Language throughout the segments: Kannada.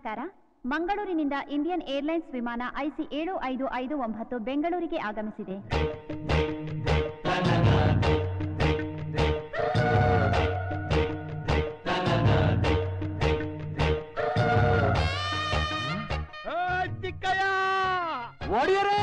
ನಮಸ್ಕಾರ ಮಂಗಳೂರಿನಿಂದ ಇಂಡಿಯನ್ ಏರ್ಲೈನ್ಸ್ ವಿಮಾನ ಐಸಿ ಏಳು ಐದು ಐದು ಒಂಬತ್ತು ಬೆಂಗಳೂರಿಗೆ ಆಗಮಿಸಿದೆ ಚಿಕ್ಕಯ್ಯ ಒಡೆಯರೇ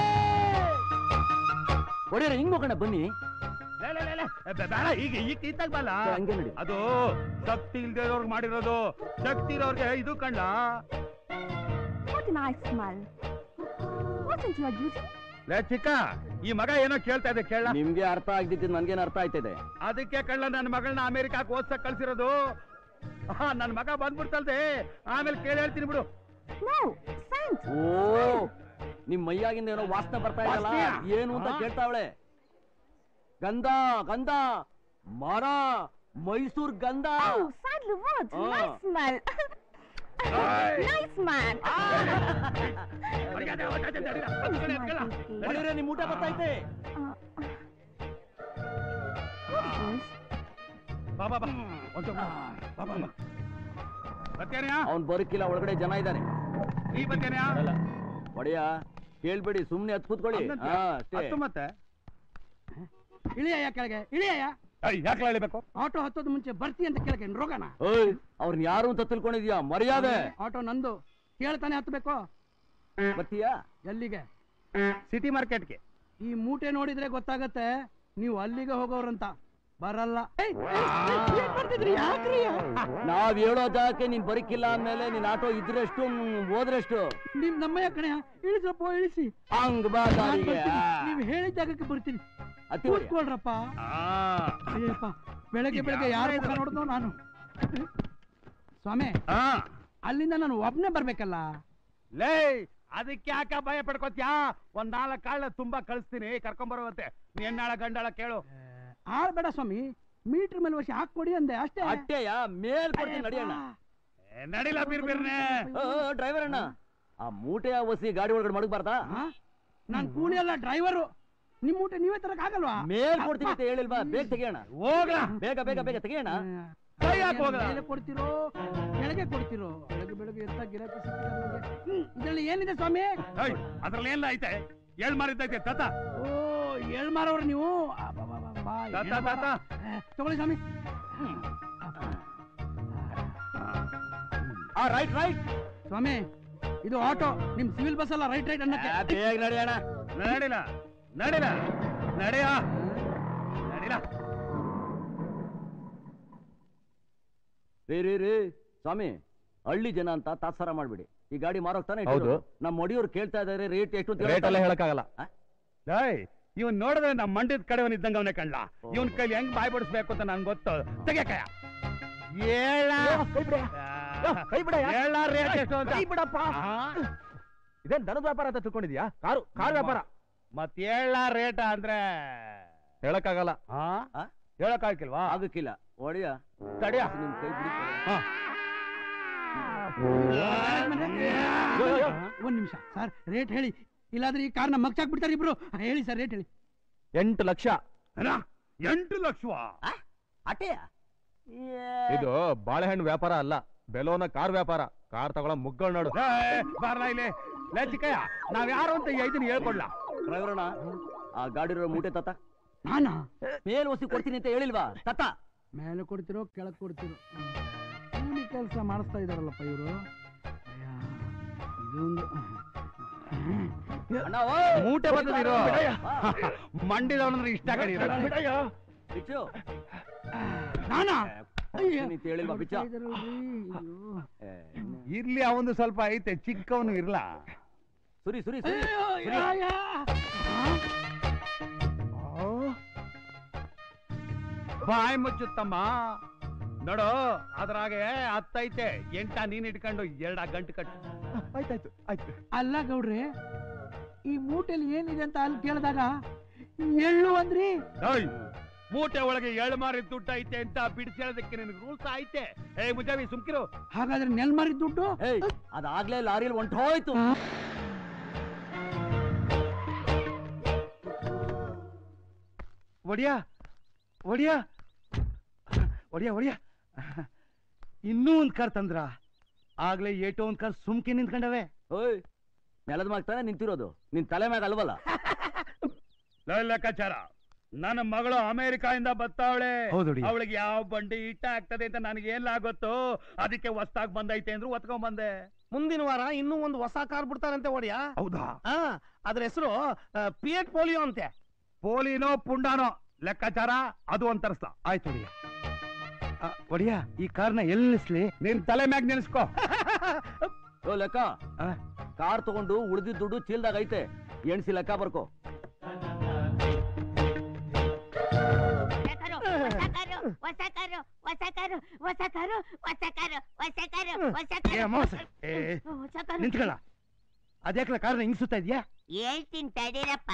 ಒಡೆಯರೇ ಹಿಂಗ್ ಹೋಗೋಣ ಬನ್ನಿ ಲೇ, ಲೇ, ಲೇ, ಲೇ. ಬೇ- ಬೇಡ ಈಗ ಈಗ ಇತ್ತಾಗ ಬಲ್ಲ ಹಂಗೆ ನಡಿ. ಅದು ಶಕ್ತಿ ಇಲ್ದೇವ್ರಿಗೆ ಮಾಡಿರೋದು ಶಕ್ತಿ ಇರೋರ್ಗೆ ಇದು ಕಣ್ಣ What a nice smile. Wasn't your duty? ಲೇ ಚಿಕ್ಕ ಈ ಮಗ ಏನೋ ಕೇಳ್ತಾ ಇದೆ ಕೇಳ ನಿಮ್ಗೆ ಅರ್ಥ ಆಗ್ದಿದ್ದು ನನ್ಗೇನ್ ಅರ್ಥ ಆಯ್ತದೆ ಅದಕ್ಕೆ ಕಳ್ಳ ನನ್ನ ಮಗಳನ್ನ ಅಮೆರಿಕಾಕ್ ಓದ್ಸಕ್ ಕಳ್ಸಿರೋದು ಹಾ ನನ್ ಮಗ ಬಂದ್ಬಿಡ್ತಲ್ದೆ ಆಮೇಲೆ ಕೇಳಿ ಹೇಳ್ತೀನಿ ಬಿಡು No, Saint. ಓ ನಿಮ್ ಮೈಯಾಗಿಂದ ಏನೋ ವಾಸನೆ ಬರ್ತಾ ಇದಲ್ಲ ವಾಸ್ನೆಯಾ? ಏನು ಅಂತ ಹಾ? ಕೇಳ್ತಾವಳೆ ಗಂಧ ಗಂಧ ಮರ ಮೈಸೂರ್ ಗಂಧ Oh, sandalwood. Oh. Nice smell. Hey. nice man. ಮರ್ಯಾದೆ, ಮರ್ಯಾದೆ, ನಡೀರ. ಬಂದ್ ಕಡೆ ಎತ್ಕೊಳ್ಳ. ಒಡೆಯರೇ ನಿಮ್ ಊಟ ಬರ್ತೈತೆ Uh, what is this? ಬಾ ಬಾ ಬಾ ಒಂದ್ ಸ್ವಲ್ಪ ಬಾ ಬಾ ಬಾ ಬರ್ತೀಯಾ ಅವ್ನ್ ಬರಕಿಲ್ಲ ಒಳಗಡೆ ಜನ ಇದ್ದಾರೆ ನೀ ಬರ್ತೀಯಾ ಒಡೆಯ ಕೇಳ್ಬೇಡಿ ಸುಮ್ನೆ ಹತ್ ಕೂತ್ಕೊಳ್ಳಿ ಹಾ ಅಷ್ಟೇ ಹತ್ತು ಮತ್ತೆ ಇಳಿಯಯ್ಯ ಕೆಳಗೆ ಇಳಿಯಯ್ಯ ಯಾಕೆ ಹೇಳಿಬೇಕು ಆಟೋ ಹತ್ತೋದು ಮುಂಚೆ ಬರ್ತಿ ಅಂತ ಕೆಳಗೆ ರೋಗನ ಓಯ್ ಅವ್ರನ್ನ ಯಾರು ಅಂತ ತಿಳ್ಕೊಂಡಿದ್ಯಾ ಮರ್ಯಾದೆ ಆಟೋ ನಂದು ಕೇಳ್ತಾನೆ ಹತ್ಬೇಕು ಬರ್ತೀಯಾ ಎಲ್ಲಿಗೆ ಸಿಟಿ ಮಾರ್ಕೆಟ್ಗೆ ಈ ಮೂಟೆ ನೋಡಿದ್ರೆ ಗೊತ್ತಾಗತ್ತೆ ನೀವು ಅಲ್ಲಿಗೆ ಹೋಗೋರಂತ ಬರಲ್ಲ ಏಯ್, ಏಯ್, ಏಯ್, ಏನ್ ಮಾಡ್ತಿದ್ರಿ? ಯಾಕ್ರಿ? ನಾವ್ ಹೇಳೋ ಜಾಗಕ್ಕೆ ನೀನ್ ಬರಕಿಲ್ಲ ಅಂದ್ಮೇಲೆ ನೀನ್ ಆಟೋ ಇದ್ರೆಷ್ಟು ಮ್, ಹೋದ್ರೆಷ್ಟು ನಿಮ್ ನಮ್ಮಯ್ಯ ಕಣೆ ಇಳಿಸಪ್ಪ ಇಳಿಸಿ ಹಂಗ್ ಬಾ ನಾನ್ ದಾರಿಗೆ ಬರ್ತೀನಿ. ನೀವ್ ಹೇಳಿದ ಜಾಗಕ್ಕೆ ಬರ್ತೀನಿ ಹತ್ತಿ ಹೊಡಿ. ಕೂತ್ಕೊಳ್ರಪ್ಪ ಅಯ್ಯಪ್ಪ ಬೆಳಗ್ಗೆ ಬೆಳಗ್ಗೆ ಯಾರ ಮುಖ ನೋಡಿದ್ನೋ ನಾನು ಸ್ವಾಮಿ ಅಲ್ಲಿಂದ ನಾನು ಒಬ್ನೇ ಬರ್ಬೇಕಲ್ಲ ಲೇ ಅದಕ್ಕೆ ಯಾಕ ಭಯ ಪಡ್ಕೋತ್ಯಾ ಒಂದ್ ನಾಲ್ಕು ಕಾಳ ತುಂಬಾ ಕಳಿಸ್ತೀನಿ ಕರ್ಕೊಂಬರುವಂತೆ ನೀ ಹೆಣ್ಣಾಳ ಗಂಡಾಳ ಕೇಳು ಆಳ್ ಬೇಡ ಸ್ವಾಮಿ ಮೀಟರ್ ಮೇಲೆ ವರ್ಷ ಹಾಕೊಡಿ ಅಂದೆ ಅಷ್ಟೇ ಅಟ್ಟೆಯ ಮೇಲ್ ಕೊಡ್ತೀನಿ ನಡಿಯಣ್ಣ ಏ, ನಡಿಲ ಬೀರ್ ಬೀರ್ನೆ ಡ್ರೈವರ್ ಅಣ್ಣ ಆ ಮೂಟೆ ವಸಿ ಗಾಡಿ ಒಳಗಡೆ ಮಡಗ್ಬಾರ್ದಾ ಆ? ನಾನ್ ಕೂಲಿ ಅಲ್ಲ ಡ್ರೈವರು ನಿಮ್ ಊಟ ನೀವೇ ತರಕ್ ಆಗಲ್ವಾ ಮೇಲ್ ಕೊಡ್ತೀನಿ ಅಂತ ಹೇಳಿಲ್ವಾ ಬೇಗ ತೆಗಿಯೋಣ ಹೋಗ್ಲಾ ಬೇಗ ಬೇಗ ಬೇಗ ತೆಗಿಯೋಣ ಕೈ ಹಾಕ್ ಹೋಗ್ಲಾ? ಮೇಲೆ ಕೊಡ್ತಿರೋ ಕೆಳಗೆ ಕೊಡ್ತಿರೋ ಬೆಳಗ್ಗೆ ಬೆಳಗ್ಗೆ ಎತ್ತ ಗಿರಾಕಿ ಸಿಕ್ಕಿದೆ ನಮ್ಗೆ. ಹ್ಮ್, ಇದ್ರಲ್ಲಿ ಏನಿದೆ ಸ್ವಾಮಿ ಏಯ್, ಅದ್ರಲ್ಲಿ ಏನ್ ಐತೆ ಏಳ್ ಮಾರಿದ್ದೈತೆ ತತ ಓ ಏಳ್ ಮಾರವ್ರು ನೀವು ಅಬ್ಬಬ್ಬಬ್ಬಾ, ತಾತ, ಏಳ್ ಮಾರ. ತಾತ. ಏ, ತಗೊಳ್ಳಿ ಸ್ವಾಮಿ ಆ ರೈಟ್ ರೈಟ್ ಸ್ವಾಮಿ ಇದು ಆಟೋ ನಿಮ್ ಸಿವಿಲ್ ಬಸ್ ಅಲ್ಲ ರೈಟ್ ರೈಟ್ ಅನ್ನಕ್ಕೆ ಬೇಗ ನಡಿಯೋಣ ನಡಿಲ ನಡಿಲ ನಡಿಯ ನಡಿಲ ರೇ ರೇ ರೇ ಸ್ವಾಮಿ ಹಳ್ಳಿ ಜನ ಅಂತ ತಾತ್ಸಾರ ಮಾಡ್ಬಿಡಿ ಈ ಗಾಡಿ ಮಾರೋಗ್ತಾನೆ ಹೌದು. ನಮ್ಮ ಮೊಡಿಯವ್ರು ಕೇಳ್ತಾ ಇದಾರೆ ರೇಟ್ ಎಷ್ಟು ಅಂತ ರೇಟ್ ಎಲ್ಲ ಹೇಳಕ್ಕಾಗಲ್ಲ ಆ? ಏಯ್ ಇವನ್ ನೋಡಿದ್ರೆ ನಮ್ಮ ಮಂಡ್ಯದ ಕಡೆವನ್ ಇದ್ದಂಗ ಅವನೇ ಕಣ್ಲ ಓ. ಇವನ್ ಕೈಲಿ ಹೆಂಗ್ ಬಾಯ್ ಬಿಡಿಸ್ಬೇಕು ಅಂತ ನನ್ಗೆ ಗೊತ್ತು ತೆಗಿಯಕಯ್ಯ ಏಳ ಕೈ ಬಿಡಯ್ಯ. ಏಳ ರೇಟ್ ಎಷ್ಟು ಅಂತ ಕೈ ಬಿಡಪ್ಪ. ಆ? ಇದೇನ್ ದನದ ವ್ಯಾಪಾರ ಅಂತ ತಿಳ್ಕೊಂಡಿದ್ಯಾ ಕಾರು ಕಾರ್ ವ್ಯಾಪಾರ ಮತ್ ಏಳ ರೇಟ್ ಅಂದ್ರೆ ಹೇಳಕ್ಕಾಗಲ್ಲ ಆ? ಆ? ಹೇಳಕ್ ಆಗಿಲ್ವಾ ಆಗಕ್ಕಿಲ್ಲ ಒಡೆಯ ತಡಿಯ ನಿಮ್ ಕೈ ಬಿಡಿ ಒಂದ್ ನಿಮಿಷ ಸರ್ ರೇಟ್ ಹೇಳಿ ಇಲ್ಲಾದ್ರೆ ಈ ಕಾರ್ನ ಮಗ್ಚಾಕ್ ಬಿಡ್ತಾರೆ ಇಬ್ರು ಹೇಳಿ ಸರ್ ರೇಟ್ ಹೇಳಿ ಎಂಟು ಲಕ್ಷ ಅಣ್ಣ, ಎಂಟು ಲಕ್ಷವಾ ಅಟೆಯ ಇದು ಬಾಳೆಹಣ್ಣು ವ್ಯಾಪಾರ ಅಲ್ಲ ಬೆಲೋನ ಕಾರ್ ವ್ಯಾಪಾರ ಕಾರ್ ತಗೊಳ್ಳೋ ಮುಗ್ಗಳು ನೋಡು ಬಾರ್ಲ ಇಲ್ಲಿ ಲೇ ಚಿಕ್ಕಯ್ಯ ನಾವ್ ಯಾರು ಅಂತ ಇದನ್ನ ಹೇಳ್ಕೊಡ್ಲಾ ಡ್ರೈವರ್ ಅಣ್ಣ ಆ ಗಾಡಿ ಇರೋ ಮೂಟೆ ತತ್ತ ನಾನಾ ಮೇಲ್ ಒಸಿ ಕೊಡ್ತೀನಿ ಅಂತ ಹೇಳಿಲ್ವಾ ತತ್ತ ಮೇಲೆ ಕೊಡ್ತಿರೋ ಕೆಳಗ್ ಕೊಡ್ತಿರೋ ಕೂಲಿ ಕೆಲಸ ಮಾಡಿಸ್ತಾ ಇದಾರಲ್ಲಪ್ಪ ಇವರು ಇದೊಂದು ಅಣ್ಣ ಓ ಮೂಟೆ ಬರ್ತದಿರೋ ಮಂಡಿದವನಂದ್ರೆ ಇಷ್ಟ ಕಡಿಯಲ್ಲ ಬಿಚ್ಚು ನಾನಾ ಕೊಡ್ತೀನಿ ಅಂತ ಹೇಳಿಲ್ವಾ ಬಿಚ್ಚ ಕೊಡ್ತಾ ಇದಾರಲ್ರಿ, ಅಯ್ಯೋ. ಏ, ಇರ್ಲಿ ಅವನು ಸ್ವಲ್ಪ ಐತೆ ಚಿಕ್ಕವನು ಇರ್ಲಾ ಸುರಿ ಸುರಿ ಸುರಿ ಅಯ್ಯೋ, ಸುರಿ. ಯಾ, ಯಾ. ಆ? ಬಾಯ್ ಮುಚ್ಚುತ್ತಮ್ಮ ನೋಡು ಅದ್ರಾಗೆ ಹತ್ತೈತೆ ಎಂಟ ನೀನ್ ಇಟ್ಕೊಂಡು ಎರಡ ಗಂಟು ಕಟ್ಟು ಆಯ್ತಾಯ್ತು ಆಯ್ತು ಅಲ್ಲ ಗೌಡ್ರೆ ಈ ಮೂಟೆಲಿ ಏನಿದೆ ಅಂತ ಅಲ್ಲಿ ಕೇಳಿದಾಗ ಎಳ್ಳು ಅಂದ್ರಿ ಏಯ್, ಮೂಟೆ ಒಳಗೆ ಎಳ್ ಮಾರಿ ದುಡ್ಡು ಐತೆ ಅಂತ ಬಿಡಿಸಿ ಹೇಳೋದಕ್ಕೆ ನಿನಗೆ ರೂಲ್ಸ್ ಐತೆ ಏ ಮುಜಾವಿ ಸುಮ್ಕಿರು ಹಾಗಾದ್ರೆ ನೆಲ್ಮರಿ ದುಡ್ಡು ಏಯ್ ಅದಾಗ್ಲೇ ಲಾರಿಯಲ್ಲಿ ಹೊಂಟೋಯ್ತು ಒಡಿಯಾ ಒಡಿಯಾ ಒಡಿಯಾ ಒಡಿಯಾ ಇನ್ನೂ ಒಂದ್ ಕಾರ್ ತಂದ್ರ ಆಗ್ಲೇ ಏಟೋ ಒಂದ್ ಕಾರ್ ಸುಮ್ಕೆ ನಿಂತ್ಕೊಂಡವೆ ಓಯ್ ನೆಲದ ಮ್ಯಾಗ ತಾನೇ ನಿಂತಿರೋದು ನಿನ್ ತಲೆ ಮ್ಯಾಗ ಅಲ್ವಲ್ಲ ಲೆಕ್ಕಾಚಾರ ನನ್ನ ಮಗಳು ಅಮೆರಿಕಾಯಿಂದ ಬತ್ತಾವಳೆ ಹೌದೊಡಿ. ಅವಳಿಗೆ ಯಾವ ಬಂಡಿ ಇಟ್ಟ ಆಗ್ತದೆ ಅಂತ ನನಗೆ ಎಲ್ಲ ಗೊತ್ತು ಅದಕ್ಕೆ ಹೊಸ್ದಾಗ್ ಬಂದೈತೆ ಅಂದ್ರು ಒತ್ಕೊಂಡ್ ಬಂದೆ ಮುಂದಿನ ವಾರ ಇನ್ನೂ ಒಂದು ಹೊಸ ಕಾರ್ ಬಿಡ್ತಾರಂತೆ ಒಡಿಯ ಹೌದಾ ಅದ್ರ ಹೆಸರು ಪಿಯಟ್ ಪೋಲಿಯೋ ಅಂತೆ ಪೋಲಿನೋ ಪುಂಡಾನೋ ಲೆಕ್ಕಾಚಾರ ಅದು ಒಂದ್ ತರಿಸ್ಲಾ ಆಯ್ತು ಒಡಿಯ ಒಡಿಯ ಈ ಕಾರ್ನ ಎಲ್ಲಿ ನಿಲ್ಸ್ಲಿ ನಿನ್ ತಲೆ ಮ್ಯಾಗ್ ನೆನ್ಸ್ಕೋ ಓ ಲೆಕ್ಕ ಆ? ಕಾರ್ ತಗೊಂಡು ಉಳಿದಿದ್ದ ದುಡ್ಡು ಚೀಲ್ದಾಗ ಐತೆ ಎಣ್ಸಿ ಲೆಕ್ಕ ಬರ್ಕೋ ಹೊಸ ಕಾರು ಹೊಸ ಕಾರು ಹೊಸ ಕಾರು ಹೊಸ ಕಾರು ಹೊಸ ಕಾರು ಹೊಸ ಕಾರು ಹೊಸ ಏ ಕಾರು ಮೋಸ ಏ ಹೊಸ ಕಾರು ನಿಂತ್ಕೊಳ್ಳ ಅದ್ಯಾಕ್ಲ ಕಾರ್ನ ಹಿಂಗ್ ಸುತ್ತಾ ಇದ್ಯಾ ಹೇಳ್ತೀನಿ ತಡೀರಪ್ಪ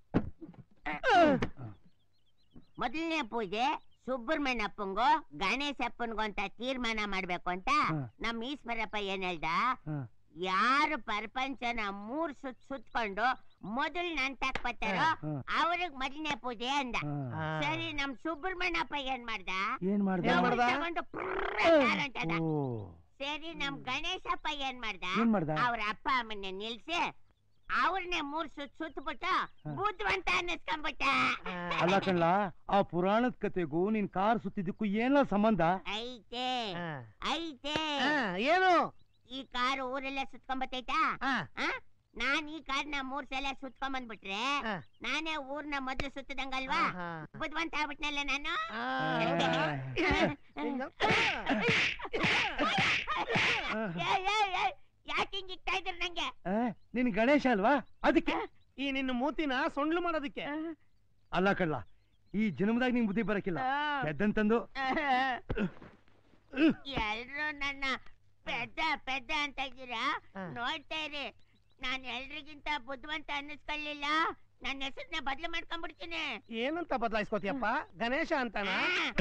ಮೊದಲನೇ ಪೂಜೆ ಸುಬ್ರಹ್ಮಣ್ಯಪ್ಪಂಗು ಗಣೇಶಪ್ಪನ್ಗು ಅಂತ ತೀರ್ಮಾನ ಮಾಡ್ಬೇಕು ಅಂತ ಹ. ನಮ್ ಈಶ್ವರಪ್ಪ ಏನ್ ಹೇಳ್ದ ಹ. ಯಾರು ಪ್ರಪಂಚನ ಮೂರ್ ಸುತ್ ಸುತ್ಕೊಂಡು ಮೊದಲ್ ನಂತಾಕ್ ಬರ್ತಾರೋ ಹ. ಅವ್ರಿಗ್ ಮೊದಲನೇ ಪೂಜೆ ಅಂದ ಸರಿ ನಮ್ ಸುಬ್ರಹ್ಮಣ್ಯಪ್ಪ ಏನ್ ಮಾಡ್ದ ಏನ್ ಮಾಡ್ದ ಏನ್ ಮಾಡ್ದ? ತಗೊಂಡು ಪ್ರ್ರ್ ಅಂತದ. ಓ ಸರಿ ನಮ್ ಗಣೇಶಪ್ಪ ಏನ್ ಮಾಡ್ದ ಏನ್ ಮಾಡ್ದ ಅವ್ರ ಅಪ್ಪ ಅಮ್ಮನ್ನ ನಿಲ್ಸಿ ಅವ್ರನ್ನೇ ಮೂರ್ ಸುತ್ ಸುತ್ತಬಿಟ್ಟು ಬುದ್ಧಿವಂತ ಅನ್ನಿಸ್ಕೊಂಡ್ಬಿಟ್ಟ ಅಲ್ಲ ಕಣ್ಲ ಆ ಪುರಾಣದ ಕತೆಗೂ ನಿನ್ ಕಾರ್ ಸುತ್ತಿದ್ದಕ್ಕೂ ಏನೋ ಸಂಬಂಧ ಐತೆ ಐತೆ ಏನು ಈ ಕಾರು ಊರೆಲ್ಲ ಸುತ್ಕೊಂಬತ್ತೈತಾ ಆ? ನಾನ್ ಈ ಕಾರ್ನ ಮೂರ್ ಸಲ ಸುತ್ಕೊಂಡ್ ಬಂದ್ಬಿಟ್ರೆ ಆ. ನಾನೇ ಊರ್ನ ಮೊದ್ಲು ಸುತ್ತದಂಗಲ್ವಾ ಬುದ್ಧಿವಂತ ಆಗ್ಬಿಟ್ನಲ್ಲ ನಾನು ಯಾಕೆ ಹಿಂಗ್ ಇಕ್ತಾ ಇದ್ರ ನಂಗೆ ಆ, ನಿನ್ ಗಣೇಶ ಅಲ್ವಾ ಅದಕ್ಕೆ ಈ ನಿನ್ನ ಮೂತಿನ ಸೊಂಡ್ಲು ಮಾಡೋದಕ್ಕೆ ಅಲ್ಲ ಕಳ್ಳ ಈ ಜನ್ಮದಾಗ ನಿಂಗ್ ಬುದ್ಧಿ ಬರಕಿಲ್ಲ ಎದ್ದಂತಂದು ಎಲ್ರು ನನ್ನ ಪೆದ್ದ ಪೆದ್ದ ಅಂತ ಇದ್ದೀರಾ ನೋಡ್ತಾ ಇರಿ ನಾನ್ ಎಲ್ರಿಗಿಂತ ಬುದ್ಧಿವಂತ ಅನ್ನಿಸ್ಕೊಳ್ಳಿಲ್ಲ ನನ್ನ ಹೆಸರನ್ನ ಬದ್ಲು ಮಾಡ್ಕೊಂಡ್ಬಿಡ್ತೀನಿ ಏನಂತ ಬದಲಾಯಿಸ್ಕೋತಿಯಪ್ಪ ಗಣೇಶ ಅಂತಾನ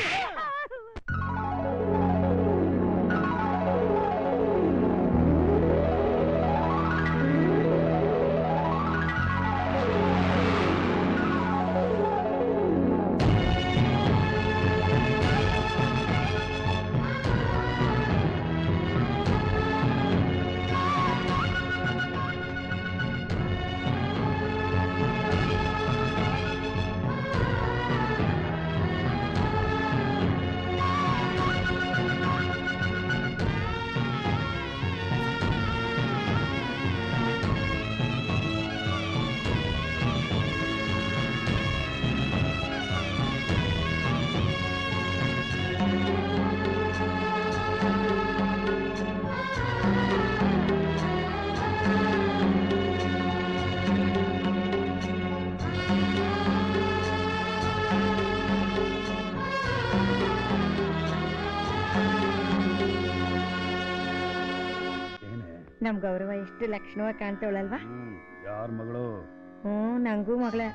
ನಮ್ ಗೌರವ ಎಷ್ಟು ಲಕ್ಷಣವಾಗಿ ಕಾಣ್ತವಳಲ್ವಾ ಯಾರ ಮಗಳು ಹ್ಞೂ ನಂಗೂ ಮಗಳೇ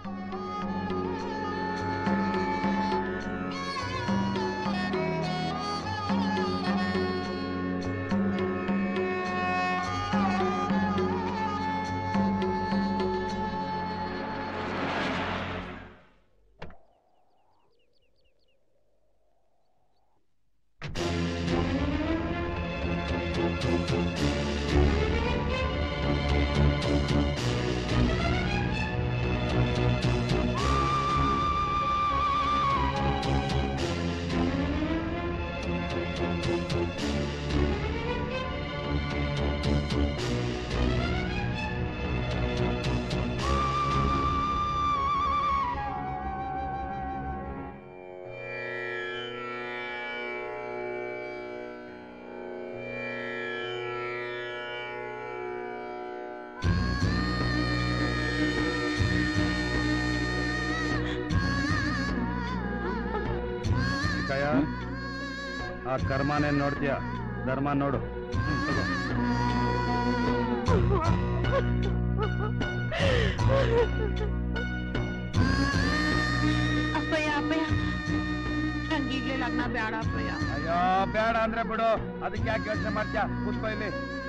ಕಯ ಆ ಕರ್ಮನೇ ನೋಡ್ತೀಯ ಧರ್ಮ ನೋಡು ಹ್ಮ್, ತಗೋ. ಅಪ್ಪಯ್ಯ ಅಪ್ಪಯ್ಯ ನಂಗೀಗ್ಲೇ ಲಗ್ನ ಬೇಡ ಅಪ್ಪಯ್ಯ ಅಯ್ಯೋ ಬೇಡ ಅಂದ್ರೆ ಬಿಡು ಅದಕ್ಕೆ ಯಾಕೆ ಯೋಚನೆ ಮಾಡ್ತೀಯ ಕೂತ್ಕೋ ಇಲ್ಲಿ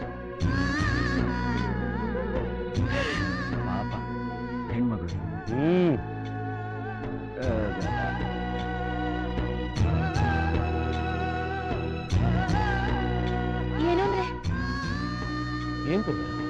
ಪಾಪ ಹೆಣ್ಮಗಳು ಹ್ಮ್ ಏನಂದ್ರೆ ಏನ್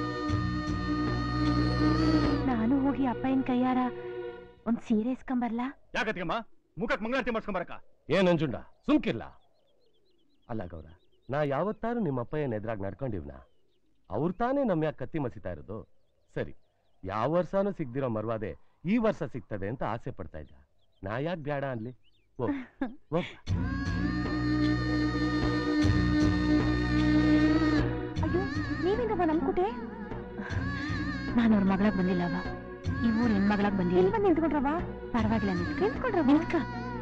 ನಾನು ಹೋಗಿ ಅಪ್ಪಯ್ಯನ ಕೈಯಾರ ಒಂದ್ ಸೀರೆ ಇಸ್ಕೊಂಬರ್ಲಾ ಯಾಕತ್ಕಮ್ಮ ಮುಖಕ್ಕೆ ಮಂಗಳಾರತಿ ಮಾಡ್ಸ್ಕೊಂಬರಕ ಏನ್ ಅಂಜುಂಡ ಸುಮ್ಕಿರ್ಲ ಅಲ್ಲ ಗೌರ ನಾ ಯಾವತ್ತಾರು ನಿಮ್ಮ ಅಪ್ಪಯ್ಯನ ಎದುರಾಗಿ ನಡ್ಕೊಂಡಿವ್ನ ಅವ್ರು ತಾನೇ ನಮ್ಮ ಯಾಕೆ ಕತ್ತಿ ಮಸಿತಾ ಇರೋದು ಸರಿ ಯಾವ ವರ್ಷನೂ ಸಿಗ್ದಿರೋ ಮರ್ವಾದೆ ಈ ವರ್ಷ ಸಿಗ್ತದೆ ಅಂತ ಆಸೆ ಪಡ್ತಾ ಇದ್ದ ನಾ ಯಾಕೆ ಬೇಡ ಅನ್ಲಿ ಹೋಗ್ ಹೋಗ್ ಅಯ್ಯೋ ನೀವೇನವ ನಮ್ಕುಟೆ ನಾನು ಅವ್ರ ಮಗಳಾಗ್ ಬಂದಿಲ್ಲವ ಈ ಊರ್ ಹೆಣ್ಮಗಳಾಗ್ ಬಂದಿ ಎಲ್ಲಿ ಬಂದು ನಿಂತ್ಕೊಂಡ್ರವ ಪರವಾಗಿಲ್ಲ ನಿಂತ್ಕ ನಿಂತ್ಕೊಂಡ್ರವ ನಿಂತ್ಕ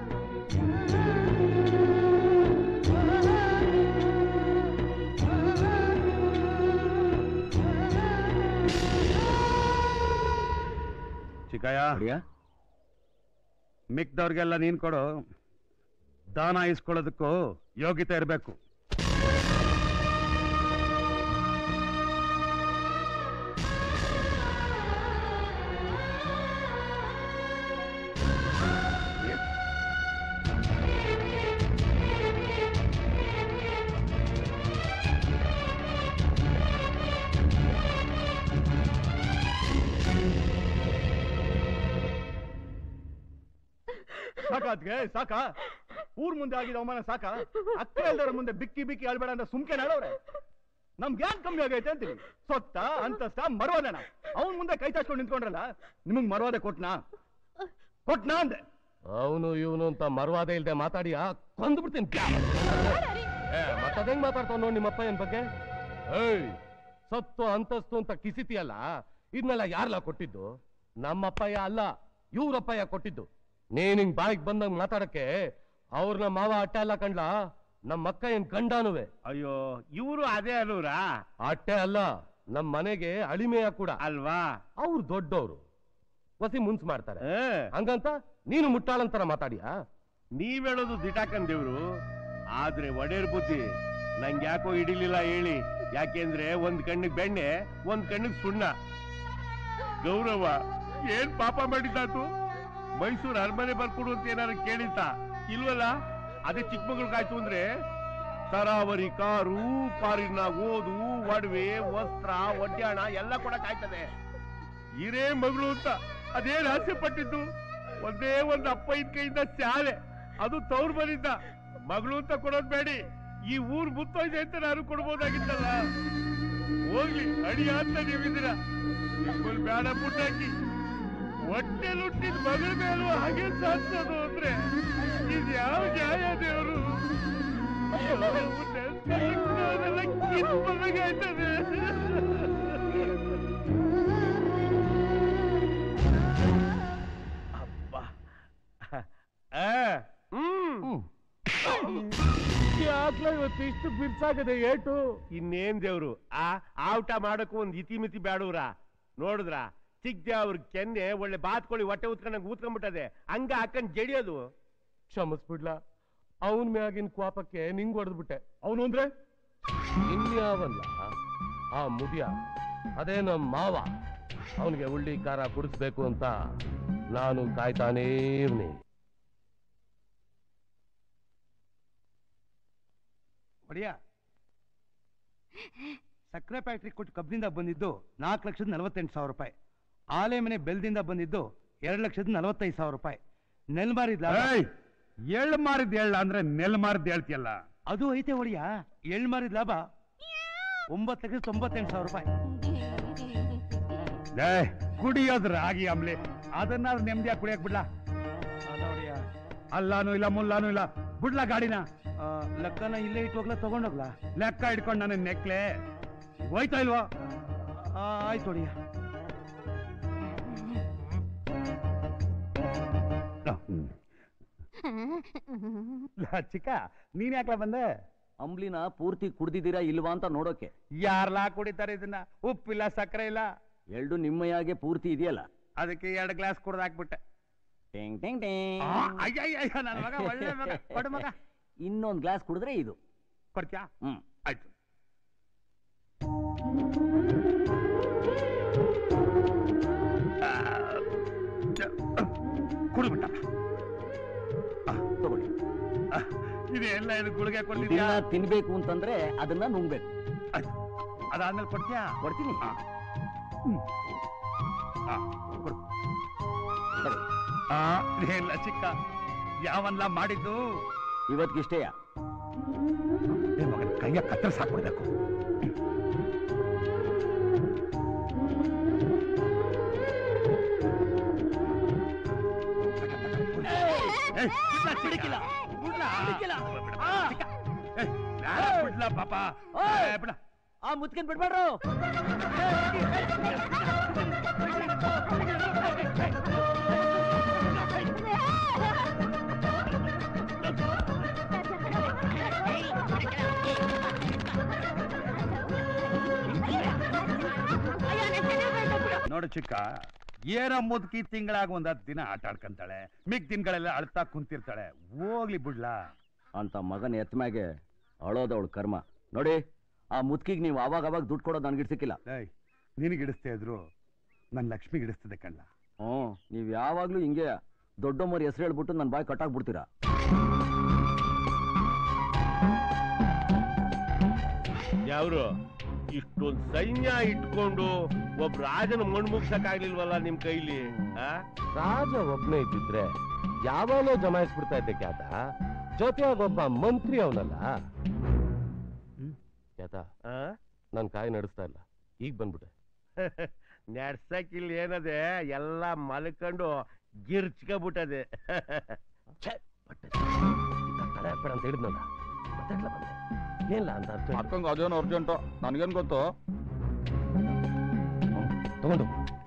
ಚಿಕ್ಕಯ್ಯ ಮಿಕ್ದವ್ರಿಗೆಲ್ಲ ನೀನ್ ಕೊಡು ದಾನ ಇಸ್ಕೊಳ್ಳೋದಕ್ಕೂ ಯೋಗ್ಯತೆ ಇರಬೇಕು ಸಾಕಾದ್ಗೆ ಸಾಕ ಊರ್ ಮುಂದೆ ಆಗಿದ ಅವಮಾನ ಸಾಕ ಅಕ್ಕ ಎಲ್ದರ ಮುಂದೆ ಬಿಕ್ಕಿ ಬಿಕ್ಕಿ ಅಳ್ಬೇಡ ಅಂತ ಸುಮ್ಕೆ ನಡವ್ರೆ ನಮ್ಗೆ ಏನ್ ಕಮ್ಮಿ ಆಗೈತೆ ಅಂತೀವಿ ಸೊತ್ತ ಅಂತಸ್ತ ಮರವಾದನ ಅವನ್ ಮುಂದೆ ಕೈ ಚಾಚ್ಕೊಂಡು ನಿಂತ್ಕೊಂಡ್ರಲ್ಲ ನಿಮಗ್ ಮರವಾದೆ ಕೊಟ್ನಾ ಕೊಟ್ನಾ ಅಂದೆ ಅವನು ಇವನು ಅಂತ ಮರ್ವಾದೆ ಇಲ್ದೆ ಮಾತಾಡಿ ಕೊಂದ್ಬಿಡ್ತೀನಿ ಮತ್ತದೇಂಗ್ ಮಾತಾಡ್ತಾವ ನೋಡಿ ನಿಮ್ಮಪ್ಪ ಏನ್ ಬಗ್ಗೆ ಏಯ್ ಸತ್ತು ಅಂತಸ್ತು ಅಂತ ಕಿಸಿತಿಯಲ್ಲ ಇದನ್ನೆಲ್ಲ ಯಾರಲ್ಲ ಕೊಟ್ಟಿದ್ದು ನಮ್ಮಪ್ಪಯ್ಯ ಅಲ್ಲ ಇವ್ರಪ್ಪಯ್ಯ ಕೊಟ್ಟಿದ್ದು ನೀನ್ ಹಿಂಗ್ ಬಾಯಿಗೆ ಬಂದಂಗ್ ಮಾತಾಡಕ್ಕೆ ಅವ್ರನ್ನ ಮಾವ ಅಟ್ಟ ಅಲ್ಲ ಕಂಡ್ಲ ನಮ್ಮ ಅಕ್ಕ ಏನ್ ಗಂಡಾನುವೆ ಅಯ್ಯೋ ಇವರು ಅದೇ ಅಲ್ಲೂರಾ ಅಟ್ಟೆ ಅಲ್ಲ ನಮ್ ಮನೆಗೆ ಅಳಿಮೆಯ ಕೂಡ ಅಲ್ವಾ ಅವ್ರು ದೊಡ್ಡವ್ರು ವಸಿ ಮುನ್ಸ್ ಮಾಡ್ತಾರೆ ಏ, ಹಂಗಂತ ನೀನು ಮುಟ್ಟಾಳಂತರ ಮಾತಾಡಿಯಾ ನೀವ್ ಹೇಳೋದು ದಿಟಾಕನ್ ದೇವ್ರು ಆದ್ರೆ ಒಡೇರ್ ಬುದ್ಧಿ ನಂಗೆ ಯಾಕೋ ಹಿಡಿಲಿಲ್ಲ ಹೇಳಿ ಯಾಕೆಂದ್ರೆ ಒಂದ್ ಕಣ್ಣಿಗೆ ಬೆಣ್ಣೆ ಒಂದ್ ಕಣ್ಣಿಗೆ ಸುಣ್ಣ ಗೌರವ ಏನ್ ಪಾಪ ಮಾಡಿದ್ದಾತು ಮೈಸೂರು ಅರಮನೆ ಬರ್ಕೊಡು ಅಂತ ಏನಾರು ಕೇಳಿತ್ತ ಇಲ್ವಲ್ಲ ಅದೇ ಚಿಕ್ಕಮಗಳಾಯ್ತು ಅಂದ್ರೆ ತರಾವರಿ ಕಾರು ಕಾರಿನ ಓದು ಒಡವೆ ವಸ್ತ್ರ ಒಡ್ಯಾಣ ಎಲ್ಲ ಕೊಡಕ್ ಆಯ್ತದೆ ಇರೇ ಮಗಳು ಅಂತ ಅದೇನ್ ಆಸೆ ಪಟ್ಟಿದ್ದು ಒಂದೇ ಒಂದು ಅಪ್ಪ ಇದ್ ಕೈಯಿಂದ ಶಾಲೆ ಅದು ತವ್ರು ಬಂದಿದ್ದ ಮಗಳು ಅಂತ ಕೊಡೋದ್ ಬೇಡಿ ಈ ಊರ್ ಮುತ್ತೋಯ್ದೆ ಅಂತ ನಾನು ಕೊಡ್ಬೋದಾಗಿತ್ತಲ್ಲ ಹೋಗಿ ಅಡಿ ಅಂತ ನೀವಿದ್ದೀರ ನಿಮ್ಮಲ್ಲಿ ಬೇಡ ಪುಟ್ಟಾಕಿ ಹೊಟ್ಟೆ ಹುಟ್ಟಿದ ಮಗಳ ಮೇಲೂ ಹಾಗೆ ಸಾಧಿಸೋದು ಅಂದ್ರೆ ಇದು ಯಾವ ನ್ಯಾಯ ದೇವರು ಅಬ್ಬಾ ಆ, ಹ್ಮ್ ಯಾಕ್ಲ ಇವತ್ತು ಇಷ್ಟು ಬಿರ್ಸಾಗದೆ ಏಟು ಇನ್ನೇನ್ ದೇವ್ರು ಆ ಆಟ ಮಾಡಕ್ಕೂ ಒಂದ್ ಇತಿಮಿತಿ ಬ್ಯಾಡವ್ರ ನೋಡಿದ್ರ ಚಿಕ್ಕ ಅವ್ರ ಕೆನ್ನೆ ಒಳ್ಳೆ ಬಾತ್ಕೊಳ್ಳಿ ಹೊಟ್ಟೆ ಉತ್ಕೊಂಡಂಗ್ ಊತ್ಕೊಂಡ್ಬಿಟ್ಟದೆ ಹಂಗ ಹಾಕೊಂಡ್ ಜಡಿಯೋದು ಕ್ಷಮಿಸ್ಬಿಡ್ಲ ಅವನ್ ಮ್ಯಾಗಿನ ಕ್ವಾಪಕ್ಕೆ ನಿಂಗ್ ಹೊಡೆದ್ಬಿಟ್ಟೆ ಅವನು ಅಂದ್ರೆ ಇನ್ಯಾವಲ್ಲ ಆ ಮುದಿಯ ಅದೇ ನಮ್ ಮಾವ ಅವನಿಗೆ ಉಳ್ಳಿ ಖಾರ ಕುಡಿಸ್ಬೇಕು ಅಂತ ನಾನು ಕಾಯ್ತಾನೇ ಇವ್ನಿ ಒಡೆಯ ಸಕ್ಕರೆ ಫ್ಯಾಕ್ಟ್ರಿ ಕೊಟ್ಟು ಕಬ್ಬಿನಿಂದ ಬಂದಿದ್ದು ನಾಲ್ಕು ಲಕ್ಷದ ನಲವತ್ತೆಂಟು ಸಾವಿರ ರೂಪಾಯಿ ಆಲೆ ಮನೆ ಬೆಲ್ದಿಂದ ಬಂದಿದ್ದು ಎರಡು ಲಕ್ಷದ ನಲವತ್ತೈದು ಸಾವಿರ ರೂಪಾಯಿ ನೆಲ್ ಮಾರಿದ್ಲ ಎಳ್ ಮಾರಿದ್ ಎಳ್ಳ ಅಂದ್ರೆ ನೆಲ್ ಮಾರಿದ್ ಹೇಳ್ತಿಯಲ್ಲ ಅದು ಐತೆ ಒಡೆಯ ಎಳ್ ಮಾರಿದ ಲಾಭ ಒಂಬತ್ತು ಲಕ್ಷದ ತೊಂಬತ್ತೆಂಟು ಸಾವಿರ ರೂಪಾಯಿ ಏ ಕುಡಿಯೋದ್ ರಾಗಿ ಆಮ್ಲೆ ಅದನ್ನಾದ್ರೂ ನೆಮ್ಮದಿಯಾಗಿ ಕುಡಿಯಕ್ ಬಿಡ್ಲಾ ಅಲ್ಲ ಒಡೆಯ ಅಲ್ಲಾನು ಇಲ್ಲ ಮುಲ್ಲಾನು ಇಲ್ಲ ಬಿಡ್ಲಾ ಗಾಡಿನ ಆ, ಲೆಕ್ಕನ ಇಲ್ಲೇ ಇಟ್ಟು ಹೋಗ್ಲಾ ತಗೊಂಡೋಗ್ಲಾ ಲೆಕ್ಕ ಇಟ್ಕೊಂಡು ನನ್ನ ನೆಕ್ಲೆ ಹೋಯ್ತಾ ಇಲ್ವಾ ಆ, ಆಯ್ತು ಒಡೆಯ ಚಿಕ್ಕ ನೀನ್ ಯಾಕ್ಲ ಬಂದೆ ಅಂಬ್ಲಿನ ಪೂರ್ತಿ ಕುಡ್ದಿದ್ದೀರಾ ಇಲ್ವಾ ಅಂತ ನೋಡೋಕೆ ಯಾರ್ಲಾ ಕುಡಿತಾರೆ ಇದನ್ನ ಉಪ್ಪಿಲ್ಲ ಸಕ್ಕರೆ ಇಲ್ಲ ಎರಡು ನಿಮ್ಮಯಾಗೆ ಪೂರ್ತಿ ಇದೆಯಲ್ಲ ಅದಕ್ಕೆ ಎರಡು ಗ್ಲಾಸ್ ಕುಡ್ದು ಹಾಕ್ಬಿಟ್ಟೆ ಟಿಂಗ್ ಟಿಂಗ್ ಟಿಂಗ್. ಆ, ಅಯ್ಯ ಅಯ್ಯ, ಅಯ್ಯ, ನನ್ ಮಗ ಒಳ್ಳೆ ಮಗ ಕೊಡು ಮಗ ಇನ್ನೊಂದ್ ಗ್ಲಾಸ್ ಕುಡಿದ್ರೆ ಇದು ಕೊಡ್ತ್ಯಾ ಹ್ಮ್ ಆಯ್ತು ಕುಡಿಬಿಟ್ಟ ತಗೊಳ್ಳಿ ಇದೆಲ್ಲ ಇದು ಗುಳಿಗೆ ಇದನ್ನ ಕೊಟ್ಟಿದ್ಯಾ ತಿನ್ಬೇಕು ಅಂತಂದ್ರೆ ಅದನ್ನ ನುಂಗ್ಬೇಕು ಆಯ್ತು ಅದಾದ್ಮೇಲೆ ಕೊಡ್ತೀಯಾ ಕೊಡ್ತೀನಿ ಆ. ಆ, ಕೊಡು. ಆ, ಇಲ್ಲ ಚಿಕ್ಕ ಯಾವನ್ಲ ಮಾಡಿದ್ದು ಇವತ್ತಿಗಿಷ್ಟೇಯ ಏ ಮಗನ ಕೈಯ ಕತ್ತರಿಸಿ ಹಾಕ್ಬಿಡ್ಬೇಕು ಏ, ಬಿಡ್ಲ, ಚಿಕ್ಕ. ಬಿಡ್ಲ. ಚಿಕ್ಕ. ಏ, ಬ್ಯಾಡ, ಬಿಡ್ಲ ಪಾಪ ಏ, ಬಿಡ ಆ ಮುತ್ಕನ್ ಬಿಡ್ಬೇಡ್ರು ನೋಡು ಚಿಕ್ಕ ಏನ ಮುದುಕಿ ತಿಂಗಳಾಗ ಒಂದ್ ಹತ್ತು ದಿನ ಆಟ ಆಡ್ಕೊಂತಾಳೆ ಮಿಗ್ ದಿನಗಳೆಲ್ಲ ಅಳ್ತಾ ಕುಂತಿರ್ತಾಳೆ ಹೋಗ್ಲಿ ಬಿಡ್ಲಾ ಅಂತ ಮಗನ ಎತ್ತಮ್ಯಾಗೆ ಅಳೋದವಳು ಕರ್ಮ ನೋಡಿ ಆ ಮುತ್ಕಿಗೆ ನೀವು ಅವಾಗ ಅವಾಗ ದುಡ್ಡು ಕೊಡೋದು ನನಗೆ ಸಿಕ್ಕಿಲ್ಲ ಏಯ್ ನಿನಗೆ ಇಡಿಸ್ತಾ ಇದ್ರು ನನ್ ಲಕ್ಷ್ಮಿ ಇಡಿಸ್ತದೆ ಕಣ್ಣ ಹ್ಞೂ ನೀವು ಯಾವಾಗಲೂ ಹಿಂಗೆ ದೊಡ್ಡಮ್ಮವ್ರ ಹೆಸರು ಹೇಳ್ಬಿಟ್ಟು ನನ್ನ ಬಾಯಿ ಕಟ್ಟಾಕ್ಬಿಡ್ತೀರಾ ಯಾವ್ರು ಇಷ್ಟೊಂದ್ ಸೈನ್ಯ ಇಟ್ಕೊಂಡು ಒಬ್ಬ ರಾಜನ ಮಣ್ಣು ಮುಗ್ಸಕ್ಕಾಗ್ಲಿಲ್ವಲ್ಲ ನಿಮ್ ಕೈಲಿ ಆ? ರಾಜ ಒಬ್ನೇ ಇದ್ದಿದ್ರೆ ಯಾವಾಗಲೂ ಜಮಾಯಿಸ್ಬಿಡ್ತಾ ಇದ್ದೆ ಕ್ಯಾತ ಜೊತೆಯಾಗ ಒಬ್ಬ ಮಂತ್ರಿ ಅವನಲ್ಲ ಕ್ಯಾತ ಆ? ನನ್ ಕಾಯಿ ನಡೆಸ್ತಾ ಇಲ್ಲ ಈಗ ಬಂದ್ಬಿಟ್ಟೆ ನಡ್ಸಕ್ಕಿಲ್ ಏನದೆ ಎಲ್ಲ ಮಲ್ಕೊಂಡು ಗಿರ್ಚ್ಕೊಬಿಟ್ಟದೆ ತಲೆ ಹಾಕ್ಬೇಡ ಅಂತ ಹೇಳಿದ್ನಲ್ಲ ಮತ್ತೆ ಬಂದೆ ಏನಿಲ್ಲ ಅಂತ ಅರ್ಥ ಅಕ್ಕಂಗೆ ಅದೇನೋ ಅರ್ಜೆಂಟು ನನಗೇನು ಗೊತ್ತು ತಗೊಂಡು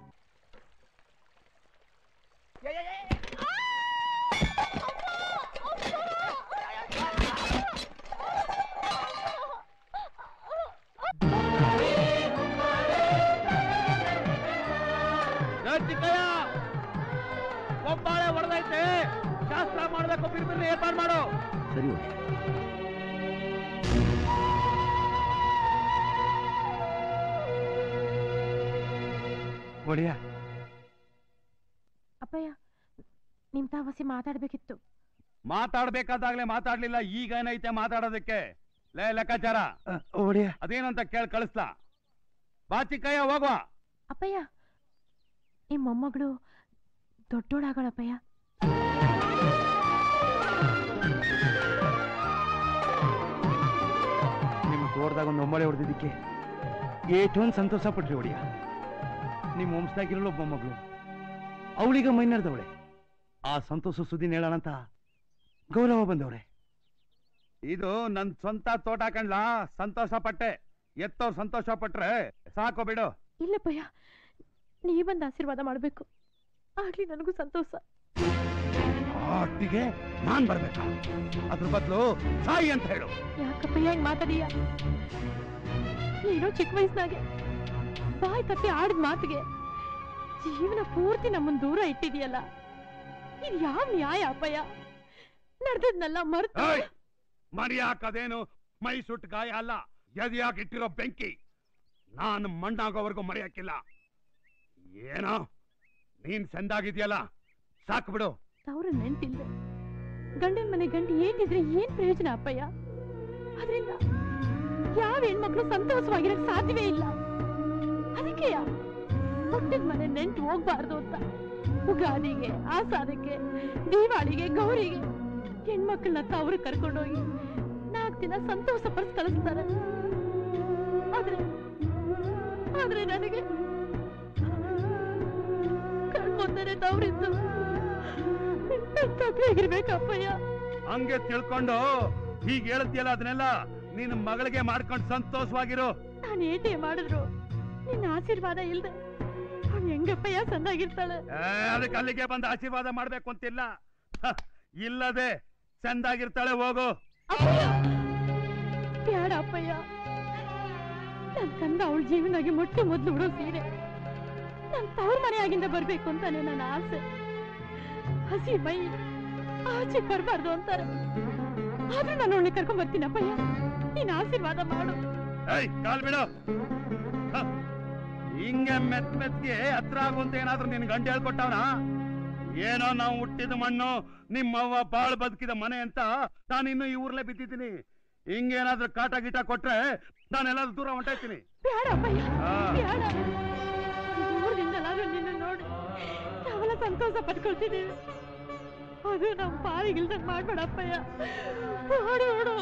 ಒಬ್ಬಾಳೆ ಹೊಡೆದೈತೆ ಶಾಸ್ತ್ರ ಮಾಡ್ಬೇಕು ಬಿರ್ಬಿರ್ಲಿ ಏರ್ಪಾಡು ಮಾಡು ಸರಿ ಹೋಗಿ ಒಡೆಯ ಅಪ್ಪಯ್ಯ ನಿಮ್ ತಾವಸಿ ಮಾತಾಡ್ಬೇಕಿತ್ತು ಮಾತಾಡ್ಬೇಕಾದಾಗ್ಲೇ ಮಾತಾಡ್ಲಿಲ್ಲ ಈಗ ಏನೈತೆ ಮಾತಾಡೋದಕ್ಕೆ ಲೇ ಲೆಕ್ಕಾಚಾರ ಒಡೆಯ ಅದೇನಂತ ಕೇಳಿ ಕಳಿಸ್ಲಾ ಬಾ ಚಿಕ್ಕಯ್ಯ ಹೋಗುವ ಅಪ್ಪಯ್ಯ ನಿಮ್ ಮೊಮ್ಮಗಳು ದೊಡ್ಡೋಳಾಗಳಪ್ಪಯ್ಯ ನಿಮ್ಮ ತೋಟದಾಗ ಒಂದು ಒಮ್ಮಳೆ ಹೊಡೆದಿದ್ದಕ್ಕೆ ಏಟೊಂದು ಸಂತೋಷ ಪಟ್ರಿ ಒಡೆಯ ನಿಮ್ಮ ವಂಶದಾಗಿರಲು ಒಬ್ಬ ಮಗಳು ಅವಳಿಗ ಮೈನರ್ದವಳೆ ಆ ಸಂತೋಷ ಸುದ್ದಿನ ಹೇಳೋಣಂತ ಗೌರವ ಬಂದವಳೆ ಇದು ನನ್ ಸ್ವಂತ ತೋಟ ಕಣ್ಲಾ ಸಂತೋಷ ಪಟ್ಟೆ ಎತ್ತವ್ರು ಸಂತೋಷ ಪಟ್ರೆ ಸಾಕು ಬಿಡು ಇಲ್ಲಪ್ಪಯ್ಯ ನೀ ಬಂದು ಆಶೀರ್ವಾದ ಮಾಡ್ಬೇಕು ಆಗ್ಲಿ ನನಗೂ ಸಂತೋಷ ಒಟ್ಟಿಗೆ ನಾನ್ ಬರ್ಬೇಕಾ ಅದ್ರ ಬದಲು ಸಾಯಿ ಅಂತ ಹೇಳು ಯಾಕಪ್ಪಯ್ಯ ಹೆಂಗ್ ಮಾತಾಡಿಯ ನೀನು ಚಿಕ್ಕ ವಯಸ್ಸಿನಾಗೆ ಬಾಯ್ ತಪ್ಪಿ ಆಡಿದ ಮಾತಿಗೆ ಜೀವನ ಪೂರ್ತಿ ನಮ್ಮನ್ ದೂರ ಇಟ್ಟಿದೆಯಲ್ಲ ಇದು ಯಾವ ನ್ಯಾಯ ಅಪ್ಪಯ್ಯ ನಡೆದದ್ನೆಲ್ಲ ಮರ್ತು ಏಯ್! ಮರಿ ಹಾಕದೇನು ಮೈ ಸುಟ್ಟು ಗಾಯ ಅಲ್ಲ ಎದೆಯಾಗಿ ಇಟ್ಟಿರೋ ಬೆಂಕಿ ನಾನು ಮಣ್ಣಾಗೋವರೆಗೂ ಮರೆಯಕ್ಕಿಲ್ಲ ಏನೋ ನೀನ್ ಸೆಂದಾಗಿದ್ಯಲ್ಲ ಸಾಕು ಬಿಡು ತವ್ರ ನೆಂಟಿಲ್ದೆ ಗಂಡನ ಮನೆ ಗಂಡಿ ಏನಿದ್ರೆ ಏನ್ ಪ್ರಯೋಜನ ಅಪ್ಪಯ್ಯ ಅದರಿಂದ ಯಾವ ಹೆಣ್ಮಕ್ಳು ಸಂತೋಷವಾಗಿರಕ್ ಸಾಧ್ಯವೇ ಇಲ್ಲ ಅದಕ್ಕೆಯ ಹುಟ್ಟಿದ ಮನೆ ನೆಂಟು ಹೋಗ್ಬಾರ್ದು ಅಂತ ಉಗಾದಿಗೆ ಆಸಾದಕ್ಕೆ ದೀಪಾವಳಿಗೆ ಗೌರಿಗೆ ಹೆಣ್ಮಕ್ಳನ್ನ ತವ್ರು ಕರ್ಕೊಂಡೋಗಿ ನಾಲ್ಕು ದಿನ ಸಂತೋಷ ಪಡಿಸ್ ಕಳಿಸ್ತಾರೆ ಆದ್ರೆ ಆದ್ರೆ ನನಗೆ ಕಣ್ಮುಂದೆನೆ ತವ್ರಿದ್ದು ಹೇಗಿರ್ಬೇಕಪ್ಪಯ್ಯ ಹಂಗೆ ತಿಳ್ಕೊಂಡು ಹೀಗೆ ಹೇಳ್ತಿಯಲ್ಲ ಅದನ್ನೆಲ್ಲ ನಿನ್ ಮಗಳಿಗೆ ಮಾಡ್ಕೊಂಡು ಸಂತೋಷವಾಗಿರು ನಾನು ಏಟೇ ಮಾಡಿದ್ರು ನಿನ್ನ ಆಶೀರ್ವಾದ ಇಲ್ದೆ ಅವ್ಳು ಹೆಂಗಪ್ಪಯ್ಯ ಸಂದಾಗಿರ್ತಾಳೆ ಏ, ಅದಕ್ಕೆ ಅಲ್ಲಿಗೆ ಬಂದು ಆಶೀರ್ವಾದ ಮಾಡ್ಬೇಕು ಅಂತಿಲ್ಲ ಹ, ಇಲ್ಲದೆ ಚಂದಾಗಿರ್ತಾಳೆ ಹೋಗು ಅಪ್ಪಯ್ಯ ಬ್ಯಾಡ ಅಪ್ಪಯ್ಯ ನನ್ ಕಂದ ಅವಳ ಜೀವನಾಗಿ ಮೊಟ್ಟೆ ಮೊದ್ಲು ಉಡೋ ಸೀರೆ ನನ್ ತವ್ರ ಮನೆಯಾಗಿಂದ ಬರ್ಬೇಕು ಅಂತಾನೆ ನನ್ನ ಆಸೆ ಹಸಿ ಮೈ ಆಚೆ ಬರ್ಬಾರ್ದು ಅಂತಾರೆ ಆದ್ರೂ ನಾನು ಅವಳನ್ನ ಕರ್ಕೊಂಡ್ ಬರ್ತೀನಿ ಅಪ್ಪಯ್ಯ ನೀನ್ ಆಶೀರ್ವಾದ ಮಾಡು ಏಯ್ ಕಾಲ್ ಬಿಡು ಹ, ಹಿಂಗೆ ಮೆತ್ ಮೆತ್ಗೆ ಹತ್ರ ಆಗುವಂತ ಏನಾದ್ರೂ ನಿನ್ ಗಂಟೆ ಹೇಳ್ಕೊಟ್ಟವನ ಏನೋ ನಾವು ಹುಟ್ಟಿದ ಮಣ್ಣು ನಿಮ್ಮವ್ವ ಬಾಳ್ ಬದುಕಿದ ಮನೆ ಅಂತ ನಾನು ಇನ್ನು ಈ ಊರ್ಲೇ ಬಿದ್ದಿದ್ದೀನಿ ಹಿಂಗೇನಾದ್ರೂ ಕಾಟ ಗೀಟ ಕೊಟ್ರೆ ನಾನೆಲ್ಲಾದ್ರೂ ದೂರ ಹೊಂಟಾಯ್ತೀನಿ ಬೇಡ ಅಪ್ಪಯ್ಯ ಆ. ಬೇಡ ದೂರದಿಂದಲಾದ್ರೂ ನಿನ್ನ ನೋಡಿ ನಾವೆಲ್ಲ ಸಂತೋಷ ಪಡ್ಕೊಳ್ತಿದ್ದೀವಿ ಅದು ನಮ್ಮ ಪಾಲಿಗಿಲ್ದಂಗ್ ಮಾಡ್ಬೇಡ ಅಪ್ಪಯ್ಯ ಮಾಡು ನೋಡು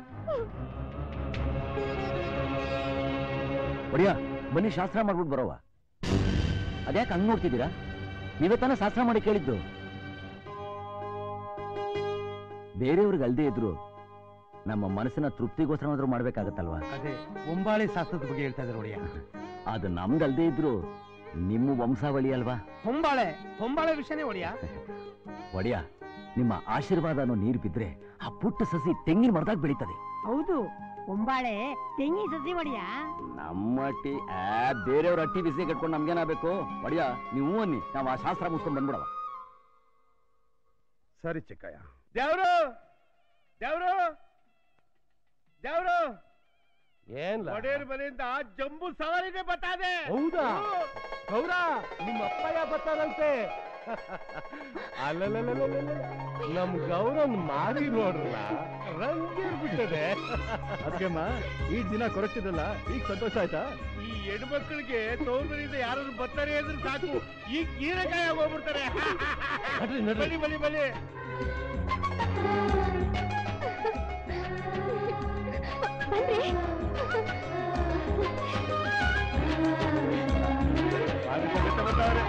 ಒಡಿಯ ಬನ್ನಿ ಶಾಸ್ತ್ರ ಮಾಡ್ಬಿಟ್ಟು ಬರೋವ ಅದ್ಯಾಕೆ ಹಂಗ್ ನೋಡ್ತಿದ್ದೀರಾ ನೀವೇ ತಾನೇ ಶಾಸ್ತ್ರ ಮಾಡಿ ಕೇಳಿದ್ದು ಬೇರೆಯವ್ರಿಗೆ ಅಲ್ದೇ ಇದ್ರು ನಮ್ಮ ಮನಸ್ಸಿನ ತೃಪ್ತಿಗೋಸ್ಕರನಾದ್ರೂ ಮಾಡ್ಬೇಕಾಗತ್ತಲ್ವಾ ಅದೇ ಒಂಬಾಳೆ ಶಾಸ್ತ್ರದ ಬಗ್ಗೆ ಹೇಳ್ತಾ ಇದ್ದಾರೆ ಒಡೆಯ ಅದು ನಮ್ದಲ್ದೇ ಇದ್ರು ನಿಮ್ಮ ವಂಶಾವಳಿ ಅಲ್ವಾ ಹೊಂಬಾಳೆ ಹೊಂಬಾಳೆ ವಿಷಯನೇ ಒಡೆಯ ಒಡೆಯ ನಿಮ್ಮ ಆಶೀರ್ವಾದ ಅನ್ನೋ ನೀರು ಬಿದ್ರೆ ಆ ಪುಟ್ಟ ಸಸಿ ತೆಂಗಿನ ಮರದಾಗ ಬೆಳೀತದೆ ಹೌದು ಒಂಬಾಳೆ ತೆಂಗಿ ಸಸಿ ಒಡಿಯ ನಮ್ಮ ಟಿ ಆ, ಬೇರೆಯವ್ರ ಅಟ್ಟಿ ಬಿಸಿ ಕಟ್ಕೊಂಡು ನಮ್ಗೇನಾಗಬೇಕು ಒಡೆಯ ನೀವು ಅನ್ನಿ ನಾವು ಆ ಶಾಸ್ತ್ರ ಮುಗಿಸ್ಕೊಂಡು ಬಂದ್ಬಿಡವ ಸರಿ ಚಿಕ್ಕಯ್ಯ ದೇವ್ರು ದೇವ್ರು ದೇವ್ರು ಏನ್ ಒಡೆಯರ್ ಮನೆಯಿಂದ ಜಂಬೂ ಸವಾರಿನೇ ಬತ್ತಾದೆ ಹೌದಾ ಗೌರ ನಿಮ್ಮ ಅಪ್ಪಯ್ಯ ಬರ್ತಾರಂತೆ ಅಲ್ಲಲ್ಲಲ್ಲಲ್ಲ ನಮ್ ಗೌರನ್ ಮಾರಿ ನೋಡ್ರಲ್ಲ ರಂಗೇರ್ಬಿಟ್ಟದೆ ಅದಕ್ಕೆಮ್ಮ ಈ ದಿನ ಕೊರಗ್ತಿದ್ರಲ್ಲ ಈಗ ಸಂತೋಷ ಆಯ್ತಾ ಈ ಹೆಣ್ಮಕ್ಳಿಗೆ ತೋರ್ ಮನೆಯಿಂದ ಯಾರಾದ್ರು ಬರ್ತಾರೆ ಅಂದ್ರೆ ಸಾಕು ಈಗ ಹೀರೆಕಾಯಿ ಹೋಗ್ಬಿಡ್ತಾರೆ ನಡ್ರಿ, ನಡ್ರಿ. ಬಲಿ ಬಲಿ ಬಲಿ ಬನ್ರಿ ಬಾಗಿಲು ಬಿಟ್ಟು ಬರ್ತಾವ್ರೆ.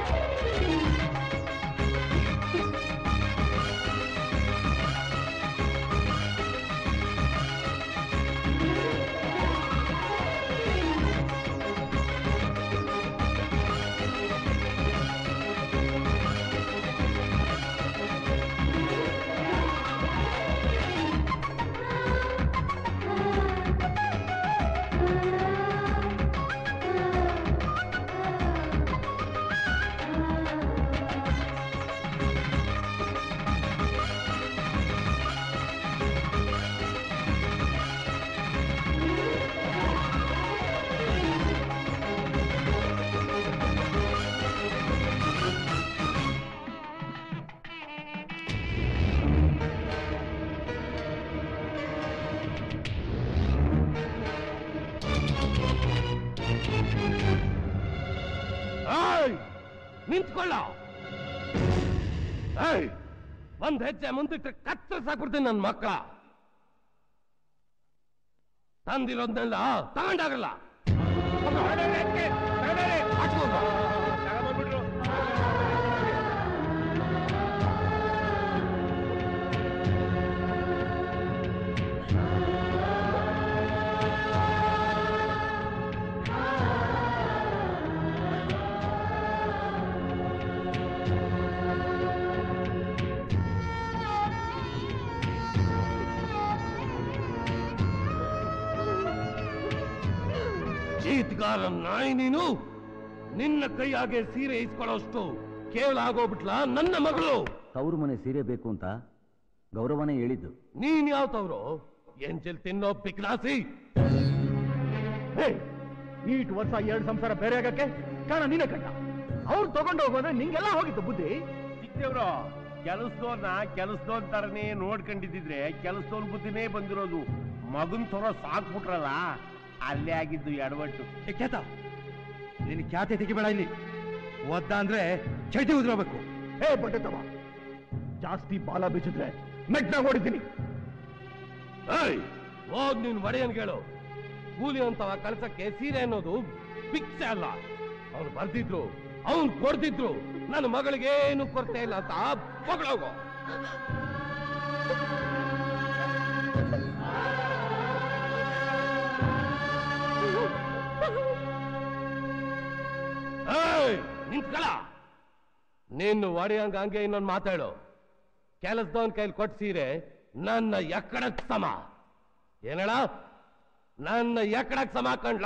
ಏಯ್! ನಿಂತ್ಕೊಳ್ಳ ಏಯ್! ಒಂದ್ ಹೆಜ್ಜೆ ಮುಂದಿಟ್ರೆ ಕತ್ತರಿಸಾಕ್ಬಿಡ್ತೀನಿ ನನ್ನ ಮಕ್ಕಳ ತಂದಿರೋದ್ನೆಲ್ಲ ತಗೊಂಡಾಗಲ್ಲ ತಗೊಂಡ್ಬಂದ್ಬಿಟ್ರು. ಚೀತ್ಗಾರ ನಾಯಿ ನೀನು ನಿನ್ನ ಕೈಯಾಗೆ ಸೀರೆ ಇಸ್ಕೊಳ್ಳೋಷ್ಟು ಕೇವಲ ಆಗೋಗ್ಬಿಟ್ಲ ನನ್ನ ಮಗಳು ತವರು ಮನೆ ಸೀರೆ ಬೇಕು ಅಂತ ಗೌರವನೇ ಹೇಳಿದ್ದು ನೀನ್ ಯಾವ ತವ್ರು ಎಂಜಲ್ ತಿನ್ನೋ ಪಿಕ್ಲಾಸಿ ಈಟ್ ವರ್ಷ ಎರಡು ಸಂಸಾರ ಬೇರೆ ಆಗಕ್ಕೆ ಕಾರಣ ನೀನೇ ಕಂಡ ಅವ್ರು ತಗೊಂಡು ಹೋಗೋದ್ರೆ ನಿಂಗೆಲ್ಲ ಹೋಗಿತ್ತು ಬುದ್ಧಿ ಚಿಕ್ಕದೇವ್ರು ಕೆಲಸದವ್ರನ್ನ ಕೆಲಸದವ್ರ ತರನೇ ನೋಡ್ಕೊಂಡಿದ್ರೆ ಕೆಲಸದವ್ರ ಬುದ್ಧಿನೇ ಬಂದಿರೋದು ಮಗನ್ ತರ ಸಾಕ್ಬಿಟ್ರಲ್ಲ ಅಲ್ಲೇ ಆಗಿದ್ದು ಎಡವಟ್ಟು ಏ ಕೇತ ನಿನ್ ಖ್ಯಾತೆ ತೆಗಿಬೇಡ ಇಲ್ಲಿ ಒದ್ದ ಅಂದ್ರೆ ಚೈತಿ ಉದ್ರೋಬೇಕು ಹೇ ಬಡ್ಡೆತವ ಜಾಸ್ತಿ ಬಾಲ ಬಿಚ್ಚಿದ್ರೆ ಮೆಟ್ನಾಗ ಹೊಡಿತೀನಿ ಏಯ್ ಹೋಗ್ ನೀನ್ ಒಡೆಯನ್ ಕೇಳು ಕೂಲಿ ಅಂತವ ಕಳ್ಸಕ್ಕೆ ಸೀರೆ ಅನ್ನೋದು ಭಿಕ್ಷೆ ಅಲ್ಲ ಅವ್ನು ಬರ್ದಿದ್ರು ಅವ್ನು ಕೊಡ್ತಿದ್ರು ನನ್ನ ಮಗಳಿಗೆ ಏನು ಕೊರತೆ ಇಲ್ಲ ಅಂತ ಮಗಳೋಗೋ ಏಯ್ ನಿಂತ್ಕಳ ನೀನು ಒಡೆಯಂಗ ಹಂಗೆ ಇನ್ನೊಂದು ಮಾತಾಡು ಕೆಲಸದವನ್ ಕೈಲಿ ಕೊಟ್ಟು ಸೀರೆ ನನ್ನ ಎಕ್ಕಡಕ್ ಸಮ ಏನಳ ನನ್ನ ಎಕ್ಕಡಕ್ ಸಮ ಕಂಡ್ಲ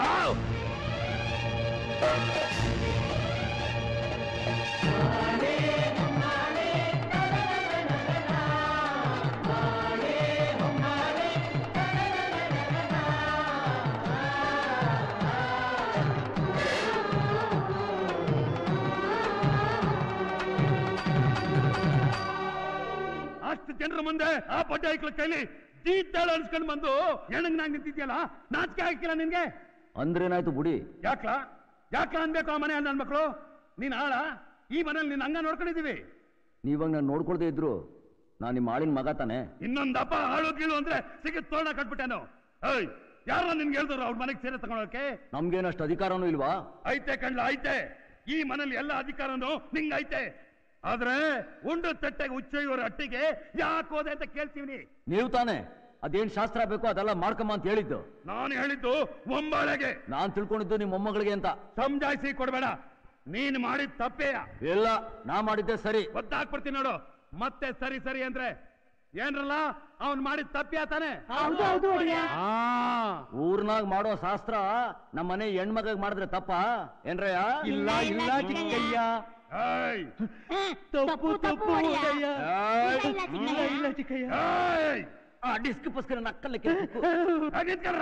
ಅಷ್ಟು ಜನರ ಮುಂದೆ ಆ ಬಡ್ಡೆ ಐಕ್ಳ ಕೈಲಿ ತೀರ್ತಾಳ ಅನ್ಸ್ಕೊಂಡ್ ಬಂದು ಹೆಣಗ್ ನಾಗ್ ನಿಂತಿದ್ಯಲ್ಲ ನಾಚಿಕೆ ಹಾಕಿಲ್ಲ ನಿನ್ಗೆ ಅಂದ್ರೇನಾಯ್ತು ಬುಡಿ ಯಾಕ್ಲ ಯಾಕ್ಲ ಅನ್ಬೇಕು ಆ ಮನೆ ನನ್ನ ಮಕ್ಕಳು ನೀನ್ ಆಳ ಈ ಮನೇಲಿ ನಿನ್ನ ಹಂಗ ನೋಡ್ಕೊಂಡಿದೀವಿ ನೀವಾಗ ನಾನು ನೋಡ್ಕೊಳ್ದೇ ಇದ್ರು ನಾನು ನಿಮ್ಮ ಆಳಿನ ಮಗ ತಾನೆ ಇನ್ನೊಂದಪ್ಪ ಹಾಳು ಗೀಳು ಅಂದ್ರೆ ಸಿಗತ್ ತೋರಣ ಕಟ್ಬಿಟ್ಟೇನು ಏಯ್ ಯಾರ ನಿನ್ಗೆ ಹೇಳ್ದ್ರು ಅವ್ರ ಮನೆಗೆ ಸೇರೆ ತಗೊಳಕ್ಕೆ ನಮ್ಗೇನಷ್ಟು ಅಧಿಕಾರನೂ ಇಲ್ವಾ ಐತೆ ಕಣ್ಲ ಐತೆ ಈ ಮನೇಲಿ ಎಲ್ಲ ಅಧಿಕಾರನು ನಿಂಗ್ ಐತೆ ಆದ್ರೆ ಉಂಡು ತಟ್ಟೆಗೆ ಉಚ್ಚಯ್ಯೋರ ಅಟ್ಟಿಗೆ ಯಾಕೆ ಹೋದೆ ಅಂತ ಕೇಳ್ತೀವಿ ನೀವು ತಾನೆ ಅದೇನ್ ಶಾಸ್ತ್ರ ಬೇಕೋ ಅದೆಲ್ಲ ಮಾಡ್ಕಮ್ಮ ಅಂತ ಹೇಳಿದ್ದು ನಾನು ಹೇಳಿದ್ದು ಒಂಬಾಳೆಗೆ ನಾನ್ ತಿಳ್ಕೊಂಡಿದ್ದು ನಿಮ್ಮ ಮೊಮ್ಮಗಳಿಗೆ ಅಂತ ಸಮಜಾಯಿಸಿ ಕೊಡ್ಬೇಡ ನೀನ್ ಮಾಡಿದ ತಪ್ಪೇಯ ಇಲ್ಲ ನಾ ಮಾಡಿದ್ದೆ ಸರಿ ಒದ್ದಾಕ್ಬಿಡ್ತೀನಿ ನೋಡು ಮತ್ತೆ ಸರಿ ಸರಿ ಅಂದ್ರೆ ಏನ್ರಲ್ಲ ಅವ್ನ್ ಮಾಡಿದ ತಪ್ಪ್ಯಾ ತಾನೆ ಹೌದು ಹೌದು ಒಡೆಯ ಆ ಊರ್ನಾಗ ಮಾಡೋ ಶಾಸ್ತ್ರ ನಮ್ಮ ಮನೆ ಹೆಣ್ಮಗ ಮಾಡಿದ್ರೆ ತಪ್ಪ ಏನ್ರಯ್ಯ ಇಲ್ಲ, ಇಲ್ಲ, ಚಿಕ್ಕಯ್ಯ. ಏಯ್ ತಪ್ಪು ತಪ್ಪು ಒಡೆಯ. ಏಯ್! ಇಲ್ಲ, ಚಿಕ್ಕಯ್ಯ. ಇಲ್ಲ, ಚಿಕ್ಕಯ್ಯ. ಏಯ್! ಆ ಡಿಸ್ಕ್ ಪಸ್ಕರ ನಕ್ಕಲ್ಲ ಹಾಗ್ ನಿಂತ್ಕೊಳ್ರ.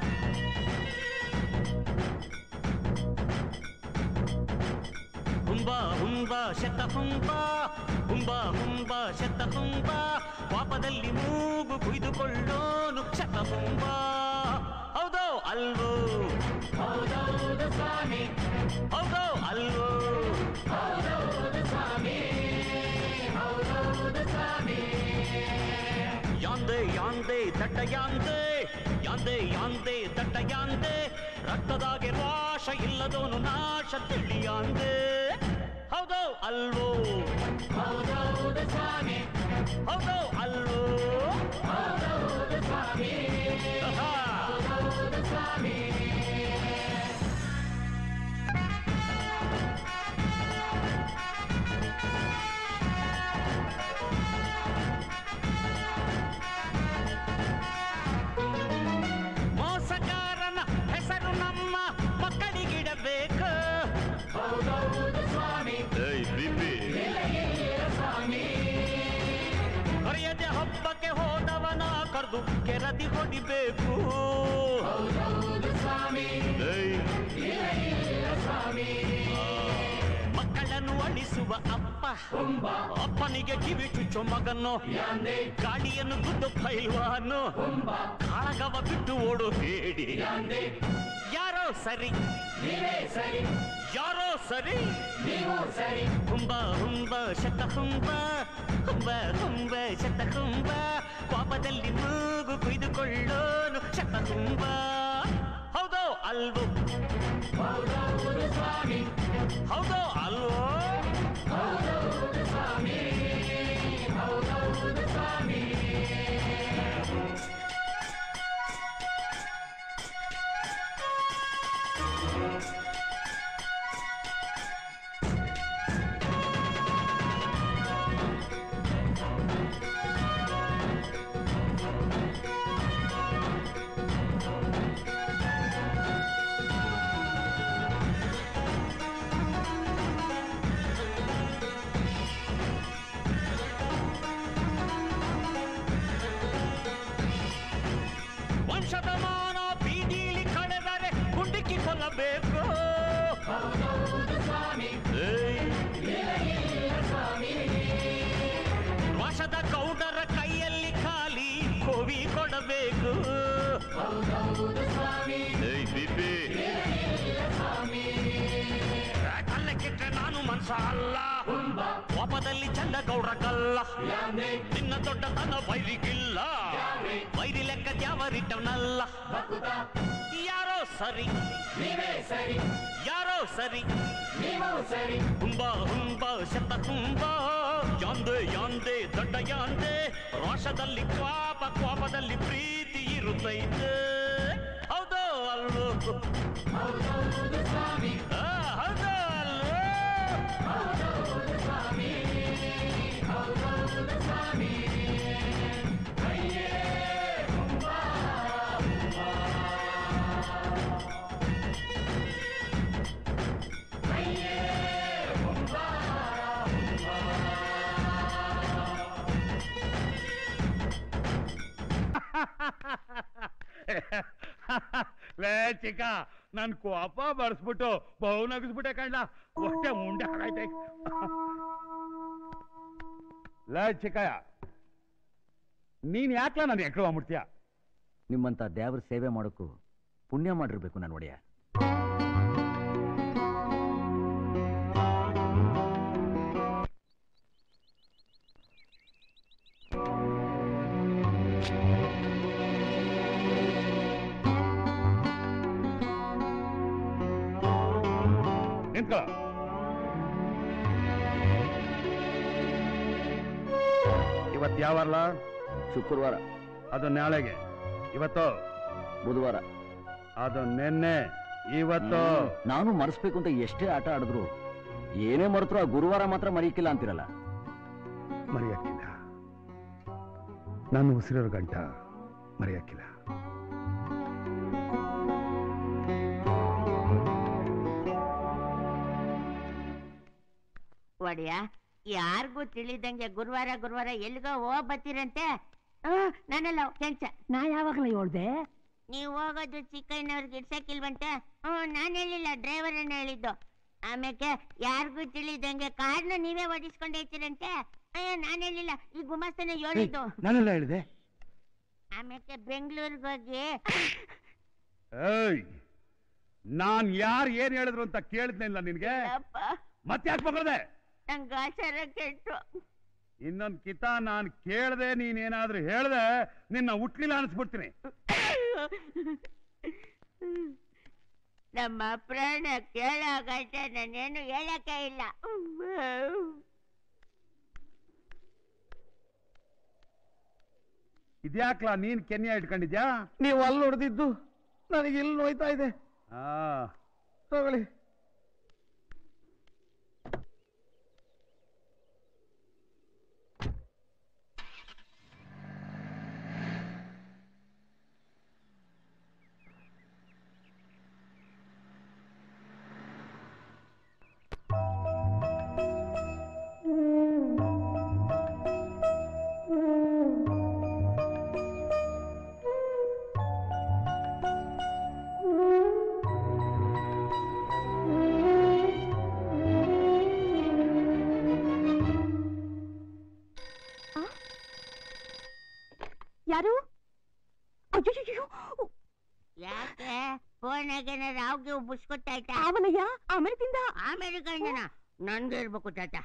ಹುಂಬ ಹುಂಬ ಶತ ಹುಂಬ ಹುಂಬ ಹುಂಬ ಶತ ಹುಂಬ ಪಾಪದಲ್ಲಿ ಮೂಗು ಕುಯ್ದುಕೊಳ್ಳೋನು ಶತ ಹುಂಬ ಹೌದೋ ಅಲ್ವೋ ಹೌದೌದು ಸ್ವಾಮಿ ಹೌದೋ ಅಲ್ವೋ ಹೌದೌದು ಸ್ವಾಮಿ ಹೌದೌದು ಸ್ವಾಮಿ ಯಾಂದೆ ಯಾಂದೆ ದಟ್ಟ ಯಾಂದೆ ಯಾಂದೆ ಯಾಂದೆ ದಟ್ಟ ಯಾಂದೆ ರಕ್ತದಾಗೆ ವಾಶ ಇಲ್ಲದೋನು ನಾಶ ತಿಳಿಯಾಂದೆ ಹೌದೋ ಅಲ್ವೋ ಹೌದೌದು ಸ್ವಾಮಿ ಹೌದೋ ಅಲ್ವೋ ಹೌದೌದು ಸ್ವಾಮಿ ಹೌದೌದು ಸ್ವಾಮಿ ಮೋಸಗಾರನ ಹೆಸರು ನಮ್ಮ ಮಕ್ಕಳಿಗಿಡಬೇಕು ಹೊರೆಯದೆ ಹಬ್ಬಕ್ಕೆ ಹೋದವನ ಕರೆದು ಕೆರದಿ ಹೊಡಿಬೇಕು ಮಕ್ಕಳನ್ನು ಅಳಿಸುವ ಅಪ್ಪ ಅಪ್ಪನಿಗೆ ಕಿವಿ ಚುಚ್ಚೋ ಮಗನು ಗಾಡಿಯನ್ನು ಗುದ್ದು ಪೈಲ್ವಾನು ಕಾಳಗವ ಬಿಟ್ಟು ಓಡು ಹೇಳಿ ಯಾರೋ ಸರಿ ಯಾರೋ ಸರಿ ಹುಂಬ ಹುಂಬ ಶತ ಹುಂಬ ಹುಂಬ ಹುಂಬ ಶತ ಹುಂಬ ಪಾಪದಲ್ಲಿ ಮೂಗು ಕುಯ್ದುಕೊಳ್ಳೋನು ಶತ ಹುಂಬ ಹೌದೋ ಅಲ್ವೋ ಹೌದೋ ಅಲ್ವೋ ವಂಶದ ಮಾನ ಬೀದಿಲಿ ಕಳೆದರೆ ಗುಂಡಿಕ್ಕಿ ಕೊಲ್ಲಬೇಕು ಏಯ್. ವಶದ ಕೌಡರ ಕೈಯಲ್ಲಿ ಖಾಲಿ ಕೋವಿ ಕೊಡಬೇಕು ಏಯ್ ಬಿಬ್ಬಿ. ಕಲ್ಲಕ್ಕಿಟ್ರೆ ನಾನು ಮನ್ಸ ಅಲ್ಲ ಕೋಪದಲ್ಲಿ ಚಂದ ಗೌಡ್ರ ಕಲ್ಲ ನಿನ್ನ ದೊಡ್ಡತನ ವೈರಿಗಿಲ್ಲ ವೈರಿ ಲೆಕ್ಕ ದ್ಯಾವರಿಟ್ಟವನಲ್ಲ ಯಾರೋ ಸರಿ ಯಾರೋ ಸರಿ ಹುಂಬ ಹುಂಬ ಶತ ಹುಂಬ ಯಾಂದೆ ಯಾಂದೆ ದೊಡ್ಡ ಯಾಂದೆ ರೋಷದಲ್ಲಿ ಕ್ವಾಪ ಕ್ವಾಪದಲ್ಲಿ ಪ್ರೀತಿ ಇರುತ್ತೈತೆ ಹೌದೋ ಅಲ್ವೋ ಆ, ಹೌದೋ ಅಲ್ವೋ ಲೇ ಚಿಕ್ಕ ನನ್ ಕೋಪ ಬರ್ಸ್ಬಿಟ್ಟು ಬಹು ನಗಿಸ್ಬಿಟ್ಟೆ ಕಣ್ಲ ಹೊಟ್ಟೆ ಮುಂಡೆ ಹಾಗಾಯ್ತೆ ಲೇ ಚಿಕ್ಕಯ್ಯ ನೀನ್ ಯಾಕ್ಲ ನಾನು ಎಕ್ಳು ಮಾಡ್ತೀಯ ನಿಮ್ಮಂತ ದೇವ್ರ ಸೇವೆ ಮಾಡೋಕ್ಕೂ ಪುಣ್ಯ ಮಾಡಿರ್ಬೇಕು ನಾನು ಒಡೆಯ ನಿಂತ್ಕೋ ಇವತ್ತು ಯಾವಾರಲ್ಲ ಶುಕ್ರವಾರ ಅದು ನಾಳೆಗೆ ಇವತ್ತು ಬುಧವಾರ ಅದು ನಿನ್ನೆ ಇವತ್ತು ಹ್ಮ್. ನಾನು ಮರೆಸ್ಬೇಕು ಅಂತ ಎಷ್ಟೇ ಆಟ ಆಡಿದ್ರು ಏನೇ ಮರೆತ್ರು ಆ ಗುರುವಾರ ಮಾತ್ರ ಮರೆಯಕ್ಕಿಲ್ಲ ಅಂತಿರಲ್ಲ ಮರೆಯಕ್ಕಿಲ್ಲ ನಾನು ಉಸಿರೋ ಗಂಟ ಮರೆಯಕ್ಕಿಲ್ಲ ಒಡೆಯ ಯಾರಿಗೂ ತಿಳಿದಂಗೆ ಗುರುವಾರ ಗುರುವಾರ ಎಲ್ಲಿಗೋ ಹೋಗ್ ಬತ್ತೀರಂತೆ ಆ, ನಾನಲ್ಲ ಕೆಂಚ ನಾ ಯಾವಾಗಲೇ ಹೇಳ್ದೆ ನೀವು ಹೋಗೋದು ಚಿಕ್ಕಯ್ಯನವ್ರಿಗೆ ಇಡ್ಸಕ್ಕಿಲ್ವಂತೆ ಹ್ಞೂ ನಾನು ಹೇಳಿಲ್ಲ ಡ್ರೈವರ್ ಅನ್ನ ಹೇಳಿದ್ದು ಆಮೇಲೆ ಯಾರಿಗೂ ತಿಳಿದಂಗೆ ಕಾರ್ನ ನೀವೇ ಓಡಿಸ್ಕೊಂಡು ಹೋಗ್ತೀರಂತೆ ಅಯ್ಯೋ ನಾನು ಹೇಳಿಲ್ಲ ಈ ಗುಮಾಸ್ತನ ಹೇಳಿದ್ದು ನಾನೆಲ್ಲ ಹೇಳಿದೆ ಆಮೇಲೆ ಬೆಂಗಳೂರಿಗೆ ಹೋಗಿ ಏಯ್ ನಾನ್ ಯಾರು ಏನ್ ಹೇಳಿದ್ರು ಅಂತ ಕೇಳಿದ್ನಿಲ್ಲ ನಿನ್ಗೆ ಅಪ್ಪ ಮತ್ತೆ ಯಾಕೆ ಮಗಳದೆ ನಂಗೆ ಆಚಾರ ಕೆಟ್ಟು ಇನ್ನೊಂದ್ ಕಿತ ನಾನ್ ಕೇಳ್ದೆ ನೀನೇನಾದ್ರೂ ಹೇಳ್ದೆ ನಿನ್ನ ಹುಟ್ಲಿಲ್ಲ ಅನ್ಸ್ಬಿಡ್ತೀನಿ ನಮ್ಮ ಪ್ರಾಣ ಕೇಳೋ ಗಂಟೆ ನಾನೇನು ಹೇಳಕ್ಕೆ ಇಲ್ಲ ಇದ್ಯಾಕ್ಲಾ ನೀನ್ ಕೆನ್ಯ ಇಟ್ಕೊಂಡಿದ್ಯಾ ನೀವು ಅಲ್ಲಿ ಹೊಡೆದಿದ್ದು ನನಗೆ ಇಲ್ಲಿ ನೋಯ್ತಾ ಇದೆ ಆ ತಗೊಳ್ಳಿ ಯಾರು ಅಯ್ಯಯ್ಯೋ ಯಾಕೆ ಫೋನಾಗೆ ರಾವ್ಗೆ ಬುಸ್ಕೊಟ್ಟಾಯ್ತಾ ಅವನಯ್ಯ ಅಮೆರಿಕದಿಂದ ಅಮೆರಿಕಂದನ ನನ್ಗೆ ಇರ್ಬೇಕು ತಾತ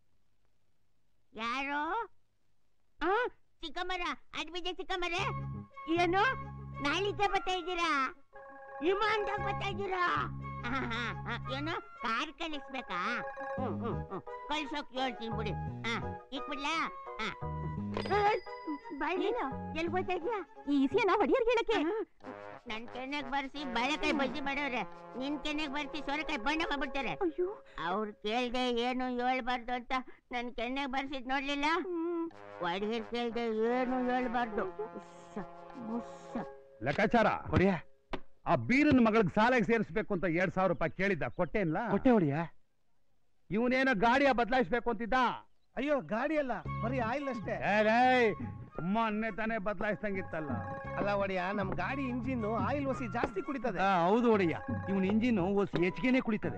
ಯಾರು ಆ ಚಿಕ್ಕಮ್ಮರ ಅಡ್ಬಿದ್ದೆ ಚಿಕ್ಕಮ್ಮರೇ ಏನು ನಾಳಿಗೆ ಬರ್ತಾ ಇದ್ದೀರಾ ವಿಮಾನದಾಗ ಬರ್ತಾ ಇದ್ದೀರಾ ಆ, ಆ, ಆ, ಏನು ಕಾರ್ ಕಳಿಸ್ಬೇಕಾ ಹ್ಮ್ ಹ್ಮ್ ಹ್ಮ್ ಕಳ್ಸೋಕ್ ಹೇಳ್ತೀನಿ ಬಿಡಿ ಹಾ ಇಕ್ಬಿಡ್ಲಾ ಹಾ ಏನು? ಎಲ್ಲಿ ಬರ್ತಾ ಇದೀಯಾ ಈ ಇಸಿಯನ್ನ ಹೊಡಿಯರ್ ಹೇಳಕ್ಕೆ ನನ್ ಕೆನ್ನೆಗ್ ಬರ್ಸಿ ಬಾಳೆಕಾಯಿ ಬಜ್ಜಿ ಮಾಡವ್ರೆ ನಿನ್ ಕೆನ್ನೆಗ್ ಬರ್ಸಿ ಸೋರೆಕಾಯಿ ಬಣ್ಣ ಮಾಡ್ಬಿಡ್ತಾರೆ ಅಯ್ಯೋ ಅವ್ರು ಕೇಳ್ದೆ ಏನು ಹೇಳ್ಬಾರ್ದು ಅಂತ ನನ್ ಕೆನ್ನೆಗ್ ಬರ್ಸಿದ್ ನೋಡ್ಲಿಲ್ಲ ಒಡಗರ್ ಕೇಳ್ದೆ ಏನು ಹೇಳ್ಬಾರ್ದು ಉಸ್ಸ, ಉಸ್ಸ. ಲೆಕ್ಕಾಚಾರ ಹೊಡಿಯ ಆ ಬೀರನ್ ಮಗಳಿಗೆ ಸಾಲಾಗಿ ಸೇರಿಸ್ಬೇಕು ಅಂತ ಎರಡ್ ಸಾವಿರ ರೂಪಾಯಿ ಕೇಳಿದ್ದ ಕೊಟ್ಟೇನ್ಲ ಹೊಟ್ಟೆ ಹೊಡಿಯ ಇವನೇನೋ ಗಾಡಿಯ ಬದಲಾಯಿಸ್ಬೇಕು ಅಂತಿದ್ದ ಅಯ್ಯೋ ಗಾಡಿ ಅಲ್ಲ ಬರೀ ಆಯಿಲ್ ಅಷ್ಟೇ ಏ ಲೇ, ಮೊನ್ನೆ ತಾನೇ ಬದಲಾಯಿಸ್ದಂಗಿತ್ತಲ್ಲ ಅಲ್ಲ ಒಡೆಯ ನಮ್ ಗಾಡಿ ಇಂಜಿನ್ ಆಯಿಲ್ ಒಸಿ ಜಾಸ್ತಿ ಕುಡಿತದೆ ಹೌದು ಒಡೆಯ ಇವನ್ ಇಂಜಿನ್ ಓಸಿ ಹೆಚ್ಚಿಗೆನೆ ಕುಡಿತದೆ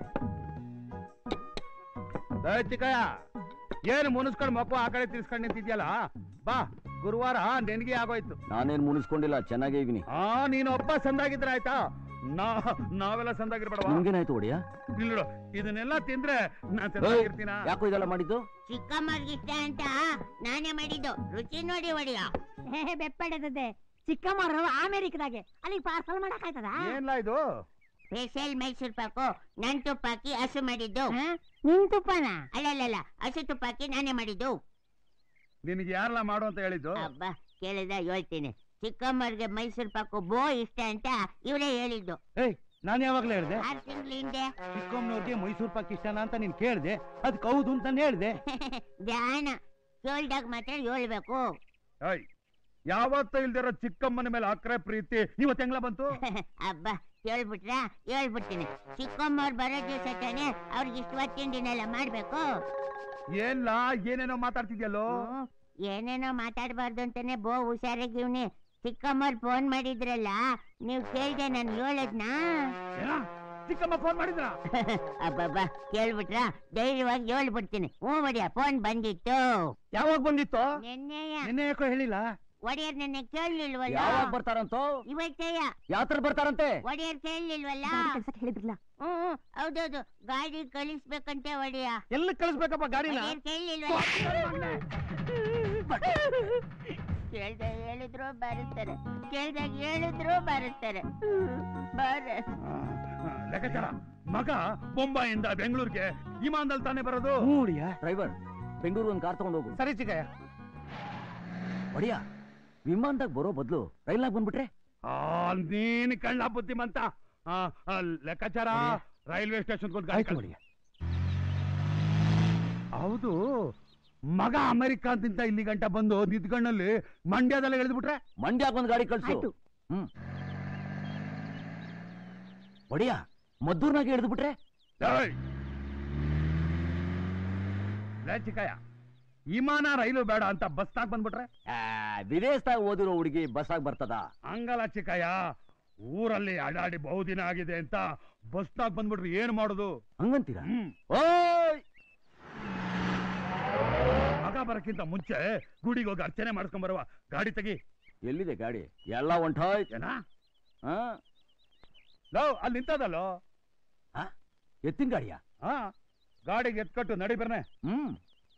ಚಿಕ್ಕಯ್ಯ ಏನು ಮುನಿಸ್ಕೊಂಡು ಮಕ್ಕಳು ಆ ಕಡೆ ತಿರ್ಸ್ಕೊಂಡು ನಿಂತಿದ್ಯಲ್ಲ ಬಾ ಗುರುವಾರ ನೆನ್ಗೆ ಆಗೋಯ್ತು ನಾನೇನ್ ಮುನಿಸ್ಕೊಂಡಿಲ್ಲ ಚೆನ್ನಾಗೇ ಇದೀನಿ ಆ ನೀನು ಒಬ್ಬ ಸಂದಾಗಿದ್ರೆ ಆಯ್ತಾ ನಾ ನಾವೆಲ್ಲ ಸಂದಾಗಿರ್ಬೇಡವಾ ನಿಮ್ಗೇನಾಯ್ತು ಒಡೆಯ ನಿಲ್ಲು ಇದನ್ನೆಲ್ಲ ತಿಂದ್ರೆ ನಾನ್ ಚೆನ್ನಾಗಿರ್ತೀನ ಯಾಕೋ ಇದೆಲ್ಲ ಮಾಡಿದ್ದು ಚಿಕ್ಕಮ್ಮರ್ಗೆ ಇಷ್ಟ ಅಂತ ನಾನೇ ಮಾಡಿದ್ದು ರುಚಿ ನೋಡಿ ಒಡಿಯ ಬೆಪ್ಪಡೆದದೆ ಚಿಕ್ಕಮ್ಮರು ಅಮೆರಿಕದಾಗೆ ಅಲ್ಲಿ ಪಾರ್ಸಲ್ ಮಾಡಕ್ ಆಯ್ತದ ಏನ್ಲಾ ಇದು ಸ್ಪೆಷಲ್ ಮೈಸೂರ್ ಪಾಕು ನನ್ ತುಪ್ಪ ಹಾಕಿ ಹಸು ಮಾಡಿದ್ದು ನಿನ್ ತುಪ್ಪನ ಅಲ್ಲಲ್ಲ ಹಸು ತುಪ್ಪ ಹಾಕಿ ನಾನೇ ಮಾಡಿದ್ದು ನಿನಗೆ ಯಾರಲ್ಲ ಮಾಡು ಅಂತ ಹೇಳಿದ್ದು ಹಬ್ಬ ಕೇಳಿದ ಹೇಳ್ತೀನಿ ಚಿಕ್ಕಮ್ಮರ್ಗೆ ಮೈಸೂರ್ ಪಾಕು ಬೋ ಇಷ್ಟ ಅಂತ ಇವರೇ ಹೇಳಿದ್ದು ಏಯ್ ನಾನು ಯಾವಾಗ್ಲೂ ಹೇಳ್ದೆ ಆರು ತಿಂಗಳ ಹಿಂದೆ ಚಿಕ್ಕಮ್ಮನವ್ರಿಗೆ ಮೈಸೂರು ಪಾಕ್ ಇಷ್ಟನಾ ಅಂತ ನೀನ್ ಕೇಳ್ದೆ ಅದಕ್ಕೆ ಹೌದು ಅಂತ ನಾನು ಹೇಳ್ದೆ ಧ್ಯಾನ ಕೇಳ್ದಾಗ ಮಾತ್ರ ಹೇಳ್ಬೇಕು ಏಯ್ ಯಾವತ್ತೂ ಇಲ್ದಿರೋ ಚಿಕ್ಕಮ್ಮನ ಮೇಲೆ ಅಕ್ರೆ ಪ್ರೀತಿ ಇವತ್ತು ಹೆಂಗ್ಲ ಬಂತು ಹಬ್ಬ ಹೇಳ್ಬಿಟ್ರಾ ಹೇಳ್ಬಿಡ್ತೀನಿ ಚಿಕ್ಕಮ್ಮವ್ರು ಬರೋ ದಿವಸ ತಾನೆ ಅವ್ರಿಗೆ ಇಷ್ಟವಾದ ತಿಂಡಿನೆಲ್ಲ ಮಾಡ್ಬೇಕು ಏನ್ಲಾ ಏನೇನೋ ಮಾತಾಡ್ತಿದ್ಯಲ್ಲೋ ಹ್ಮ್, ಏನೇನೋ ಮಾತಾಡ್ಬಾರ್ದು ಅಂತಾನೆ ಬೋ ಹುಷಾರಾಗಿವ್ನಿ ಚಿಕ್ಕಮ್ಮವ್ರು ಫೋನ್ ಮಾಡಿದ್ರಲ್ಲ ನೀವ್ ಕೇಳ್ದೆ ನಾನು ಹೇಳದ್ನಾ ಏನ ಚಿಕ್ಕಮ್ಮ ಫೋನ್ ಮಾಡಿದ್ರ ಅಬ್ಬಬ್ಬ ಕೇಳ್ಬಿಟ್ರಾ ಧೈರ್ಯವಾಗಿ ಹೇಳ್ಬಿಡ್ತೀನಿ ಹ್ಞೂ ಬಡಿಯ ಫೋನ್ ಬಂದಿತ್ತು ಯಾವಾಗ ಬಂದಿತ್ತು ನಿನ್ನೆಯ ನಿನ್ನೆ ಯಾಕೋ ಹೇಳಿಲ್ಲ ಒಡೆಯರ್ ನನ್ನ ಕೇಳಲಿಲ್ವಲ್ಲ ಯಾವಾಗ ಬರ್ತಾರಂತೋ ಇವತ್ತೇಯ ಯಾತ್ರ ಬರ್ತಾರಂತೆ ಒಡೆಯರ್ ಕೇಳಲಿಲ್ವಲ್ಲ ಕೆಲ್ಸಕ್ಕೆ ಹೇಳಿದ್ರಲ್ಲ ಹ್ಮ್ ಹ್ಮ್, ಹೌದೌದು ಗಾಡಿ ಕಳಿಸ್ಬೇಕಂತೆ ಒಡೆಯ ಎಲ್ಲಿ ಕಳಿಸ್ಬೇಕಪ್ಪ ಗಾಡಿನ ಒಡೆಯರ್ ಕೇಳಲಿಲ್ವಲ್ಲ ಕೇಳ್ದಾಗ ಹೇಳಿದ್ರು ಬರುತ್ತಾರೆ ಕೇಳ್ದಾಗ ಹೇಳಿದ್ರು ಬರುತ್ತಾರೆ ಬರ ಲೆಕ್ಕಾಚಾರ ಮಗ ಬೊಂಬಾಯಿಂದ ಬೆಂಗಳೂರಿಗೆ ವಿಮಾನದಲ್ಲಿ ತಾನೇ ಬರೋದು ನೋಡಿಯ ಡ್ರೈವರ್ ಬೆಂಗಳೂರು ಒಂದು ಕಾರ್ ತಗೊಂಡು ಹೋಗು ಸರಿ ಚಿಕ್ಕಯ್ಯ ಒಡಿಯ ವಿಮಾನದಾಗ ಬರೋ ಬದಲು ರೈಲ್ನಾಗ ಬಂದ್ಬಿಟ್ರೆ ಆ, ನೀನ್ ಕಳ್ಳ ಬುದ್ಧಿಮಂತ ಆ, ಆ, ಲೆಕ್ಕಾಚಾರ ರೈಲ್ವೆ ಸ್ಟೇಷನ್ ಆಯ್ತು ಒಡೆಯ ಹೌದು ಮಗ ಅಮೆರಿಕಾದಿಂದ ಇಲ್ಲಿ ಗಂಟ ಬಂದು ನಿಂತ್ಕೊಂಡಲ್ಲಿ ಮಂಡ್ಯದಲ್ಲಿ ಇಳಿದ್ಬಿಟ್ರೆ ಮಂಡ್ಯಾಗ ಒಂದು ಗಾಡಿ ಕಳ್ಸು ಆಯ್ತು. ಹ್ಮ್ ಒಡಿಯ ಮದ್ದೂರ್ನಾಗ ಹಿಡಿದ್ಬಿಟ್ರೆ ಏಯ್! ಲೇ ಚಿಕ್ಕಯ್ಯ ವಿಮಾನ ರೈಲು ಬೇಡ ಅಂತ ಬಸ್ನಾಗ ಬಂದ್ಬಿಟ್ರೆ ವಿದೇಶದಾಗ ಓದಿರೋ ಹುಡುಗಿ ಬಸ್ಸಾಗ ಬರ್ತದ ಹಂಗಲ್ಲ ಚಿಕ್ಕಯ್ಯ ಊರಲ್ಲಿ ಅಡಾಡಿ ಬಹುದಿನ ಆಗಿದೆ ಅಂತ ಬಸ್ನಾಗ ಬಂದ್ಬಿಟ್ರೆ ಏನ್ ಮಾಡೋದು ಹಂಗಂತೀರ ಹ್ಮ್ ಓಯ್ ಮಗ ಬರಕ್ಕಿಂತ ಮುಂಚೆ ಗುಡಿಗೆ ಹೋಗಿ ಅರ್ಚನೆ ಮಾಡಿಸ್ಕೊಂಡ್ ಬರುವ ಗಾಡಿ ತೆಗಿ ಎಲ್ಲಿದೆ ಗಾಡಿ ಎಲ್ಲ ಹೊಂಟೋಯ್ತು ಏನ ಹಾ ಲೋ ಅಲ್ಲಿ ನಿಂತದಲ್ಲೋ ಎತ್ತಿನ ಗಾಡಿಯಾ ಹಾ ಗಾಡಿಗೆ ಎತ್ಕಟ್ಟು ನಡಿ ಬರ್ನೆ ಹ್ಮ್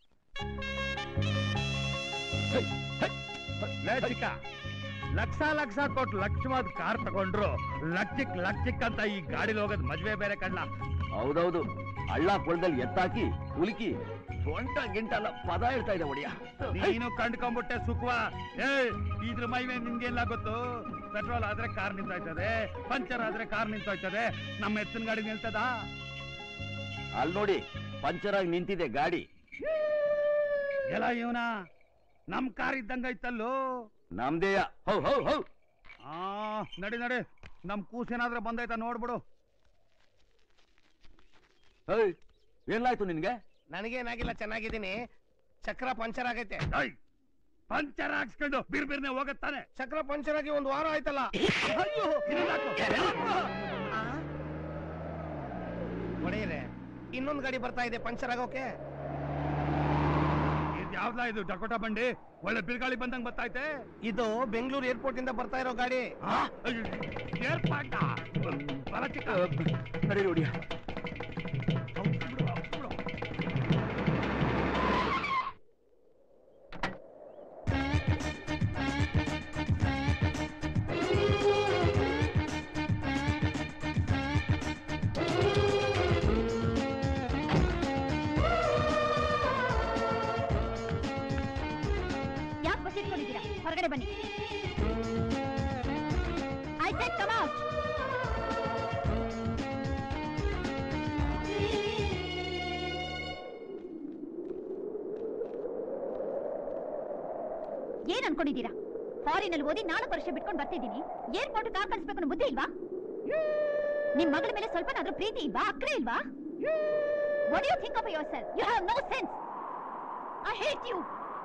ಲೇ ಚಿಕ್ಕ ಲಕ್ಷ ಲಕ್ಷ ಕೊಟ್ಟು ಲಕ್ಷವಾದ ಕಾರ್ ತಗೊಂಡ್ರು ಲಕ್ಷಕ್ ಲಕ್ಷಕ್ ಅಂತ ಈ ಗಾಡಿಲಿ ಹೋಗೋದ್ ಮದ್ವೆ ಬೇರೆ ಕಣ್ಣ ಹೌದೌದು ಹಳ್ಳ ಕೊಳ್ಳದಲ್ಲಿ ಎತ್ತಾಕಿ ಉಲ್ಕಿ ಸೊಂಟ ಗಿಂಟಲ್ಲ ಪದ ಹೇಳ್ತಾ ಇದೆ ಒಡಿಯ ನೀನು ಕಂಡ್ಕೊಂಡ್ಬಿಟ್ಟೆ ಸುಖವ ಏ ಇದ್ರ ಮೈವೆ ನಿನ್ಗೆಲ್ಲ ಗೊತ್ತು ಪೆಟ್ರೋಲ್ ಆದ್ರೆ ಕಾರ್ ನಿಂತೋಯ್ತದೆ ಪಂಚರ್ ಆದ್ರೆ ಕಾರ್ ನಿಂತೋಯ್ತದೆ ನಮ್ಮ ಎತ್ತಿನ ಗಾಡಿ ನಿಲ್ತದ ಅಲ್ಲಿ ನೋಡಿ ಪಂಚರ್ ಆಗಿ ನಿಂತಿದೆ ಗಾಡಿ ಎಲ್ಲ ಇವನ ನಮ್ ಕಾರ್ ಇದ್ದಂಗ ಐತಲ್ಲೋ ನಮ್ದೇಯ ಹೌ ಹೌ ಹೌ ಆ ನಡಿ ನಡಿ ನಮ್ ಕೂಸೇನಾದ್ರೂ ಬಂದೈತ ನೋಡ್ಬಿಡು ಏಯ್ ಏನಾಯ್ತು ನಿನ್ಗೆ ನನಗೇನಾಗಿಲ್ಲ ಚೆನ್ನಾಗಿದ್ದೀನಿ ಚಕ್ರ ಪಂಚರ್ ಆಗೈತೆ ಏಯ್, ಪಂಚರ್ ಹಾಕ್ಸ್ಕೊಂಡು ಬಿರ್ ಬಿರ್ನೆ ಹೋಗತ್ತಾನೆ ಚಕ್ರ ಪಂಚರ್ ಆಗಿ ಒಂದು ವಾರ ಆಯ್ತಲ್ಲ ಒಡೆಯರೆ ಇನ್ನೊಂದು ಗಾಡಿ ಬರ್ತಾ ಇದೆ ಪಂಚರ್ ಆಗೋಕೆ ಇದ್ ಯಾವ್ದಾ ಇದು ಡಕೋಟಾ ಬಂಡಿ ಒಳ್ಳೆ ಬಿರುಗಾಳಿ ಬಂದಂಗ್ ಬರ್ತೈತೆ ಇದು ಬೆಂಗಳೂರು ಏರ್ಪೋರ್ಟ್ ಇಂದ ಬರ್ತಾ ಇರೋ ಗಾಡಿ ಏರ್ಪಾಟ ಬರ ಚಿಕ್ಕ ನಡಿ ಒಡಿಯ ಯಾಕೆ ಬಸ್ ಇಟ್ಕೊಂಡಿದ್ದೀರಾ ಹೊರಗಡೆ ಬನ್ನಿ ಐ ಸೆಡ್ ಕಮ್ ಔಟ್ ಏನ್ ಅನ್ಕೊಂಡಿದ್ದೀರಾ ಫಾರಿನ್ ಅಲ್ಲಿ ಓದಿ ನಾಲ್ಕು ವರ್ಷ ಬಿಟ್ಕೊಂಡು ಬರ್ತಿದ್ದೀನಿ ಏರ್ಪೋರ್ಟ್ ಕಾರ್ ಕಳಿಸ್ಬೇಕು ಅನ್ನೋ ಬುದ್ಧಿ ಇಲ್ವಾ ನಿಮ್ ಮಗಳ ಮೇಲೆ ಸ್ವಲ್ಪನಾದ್ರೂ ಪ್ರೀತಿ ಇಲ್ವಾ ಅಕ್ರೆ ಇಲ್ವಾ what you think of yourself you have no sense I hate you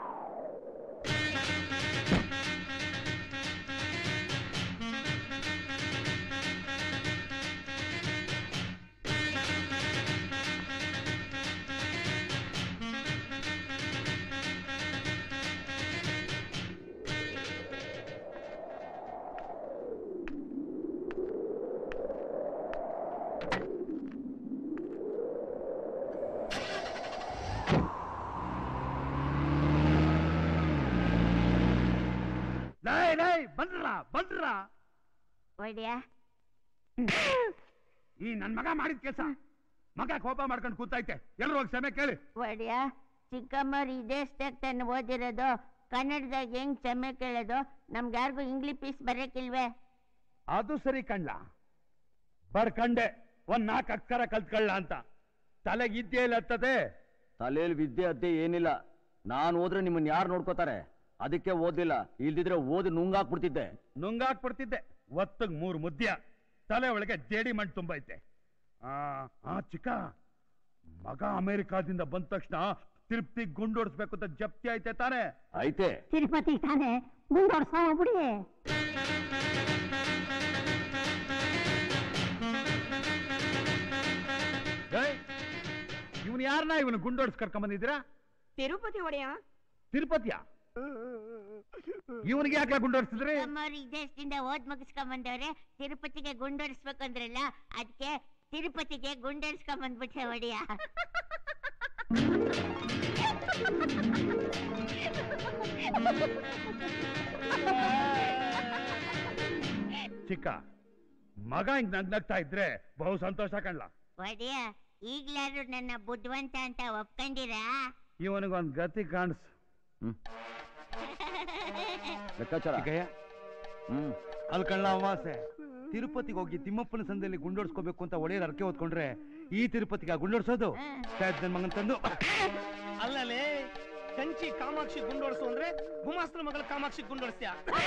ಲೈ ಲೈ ಬಂದ್ರ ಬಂದ್ರ ಒಡೆಯ ಈ ನನ್ ಮಗ ಮಾಡಿದ ಕೆಲಸ ಮಗ ಕೋಪ ಮಾಡ್ಕೊಂಡು ಕೂತೈತೆ ಎಲ್ಲರೂ ಹೋಗಿ ಕ್ಷಮೆ ಕೇಳಿ ಒಡೆಯ ಚಿಕ್ಕಮ್ಮರು ಇದೇ ತಾನು ಓದಿರೋದು ಕನ್ನಡದಾಗ ಹೆಂಗ್ ಕ್ಷಮೆ ಕೇಳೋದು ನಮ್ಗೆ ಯಾರಿಗೂ ಇಂಗ್ಲಿಷ್ ಪೀಸ್ ಬರಕಿಲ್ವೇ ಅದು ಸರಿ ಕಣ್ಲ ಬರ್ಕಂಡೆ ಒಂದ್ ನಾಲ್ಕು ಅಕ್ಷರ ಕಲ್ತ್ಕೊಳ್ಳ ಅಂತ ತಲೆಗೆ ಇದ್ದೇ ಇಲ್ಲ ಹತ್ತದೆ ತಲೆಯಲ್ಲಿ ವಿದ್ಯೆ ಅದ್ದೆ ಏನಿಲ್ಲ ನಾನು ಹೋದ್ರೆ ನಿಮ್ಮನ್ನ ಯಾರು ನೋಡ್ಕೋತಾರೆ ಅದಕ್ಕೆ ಓದಿಲ್ಲ ಇಲ್ದಿದ್ರೆ ಓದಿ ನುಂಗಾಕ್ಬಿಡ್ತಿದ್ದೆ ನುಂಗಾಕ್ಬಿಡ್ತಿದ್ದೆ ಒತ್ತಗ್ ಮೂರು ಮುದ್ಯ ತಲೆ ಒಳಗೆ ಜೇಡಿ ಮಣ್ಣು ತುಂಬೈತೆ ಆ ಆ ಚಿಕ್ಕ ಮಗ ಅಮೆರಿಕಾದಿಂದ ಬಂದ ತಕ್ಷಣ ತಿರುಪ್ತಿ ಗುಂಡೋಡಿಸ್ಬೇಕು ಅಂತ ಜಪ್ತಿ ಐತೆ ತಾನೆ ಐತೆ ತಿರುಪತಿ ತಾನೆ ಮುಂದೋಡ್ಸ ಹೋಗ್ಬಿಡಿ ಇವನು ಯಾರನ್ನ ಇವನು ಗುಂಡೋಡ್ಸ್ ಕರ್ಕೊಂಡ್ ಬಂದಿದ್ದೀರಾ ತಿರುಪತಿ ಒಡೆಯ ತಿರುಪತಿಯ ಇವನಿಗೆ ಯಾಕೆ ಗುಂಡೋರ್ಸಿದ್ರಿ ನಮ್ಮವ್ರು ಇದೇಶದಿಂದ ಓದ್ ಮುಗಿಸ್ಕೊಂಡ್ ಬಂದವ್ರೆ ತಿರುಪತಿಗೆ ಗುಂಡೋಡಿಸ್ಬೇಕು ಅಂದ್ರಲ್ಲ ಅದಕ್ಕೆ ತಿರುಪತಿಗೆ ಗುಂಡೋಡಿಸ್ಕೊಂಡ್ ಬಂದ್ಬಿಟ್ಟೆ ಒಡಿಯ ಚಿಕ್ಕ ಮಗ ಹಿಂಗ್ ನಗ್ನಗ್ತಾ ಇದ್ರೆ ಬಹು ಸಂತೋಷ ಕಣ್ಲ ಒಡಿಯ ಈಗ್ಲಾದ್ರು ನನ್ನ ಬುದ್ಧಿವಂತ ಅಂತ ಒಪ್ಕೊಂಡಿರಾ ಇವನಿಗೊಂದ್ ಗತಿ ಕಾಣಿಸ್ ಲೆಕ್ಕಾಚಾರ ಚಿಕ್ಕಯ್ಯ ಹ್ಮ್ ಅಲ್ಲಿ ಕಳ್ಳ ಅಮಾಸೆ ತಿರುಪತಿಗೆ ಹೋಗಿ ತಿಮ್ಮಪ್ಪನ ಸಂದಲ್ಲಿ ಗುಂಡೋಡ್ಸ್ಕೋಬೇಕು ಅಂತ ಒಳ್ಳೆಯ ಅರ್ಕೆ ಹೊತ್ಕೊಂಡ್ರೆ ಈ ತಿರುಪತಿಗೆ ಗುಂಡೋಡ್ಸೋದು ನನ್ನ ಮಗನ್ ತಂದು ಅಲ್ಲಲೇ ಕಂಚಿ ಕಾಮಾಕ್ಷಿ ಗುಂಡೋಡ್ಸು ಅಂದ್ರೆ ಗುಮಾಸ್ತ್ರ ಮಗಳ ಕಾಮಾಕ್ಷಿ ಗುಂಡೋಡ್ಸ್ತ್ಯಾ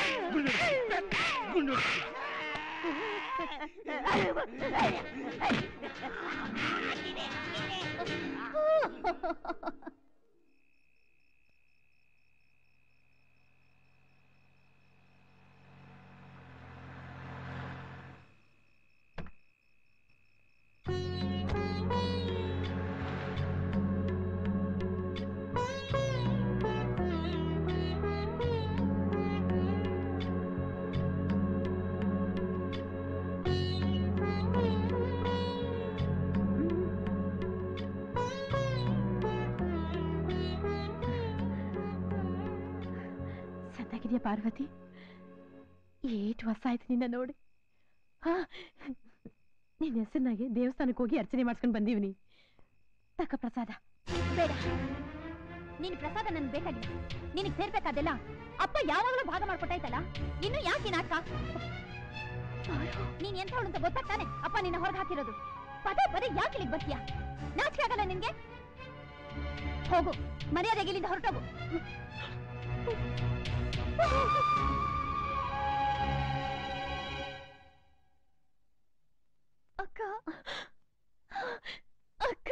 ಸದ್ದಾಗಿದೆಯಾ ಪಾರ್ವತಿ ಏಟ್ ವರ್ಷ ಆಯ್ತು ನಿನ್ನ ನೋಡಿ ಹಾ ನಿನ್ನ ಹೆಸರಿನಾಗೆ ದೇವಸ್ಥಾನಕ್ಕೆ ಹೋಗಿ ಅರ್ಚನೆ ಮಾಡ್ಸ್ಕೊಂಡು ಬಂದೀವ್ನಿ ತಕ್ಕ ಪ್ರಸಾದ ಬೇಡ ನಿನ್ ಪ್ರಸಾದ ನನ್ ಬೇಕಾಗಿಲ್ಲ ನಿನಗ್ ಸೇರ್ಬೇಕಾದೆಲ್ಲ ಅಪ್ಪ ಯಾವಾಗಲೂ ಭಾಗ ಮಾಡ್ಕೊಟ್ಟಾಯ್ತಲ್ಲ ಇನ್ನು ಯಾಕೆ ಈ ನಾಟಕ ನೀನ್ ಎಂಥವಳು ಅಂತ ಗೊತ್ತಾಗ್ತಾನೆ ಅಪ್ಪ ನಿನ್ನ ಹೊರಗೆ ಹಾಕಿರೋದು ಪದೇ ಪದೇ ಯಾಕೆ ಇಲ್ಲಿಗೆ ಬರ್ತೀಯ ನಾಚಿಕೆ ಆಗಲ್ಲ ನಿನ್ಗೆ ಹೋಗು ಮರ್ಯಾದೆಗೆ ಇಲ್ಲಿಂದ ಹೊರಟೋಗು ಅಕ್ಕ ಅಕ್ಕ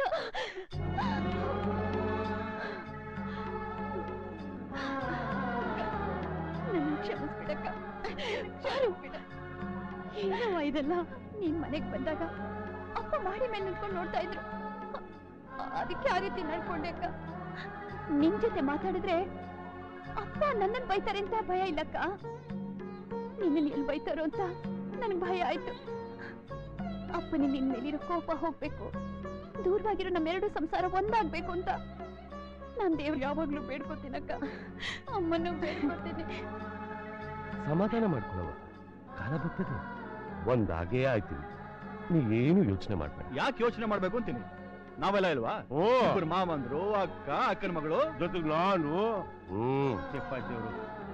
ನನ್ನ ಕ್ಷಮಿಸ್ಬಿಡಕ್ಕ ಕ್ಷಮಿಸ್ಬಿಡ ಏನವ್ವ ಇದೆಲ್ಲ ನೀನ್ ಮನೆಗ್ ಬಂದಾಗ ಅಪ್ಪ ಮಾಡಿ ಮೇಲೆ ನಿಂತ್ಕೊಂಡು ನೋಡ್ತಾ ಇದ್ರು ಅ- ಅದಕ್ಕೆ ಆ ರೀತಿ ನಡ್ಕೊಂಡೆ ಅಕ್ಕ ನಿನ್ ಜೊತೆ ಮಾತಾಡಿದ್ರೆ ಅಪ್ಪ ನನ್ನನ್ ಬೈತಾರೆ ಅಂತ ಭಯ ಇಲ್ಲಕ್ಕ ನಿನ್ನನ್ನು ಎಲ್ಲಿ ಬೈತಾರೋ ಅಂತ ನನಗ್ ಭಯ ಆಯ್ತು ಅಪ್ಪನಿಗೆ ನಿನ್ ಮೇಲಿರೋ ಕೋಪ ಹೋಗ್ಬೇಕು ದೂರವಾಗಿರೋ ನಮ್ಮೆರಡು ಸಂಸಾರ ಒಂದಾಗ್ಬೇಕು ಅಂತ ನಾನ್ ದೇವ್ರು ಯಾವಾಗ್ಲೂ ಬೇಡ್ಕೊತೀನಕ್ಕ ಅಮ್ಮನ್ನು ಬೇಡ್ಕೊತೀನಿ ಸಮಾಧಾನ ಮಾಡ್ಕೊಳ್ಳವ ಕಾಲ ಬರ್ತದೆ ಒಂದಾಗೇ ಆಯ್ತು ನೀ ಏನು ಯೋಚನೆ ಮಾಡ್ಬೇಡ ಯಾಕೆ ಯೋಚನೆ ಮಾಡ್ಬೇಕು ಅಂತೀನಿ ನಾವೆಲ್ಲ ಇಲ್ವಾ ಓ ಇಬ್ರು ಮಾಮಂದ್ರು ಅಕ್ಕ ಅಕ್ಕನ ಮಗಳು ಜೊತೆಗೆ ನಾನು ಹ್ಮ್ ಚಪ್ಪಾಜಿಯವರು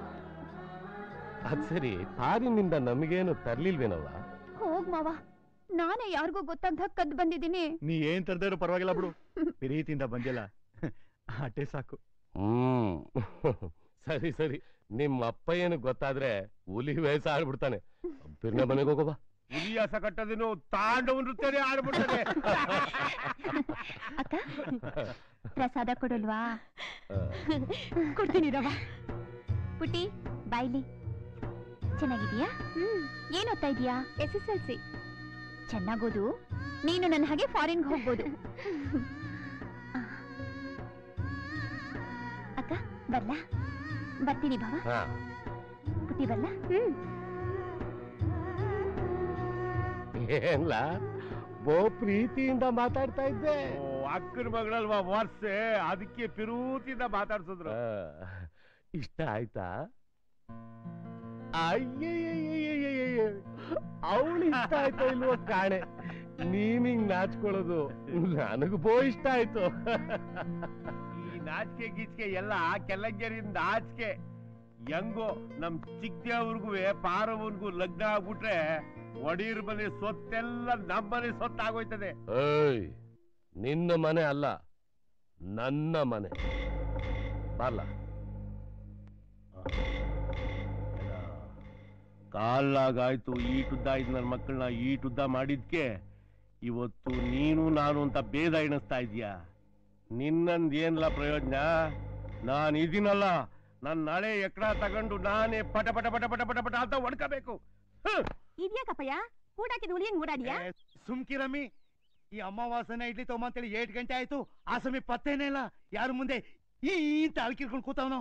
ಅದ್ ಸರಿ ಕಾರಿನಿಂದ ನಮಗೇನು ತರ್ಲಿಲ್ವೇನವ್ವ ಹೋಗ್ ಮಾವ ನಾನೇ ಯಾರಿಗೂ ಗೊತ್ತಂತ ಕದ್ ಬಂದಿದ್ದೀನಿ ನೀ ಏನ್ ತರದೇ ಪರವಾಗಿಲ್ಲ ಬಿಡು ಪ್ರೀತಿಯಿಂದ ಬಂದಿಲ್ಲ ಅಟ್ಟೆ ಸಾಕು ಹ್ಮ್ ಸರಿ ಸರಿ ನಿಮ್ಮ ಅಪ್ಪ ಏನು ಗೊತ್ತಾದ್ರೆ ಹುಲಿ ವಯಸ್ಸು ಆಡ್ಬಿಡ್ತಾನೆ ಬಿರ್ನ ಮನೆಗೆ ಹೋಗೋಬಾ ಇಲಿಯಾಸ ಕಟ್ಟೋದೇನು ತಾಂಡವ ನೃತ್ಯನೇ ಆಡ್ಬಿಡ್ತದೆ ಅಕ್ಕ ಪ್ರಸಾದ ಕೊಡಲ್ವಾ ಕೊಡ್ತೀನಿ ರವ ಪುಟಿ ಬಾಯ್ಲಿ ಚೆನ್ನಾಗಿದೀಯಾ ಹ್ಮ್ ಏನ್ ಓದ್ತಾ ಇದೀಯಾ ಎಸ್ ಎಸ್ ಎಲ್ ಸಿ ಚೆನ್ನಾಗೋದು ನೀನು ನನ್ನ ಹಾಗೆ ಫಾರಿನ್ಗೆ ಹೋಗ್ಬೋದು ಅಕ್ಕ ಬರ್ಲಾ ಬರ್ತೀನಿ ಭಾವ ಹಾ ಪುಟಿ ಬರ್ಲಾ ಹ್ಮ್ ಏನ್ಲ ಬೋ ಪ್ರೀತಿಯಿಂದ ಮಾತಾಡ್ತಾ ಇದ್ದೆ ಓ, ಅಕ್ಕನ ಮಗಳಲ್ವಾ ವರ್ಷೆ ಅದಕ್ಕೆ ಪಿರೂತಿಯಿಂದ ಮಾತಾಡ್ಸಿದ್ರು ಆ, ಇಷ್ಟ ಆಯ್ತಾ ಅಯ್ಯಯ್ಯಯ್ಯಯ್ಯಯ್ಯಯ್ಯ ಅವಳು ಇಷ್ಟ ಆಯ್ತೋ ಇಲ್ವೋ ಕಾಣೆ ನೀನ್ ಹಿಂಗ್ ನಾಚ್ಕೊಳ್ಳೋದು ನನಗ್ ಬೋ ಇಷ್ಟ ಆಯ್ತು ಈ ನಾಚಿಕೆ ಗೀಚಿಕೆ ಎಲ್ಲ ಕೆಲ್ಲಂಗೇರಿಯಿಂದ ಆಚಿಕೆ ಹೆಂಗೋ ನಮ್ ಚಿಕ್ಕವ್ರಿಗೂ ಪಾರವನ್ಗೂ ಲಗ್ನ ಆಗ್ಬಿಟ್ರೆ ಒಡೀರ್ ಮನೆ ಸೊತ್ತೆಲ್ಲ ನಮ್ಮ ಮನೆ ಸೊತ್ತಾಗೋಯ್ತದೆ ಏಯ್ ನಿನ್ನ ಮನೆ ಅಲ್ಲ ನನ್ನ ಮನೆ ಬರ್ಲ ಕಾಲಾಗಾಯ್ತು ಈಟುದ್ದ ಇದ್ ನನ್ನ ಮಕ್ಕಳನ್ನ ಈಟುದ್ದ ಮಾಡಿದ್ಕೆ ಇವತ್ತು ನೀನು ನಾನು ಅಂತ ಭೇದ ಎಣಿಸ್ತಾ ಇದೀಯ ನಿನ್ನಂದ್ ಏನ್ಲ ಪ್ರಯೋಜನ ನಾನ್ ಇದೀನಲ್ಲ ನನ್ ನಾಳೆ ಎಕಡ ತಗೊಂಡು ನಾನೇ ಪಟ ಪಟ ಪಟ ಪಟ ಪಟ ಪಟ ಅಂತ ಹೊಡ್ಕೋಬೇಕು ಇದ್ಯಾಕಪ್ಪಯ್ಯ ಕೂಡಾಕಿದ ಹುಲಿ ಹೆಂಗ್ ಓಡಾಡಿಯಾ ಸುಮ್ಕಿರಮ್ಮಿ ಈ ಅಮಾವಾಸನ ಇಡ್ಲಿ ತಗೊಂಬ ಅಂತೇಳಿ ಏಟ್ ಗಂಟೆ ಆಯ್ತು ಆ ಸಮಯ ಪತ್ತೇನೇ ಇಲ್ಲ ಯಾರು ಮುಂದೆ ಈ ಅಂತ ಅಳ್ಕಿರ್ಕೊಂಡು ಕೂತವನು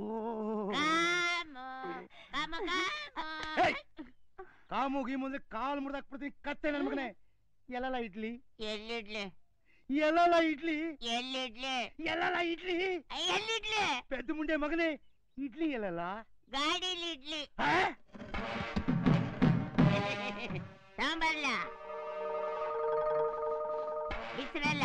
ಕಾಮು ಗೀಮು ಅಂದ್ರೆ ಕಾಲು ಮುರಿದಾಕ್ಬಿಡ್ತೀನಿ ಕತ್ತೆ ನನ್ ಮಗನೇ ಎಲ್ಲಲ್ಲ ಇಡ್ಲಿ ಎಲ್ಲಿಡ್ಲಿ ಎಲ್ಲಲ್ಲ ಇಡ್ಲಿ ಎಲ್ಲಿಡ್ಲಿ ಎಲ್ಲಲ್ಲ ಇಡ್ಲಿ ಎಲ್ಲಿಡ್ಲಿ ಪೆದ್ದು ಮುಂಡೆ ಮಗನೇ ಇಡ್ಲಿ ಎಲ್ಲಲ್ಲ ಗಾಡಿಲಿ ಇಡ್ಲಿ ಸಾಂಬಾರ್ಲ ಬಿಸಿರಲ್ಲ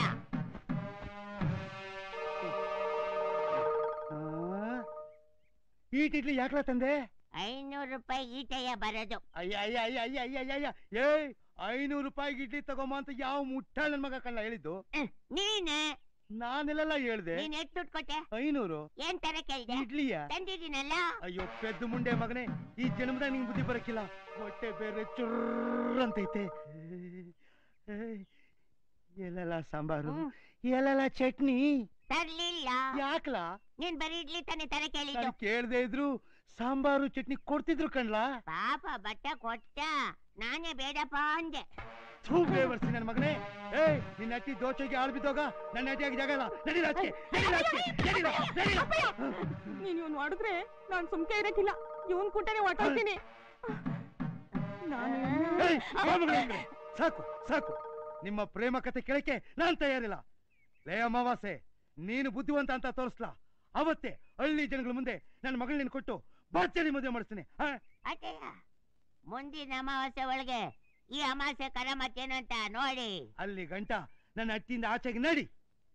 ಈಟ್ ಇಡ್ಲಿ ಯಾಕ್ಲ ತಂದೆ ಐನೂರು ರೂಪಾಯಿ ಈಟಯ್ಯ ಬರೋದು ಅಯ್ಯ ಅಯ್ಯ ಅಯ್ಯ ಅಯ್ಯ ಅಯ್ಯ ಅಯ್ಯ ಅಯ್ಯ ಏಯ್ ಐನೂರು ರೂಪಾಯಿಗೆ ಇಡ್ಲಿ ತಗೊಂಬ ಅಂತ ಯಾವ ಮುಟ್ಟಾಳ ನನ್ ಮಗ ಕಣ್ಣ ಹೇಳಿದ್ದು ನೀನೆ ನಾನೆಲ್ಲ ಹೇಳ್ದೆ ನೀನ್ ಎಷ್ಟು ದುಡ್ಡು ಕೊಟ್ಟೆ ಐನೂರು ಏನ್ ತರ ಕೇಳ್ದೆ ಇಡ್ಲಿಯ ತಂದಿದ್ದೀನಲ್ಲ ಅಯ್ಯೋ ಪೆದ್ದು ಮುಂಡೆ ಮಗನೇ ಈ ಜನ್ಮದಾಗ ನಿಂಗೆ ಬುದ್ಧಿ ಬರಕ್ಕಿಲ್ಲ ಹೊಟ್ಟೆ ಬೇರೆ ಚುರ್ರ್ ಅಂತೈತೆ ಏಯ್, ಎಲ್ಲೆಲ್ಲ ಸಾಂಬಾರು ಎಲ್ಲೆಲ್ಲ ಚಟ್ನಿ ತರ್ಲಿಲ್ಲ ಯಾಕ್ಲಾ ನೀನ್ ಬರೀ ಇಡ್ಲಿ ತಾನೆ ತರ ಕೇಳಿದ್ದು ನಾನು ಕೇಳ್ದೆ ಇದ್ರು ಸಾಂಬಾರು ಚಟ್ನಿ ಕೊಡ್ತಿದ್ರು ಕಣ್ಲಾ ಪಾಪ ಬಟ್ಟ ಕೊಟ್ಟ ನಾನೇ ಬೇಡಪ್ಪ ಅಂದೆ ಥೂ ಬೇವರ್ಸಿ ನನ್ನ ಮಗನೇ ಏಯ್ ನಿನ್ನ ಅಟ್ಟಿ ದೋಚೆಗೆ ಆಳ್ ಬಿದ್ದೋಗ ನನ್ನ ಅಟ್ಟಿಯಾಗಿ ಜಾಗ ಇಲ್ಲ ನಡೀಲ ಆಚೆ, ನಡೀಲ ಆಚೆ, ನಡೀಲ, ನಡೀಲ. ನೀನ್ ಇವ್ನು ಹೊಡೆದ್ರೆ ನಾನ್ ಸುಮ್ಕೆ ಇರಕ್ಕಿಲ್ಲ ಇವನ್ ಕುಂಟನೆ ಹೊಟ್ಟೋಗ್ತೀನಿ ನಾನು ಏಯ್, ಬಾ ಮಗನೇ ಹಿಂದೆ. ಸಾಕು ಸಾಕು ನಿಮ್ಮ ಪ್ರೇಮ ಕತೆ ಕೇಳಕ್ಕೆ ನಾನ್ ತಯಾರಿಲ್ಲ ಲೇ ಅಮಾವಾಸೆ ನೀನು ಬುದ್ಧಿವಂತ ಅಂತ ತೋರಿಸ್ಲಾ ಅವತ್ತೇ ಹಳ್ಳಿ ಜನಗಳ ಮುಂದೆ ನನ್ನ ಮಗಳನ್ನ ನೀನು ಕೊಟ್ಟು ಭರ್ಜರಿ ಮದುವೆ ಮಾಡಿಸ್ತೀನಿ ಹಾ ಅಟಯ್ಯ ಮುಂದಿನ ಅಮಾವಾಸ್ಯೆ ಒಳಗೆ ಈ ಅಮಾವಾಸ್ಯೆ ಕರ ಮತ್ತೇನು ಅಂತ ನೋಡಿ ಅಲ್ಲಿ ಗಂಟ ನನ್ನ ಅಟ್ಟಿಯಿಂದ ಆಚೆಗೆ ನಡಿ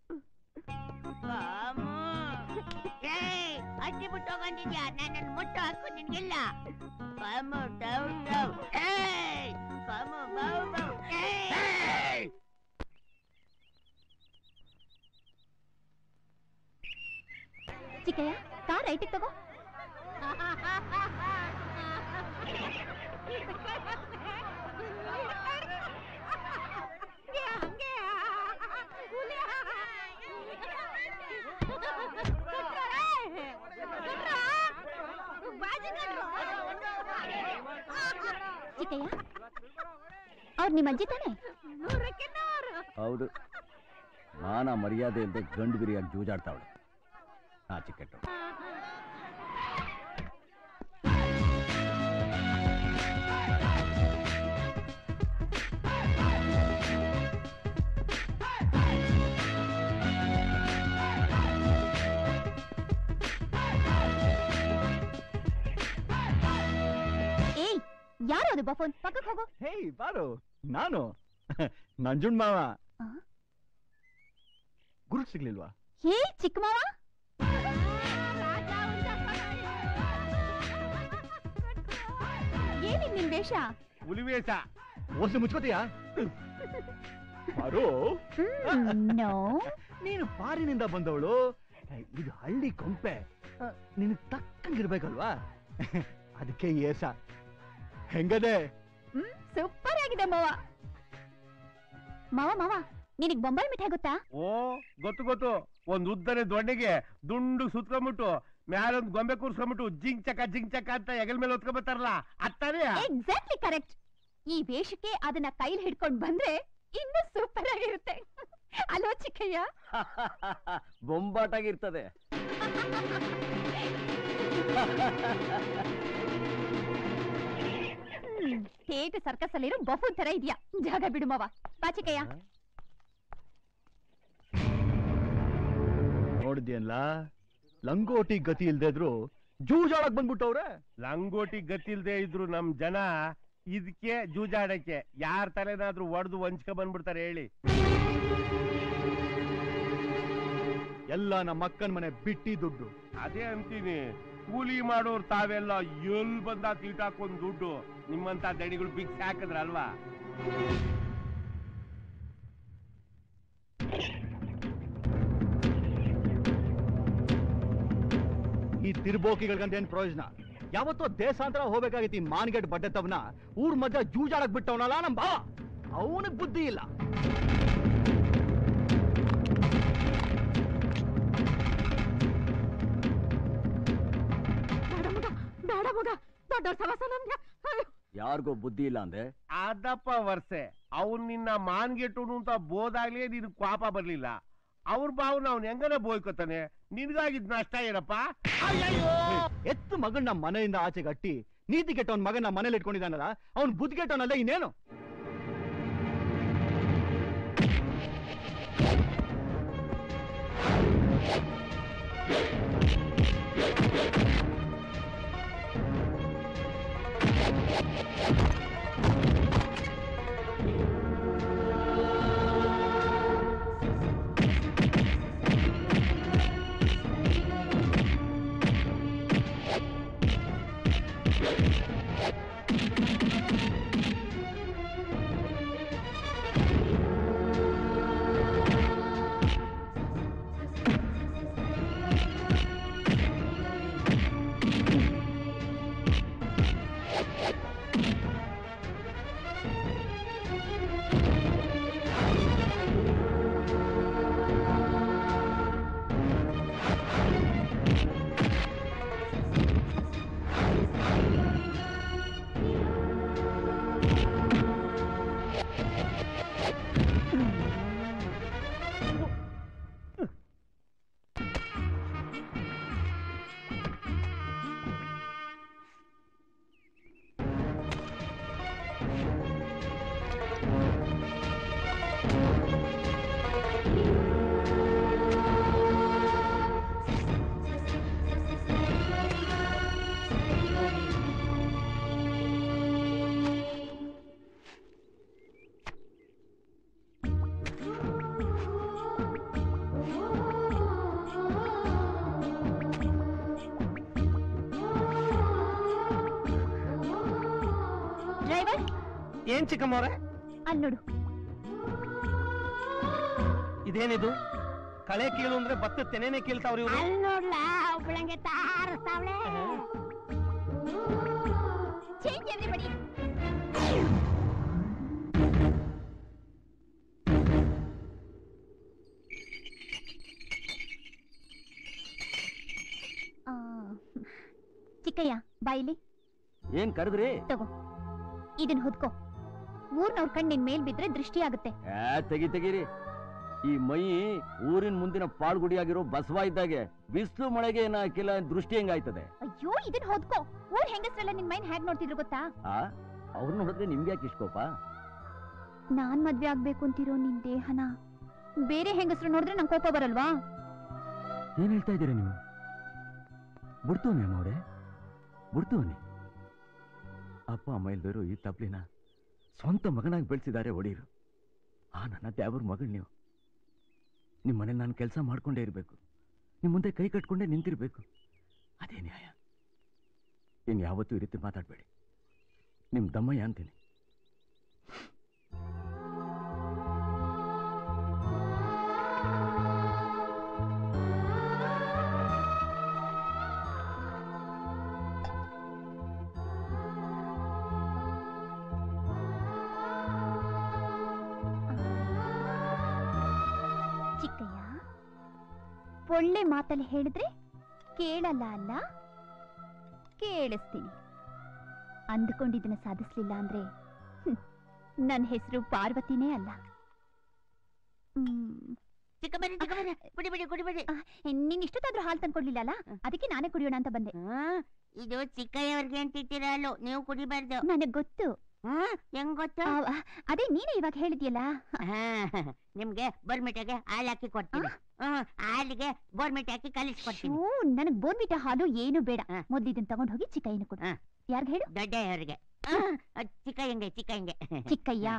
ಕಾಮು. ಏಯ್ ಅಜ್ಜಿ ಬಿಟ್ಟು ಹೋಗಂದಿದ್ಯಾ ನನ್ನನ್ನು ಮುಟ್ಟು ಹಾಕು ನಿನ್ಗಿಲ್ಲ ಕಾಮು ಡೌ ಡೌ ಏಯ್ ಕಾಮು ಬೌ ಬೌ ಏಯ್ ಚಿಕ್ಕಯ್ಯ ಕಾರ್ ರೈಟಿಗೆ ತಗೋ ಚಿಕ್ಕಯ್ಯ ಅವ್ರು ನಿಮ್ಮ ಅಜ್ಜಿ ತಾನೆ ಹೌದು ಮಾನ ಮರ್ಯಾದೆ ಇಲ್ಲದೆ ಗಂಡು ಬಿರಿಯಾಗಿ ಜೂಜಾಡ್ತಾವಳೆ ಆ ಚಿಕ್ಕಟ್ಟು ಏಯ್ ಯಾರು ಅದು ಬಫೋನ್ ಪಕ್ಕಕ್ಕೆ ಹೋಗು ಹೇಯ್ ಬಾರು ನಾನು ನಂಜುಂಡ್ ಮಾವ ಗುರು ಸಿಗ್ಲಿಲ್ವಾ ಹೇ ಚಿಕ್ಕ ಮಾವ ಏನಿದ್ ನಿನ್ ವೇಷ ಹುಲಿವೇಷ ಓಸಿ ಮುಚ್ಕೋತೀಯಾ ಬಾರು ನೋ ನೀನು ಪಾರಿನಿಂದ ಬಂದವಳು ಇದು ಹಳ್ಳಿ ಕೊಂಪೆ ನಿನ್ ತಕ್ಕಂಗಿರ್ಬೇಕಲ್ವಾ ಅದಕ್ಕೆ ಏಸ ಹೆಂಗದೆ ಹ್ಮ್ ಸೂಪರ್ ಆಗಿದೆ ಮಾವ ಮಾವ ಮಾವ ನಿನಗ್ ಬೊಂಬಾಯಿ ಮಿಠಾಯಿ ಗೊತ್ತಾ ಓ ಗೊತ್ತು ಗೊತ್ತು ಒಂದ್ ಉದ್ದನೆ ದೊಡ್ಡಗೆ ದುಂಡು ಸುತ್ಕೊಂಡ್ಬಿಟ್ಟು ಮ್ಯಾಲೊಂದ್ ಗೊಂಬೆ ಕೂರ್ಸ್ಕೊಂಡ್ಬಿಟ್ಟು ಜಿಂಗ್ ಚಕ ಜಿಂಗ್ ಚಕ ಅಂತ ಹೆಗಲ್ ಮೇಲೆ ಹೊತ್ಕೊಂಬತ್ತಾರಲ್ಲ ಅತ್ತಾನೆ ಎಕ್ಸಾಕ್ಟ್ಲಿ ಕರೆಕ್ಟ್ ಈ ವೇಷಕ್ಕೆ ಅದನ್ನ ಕೈಲಿ ಹಿಡ್ಕೊಂಡ್ ಬಂದ್ರೆ ಇನ್ನೂ ಸೂಪರ್ ಆಗಿರುತ್ತೆ ಅಲೋ ಚಿಕ್ಕಯ್ಯ ಬೊಂಬಾಟಾಗಿರ್ತದೆ ಹ್ಮ್ ಥೇಟ್ ಸರ್ಕಸ್ ಅಲ್ಲಿರೋ ಬಫೂನ್ ತರ ಇದೆಯಾ ಜಾಗ ಬಿಡು ಮಾವ ಬಾ ಚಿಕ್ಕಯ್ಯ ನೋಡಿದ್ಯಲ್ಲ ಲಂಗೋಟಿ ಗತಿ ಇಲ್ದೇ ಇದ್ರು ಜೂಜಾಡಕ್ ಬಂದ್ಬಿಟ್ಟವ್ರೆ ಲಂಗೋಟಿ ಗತಿಲ್ದೆ ಇದ್ರು ನಮ್ ಜನ ಇದಕ್ಕೆ ಜೂಜಾಡಕ್ಕೆ ಯಾರ್ ತಲೆನಾದ್ರೂ ಒಡ್ದು ವಂಚ್ಕ ಬಂದ್ಬಿಡ್ತಾರೆ ಹೇಳಿ ಎಲ್ಲ ನಮ್ಮ ಅಕ್ಕನ ಮನೆ ಬಿಟ್ಟಿ ದುಡ್ಡು ಅದೇ ಅಂತೀನಿ ಕೂಲಿ ಮಾಡೋರ್ ತಾವೆಲ್ಲ ಎಲ್ ಬಂದ ತೀಟಾಕೊಂಡ್ ದುಡ್ಡು ನಿಮ್ಮಂತ ದಣಿಗಳು ಬಿಕ್ಸ್ ಹಾಕಿದ್ರಲ್ವಾ ಈ ತಿರ್ಬೋಕಿಗಳ್ಗಂತ ಏನ್ ಪ್ರಯೋಜನ ಯಾವತ್ತೋ ದೇಶಾಂತರ ಹೋಗ್ಬೇಕಾಗಿತ್ತು ಈ ಮಾನ್ಗೆಟ್ ಬಡ್ಡೆ ತವನ ಊರ್ ಮಧ್ಯ ಜೂಜಾಡಕ್ ಬಿಟ್ಟವನಲ್ಲ ನಮ್ ಬಾ ಅವನಿಗೆ ಬುದ್ಧಿ ಇಲ್ಲ ಬೇಡ ಮಗ ದೊಡ್ಡವ್ರ ಸವಾಸ ನಮ್ಗೆ ಯಾರಿಗೋ ಬುದ್ಧಿ ಇಲ್ಲ ಅಂದೆ ಅದಪ್ಪ ವರ್ಷೆ ಅವ್ನ್ ನಿನ್ನ ಮಾನ್ಗೆಟ್ಟುನು ಅಂತ ಬೋದಾಗ್ಲೇ ನಿನ್ ಪಾಪ ಬರ್ಲಿಲ್ಲ ಅವ್ರ ಬಾವನ್ನ ಅವ್ನ್ ಹೆಂಗನ ಬೋಯ್ಕೋತಾನೆ ನಿನಗಾಗಿದ್ ನಷ್ಟ ಏನಪ್ಪ ಎತ್ತು ಮಗನ್ನ ಮನೆಯಿಂದ ಆಚೆ ಗಟ್ಟಿ ನೀತಿ ಕೆಟ್ಟವನ್ ಮಗನ ಮನೇಲಿ ಇಟ್ಕೊಂಡಿದ್ದಾನಲ್ಲ ಅವ್ನ್ ಬುದ್ಧಿ ಕೆಟ್ಟವನಲ್ಲ ಇನ್ನೇನು ಡ್ರೈವರ್ ಏನ್ ಚಿಕ್ಕಮ್ಮವ್ರೆ ಅಲ್ಲಿ ನೋಡು ಇದೇನಿದು ಕಳೆ ಕೀಳು ಅಂದ್ರೆ ಭತ್ತ ತೆನೆನೆ ಕೀಳ್ತಾವ್ರಿ ಇವ್ರು ಅಲ್ಲಿ ನೋಡ್ಲಾ ಒಬ್ಳಂಗೆ ತಾರಸ್ತಾವಳೆ ಚೇಂಜ್ ಎವ್ರಿಬಡಿ ಚಿಕ್ಕಯ್ಯ ಬಾಯಿಲಿ ಏನ್ ಕರೆದ್ರಿ ತಗೋ ಇದನ್ ಹೊದ್ಕೋ ಊರ್ನವ್ರ ಕಣ್ ನಿನ್ ಮೇಲ್ ಬಿದ್ರೆ ದೃಷ್ಟಿ ಆಗುತ್ತೆ ಆ ತೆಗಿ ತೆಗೀರಿ ಈ ಮೈ ಊರಿನ ಮುಂದಿನ ಪಾಳ್ಗುಡಿಯಾಗಿರೋ ಬಸವ ಇದ್ದಾಗೆ ಬಿಸಿಲು ಮಳೆಗೆ ಏನ ಹಾಕಿಲ್ಲ ದೃಷ್ಟಿ ಹೆಂಗಾಯ್ತದೆ ಅಯ್ಯೋ ಇದನ್ ಹೊದ್ಕೋ ಊರ್ ಹೆಂಗಸ್ರೆಲ್ಲ ನಿನ್ ಮೈನ್ ಹೇಗ್ ನೋಡ್ತಿದ್ರು ಗೊತ್ತಾ ಆ ಅವ್ರು ನೋಡಿದ್ರೆ ನಿಮ್ಗೆ ಯಾಕೆ ಇಷ್ಟಕೋಪ ನಾನ್ ಮದ್ವೆ ಆಗ್ಬೇಕು ಅಂತಿರೋ ನಿನ್ ದೇಹನ ಬೇರೆ ಹೆಂಗಸ್ರು ನೋಡಿದ್ರೆ ನಂಗೆ ಕೋಪ ಬರಲ್ವಾ ಏನ್ ಹೇಳ್ತಾ ಇದ್ದೀರಾ ನೀವು ಬಿಡ್ತವನಿ ಅಮ್ಮ ಅವ್ರೆ ಬಿಡ್ತವನಿ ಅಪ್ಪ ಅಮ್ಮ ಇಲ್ದಿರೋ ಈ ತಪ್ಲಿನ ಸ್ವಂತ ಮಗನಾಗಿ ಬೆಳೆಸಿದ್ದಾರೆ ಒಡೀರು ಆ ನನ್ನ ದ್ಯಾವ್ರ ಮಗಳು ನೀವು ನಿಮ್ಮ ಮನೇಲಿ ನಾನು ಕೆಲಸ ಮಾಡ್ಕೊಂಡೇ ಇರಬೇಕು ನಿಮ್ಮ ಮುಂದೆ ಕೈ ಕಟ್ಕೊಂಡೇ ನಿಂತಿರ್ಬೇಕು ಅದೇ ನ್ಯಾಯ ಇನ್ ಯಾವತ್ತೂ ಈ ರೀತಿ ಮಾತಾಡಬೇಡಿ ನಿಮ್ಮ ದಮ್ಮಯ್ಯ ಅಂತೀನಿ ಚಿಕ್ಕಯ್ಯ ಒಳ್ಳೆ ಮಾತಲ್ಲಿ ಹೇಳಿದ್ರೆ ಕೇಳಲ್ಲ ಅಲ್ಲ ಕೇಳಿಸ್ತೀನಿ ಅಂದುಕೊಂಡಿದ್ದನ್ನ ಸಾಧಿಸ್ಲಿಲ್ಲ ಅಂದ್ರೆ ನನ್ನ ಹೆಸರು ಪಾರ್ವತಿನೇ ಅಲ್ಲ ಹ್ಮ್. ಚಿಕ್ಕಮರಿ ಚಿಕ್ಕಮರಿ ಕುಡಿಬಿಡಿ ಕುಡಿಬಿಡಿ ನೀನ್ ಇಷ್ಟೊತ್ತಾದ್ರೂ ಹಾಲು ತಂದ್ಕೊಡ್ಲಿಲ್ಲ ಅಲ್ಲ ಅದಕ್ಕೆ ನಾನೇ ಕುಡಿಯೋಣ ಅಂತ ಬಂದೆ ಇದು ಚಿಕ್ಕಯ್ಯವ್ರಿಗೆ ಅಂತ ಇಟ್ಟಿರಲ್ಲ ನೀವು ಕುಡಿಬಾರ್ದು ನನಗ್ ಗೊತ್ತು ಹ್ಮ್ ಹೆಂಗ್ ಗೊತ್ತು ಆ, ಅದೇ ನೀನೇ ಇವಾಗ ಹೇಳಿದ್ಯಲ್ಲ ಹಾ, ನಿಮ್ಗೆ ಬೋರ್ಮಿಟಾಗೆ ಹಾಲು ಹಾಕಿ ಕೊಡ್ತೀನಿ ಹ್ಮ್ ಹಾಲಿಗೆ ಬೋರ್ಮಿಟ್ ಹಾಕಿ ಕಲಿಸ್ಕೊಡ್ತೀನಿ ಓ ನನಗ್ ಬೋರ್ಬಿಟ ಹಾಲು ಏನು ಬೇಡ ಮೊದ್ಲು ಇದನ್ನ ತಗೊಂಡ್ ಹೋಗಿ ಚಿಕ್ಕಯ್ಯನ ಕೊಡು ಯಾರ್ಗ್ ಹೇಳು ದೊಡ್ಡಯ್ಯವ್ರಿಗೆ ಚಿಕ್ಕಯ್ಯಂಗೆ ಚಿಕ್ಕಯ್ಯಂಗೆ ಚಿಕ್ಕಯ್ಯ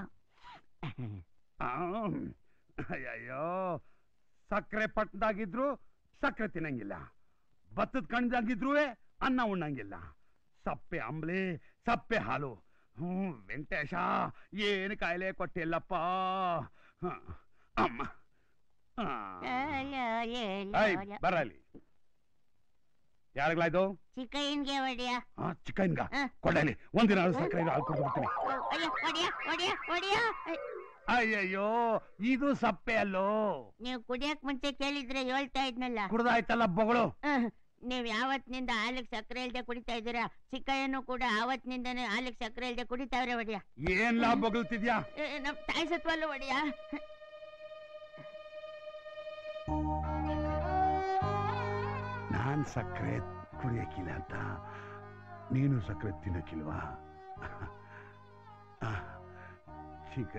ಅಯ್ಯಯ್ಯೋ ಸಕ್ಕರೆ ಪಟ್ಟದಾಗಿದ್ರು ಸಕ್ಕರೆ ತಿನ್ನಂಗಿಲ್ಲ ಭತ್ತದ ಕಣ್ದಾಗಿದ್ರು ಅನ್ನ ಉಣ್ಣಂಗಿಲ್ಲ ಸಪ್ಪೆ ಅಂಬ್ಲಿ ಸಪ್ಪೆ ಹಾಲು ಹ್ಞೂ ವೆಂಕಟೇಶ ಏನು ಕಾಯಿಲೆ ಕೊಟ್ಟಿಲ್ಲಪ್ಪ ಹ, ಅಮ್ಮ ಆ. ಐ, ಬರಲಿ ಯಾರಿಗ್ಲಾಯ್ತು ಚಿಕ್ಕಯ್ಯನ್ಗೆ ಒಡೆಯ ಹಾ ಚಿಕ್ಕನ್ಗ ಕೊಡಲಿ ಒಂದಿನ ಸಕ್ಕರೆ ಹಾಲು ಕುಡಿದು ಬಿಡ್ತೀನಿ ಅಯ್ಯ ಒಡೆಯ ಒಡೆಯ ಒಡೆಯ ಅಯ್ಯಯ್ಯೋ ಇದು ಸಪ್ಪೆ ಅಲ್ಲೋ ನೀವು ಕುಡಿಯಕ್ ಮುಂಚೆ ಕೇಳಿದ್ರೆ ಹೇಳ್ತಾ ಇದ್ನಲ್ಲ ಕುಡ್ದಾಯ್ತಲ್ಲ ಬೊಗಳು ಅಹ್, ನೀವ್ ಯಾವತ್ತಿನಿಂದ ಹಾಲಿಗೆ ಸಕ್ಕರೆ ಇಲ್ದೆ ಕುಡಿತಾ ಇದ್ದೀರಾ ಚಿಕ್ಕಯ್ಯನು ಕೂಡ ಆವತ್ತಿನಿಂದನೇ ಹಾಲಿಗೆ ಸಕ್ಕರೆ ಇಲ್ದೆ ಕುಡಿತಾವ್ರೆ ಒಡೆಯ ಏನ್ ಲಾ ಬೊಗಳ್ತಿದ್ಯಾ ಏ, ನಮ್ ತಾಯಿ ಸತ್ವಲ್ಲ ಒಡೆಯ ನಾನ್ ಸಕ್ಕರೆ ಕುಡಿಯಕ್ಕಿಲ್ಲ ಅಂತ ನೀನು ಸಕ್ಕರೆ ತಿನ್ನಕ್ಕಿಲ್ವಾ ಆ, ಚಿಕ್ಕ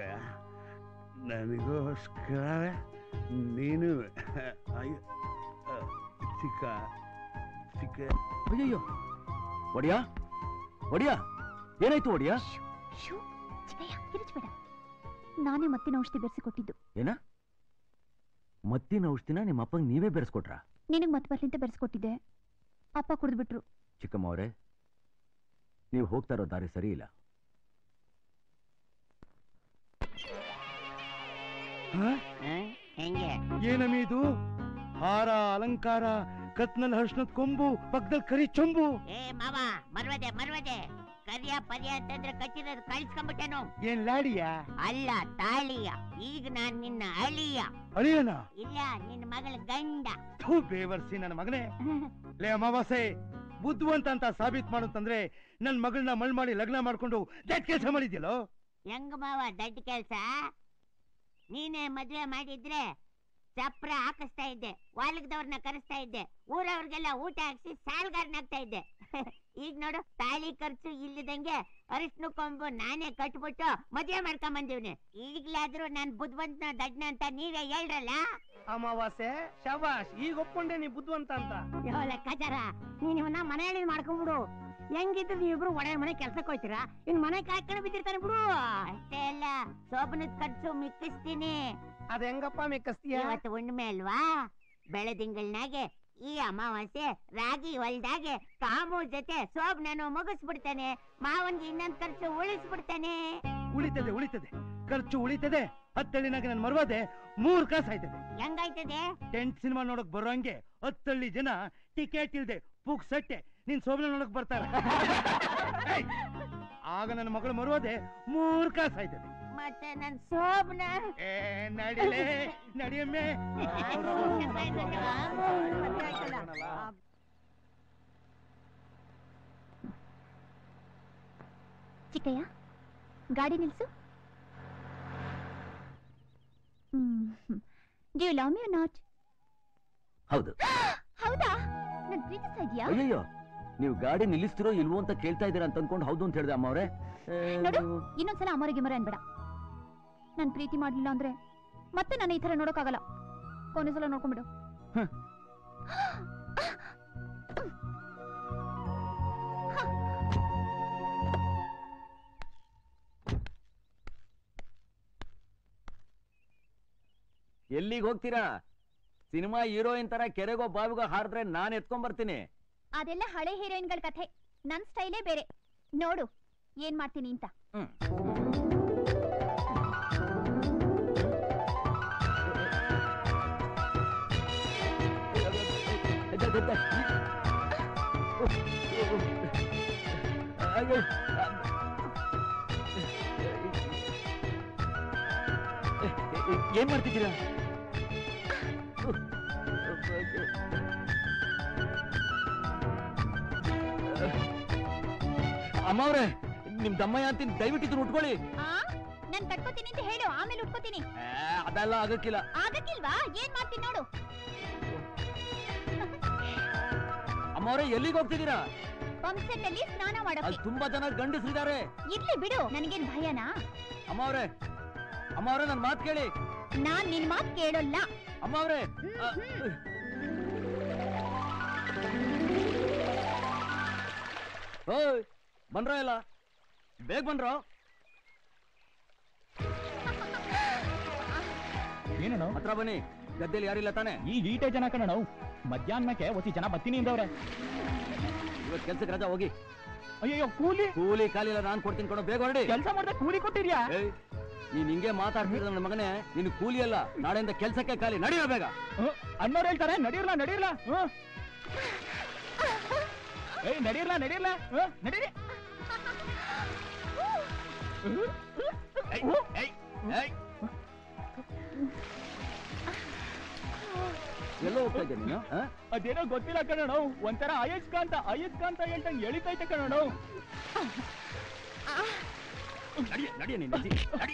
ನನಗೋಸ್ಕರ ನೀನು ಅಯ್ಯೋ ಆ, ಚಿಕ್ಕ ಚಿಕ್ಕ ಅಯ್ಯಯ್ಯೋ ಒಡಿಯಾ ಒಡಿಯಾ ಏನಾಯ್ತು ಒಡಿಯಾ ಶೂ ಚಿಕ್ಕಯ್ಯ ಕಿರಿಚ್ಬೇಡ ನಾನೇ ಮತ್ತಿನ ಔಷಧಿ ಬೆರೆಸಿ ಕೊಟ್ಟಿದ್ದು ಏನ ಮತ್ತಿನ ಔಷಧಿನ ನಿಮ್ಮ ಅಪ್ಪಂಗೆ ನೀವೇ ಬೆರೆಸ್ಕೊಟ್ರಾ ನಿನಗೆ ಮತ್ತೆ ಬರ್ಲಿಂತ ಬೆರೆಸ್ಕೊಟ್ಟಿದ್ದೆ ಅಪ್ಪ ಕುಡಿದ್ಬಿಟ್ರು ಚಿಕ್ಕಮ್ಮ ಅವರೇ ನೀವು ಹೋಗ್ತಾ ಇರೋ ದಾರಿ ಸರಿ ಇಲ್ಲ ಹೆಂಗೆ ಏನಮೀದು ಹಾರ ಅಲಂಕಾರ ಕತ್ನಲ್ಲಿ ಹರ್ಷಣದ ಕೊಂಬು ಪಕ್ಕದಲ್ಲಿ ಕರಿ ಚೊಂಬು ಏ ಮಾವ ಮರ್ವದೆ ಮರ್ವದೆ ಕರಿಯ ಪರ್ಯ ಅಂತಂದ್ರೆ ಕಟ್ಟಿರೋದು ಕಳಿಸ್ಕೊಂಡ್ಬಿಟ್ಟೆನು ಏನ್ ಲಾಡಿಯ ಅಲ್ಲ ತಾಳಿಯ ಈಗ ನಾನ್ ನಿನ್ನ ಅಳಿಯ ಅಳಿಯನ ಇಲ್ಲ ನಿನ್ನ ಮಗಳ ಗಂಡ ಥೂ ಬೇವರ್ಸಿ ನನ್ನ ಮಗನೇ ಲೇ ಅಮಾವಾಸ್ಯೆ ಬುದ್ಧಿವಂತ ಅಂತ ಸಾಬೀತ್ ಮಾಡುತ್ತಂದ್ರೆ ನನ್ ಮಗಳನ್ನ ಮಳ್ ಮಾಡಿ ಲಗ್ನ ಮಾಡ್ಕೊಂಡು ದಟ್ ಕೆಲಸ ಮಾಡಿದ್ಯಲ್ಲೋ ಹೆಂಗ ಮಾವ ದಡ್ಡ ಕೆಲ್ಸ ನೀನೇ ಮದ್ವೆ ಮಾಡಿದ್ರೆ ಚಪ್ರ ಹಾಕಿಸ್ತಾ ಇದ್ದೆ ವಾಲ್ಗದವ್ರನ್ನ ಕರೆಸ್ತಾ ಇದ್ದೆ ಊರವ್ರಿಗೆಲ್ಲ ಊಟ ಹಾಕ್ಸಿ ಸಾಲ್ಗಾರನಾಗ್ತಾ ಇದ್ದೆ ಈಗ ನೋಡು ತಾಳಿ ಖರ್ಚು ಇಲ್ಲದಂಗೆ ಅರಿಶಿನ ಕೊಂಬು ನಾನೇ ಕಟ್ಬಿಟ್ಟು ಮದ್ವೆ ಮಾಡ್ಕೊಂಡ್ ಬಂದಿವ್ನಿ ಈಗ್ಲಾದ್ರೂ ನಾನ್ ಬುದ್ಧಿವಂತನ ದಡ್ನ ಅಂತ ನೀವೇ ಹೇಳ್ರಲ್ಲ ಅಮಾವಾಸ್ಯೆ ಶಬಾಷ್ ಈಗ ಒಪ್ಕೊಂಡೆ ನೀ ಬುದ್ಧಿವಂತ ಅಂತ ಯಾವ ಲೆಕ್ಕಾಚಾರ ನೀನ್ ಇವನ್ನ ಮನೆಯಲ್ಲಿ ಮಾಡ್ಕೊಂಡ್ಬಿಡು ಹೆಂಗಿದ್ರು ನೀವಿಬ್ರು ಒಡೆ ಮನೆ ಕೆಲ್ಸಕ್ಕೆ ಹೋಯ್ತೀರಾ ಇನ್ ಮನೆ ಕಾಯ್ಕೊಂಡು ಬಿದ್ದಿರ್ತಾನೆ ಬಿಡು ಅಷ್ಟೇ ಅಲ್ಲ ಶೋಭನದ ಖರ್ಚು ಮಿಕ್ಕಿಸ್ತೀನಿ ಅದ ಹೆಂಗಪ್ಪ ಮೆಕ್ಕಸ್ತೀಯ ಇವತ್ತು ಹುಣ್ಣಿಮೆ ಅಲ್ವಾ ಬೆಳದಿಂಗಳನಾಗೆ ಈ ಅಮಾವಾಸ್ಯೆ ರಾಗಿ ಹೊಲ್ದಾಗೆ ಕಾಮು ಜೊತೆ ಶೋಭನನು ಮುಗಿಸ್ಬಿಡ್ತಾನೆ ಮಾವನ್ಗೆ ಇನ್ನೊಂದ್ ಖರ್ಚು ಉಳಿಸ್ಬಿಡ್ತಾನೆ ಉಳಿತದೆ ಉಳಿತದೆ ಖರ್ಚು ಉಳಿತದೆ ಹತ್ತಳ್ಳಿನಾಗ ನನ್ ಮರ್ವಾದೆ ಮೂರ್ ಕಾಸು ಆಯ್ತದೆ ಹೆಂಗಾಯ್ತದೆ ಟೆಂಟ್ ಸಿನಿಮಾ ನೋಡಕ್ ಬರೋಂಗೆ ಹತ್ತಳ್ಳಿ ಜನ ಟಿಕೆಟ್ ಇಲ್ದೆ ಪುಕ್ ಸಟ್ಟೆ ನೀನ್ ಸೋಬನ ನೋಡಕ್ ಬರ್ತಾರೆ ಏಯ್! ಆಗ ನನ್ನ ಮಗಳು ಮರುವುದೇ ಮೂರ್ ಕಾಸು ಆಯ್ತದೆ ಮತ್ತೆ ನನ್ ಶೋಭನ ಏ ನಡಿಲೇ ನಡಿಯಮ್ಮೆ ಚಿಕ್ಕಯ್ಯ ಗಾಡಿ ನಿಲ್ಸು ಡ್ಯೂ ಲವ್ ಮಿ ನಾಟ್ ಹೌದು ಹೌದಾ ನನ್ ಪ್ರೀತಿಸ್ತಾ ಇದೀಯಾ ಅಯ್ಯಯ್ಯೋ ನೀವು ಗಾಡಿ ನಿಲ್ಲಿಸ್ತಿರೋ ಇಲ್ವೋ ಅಂತ ಕೇಳ್ತಾ ಇದ್ದೀರಾ ಅಂತ ಅನ್ಕೊಂಡು ಹೌದು ಅಂತ ಹೇಳಿದೆ ಅಮ್ಮ ಅವರೇ ನೋಡು ಇನ್ನೊಂದ್ಸಲ ಅಮರ ಗಿಮರ ಅನ್ಬೇಡ ನಾನ್ ಪ್ರೀತಿ ಮಾಡ್ಲಿಲ್ಲ ಅಂದ್ರೆ ಮತ್ತೆ ನಾನು ಈ ತರ ನೋಡೋಕ್ಕಾಗಲ್ಲ ಕೊನೆ ಸಲ ನೋಡ್ಕೊಂಡ್ಬಿಡು ಎಲ್ಲಿಗೆ ಹೋಗ್ತೀರಾ ಸಿನಿಮಾ ಹೀರೋಯಿನ್ ತರ ಕೆರೆಗೋ ಬಾವಿಗೋ ಹಾರಿದ್ರೆ ನಾನ್ ಎತ್ಕೊಂಡ್ ಬರ್ತೀನಿ ಅದೆಲ್ಲ ಹಳೆ ಹೀರೋಯಿನ್ಗಳ ಕಥೆ ನನ್ ಸ್ಟೈಲೇ ಬೇರೆ ನೋಡು ಏನ್ ಮಾಡ್ತೀನಿ ಅಂತ ಏನ್ ಮಾಡ್ತಿದ್ದೀರಾ ಅಮ್ಮ ಅವ್ರೆ ನಿಮ್ ದಮ್ಮಯ್ಯ ಅಂತೀನಿ ದಯವಿಟ್ಟು ಇದನ್ನ ಉಟ್ಕೊಳ್ಳಿ ಆ ನಾನ್ ಕಟ್ಕೋತೀನಿ ಅಂತ ಹೇಳು ಆಮೇಲೆ ಉಟ್ಕೋತೀನಿ ಆ, ಅದೆಲ್ಲ ಆಗಕ್ಕಿಲ್ಲ ಆಗಕ್ಕಿಲ್ವಾ ಏನ್ ಮಾಡ್ತೀನಿ ನೋಡು ಅಮ್ಮ ಅವ್ರೆ ಎಲ್ಲಿಗೆ ಹೋಗ್ತಿದ್ದೀರಾ ಪಂಪ್ ಸೆಟ್ ಅಲ್ಲಿ ಸ್ನಾನ ಅಲ್ಲಿ ಮಾಡೋಕೆ ತುಂಬಾ ಜನ ಗಂಡಸ್ರಿದ್ದಾರೆ ಇರ್ಲಿ ಬಿಡು ನನಗೇನ್ ಭಯನಾ ಅಮ್ಮ ಅವ್ರೆ ಅಮ್ಮ ಅವ್ರೆ ನನ್ ಮಾತ್ ಕೇಳಿ ನಾನ್ ನಿನ್ ಮಾತ್ ಕೇಳೋಲ್ಲ ಅಮ್ಮ ಅವ್ರೆ ಆ, ಓಯ್ ಬಂದ್ರ ಇಲ್ಲ ಬೇಗ ಬಂದ್ರೋ ಏನಣ್ಣ ಹತ್ರ ಬನ್ನಿ ಗದ್ದೆಲಿ ಯಾರಿಲ್ಲ ತಾನೆ ಈಗ ಈಟೆ ಜನ ಕಣಣ್ಣ ಮಧ್ಯಾಹ್ನಕ್ಕೆ ಒಸಿ ಜನ ಬತ್ತೀನಿ ಇಂದವ್ರೆ ಇವತ್ತು ಕೆಲ್ಸಕ್ಕೆ ರಜಾ ಹೋಗಿ ಅಯ್ಯೋ ಕೂಲಿ ಕೂಲಿ ಕಾಲಿಲ್ಲ ನಾನ್ ಕೊಡ್ತೀನಿ ಕೊಡೋ ಬೇಗ ಹೊರಡಿ ಕೆಲಸ ಮಾಡ್ದೆ ಕೂಲಿ ಕೊಟ್ಟಿದ್ಯಾ ಏಯ್, ನೀನ್ ಹಿಂಗೆ ಮಾತಾಡ್ತಿದ್ರೆ ನನ್ನ ಮಗನೇ ನಿನ್ ಕೂಲಿ ಅಲ್ಲ ನಾಳೆಯಿಂದ ಕೆಲ್ಸಕ್ಕೆ ಖಾಲಿ ನಡಿಯೋ ಬೇಗ ಅಣ್ಣವ್ರು ಹೇಳ್ತಾರೆ ನಡೀರ್ಲ ನಡೀರ್ಲ ಹ್ಮ್. ಏಯ್ ನಡೀರ್ಲ ನಡೀರ್ಲ ಹ್ಮ್, ನಡೀರಿ ಎಲ್ಲೋ ಹೋಗ್ತಾ ಇದ್ದೆ ನೀನು ಆ? ಅದೇನೋ ಗೊತ್ತಿಲ್ಲ ಕಣಣ್ಣ ಒಂಥರ ಅಯಸ್ಕಾಂತ ಅಯಸ್ಕಾಂತ ಹೇಳ್ದಂಗೆ ಎಳಿತೈತೆ ಕಣಣ್ಣ ನಡಿಯ ನಡಿಯ ನೀನ್ ನಡಿ ನಡಿ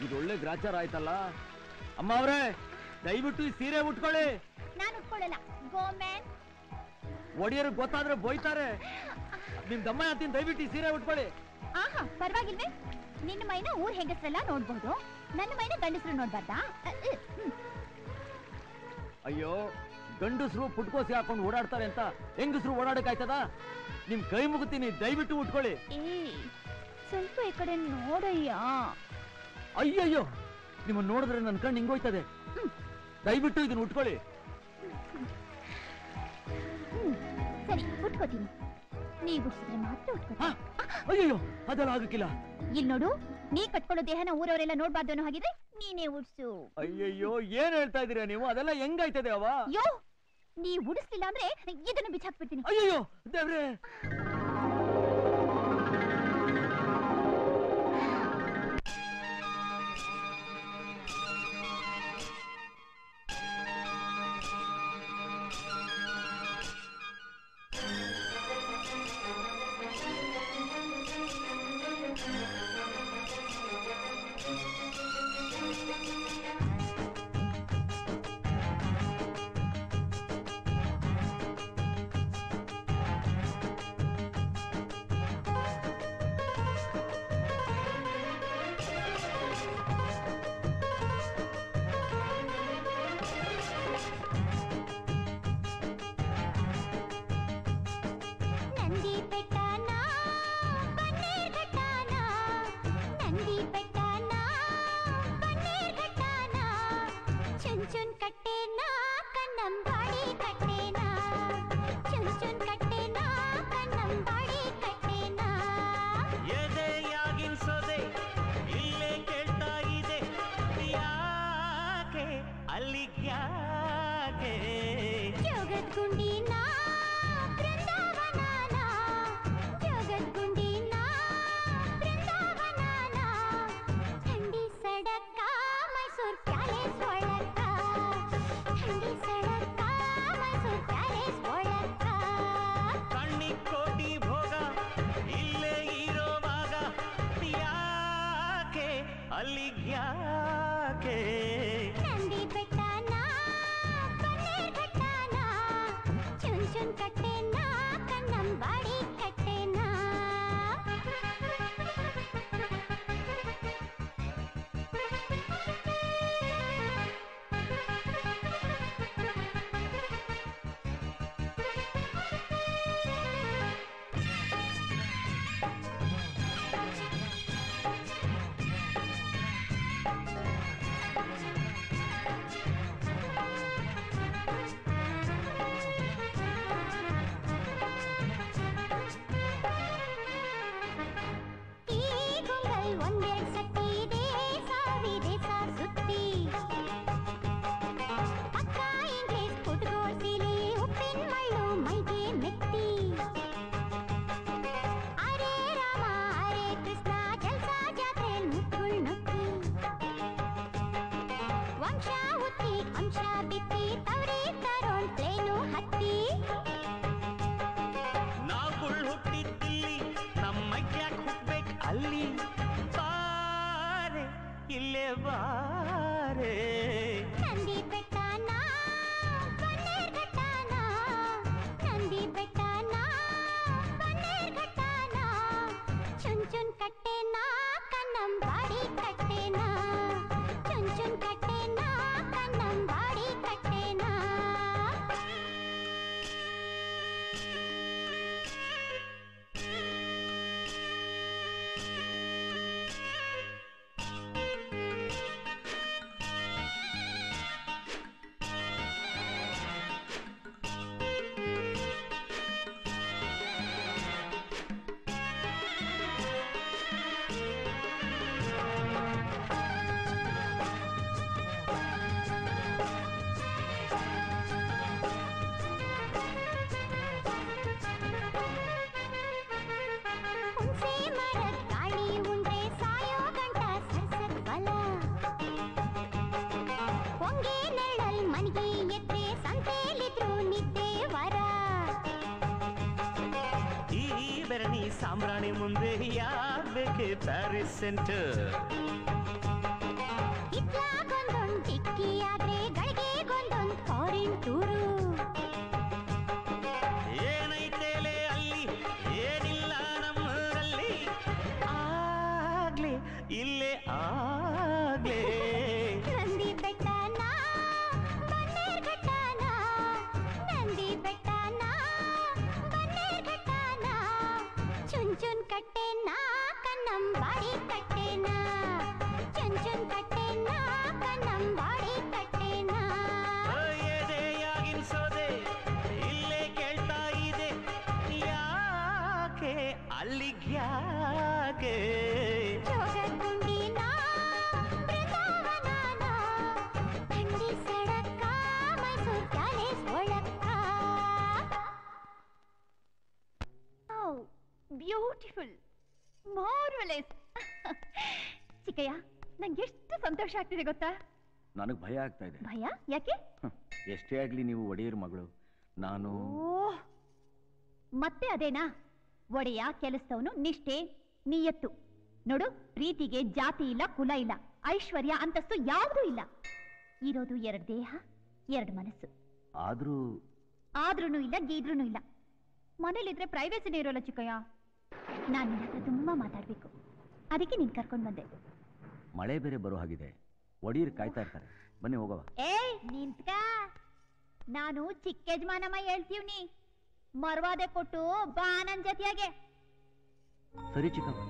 ಇದೊಳ್ಳೆ ಗ್ರಾಚಾರ ಆಯ್ತಲ್ಲ ಅಮ್ಮ ಅವ್ರೆ ದಯವಿಟ್ಟು ಈ ಸೀರೆ ಉಟ್ಕೊಳ್ಳಿ ನಾನು ಉಟ್ಕೊಳ್ಳಲ್ಲ ಗೋಮ್ಯಾನ್ ಒಡೆಯರು ಗೊತ್ತಾದ್ರೆ ಬೋಯ್ತಾರೆ ನಿಮ್ ದಮ್ಮ ಅಂತೀನಿ ದಯವಿಟ್ಟು ಈ ಸೀರೆ ಉಟ್ಕೊಳ್ಳಿ ಆಹಾ ಪರವಾಗಿಲ್ವೇ ನಿನ್ನ ಮೈನ ಊರ್ ಹೆಂಗಸ್ರೆಲ್ಲ ನೋಡ್ಬೋದು ನನ್ನ ಮೈನ ಗಂಡಸ್ರು ನೋಡ್ಬಾರ್ದಾ ಅ, ಅ, ಹ್ಮ್. ಅಯ್ಯೋ ಗಂಡಸರು ಪುಟ್ಕೋಸಿ ಹಾಕೊಂಡು ಓಡಾಡ್ತಾರೆ ಅಂತ ಹೆಂಗಸರು ಓಡಾಡಕ್ಕಾಯ್ತದ ನಿಮ್ ಕೈ ಮುಗುತ್ತೀನಿ ದಯವಿಟ್ಟು ಉಟ್ಕೊಳ್ಳಿ ಏ ಸ್ವಲ್ಪ ಈ ಕಡೆ ನೋಡಯ್ಯ ಅಯ್ಯಯ್ಯೋ ನಿಮ್ಮನ್ನ ನೋಡಿದ್ರೆ ನನ್ನ ಕಣ್ಣು ಹಿಂಗೋಯ್ತದೆ ದಯವಿಟ್ಟು ಇದನ್ನ ಉಟ್ಕೊಳ್ಳಿ ಹ್ಮ್ ಸರಿ ಉಟ್ಕೋತೀನಿ ನೀವ್ ಉಟ್ಸಿದ್ರೆ ಮಾತ್ರ ಉಟ್ಕೋತೀನಿ ಅಯ್ಯಯ್ಯೋ ಅದೆಲ್ಲ ಆಗಕ್ಕಿಲ್ಲ ಇಲ್ಲಿ ನೋಡು ನೀ ಕಟ್ಕೊಳ್ಳೋ ದೇಹನ ಊರವರೆಲ್ಲ ನೋಡ್ಬಾರ್ದು ಅನ್ನೋ ಹಾಗಿದ್ರೆ ನೀನೇ ಉಡ್ಸು ಅಯ್ಯಯ್ಯೋ ಏನ್ ಹೇಳ್ತಾ ಇದೀರಾ ನೀವು ಅದೆಲ್ಲ ಹೆಂಗಾಯ್ತದೆ ಅವ ಯೋ ನೀ ಉಡಿಸ್ಲಿಲ್ಲ ಅಂದ್ರೆ ಇದನ್ನು ಬಿಚ್ಚಾಕ್ಬಿಡ್ತೀನಿ ಅಯ್ಯಯ್ಯೋ ದೇವ್ರೆ ನಂದಿ ಬೆಟ್ಟನ ಬನ್ನೇರ್ ಘಟ್ಟನ ನಂದಿ ಬೆಟ್ಟನ ಬನ್ನೇರ್ ಘಟ್ಟನ ಚುನ್ ಚುನ್ ಕಟ್ಟೆನ ಕನ್ನಂಬಾಡಿ ಕಟ್ಟೆನ ಚುನ್ ಚುನ್ ಕಟ್ಟೆನ ಕನ್ನಂಬಾಡಿ ಕಟ್ಟೆನ ಎದೆಯಾಗಿನ್ ಸೊದೆ ಇಲ್ಲೇ ಕೇಳ್ತಾ ಇದೆ ಯಾಕೆ ಅಲ್ಲಿಗ್ಯಾಕೆ ಜಗದ್ಗುಂಡಿನ ಬೃಂದಾವನನ ಜಗದ್ಗುಂಡಿನ ಬೃಂದಾವನನ ಥಂಡಿ ಸಡಕ ಮೈಸೂರ್ ಪ್ಯಾಲೇಸ್ ಒಳಕ ಥಂಡಿ ಸಡಕ ಮೈಸೂರ್ ಪ್ಯಾಲೇಸ್ ಒಳಕ ಕಣ್ಣಿಗ್ ಕೋಟಿ ಭೋಗ ಇಲ್ಲೇ ಇರೋವಾಗ ಯಾಕೆ ಅಲ್ಲಿಗ್ಯಾಕೆ ನಂದಿ ಬೆಟ್ಟನ ಬನ್ನೇರ್ ಘಟ್ಟನ ಚುನ್ ಚುನ್ ಕಟ್ಟೆನ ಕನ್ನಂಬಾಡಿ ಕಟ್ಟೆನ ಈ ಗುಂಗಲ್ ಒಂದೆರಡ್ ಸತಿ ದೇಶ ವಿದೇಶ ಸುತ್ತಿ ಅಕ್ಕ ಇಂಗ್ಲಿಷ್ ಪುಟ್ಗೋಡ್ಸಿಲಿ ಉಪ್ಪಿನ ಮಳ್ಳು ಮೈಗೆ ಮೆತ್ತಿ ಅರೆ ರಾಮ ಅರೆ ಕೃಷ್ಣ ಜಲ್ಸ ಜಾತ್ರೆ ಮುಕ್ಕುಳ್ ನೊತ್ತಿ ವಂಶ ಉತ್ತಿ ಅಂಶ ಬಿತ್ತಿ ತವರಿ ತರೋಣ್ ಟ್ರೇನು ಹತ್ತಿ ನಾವುಳ್ ಹುಟ್ಟಿದ್ದಿಲ್ಲಿ ನಮ್ಮ ಯಾಕೆ ಹುಟ್ಬೇಕು ಅಲ್ಲಿ ಬಾರೆ ಇಲ್ಲೇ ಬಾರೆ ನಂದಿ ಬೆಟ್ಟನ ಬನ್ನೇರ್ ಘಟ್ಟನ ನಂದಿ ಬೆಟ್ಟನ ಬನ್ನೇರ್ ಘಟ್ಟನ ಚುನ್ ಚುನ್ ಕಟ್ಟೆನ ಕನ್ನಂಬಾಡಿ ಕಟ್ಟೆನ ಚುನ್ ಚುನ್ ಕಟ್ಟೆನ ಕನ್ನಂಬಾಡಿ ಕಟ್ಟೆನ ಹುಣ್ಸೆ ಮರದ್ ಗಾಳಿ ಉಂಡ್ರೆ ಸಾಯೋ ಗಂಟ ಸರ್ಸತ್ ಬಲ ಹೊಂಗೆ ನೆರಳಲ್ ಮನ್ಗಿ ಎದ್ರೆ ಸಂತೆಲಿದ್ರು ನಿದ್ದೆ ವರ ಈ ಬೆರಣಿ ಸಾಂಬ್ರಾಣಿ ಮುಂದೆ ಯಾಕೆ Paris centre beautiful marvellous Chikkayya ನಂಗೆ ಎಷ್ಟು ಸಂತೋಷ ಆಗ್ತಿದೆ ಗೊತ್ತಾ ನನಗೆ ಭಯ ಆಗ್ತಾ ಇದೆ ಭಯ ಯಾಕೆ ಎಷ್ಟೇ ಆಗ್ಲಿ ನೀವು ಒಡೆಯರ್ ಮಗಳು ನಾನು ಓಹ್ ಮತ್ತೆ ಅದೇನಾ ಒಡೆಯ ಕೆಲಸದವನು ನಿಷ್ಠೆ ನಿಯತ್ತು ನೋಡು ಪ್ರೀತಿಗೆ ಜಾತಿ ಇಲ್ಲ ಕುಲ ಇಲ್ಲ ಐಶ್ವರ್ಯ ಅಂತಸ್ತು ಯಾವುದೂ ಇಲ್ಲ ಇರೋದು ಎರಡು ದೇಹ ಎರಡು ಮನಸ್ಸು ಆದ್ರೂ ಆದ್ರೂನು ಇಲ್ಲ ಗೀದ್ರೂನು ಇಲ್ಲ ಮನೇಲಿದ್ರೆ ಪ್ರೈವೇಸಿನೇ ಇರೋಲ್ಲ ಚಿಕ್ಕಯ್ಯ ನಾನು ನಿನ್ನ ಹತ್ರ ತುಂಬಾ ಮಾತಾಡ್ಬೇಕು ಅದಕ್ಕೆ ನೀನ್ ಕರ್ಕೊಂಡ್ ಬಂದೆ ಮಳೆ ಬೇರೆ ಬರೋ ಹಾಗಿದೆ ಒಡೆಯರ್ ಕಾಯ್ತಾ ಇರ್ತಾರೆ ಬನ್ನಿ ಹೋಗವ ಏಯ್ ನಿಂತ್ಕ ನಾನು ಚಿಕ್ಕ ಯಜಮಾನಮ್ಮ ಹೇಳ್ತೀವ್ನಿ ಮರ್ವಾದೆ ಕೊಟ್ಟು ಬಾ ನನ್ ಜೊತೆಯಾಗೆ ಸರಿ ಚಿಕ್ಕಪ್ಪ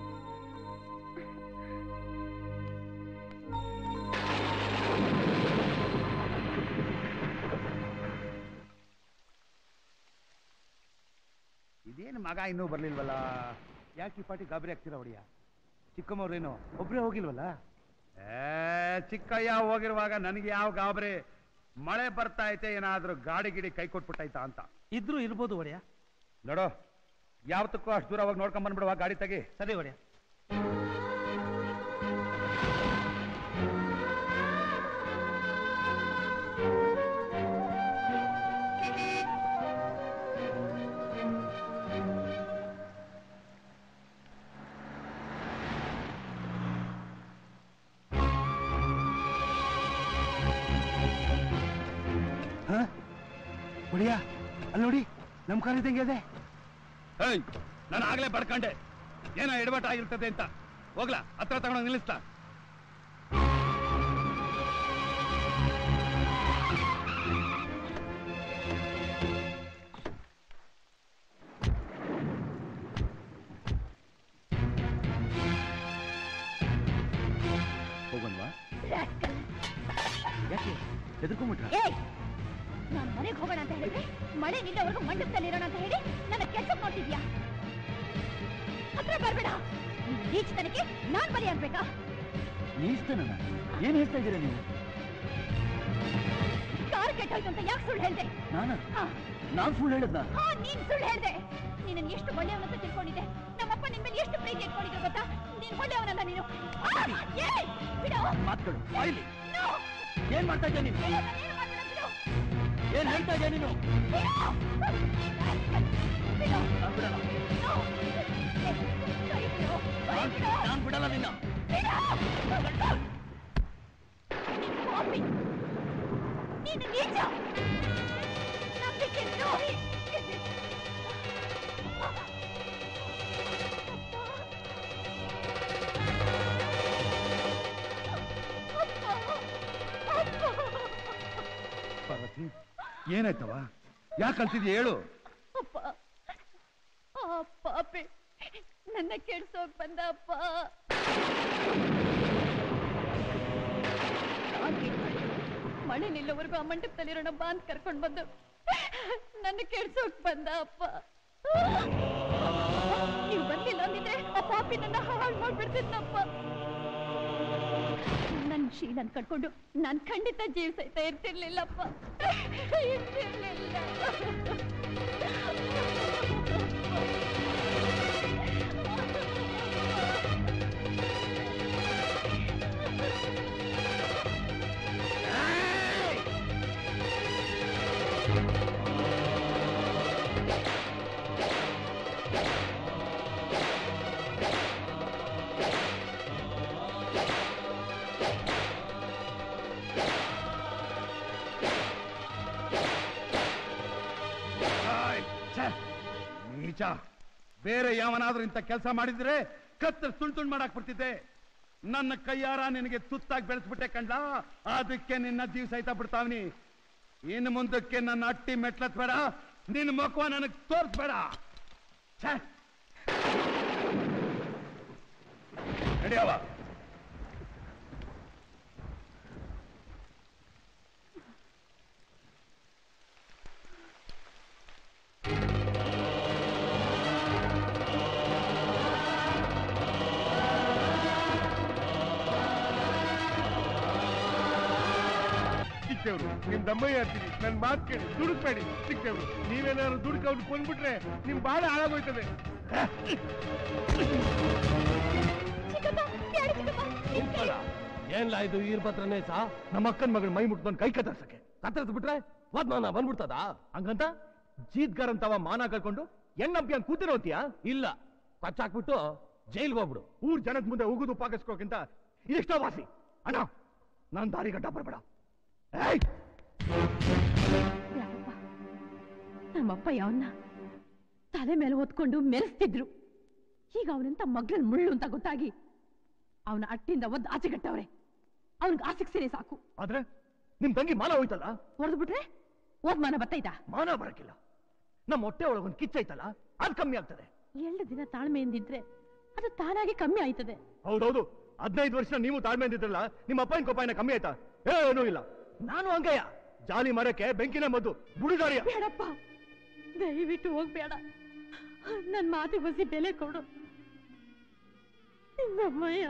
ಇದೇನು ಮಗ ಇನ್ನೂ ಬರ್ಲಿಲ್ವಲ್ಲ ಯಾಕೆ ಈ ಪಾಟಿ ಗಾಬರಿ ಆಗ್ತೀರಾ ಒಡಿಯ ಚಿಕ್ಕಮ್ಮವ್ರೇನು ಒಬ್ರೇ ಹೋಗಿಲ್ವಲ್ಲ ಏ ಚಿಕ್ಕಯ್ಯ ಹೋಗಿರುವಾಗ ನನಗೆ ಯಾವ ಗಾಬರಿ ಮಳೆ ಬರ್ತಾ ಐತೆ ಏನಾದ್ರೂ ಗಾಡಿ ಗಿಡಿ ಕೈ ಕೊಟ್ಬಿಟ್ಟೈತಾ ಅಂತ ಇದ್ರೂ ಇರ್ಬೋದು ಒಡೆಯ ನೋಡು ಯಾವತ್ತಕ್ಕೂ ಅಷ್ಟು ದೂರ ಹೋಗಿ ನೋಡ್ಕೊಂಡ್ ಬಂದ್ಬಿಡುವ ಗಾಡಿ ತೆಗಿ ಸರಿ ಒಡೆಯ ಒಡಿಯ ಅಲ್ಲಿ ನೋಡಿ ನಮ್ ಕಾರ್ ಇದ್ದಂಗೆ ಇದೆ ಏಯ್ ನಾನು ಆಗ್ಲೇ ಬಡ್ಕಂಡೆ ಏನೋ ಎಡವಟ್ ಆಗಿರ್ತದೆ ಅಂತ ಹೋಗ್ಲಾ ಹತ್ರ ತಗೊಂಡೋಗಿ ನಿಲ್ಲಿಸ್ತಾ ಹೋಗೋಣವಾ ಯಾಕೆ ಹೆದರ್ಕೊಂಬಿಟ್ರ ಏಯ್ ನಾನ್ ಮನೆಗೆ ಹೋಗೋಣ ಅಂತ ಹೇಳಿದ್ರೆ ಮಳೆ ನಿಲ್ಲವರೆಗೂ ಮಂಡಪದಲ್ಲಿರೋಣ ಅಂತ ಹೇಳಿ ನನ್ನ ಕೆಲಸ ನೋಡ್ತಿದ್ಯಾ ಹತ್ರ ಬರ್ಬೇಡ ನೀಚತನಕ್ಕೆ ನಾನ್ ಬಲಿ ಆಗ್ಬೇಕಾ ನೀಸ್ತನ ಏನ್ ಹೇಳ್ತಾ ಇದ್ದೀರಾ ನೀವು ಕಾರ್ ಕೆಟ್ಟೋಯ್ತು ಅಂತ ಯಾಕೆ ಸುಳ್ಳು ಹೇಳ್ದೆ ನಾನ ಹಾ, ನಾನ್ ಸುಳ್ಳು ಹೇಳದ್ನ ಹಾ ನೀನ್ ಸುಳ್ಳು ಹೇಳ್ದೆ ನೀನನ್ ಎಷ್ಟು ಒಳ್ಳೆಯವನಂತ ತಿಳ್ಕೊಂಡಿದ್ದೆ ನಮ್ಮಪ್ಪ ನಿನ್ ಮೇಲೆ ಎಷ್ಟು ಪ್ರೀತಿ ಇಟ್ಕೊಂಡಿದ್ರು ಗೊತ್ತಾ ನೀನ್ ಒಳ್ಳೆಯವನಲ್ಲ ನೀನು ಆ, ಏಯ್, ಬಿಡು ಮಾತುಗಳು ಬಾಯ್ಲಿ No! ಏನ್ ಮಾಡ್ತಾ ಇದ್ಯಾ ನೀನು ಬಿಡು, ನಾನೇನು ಮಾಡ್ಬೇಡ, ಬಿಡು. ಏನ್ ಹೇಳ್ತಾ ಇದ್ಯಾ ನೀನು ಬಿಡು. ಬಿಡು. ನಾನ್ ಬಿಡಲ್ಲ No! ಕೈ ಬಿಡು, ಕೈ ಬಿಡು. ನಾನ್ ಬಿಡಲ್ಲ ನಿನ್ನ ಬಿಡು. ನೀನ್ ಪಾಪಿ. ನೀನು ನೀಚ ನಂಬಿಕೆ ದ್ರೋಹಿ ಪಾರ್ವತಿ ಏನಾಯ್ತವ ಯಾಕೆ ಕಳ್ಸಿದ್ಯ ಹೇಳು ಅಪ್ಪ ಆ ಪಾಪಿ ನನ್ನ ಕೆಡ್ಸೋಕ್ ಬಂದ ಅಪ್ಪ ಮಳೆ ನಿಲ್ಲವರೆಗೂ ಆ ಮಂಟಪದಲ್ಲಿರೋಣ ಬಾ ಅಂತ ಕರ್ಕೊಂಡ್ ಬಂದು ನನ್ನ ಕೆಡ್ಸೋಕ್ ಬಂದ ಅಪ್ಪ ನೀವು ಬಂದಿಲ್ಲ ಅಂದಿದ್ರೆ ಆ ಪಾಪಿ ನನ್ನ ಹಾಳು ಮಾಡ್ಬಿಡ್ತಿದ್ನಪ್ಪ ನನ್ನ ಶೀಲನ್ ಕಟ್ಕೊಂಡು ನಾನ್ ಖಂಡಿತ ಜೀವ ಸಹಿತ ಇರ್ತಿರ್ಲಿಲ್ಲಪ್ಪ ಇರ್ತಿರ್ಲಿಲ್ಲ ಆಯ್, ಛೆ, ನೀಚ ಬೇರೆ ಯಾವನಾದ್ರೂ ಇಂಥ ಕೆಲಸ ಮಾಡಿದ್ರೆ ಕತ್ತರ್ ತುಂಡ್ ತುಂಡ್ ಮಾಡಾಕ್ ಬಿಡ್ತಿದ್ದೆ ನನ್ನ ಕೈಯಾರ ನಿನಗೆ ತುತ್ತಾಗಿ ಬೆಳೆಸ್ಬಿಟ್ಟೆ ಕಂಡ ಅದಕ್ಕೆ ನಿನ್ನ ಜೀವ ಸಹಿತ ಬಿಡ್ತಾವ್ನಿ ಇನ್ನು ಮುಂದಕ್ಕೆ ನನ್ನ ಅಟ್ಟಿ ಮೆಟ್ಲತ್ಬೇಡ ನಿನ್ನ ಮಕ್ಕವ ನನಗೆ ತೋರಿಸ್ಬೇಡ ಛೆ ನಡಿಯವ ಸಿಕ್ತೇವ್ರು ನಿಮ್ ದಮ್ಮಯ್ಯ ಅಂತೀನಿ ನನ್ ಮಾತ್ ಕೇಳಿ ದುಡುಕ್ಬೇಡಿ ಸಿಕ್ತೇವ್ರು ನೀವೇನಾದ್ರು ದುಡುಕವ್ರು ಬಂದ್ಬಿಟ್ರೆ ನಿಮ್ ಬಾಳ ಹಾಳಾಗೋಯ್ತದೆ ಏನ್ಲಾ ಇದು ಈರ್ಭದ್ರನೇ ಸಾ ನಮ್ಮ ಅಕ್ಕನ ಮಗಳ ಮೈ ಮುಟ್ಕೊಂಡು ಕೈ ಕತ್ತರ್ಸಕ್ಕೆ ಕತ್ತರಿಸ್ ಬಿಟ್ರೆ ವದ್ಮಾನ ಬಂದ್ಬಿಡ್ತದ ಹಂಗಂತ ಜೀತ್ಗಾರ್ ಅಂತವ ಮಾನ ಕಳ್ಕೊಂಡು ಎಣ್ಣಂಪಿ ಹಂಗ್ ಕೂತಿರೋತಿಯಾ ಇಲ್ಲ ಕಚ್ಚಾಕ್ಬಿಟ್ಟು ಜೈಲ್ಗೆ ಹೋಗ್ಬಿಡು ಊರ್ ಜನದ ಮುಂದೆ ಉಗುದು ಪಾಕಿಸ್ಕೋಕ್ಕಿಂತ ಇದೆಷ್ಟೋ ವಾಸಿ ಅಣ್ಣ ನಾನ್ ದಾರಿ ಗಡ್ಡ ಬರ್ಬೇಡ ಏಯ್! ನಮ್ಮಪ್ಪ ಯಾವನ್ನ ತಲೆ ಮೇಲೆ ಹೊತ್ಕೊಂಡು ಮೆರೆಸ್ತಿದ್ರು ಈಗ ಅವನಂತ ಮಗ್ಳನ್ ಮುಳ್ಳು ಅಂತ ಗೊತ್ತಾಗಿ ಅವನ ಅಟ್ಟಿಂದ ಒದ್ದು ಆಚೆ ಕಟ್ಟವ್ರೆ ಅವನಿಗೆ ಆ ಶಿಕ್ಷೆನೇ ಸಾಕು ಆದ್ರೆ ನಿಮ್ ತಂಗಿ ಮಾನ ಹೋಯ್ತಲ್ಲ ಹೊಡೆದು ಬಿಟ್ರೆ ಓದ್ಮಾನ ಬತ್ತೈತಾ ಮಾನ ಬರಕ್ಕಿಲ್ಲ ನಮ್ಮ ಹೊಟ್ಟೆ ಒಳಗೊಂದು ಕಿಚ್ಚೈತಲ್ಲ ಅದ್ ಕಮ್ಮಿ ಆಗ್ತದೆ ಎರಡು ದಿನ ತಾಳ್ಮೆಯಿಂದಿದ್ರೆ ಅದು ತಾನಾಗಿ ಕಮ್ಮಿ ಆಯ್ತದೆ ಹೌದೌದು ಹದಿನೈದು ವರ್ಷ ನೀವು ತಾಳ್ಮೆ ಅಂದಿದ್ರಲ್ಲ ನಿಮ್ಮ ಅಪ್ಪನ ಕೋಪಾಯನ ಕಮ್ಮಿ ಆಯ್ತಾ ಏನೂ ಇಲ್ಲ ನಾನು ಹಂಗಯ್ಯ ಜಾಲಿ ಮರಕ್ಕೆ ಬೆಂಕಿನ ಮದ್ದು ಬುಡಿದಾರಿಯ ಬೇಡಪ್ಪ ದಯವಿಟ್ಟು ಹೋಗ್ಬೇಡ ನನ್ ಮಾತಿ ಬಸಿ ಬೆಲೆ ಕೊಡು ನಮ್ಮಯ್ಯ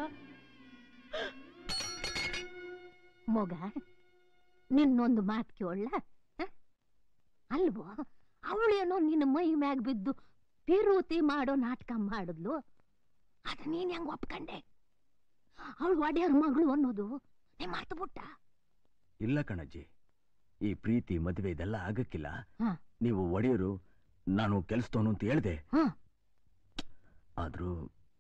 ಮೊಗ ನಿನ್ನೊಂದು ಮಾತು ಕೇಳಲ್ಲ ಅಲ್ವೋ ಅವಳೇನೋ ನಿನ್ನ ಮೈ ಮ್ಯಾಗ ಬಿದ್ದು ಪಿರೂತಿ ಮಾಡೋ ನಾಟಕ ಮಾಡಿದ್ಲು ಅದು ನೀನ್ ಹೆಂಗ್ ಒಪ್ಕಂಡೆ ಅವಳು ಒಡೆಯರ್ ಮಗಳು ಅನ್ನೋದು ನೀ ಮರ್ತು ಬಿಟ್ಟ ಇಲ್ಲ ಕಣಜ್ಜಿ ಈ ಪ್ರೀತಿ ಮದುವೆ ಇದೆಲ್ಲ ಆಗಕ್ಕಿಲ್ಲ ಹ. ನೀವು ಒಡೆಯರು ನಾನು ಕೆಲ್ಸದವನು ಅಂತ ಹೇಳ್ದೆ ಹ. ಆದ್ರೂ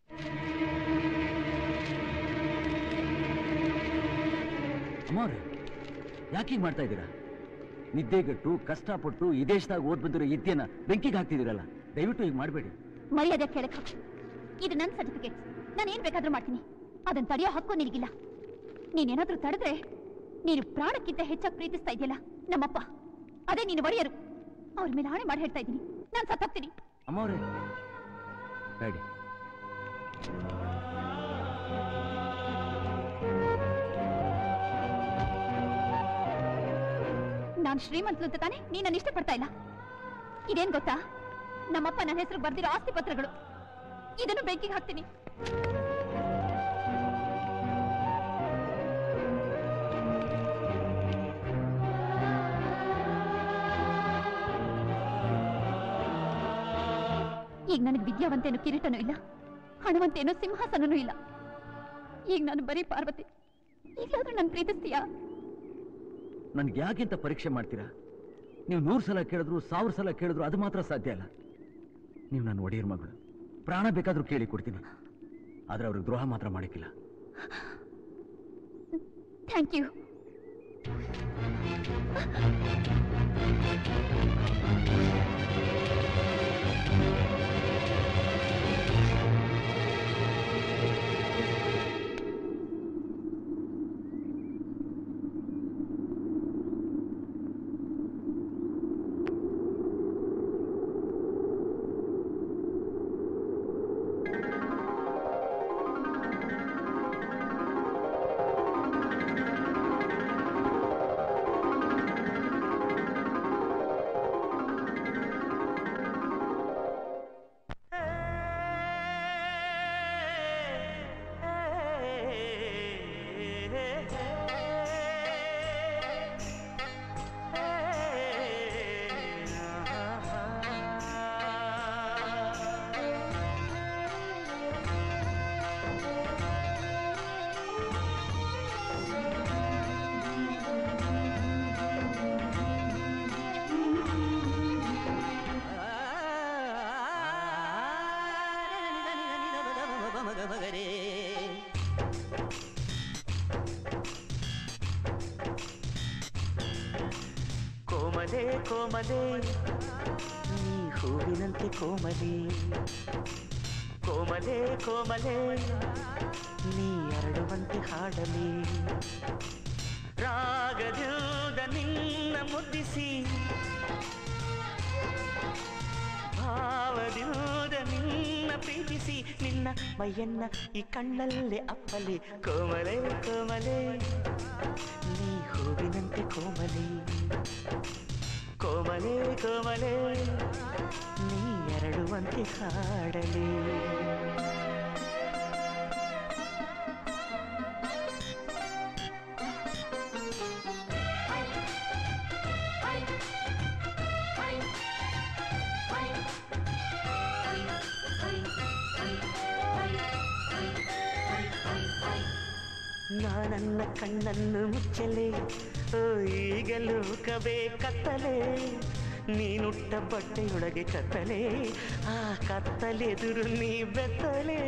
ಅಮ್ಮವ್ರೆ ಯಾಕೆ ಹೀಗ್ ಮಾಡ್ತಾ ಇದ್ದೀರಾ ನಿದ್ದೆಗೆಟ್ಟು ಕಷ್ಟಪಟ್ಟು ಈ ದೇಶದಾಗ ಓದ್ ಬಂದಿರೋ ವಿದ್ಯೆನ ಬೆಂಕಿಗೆ ಹಾಕ್ತಿದ್ದೀರಲ್ಲ ದಯವಿಟ್ಟು ಹೀಗೆ ಮಾಡಬೇಡಿ ಮರ್ಯಾದೆ ಕೇಳಕ್ ಹೋಗಿ ಇದು ನನ್ನ ಸರ್ಟಿಫಿಕೇಟ್ ನಾನು ಏನ್ ಬೇಕಾದ್ರೂ ಮಾಡ್ತೀನಿ ಅದನ್ನ ತಡೆಯೋ ಹಕ್ಕು ನಿನಗಿಲ್ಲ ನೀನೇನಾದ್ರೂ ತಡೆದ್ರೆ ನೀನು ಪ್ರಾಣಕ್ಕಿಂತ ಹೆಚ್ಚಾಗಿ ಪ್ರೀತಿಸ್ತಾ ಇದೆಯಲ್ಲ ನಮ್ಮಪ್ಪ ಅದೇ ನೀನು ಒಡೆಯರು ಅವ್ರ ಮೇಲೆ ಆಣೆ ಮಾಡಿ ಹೇಳ್ತಾ ಇದ್ದೀನಿ ನಾನು ಸತ್ತಾಗ್ತೀನಿ ಅಮ್ಮವ್ರೆ ಬೇಡಿ ನಾನು ಶ್ರೀಮಂತಲು ಅಂತ ತಾನೆ ನೀನು ನನ್ನ ಇಷ್ಟಪಡ್ತಾ ಇಲ್ಲ ಇದೇನ್ ಗೊತ್ತಾ ನಮ್ಮಪ್ಪ ನನ್ನ ಹೆಸರು ಬರ್ದಿರೋ ಆಸ್ತಿ ಪತ್ರಗಳು ಇದನ್ನು ಬೆಂಕಿಗೆ ಹಾಕ್ತೀನಿ ಈಗ ನನಗೆ ವಿದ್ಯಾವಂತೇನು ಕಿರೀಟನೂ ಇಲ್ಲ ಹಣವಂತೇನು ಸಿಂಹಾಸನನೂ ಇಲ್ಲ ಈಗ ನಾನು ಬರೀ ಪಾರ್ವತಿ ಈಗಲಾದ್ರೂ ನಾನು ಪ್ರೀತಿಸ್ತೀಯಾ ನನ್ಗೆ ಯಾಕಿಂತ ಪರೀಕ್ಷೆ ಮಾಡ್ತೀರಾ ನೀವು ನೂರು ಸಲ ಕೇಳಿದ್ರು ಸಾವಿರ ಸಲ ಕೇಳಿದ್ರು ಅದು ಮಾತ್ರ ಸಾಧ್ಯ ಅಲ್ಲ ನೀವು ನನ್ನ ಒಡೆಯರ್ ಮಗಳು ಪ್ರಾಣ ಬೇಕಾದ್ರೂ ಕೇಳಿ ಕೊಡ್ತೀನಿ ಆದ್ರೆ ಅವ್ರಿಗೆ ದ್ರೋಹ ಮಾತ್ರ ಮಾಡಕ್ಕಿಲ್ಲ ಥ್ಯಾಂಕ್ ಯು ಕೋಮಲೆ ಕೋಮಲೆ ನೀ ಹೂವಿನಂತೆ ಕೋಮಲೆ ಕೋಮಲೆ ಕೋಮಲೆ ನೀ ಅರಳುವಂತೆ ಹಾಡಲಿ ರಾಗದಿಂದ ನಿನ್ನ ಮುದ್ದಿಸಿ ಭಾವದಿಂದ ನಿನ್ನ ಪ್ರೀತಿಸಿ ನಿನ್ನ ಮೈಯನ್ನ ಈ ಕಣ್ಣಲ್ಲೇ ಅಪ್ಪಲಿ ಕೋಮಲೆ ಕೋಮಲೆ ನೀ ಹೂವಿನಂತೆ ಕೋಮಲೆ ಕೋಮಲೆ ಕೋಮಲೆ ನೀ ಎರಡುವಂತೆ ಹಾಡಲಿ ನಾನನ್ನ ಕಣ್ಣನ್ನು ಮುಚ್ಚಲೆ ಓ ಈಗಲೂ ಕಬೆ ಕತ್ತಲೆ ನೀನುಟ್ಟ ಬಟ್ಟೆಯೊಳಗೆ ಕತ್ತಲೆ ಆ ಕತ್ತಲೆದುರು ನೀ ಬೆತ್ತಲೆ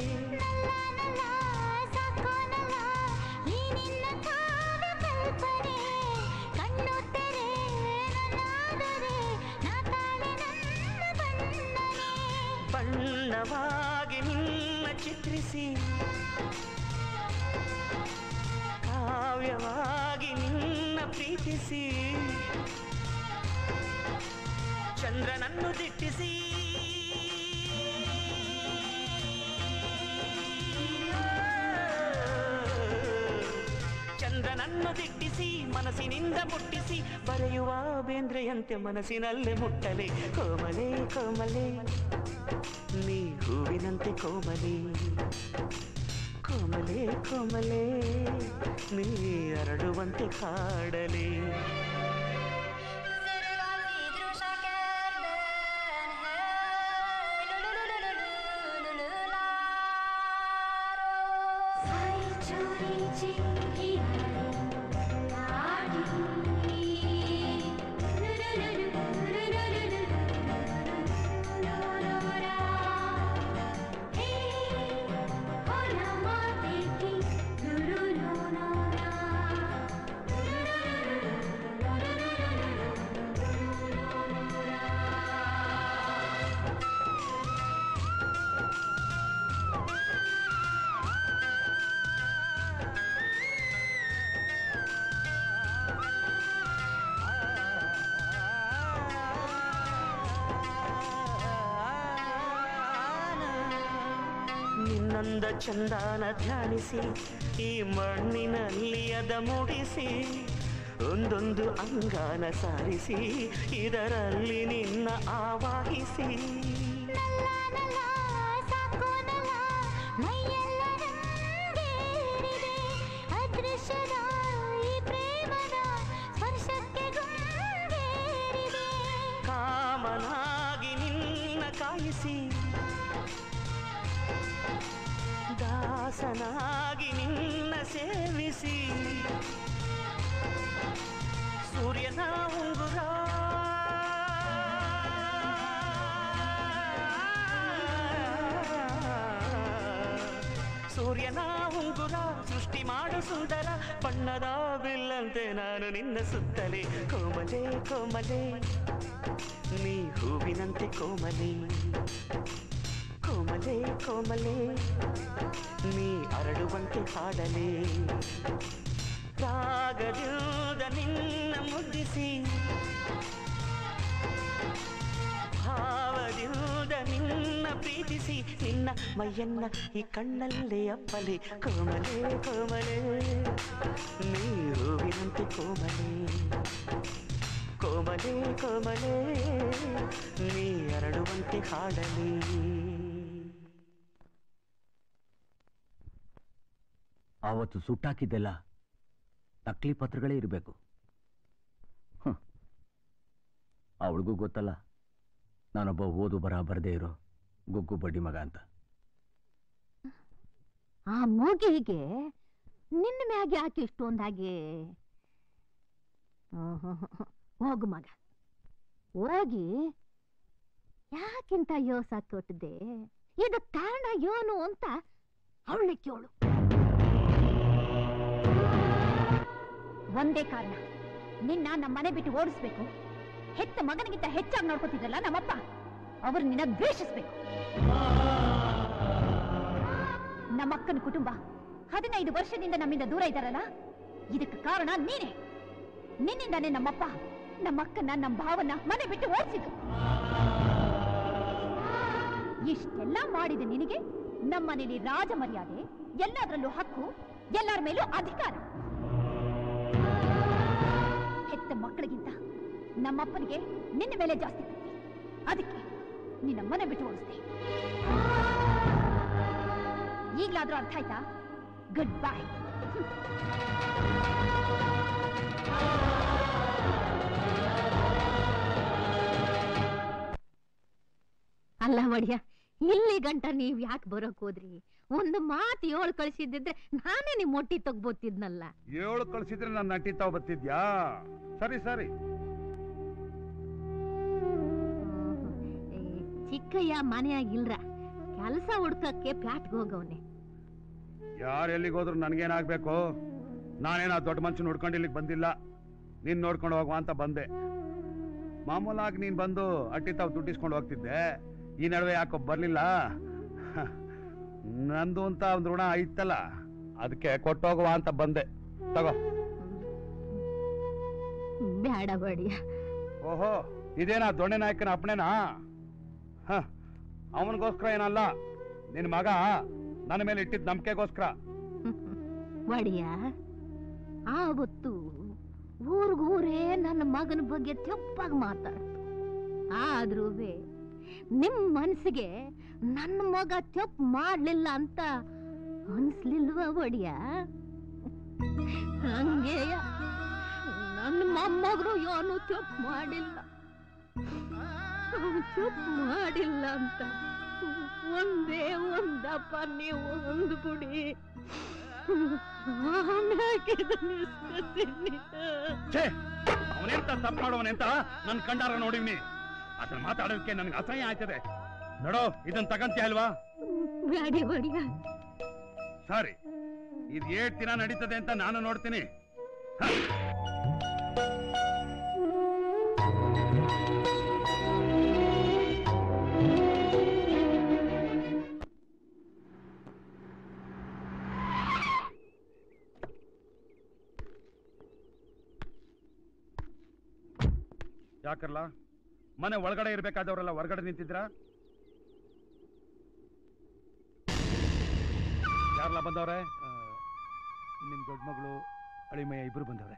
ಬಣ್ಣವಾಗಿ ನಿನ್ನ ಚಿತ್ರಿಸಿ ಕಾವ್ಯವಾಗಿ ನಿನ್ನ ಪ್ರೀತಿಸಿ ಚಂದ್ರನನ್ನು ದಿಟ್ಟಿಸಿ ಚಂದ್ರನನ್ನು ದಿಟ್ಟಿಸಿ ಮನಸ್ಸಿನಿಂದ ಮುಟ್ಟಿಸಿ ಬರೆಯುವ ಬೇಂದ್ರೆಯಂತೆ ಮನಸ್ಸಿನಲ್ಲೇ ಮುಟ್ಟಲೆ ಕೋಮಲೆ ಕೋಮಲೆ ನೀ ಹೂವಿನಂತೆ ಕೋಮಲೆ ಕೋಮಲೆ ಕೋಮಲೆ ನೀ ಅರಡುವಂತೆ ಹಾಡಲೆ ನಿನ್ನಂದ ಚಂದಾನ ಧ್ಯಾನಿಸಿ ಈ ಮಣ್ಣಿನಲ್ಲಿ ಅದ ಮೂಡಿಸಿ ಒಂದೊಂದು ಅಂಗಾನ ಸಾರಿಸಿ ಇದರಲ್ಲಿ ನಿನ್ನ ಆವಾಹಿಸಿ ಅದೃಶ್ಯದ ಈ ಪ್ರೇಮದ ಸ್ಪರ್ಶಕ್ಕೆ ಗುಂಗೇರಿದೆ ಕಾಮನಾಗಿ ನಿನ್ನ ಕಾಯಿಸಿ ದಾಸನಾಗಿ ನಿನ್ನ ಸೇವಿಸಿ ಸೂರ್ಯನ ಉಂಗುರ ಸೂರ್ಯನ ಉಂಗುರ ಸೃಷ್ಟಿ ಮಾಡು ಸುಂದರ ಬಣ್ಣದ ಬಿಲ್ಲಂತೆ ನಾನು ನಿನ್ನ ಸುತ್ತಲೇ ಕೋಮಲೆ ಕೋಮಲೆ ನೀ ಹೂವಿನಂತೆ ಕೋಮಲೆ ಕೋಮಲೆ ಕೋಮಲೆ ನೀ ಅರಡುವಂತೆ ಹಾಡಲೆ ರಾಗದಿಂದ ನಿನ್ನ ಮುದ್ದಿಸಿ ಭಾವದಿಂದ ನಿನ್ನ ಪ್ರೀತಿಸಿ ನಿನ್ನ ಮೈಯನ್ನ ಈ ಕಣ್ಣಲ್ಲೇ ಅಪ್ಪಲೆ ಕೋಮಲೆ ಕೋಮಲೆ ನೀ ಹೂವಿನಂತೆ ಕೋಮಲೆ ಕೋಮಲೆ ಕೋಮಲೆ ನೀ ಅರಡುವಂತೆ ಹಾಡಲಿ ಆವತ್ತು ಸುಟ್ಟಾಕಿದ್ದೆಲ್ಲ ನಕಲಿ ಪತ್ರಗಳೇ ಇರಬೇಕು ಅವಳಿಗೂ ಗೊತ್ತಲ್ಲ ನಾನೊಬ್ಬ ಓದು ಬರ ಬರದೇ ಇರೋ ಗುಗ್ಗು ಬಡ್ಡಿ ಮಗ ಅಂತ ಆ ಮೂಗಿಗೆ ನಿನ್ನ ಮ್ಯಾಗೆ ಯಾಕೆ ಇಷ್ಟೊಂದಾಗಿ ಹೋಗು ಮಗ ಹೋಗಿ ಯಾಕಿಂತ ಯೋಸ ಕೊಟ್ಟಿದೆ ಇದು ಕಾರಣ ಏನು ಅಂತ ಅವಳನ್ನ ಕೇಳು ಒಂದೇ ಕಾರಣ ನಿನ್ನ ನಮ್ಮ ಮನೆ ಬಿಟ್ಟು ಓಡಿಸ್ಬೇಕು ಹೆತ್ತ ಮಗನಿಗಿಂತ ಹೆಚ್ಚಾಗಿ ನೋಡ್ಕೊತಿದ್ರಲ್ಲ ನಮ್ಮಪ್ಪ ಅವರು ನಿನ್ನ ದ್ವೇಷಿಸ್ಬೇಕು ನಮ್ಮಕ್ಕನ ಕುಟುಂಬ ಹದಿನೈದು ವರ್ಷದಿಂದ ನಮ್ಮಿಂದ ದೂರ ಇದ್ದಾರಲ್ಲ ಇದಕ್ಕೆ ಕಾರಣ ನೀನೇ ನಿನ್ನಿಂದಾನೇ ನಮ್ಮಪ್ಪ ನಮ್ಮಕ್ಕನ ನಮ್ಮ ಭಾವನ ಮನೆ ಬಿಟ್ಟು ಓಡಿಸಿದ್ರು ಇಷ್ಟೆಲ್ಲ ಮಾಡಿದ ನಿನಗೆ ನಮ್ಮನೇಲಿ ರಾಜ ಮರ್ಯಾದೆ ಎಲ್ಲದರಲ್ಲೂ ಹಕ್ಕು ಎಲ್ಲರ ಮೇಲೂ ಅಧಿಕಾರ ಹೆತ್ತ ಮಕ್ಕಳಿಗಿಂತ ನಮ್ಮಪ್ಪನಿಗೆ ನಿನ್ನ ಮೇಲೆ ಜಾಸ್ತಿ ಪ್ರೀತಿ ಅದಕ್ಕೆ ನಿನ್ನ ಮನೆ ಬಿಟ್ಟು ಓಡಿಸ್ದೆ ಈಗ್ಲಾದ್ರೂ ಅರ್ಥ ಆಯ್ತಾ ಗುಡ್ ಬೈ ಅಲ್ಲ ಮಡಿಯ ಇಲ್ಲಿ ಗಂಟ ನೀವ್ ಯಾಕೆ ಬರೋಕ್ ಹೋದ್ರಿ ಒಂದು ಮಾತು ಏಳು ಕಳಿಸಿದ್ದಿದ್ರೆ ನಾನೇ ನಿಮ್ ಮೊಟ್ಟಿ ತಗ್ಬೋತಿದ್ನಲ್ಲ ಏಳು ಕಳ್ಸಿದ್ರೆ ನಾನು ನಟಿ ತಾವ್ ಬತ್ತಿದ್ಯಾ ಸರಿ ಸರಿ ಏ, ಚಿಕ್ಕಯ್ಯ ಮನೆಯಾಗ ಇಲ್ರ ಕೆಲಸ ಹುಡ್ಕಕ್ಕೆ ಪ್ಲಾಟ್ಗೆ ಹೋಗವ್ನೆ ಯಾರು ಎಲ್ಲಿಗೆ ಹೋದ್ರು ನನ್ಗೇನಾಗ್ಬೇಕು ನಾನೇನ ದೊಡ್ಡ ಮನುಷ್ಯನ ಹುಡ್ಕೊಂಡು ಇಲ್ಲಿಗೆ ಬಂದಿಲ್ಲ ನೀನ್ ನೋಡ್ಕೊಂಡು ಹೋಗುವ ಅಂತ ಬಂದೆ ಮಾಮೂಲಾಗಿ ನೀನ್ ಬಂದು ಅಟ್ಟಿ ತಾವು ದುಡ್ಡಿಸ್ಕೊಂಡು ಹೋಗ್ತಿದ್ದೆ ಈ ನಡುವೆ ಯಾಕೋ ಬರ್ಲಿಲ್ಲ ಹ, ನಂದು ಅಂತ ಒಂದು ಋಣ ಐತಲ್ಲ ಅದಕ್ಕೆ ಕೊಟ್ಟೋಗುವ ಅಂತ ಬಂದೆ ತಗೋ ಬೇಡ ಬಡಿಯ ಓಹೋ ಇದೇನಾ ದೊಣ್ಣೆ ನಾಯಕನ ಅಪ್ಪಣೆನಾ ಹ ಅವನಿಗೋಸ್ಕರ ಏನಲ್ಲ ನಿನ್ ಮಗ ನನ್ನ ಮೇಲೆ ಇಟ್ಟಿದ್ ನಂಬಿಕೆಗೋಸ್ಕರ ಒಡಿಯ ಆವತ್ತು ಊರ್ಗೂರೇ ನನ್ನ ಮಗನ ಬಗ್ಗೆ ತೆಪ್ಪಾಗಿ ಮಾತಾಡ್ತು ಆದ್ರೂ ನಿಮ್ ಮನ್ಸಿಗೆ ನನ್ನ ಮಗ ತೆಪ್ಪು ಮಾಡ್ಲಿಲ್ಲ ಅಂತ ಅನ್ಸ್ಲಿಲ್ವ ಒಡಿಯ ಹಂಗೆಯ ನನ್ನ ಮೊಮ್ಮಗರು ಏನು ತಪ್ಪು ಮಾಡಿಲ್ಲ ಅವ್ನು ತಪ್ಪು ಮಾಡಿಲ್ಲ ಅಂತ ಒಂದೇ ಒಂದಪ್ಪ ನೀವು ಒಂದು ಬಿಡಿ ಆಮ್ಯಾಕೆ ಇದನ್ನ ಇಸ್ಕೊತೀನಿ. ಛೇ ಅವನೆಂತ ತಪ್ಪು ಮಾಡೋವನೆಂತ ನನ್ ಕಂಡಾರ ನೋಡಿವ್ನಿ ಅದನ್ನ ಮಾತಾಡೋದಕ್ಕೆ ನನ್ಗೆ ಅಸಹ್ಯ ಆಯ್ತದೆ ನೋಡೋ ಇದನ್ನ ತಗಂತೀಯ ಅಲ್ವಾ ಬ್ಯಾಡಿ ಒಡಿಯ ಸರಿ ಇದು ಏಟ್ ದಿನ ನಡೀತದೆ ಅಂತ ನಾನು ನೋಡ್ತೀನಿ ಹ. ಯಾಕರ್ಲ ಮನೆ ಒಳಗಡೆ ಇರ್ಬೇಕಾದವರೆಲ್ಲ ಹೊರಗಡೆ ನಿಂತಿದ್ರ ಯಾರಲ್ಲ ಬಂದವ್ರೆ ನಿಮ್ ದೊಡ್ಡ ಮಗಳು ಅಳಿಮಯ್ಯ ಇಬ್ರು ಬಂದವ್ರೆ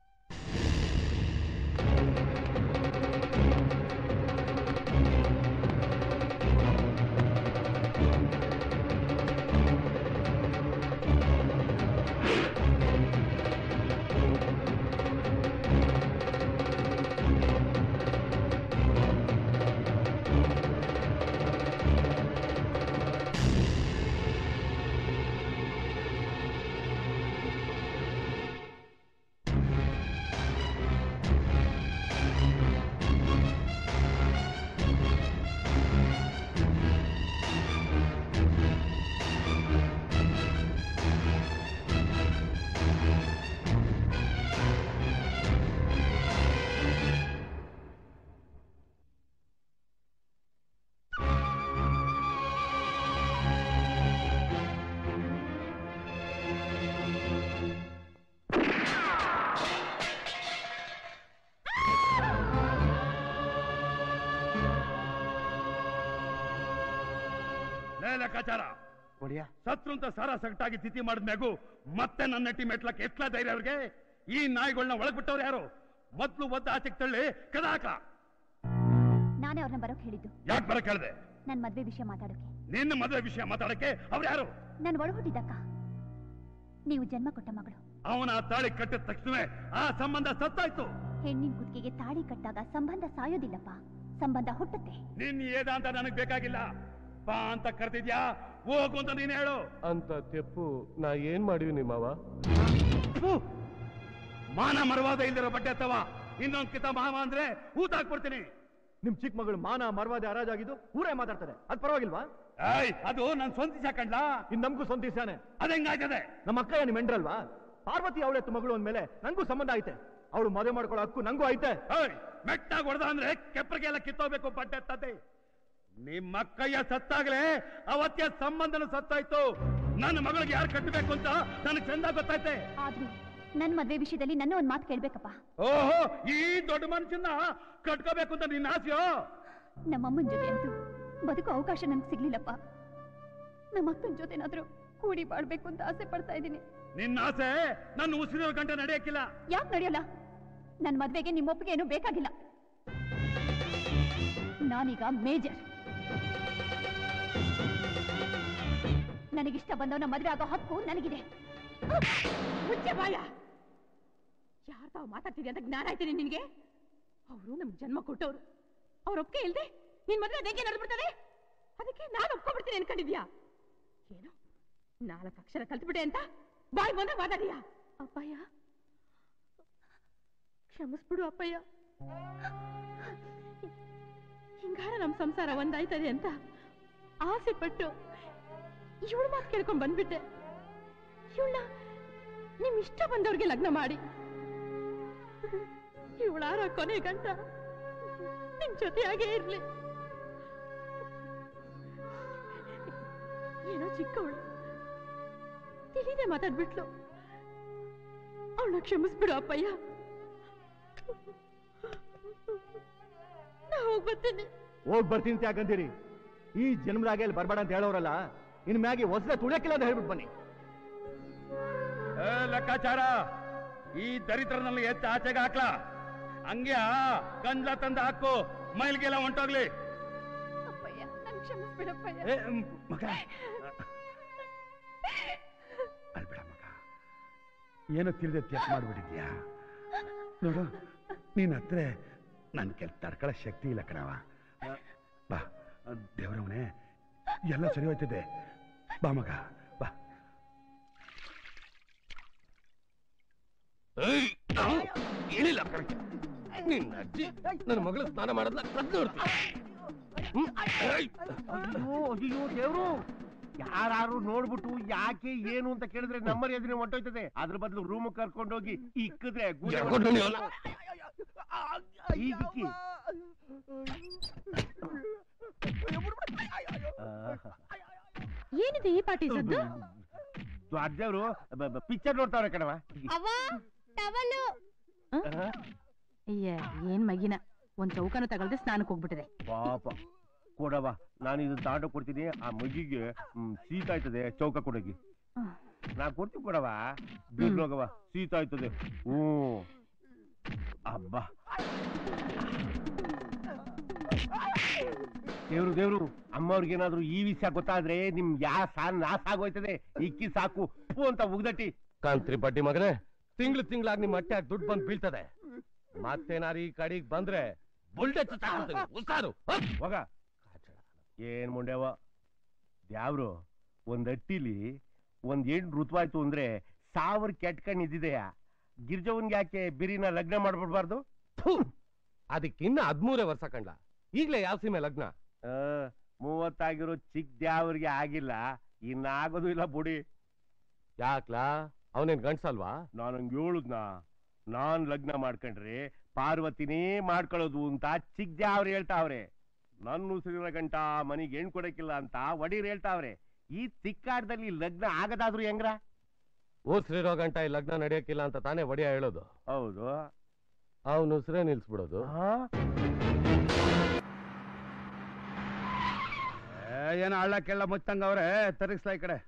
ಲೇ ಲೆಕ್ಕಾಚಾರ ಒಡಿಯ ಸತ್ರು ಅಂತ ಸಾರ ಸಗಟಾಗಿ ತಿಥಿ ಮಾಡಿದ್ಮ್ಯಾಗು ಮತ್ತೆ ನನ್ನ ನೆಟ್ಟಿ ಮೆಟ್ಲಕ್ಕೆ ಎಟ್ಲ ಧೈರ್ಯ ಅವ್ರಿಗೆ ಈ ನಾಯಿಗಳನ್ನ ಒಳಗ್ ಬಿಟ್ಟವ್ರು ಯಾರು ಮೊದ್ಲು ಒದ್ದು ಆಚೆಗೆ ತಳ್ಳಿ ಕದಾಕ ನಾನೇ ಅವ್ರನ್ನ ಬರೋಕ್ ಹೇಳಿದ್ದು ಯಾಕೆ ಬರ ಕೇಳ್ದೆ ನನ್ ಮದ್ವೆ ವಿಷಯ ಮಾತಾಡೋಕೆ ನಿನ್ನ ಮದುವೆ ವಿಷಯ ಮಾತಾಡಕ್ಕೆ ಅವ್ರು ಯಾರು ನನ್ ಒಳ ಹುಟ್ಟಿದಕ್ಕ ನೀವು ಜನ್ಮ ಕೊಟ್ಟ ಮಗಳು ಅವನ ತಾಳಿ ಕಟ್ಟಿದ ತಕ್ಷಣವೇ ಆ ಸಂಬಂಧ ಸತ್ತಾಯ್ತು ಹೆಣ್ಣಿನ ಕುತ್ತಿಗೆಗೆ ತಾಳಿ ಕಟ್ಟಾಗ ಸಂಬಂಧ ಸಾಯೋದಿಲ್ಲಪ್ಪ ಸಂಬಂಧ ಹುಟ್ಟುತ್ತೆ ನಿನ್ ಏದ ಅಂತ ನನಗ್ ಬೇಕಾಗಿಲ್ಲ ಬಾ ಅಂತ ಕರ್ತಿದ್ಯಾ ಹೋಗು ಅಂತ ನೀನ್ ಹೇಳು ಅಂತ ತೆಪ್ಪು ನಾ ಏನ್ ಮಾಡಿವಿ ನಿಮ್ಮವ ಫು! ಮಾನ ಮರವಾದ ಇಲ್ದಿರೋ ಬಟ್ಟೆ ತವ ಇನ್ನೊಂದ್ ಕಿತ ಮಾಮ ಅಂದ್ರೆ ಊತ ಹಾಕ್ಬಿಡ್ತೀನಿ ನಿಮ್ ಚಿಕ್ಕ ಮಗಳು ಮಾನ ಮರ್ವಾದೆ ಹರಾಜಾಗಿದ್ದು ಊರೇ ಮಾತಾಡ್ತಾರೆ ಅದ್ ಪರವಾಗಿಲ್ವಾ ಏಯ್ ಅದು ನನ್ ಸ್ವಂತ ಕಂಡ್ಲಾ ಇನ್ ನಮ್ಗೂ ಸ್ವಂತಿಸಾನೆ ಅದಂಗಾಯ್ತದೆ ನಮ್ಮ ಅಕ್ಕಯ್ಯ ನಿಮ್ ಎಂಡ್ರಲ್ವಾ ಪಾರ್ವತಿ ಅವಳೆತ್ತು ಮಗಳು ಅಂದ್ಮೇಲೆ ನಂಗೂ ಸಂಬಂಧ ಐತೆ ಅವಳು ಮದುವೆ ಮಾಡ್ಕೊಳ್ಳೋ ಹಕ್ಕು ನಂಗೂ ಐತೆ ಏಯ್ ಮೆಟ್ಟಾಗ ಹೊಡೆದ ಅಂದ್ರೆ ಕೆಪ್ಪರಿಗೆಲ್ಲ ಕಿತ್ತೋಗ್ಬೇಕು ಬಟ್ಟೆ ತತ್ತೆ ನಿಮ್ಮ ಅಕ್ಕಯ್ಯ ಸತ್ತಾಗ್ಲೇ ಅವತ್ತೇ ಸಂಬಂಧನ ಸತ್ತಾಯ್ತು ನನ್ನ ಮಗಳಿಗೆ ಯಾರು ಕಟ್ಟಬೇಕು ಅಂತ ನನಗೆ ಚಂದ ಗೊತ್ತೈತೆ ಆದ್ರೂ ನನ್ ಮದ್ವೆ ವಿಷಯದಲ್ಲಿ ನನ್ನ ಒಂದ್ ಮಾತು ಕೇಳ್ಬೇಕಪ್ಪ ಓಹೋ ಈ ದೊಡ್ಡ ಮನುಷ್ಯನ ಕಟ್ಕೋಬೇಕು ಅಂತ ನಿನ್ನ ಆಸೆಯೋ ನಮ್ಮಮ್ಮನ ಜೊತೆ ಅಂತೂ ಬದುಕೋ ಅವಕಾಶ ನನ್ಗೆ ಸಿಗ್ಲಿಲ್ಲಪ್ಪ ನಮ್ಮ ಅಕ್ಕನ ಜೊತೆನಾದ್ರೂ ಕೂಡಿ ಬಾಳ್ಬೇಕು ಅಂತ ಆಸೆ ಪಡ್ತಾ ಇದ್ದೀನಿ ನಿನ್ನ ಆಸೆ ನನ್ನ ಉಸಿರಿರೋ ಗಂಟೆ ನಡೆಯಕ್ಕಿಲ್ಲ ಯಾಕೆ ನಡೆಯಲ್ಲ ನನ್ ಮದ್ವೆಗೆ ನಿಮ್ಮ ಒಪ್ಪಿಗೆ ಏನು ಬೇಕಾಗಿಲ್ಲ ನಾನೀಗ ಮೇಜರ್ ನನಗಿಷ್ಟ ಬಂದವನ ಮದ್ವೆ ಆಗೋ ಹಕ್ಕು ನನಗಿದೆ ಮುಚ್ಚೆ ಬಾಯ ಯಾರ್ ತಾವು ಮಾತಾಡ್ತಿದ್ಯ ಅಂತ ಜ್ಞಾನ ಆಯ್ತೀನಿ ನಿನ್ಗೆ ಅವರು ನಮ್ಗೆ ಜನ್ಮ ಕೊಟ್ಟವ್ರು ಅವ್ರ ಒಪ್ಪಿಗೆ ಇಲ್ದೆ ನಿನ್ ಮದ್ವೆ ಅದೇಗೆ ನಡೆದ್ಬಿಡ್ತದೆ ಅದಕ್ಕೆ ನಾನು ಒಪ್ಕೊಂಡ್ಬಿಡ್ತೀನಿ ಅನ್ಕೊಂಡಿದ್ಯಾ ಏನು ನಾಲ್ಕು ಅಕ್ಷರ ಕಲ್ತ್ಬಿಟ್ಟೆ ಅಂತ ಬಾಯ್ ಬಂದಾಗ ಮಾತಾಡಿಯಾ ಅಪ್ಪಯ್ಯ ಕ್ಷಮಿಸ್ಬಿಡು ಅಪ್ಪಯ್ಯ ಹಿಂಗಾರ ನಮ್ ಸಂಸಾರ ಒಂದಾಯ್ತದೆ ಅಂತ ಆಸೆ ಪಟ್ಟು ಇವಳು ಮಾತು ಕೇಳ್ಕೊಂಡ್ ಬಂದ್ಬಿಟ್ಟೆ ಇವಳ ನಿಮ್ ಇಷ್ಟ ಬಂದವ್ರಿಗೆ ಲಗ್ನ ಮಾಡಿ ಇವಳಾರ ಕೊನೆ ಗಂಟ ನಿಮ್ ಜೊತೆಯಾಗೇ ಇರ್ಲಿ ಏನೋ ಚಿಕ್ಕವಳು ತಿಳಿದೆ ಮಾತಾಡ್ಬಿಟ್ಲು ಅವಳನ್ನ ಕ್ಷಮಿಸ್ಬಿಡು ಅಪ್ಪಯ್ಯ ನಾ ಹೋಗ್ ಬರ್ತೀನಿ ಹೋಗ್ ಬರ್ತೀನಿ ಅಂತ ಯಾಕಂತೀರಿ ಈ ಜನ್ಮದಾಗೆ ಅಲ್ಲಿ ಬರ್ಬೇಡ ಅಂತ ಹೇಳೋರಲ್ಲ ಇನ್ ಮ್ಯಾಗೆ ಹೊಸದ ತುಳಿಯಕ್ಕಿಲ್ಲ ಅಂತ ಹೇಳ್ಬಿಟ್ಟು ಬನ್ನಿ ಏ, ಲೆಕ್ಕಾಚಾರ ಈ ದರಿದ್ರನಲ್ಲಿ ಎತ್ತ ಆಚೆಗೆ ಹಾಕ್ಲಾ ಹಂಗೆ ಗಂಜಲ ತಂದು ಹಾಕು ಮೈಲ್ಗೆಲ್ಲ ಹೊಂಟೋಗ್ಲಿ ಅಪ್ಪಯ್ಯ ನನ್ ಕ್ಷಮಿಸ್ಬಿಡಪ್ಪಯ್ಯ ಏ, ಮ್, ಮಗ ಅಲ್ಬೇಡ ಮಗ ಏನೋ ತಿಳಿದೆ ತ್ಯಾಗ ಮಾಡ್ಬಿಟ್ಟಿದ್ಯಾ ನೋಡು ನೀನ್ ಹತ್ರ ನನ್ ಕೆಲ್ ತಡ್ಕೊಳ್ಳೋ ಶಕ್ತಿ ಇಲ್ಲ ಕಣವ ಬಾ ದೇವರವನೇ ಎಲ್ಲ ಸರಿ ಹೋಯ್ತದೆ ಬಾ ಮಗ ಬಾ ಇಳಿಲ್ಲ ಕಣಕ್ಕೆ ನಿನ್ನ ಅಜ್ಜಿ ನನ್ನ ಮಗಳು ಸ್ನಾನ ಮಾಡದ್ಲ ಕದ್ ನೋಡ್ತೀನಿ ಹ್ಮ್? ಏಯ್! ಅಯ್ಯೋ ಅಯ್ಯೋ ದೇವ್ರು ಯಾರು ನೋಡ್ಬಿಟ್ಟು ಯಾಕೆ ಏನು ಅಂತ ಕೇಳಿದ್ರೆ ನಮ್ಮರಿ ಅದನ್ನ ಹೊಂಟೋಯ್ತದೆ ಅದ್ರ ಬದಲು ರೂಮ್ ಕರ್ಕೊಂಡೋಗಿ ಇಕ್ಕಿದ್ರೆ ಗೂಡೆ ಎಳ್ಕೊಂಡು ಹೊಡ್ದು- ನೀವಲ್ಲ. ಈ ದಿಕ್ಕಿ ಏನಿದೆ ಈ ಪಾಟಿ ಸದ್ದು ಅಜ್ಜವ್ರು ಪಿಕ್ಚರ್ ನೋಡ್ತಾವ್ರೆ ಕಣವ ಅವ್ವ ಟವಲು ಅಯ್ಯ ಏನ್ ಮಗಿನ ಒಂದ್ ಚೌಕನು ತಗೊಳ್ದೆ ಸ್ನಾನಕ್ಕೆ ಹೋಗ್ಬಿಟ್ಟಿದೆ ಪಾಪ ಕೊಡವ ನಾನು ಇದು ದಾಟ ಕೊಡ್ತೀನಿ ಆ ಮಗಿಗೆ ಹ್ಮ್, ಶೀತ ಆಯ್ತದೆ ಚೌಕ ಕೊಡೋಗಿ ನಾ ಕೊಡ್ತೀನಿ ಕೊಡವ ಬಿರ್ಲೋಗವ ಶೀತ ಆಯ್ತದೆ ಹ್ಞೂ ಅಬ್ಬಾ ದೇವ್ರು ದೇವ್ರು ಅಮ್ಮವ್ರಿಗೇನಾದ್ರೂ ಈ ವಿಷಯ ಗೊತ್ತಾದ್ರೆ ನಿಮ್ ಯಾ ಸಾ ನಾಶ ಆಗೋಯ್ತದೆ ಇಕ್ಕಿ ಸಾಕು ಹೂ ಅಂತ ಉಗ್ದಟ್ಟಿ ಕಾಂತ್ರಿ ಬಡ್ಡಿ ಮಗನೇ ತಿಂಗ್ಳು ತಿಂಗ್ಳಾಗ್ ನಿಮ್ ಹೊಟ್ಟೆಯಾಗ ದುಡ್ಡು ಬಂದು ಬೀಳ್ತದೆ ಮತ್ತೇನಾರು ಈ ಕಡೆಗ್ ಬಂದ್ರೆ ಬುಲ್ಡೆಟ್ ಉಸಾರು ಹೋಗ ಏನ್ ಮುಂಡ್ಯವ ದ್ಯಾವ್ರು ಒಂದ್ ಅಟ್ಟಿಲಿ ಒಂದ್ ಎಂಟು ಋತುವಾಯ್ತು ಅಂದ್ರೆ ಸಾವಿರ ಕೆಟ್ಕಣ್ ಇದ್ದಿದೆಯ ಗಿರ್ಜವನ್ಗೆ ಯಾಕೆ ಬಿರಿನ ಲಗ್ನ ಮಾಡ್ಬಿಡ್ಬಾರ್ದು ಅದಕ್ಕಿನ್ನ ಹದ್ಮೂರೇ ವರ್ಷ ಕಂಡ ಈಗ್ಲೇ ಯಾವ ಸೀಮೆ ಲಗ್ನ ಆ, ಮೂವತ್ತಾಗಿರೋ ಚಿಕ್ಕ ದ್ಯಾವ್ರಿಗೆ ಆಗಿಲ್ಲ ಇನ್ನಾಗೋದು ಇಲ್ಲ ಬುಡಿ ಯಾಕ್ಲಾ ಅವನೇನ್ ಗಂಡ್ಸಲ್ವಾ ನಾನು ಹಂಗ್ ಹೇಳುದ್ನಾ ನಾನ್ ಲಗ್ನ ಮಾಡ್ಕೊಂಡ್ರೆ ಪಾರ್ವತಿನೇ ಮಾಡ್ಕೊಳ್ಳೋದು ಅಂತ ಚಿಕ್ಕ ದ್ಯಾವ್ರು ಹೇಳ್ತಾವ್ರೆ ನನ್ನ ಉಸಿರಿನ ಗಂಟ ಮನಿಗೆ ಹೆಣ್ ಕೊಡಕ್ಕಿಲ್ಲ ಅಂತ ಒಡೀರ್ ಹೇಳ್ತಾವ್ರೆ ಈ ತಿಕ್ಕಾಟದಲ್ಲಿ ಲಗ್ನ ಆಗದಾದ್ರು ಹೆಂಗ್ರ ಉಸ್ರಿರೋ ಗಂಟ ಈ ಲಗ್ನ ನಡೆಯಕ್ಕಿಲ್ಲ ಅಂತ ತಾನೇ ಒಡೆಯ ಹೇಳೋದು ಹೌದು ಅವನು ಉಸಿರೇ ನಿಲ್ಸ್ಬಿಡೋದು ಏನೋ ಹಳ್ಳಕ್ಕೆಲ್ಲ ಮುಚ್ಚಂಗವ್ರೆ ತರಿಸ್ಲಾ ಈ ಕಡೆ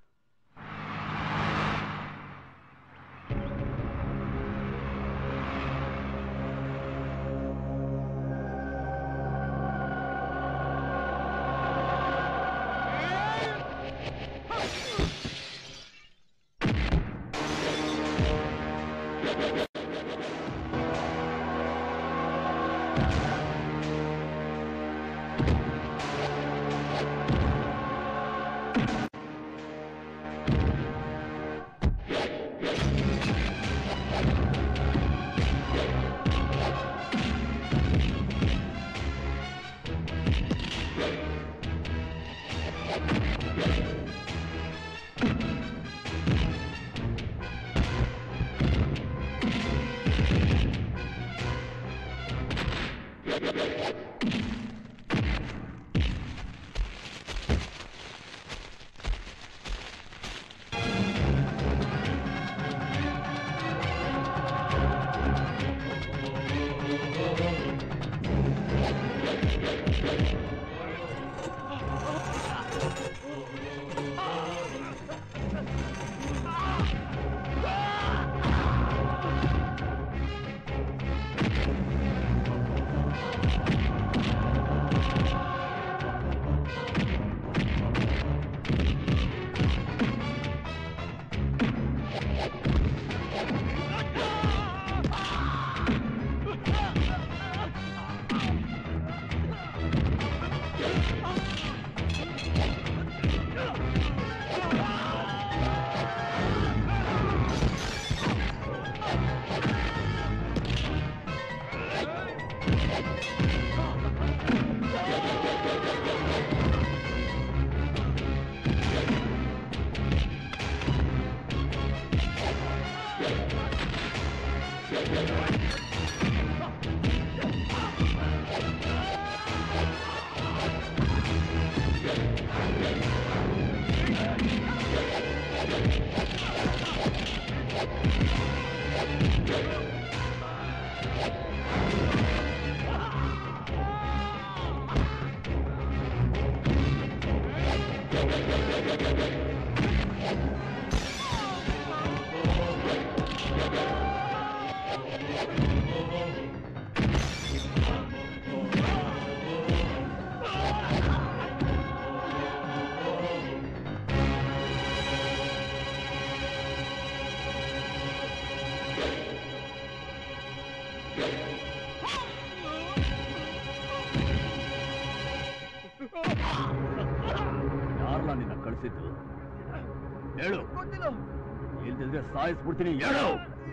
ಕಳ್ಸಿದ್ದು ಹೇಳು ಇಲ್ದಿದ್ರೆ ಸಾಯಿಸ್ಬಿಡ್ತೀನಿ ಹೇಳು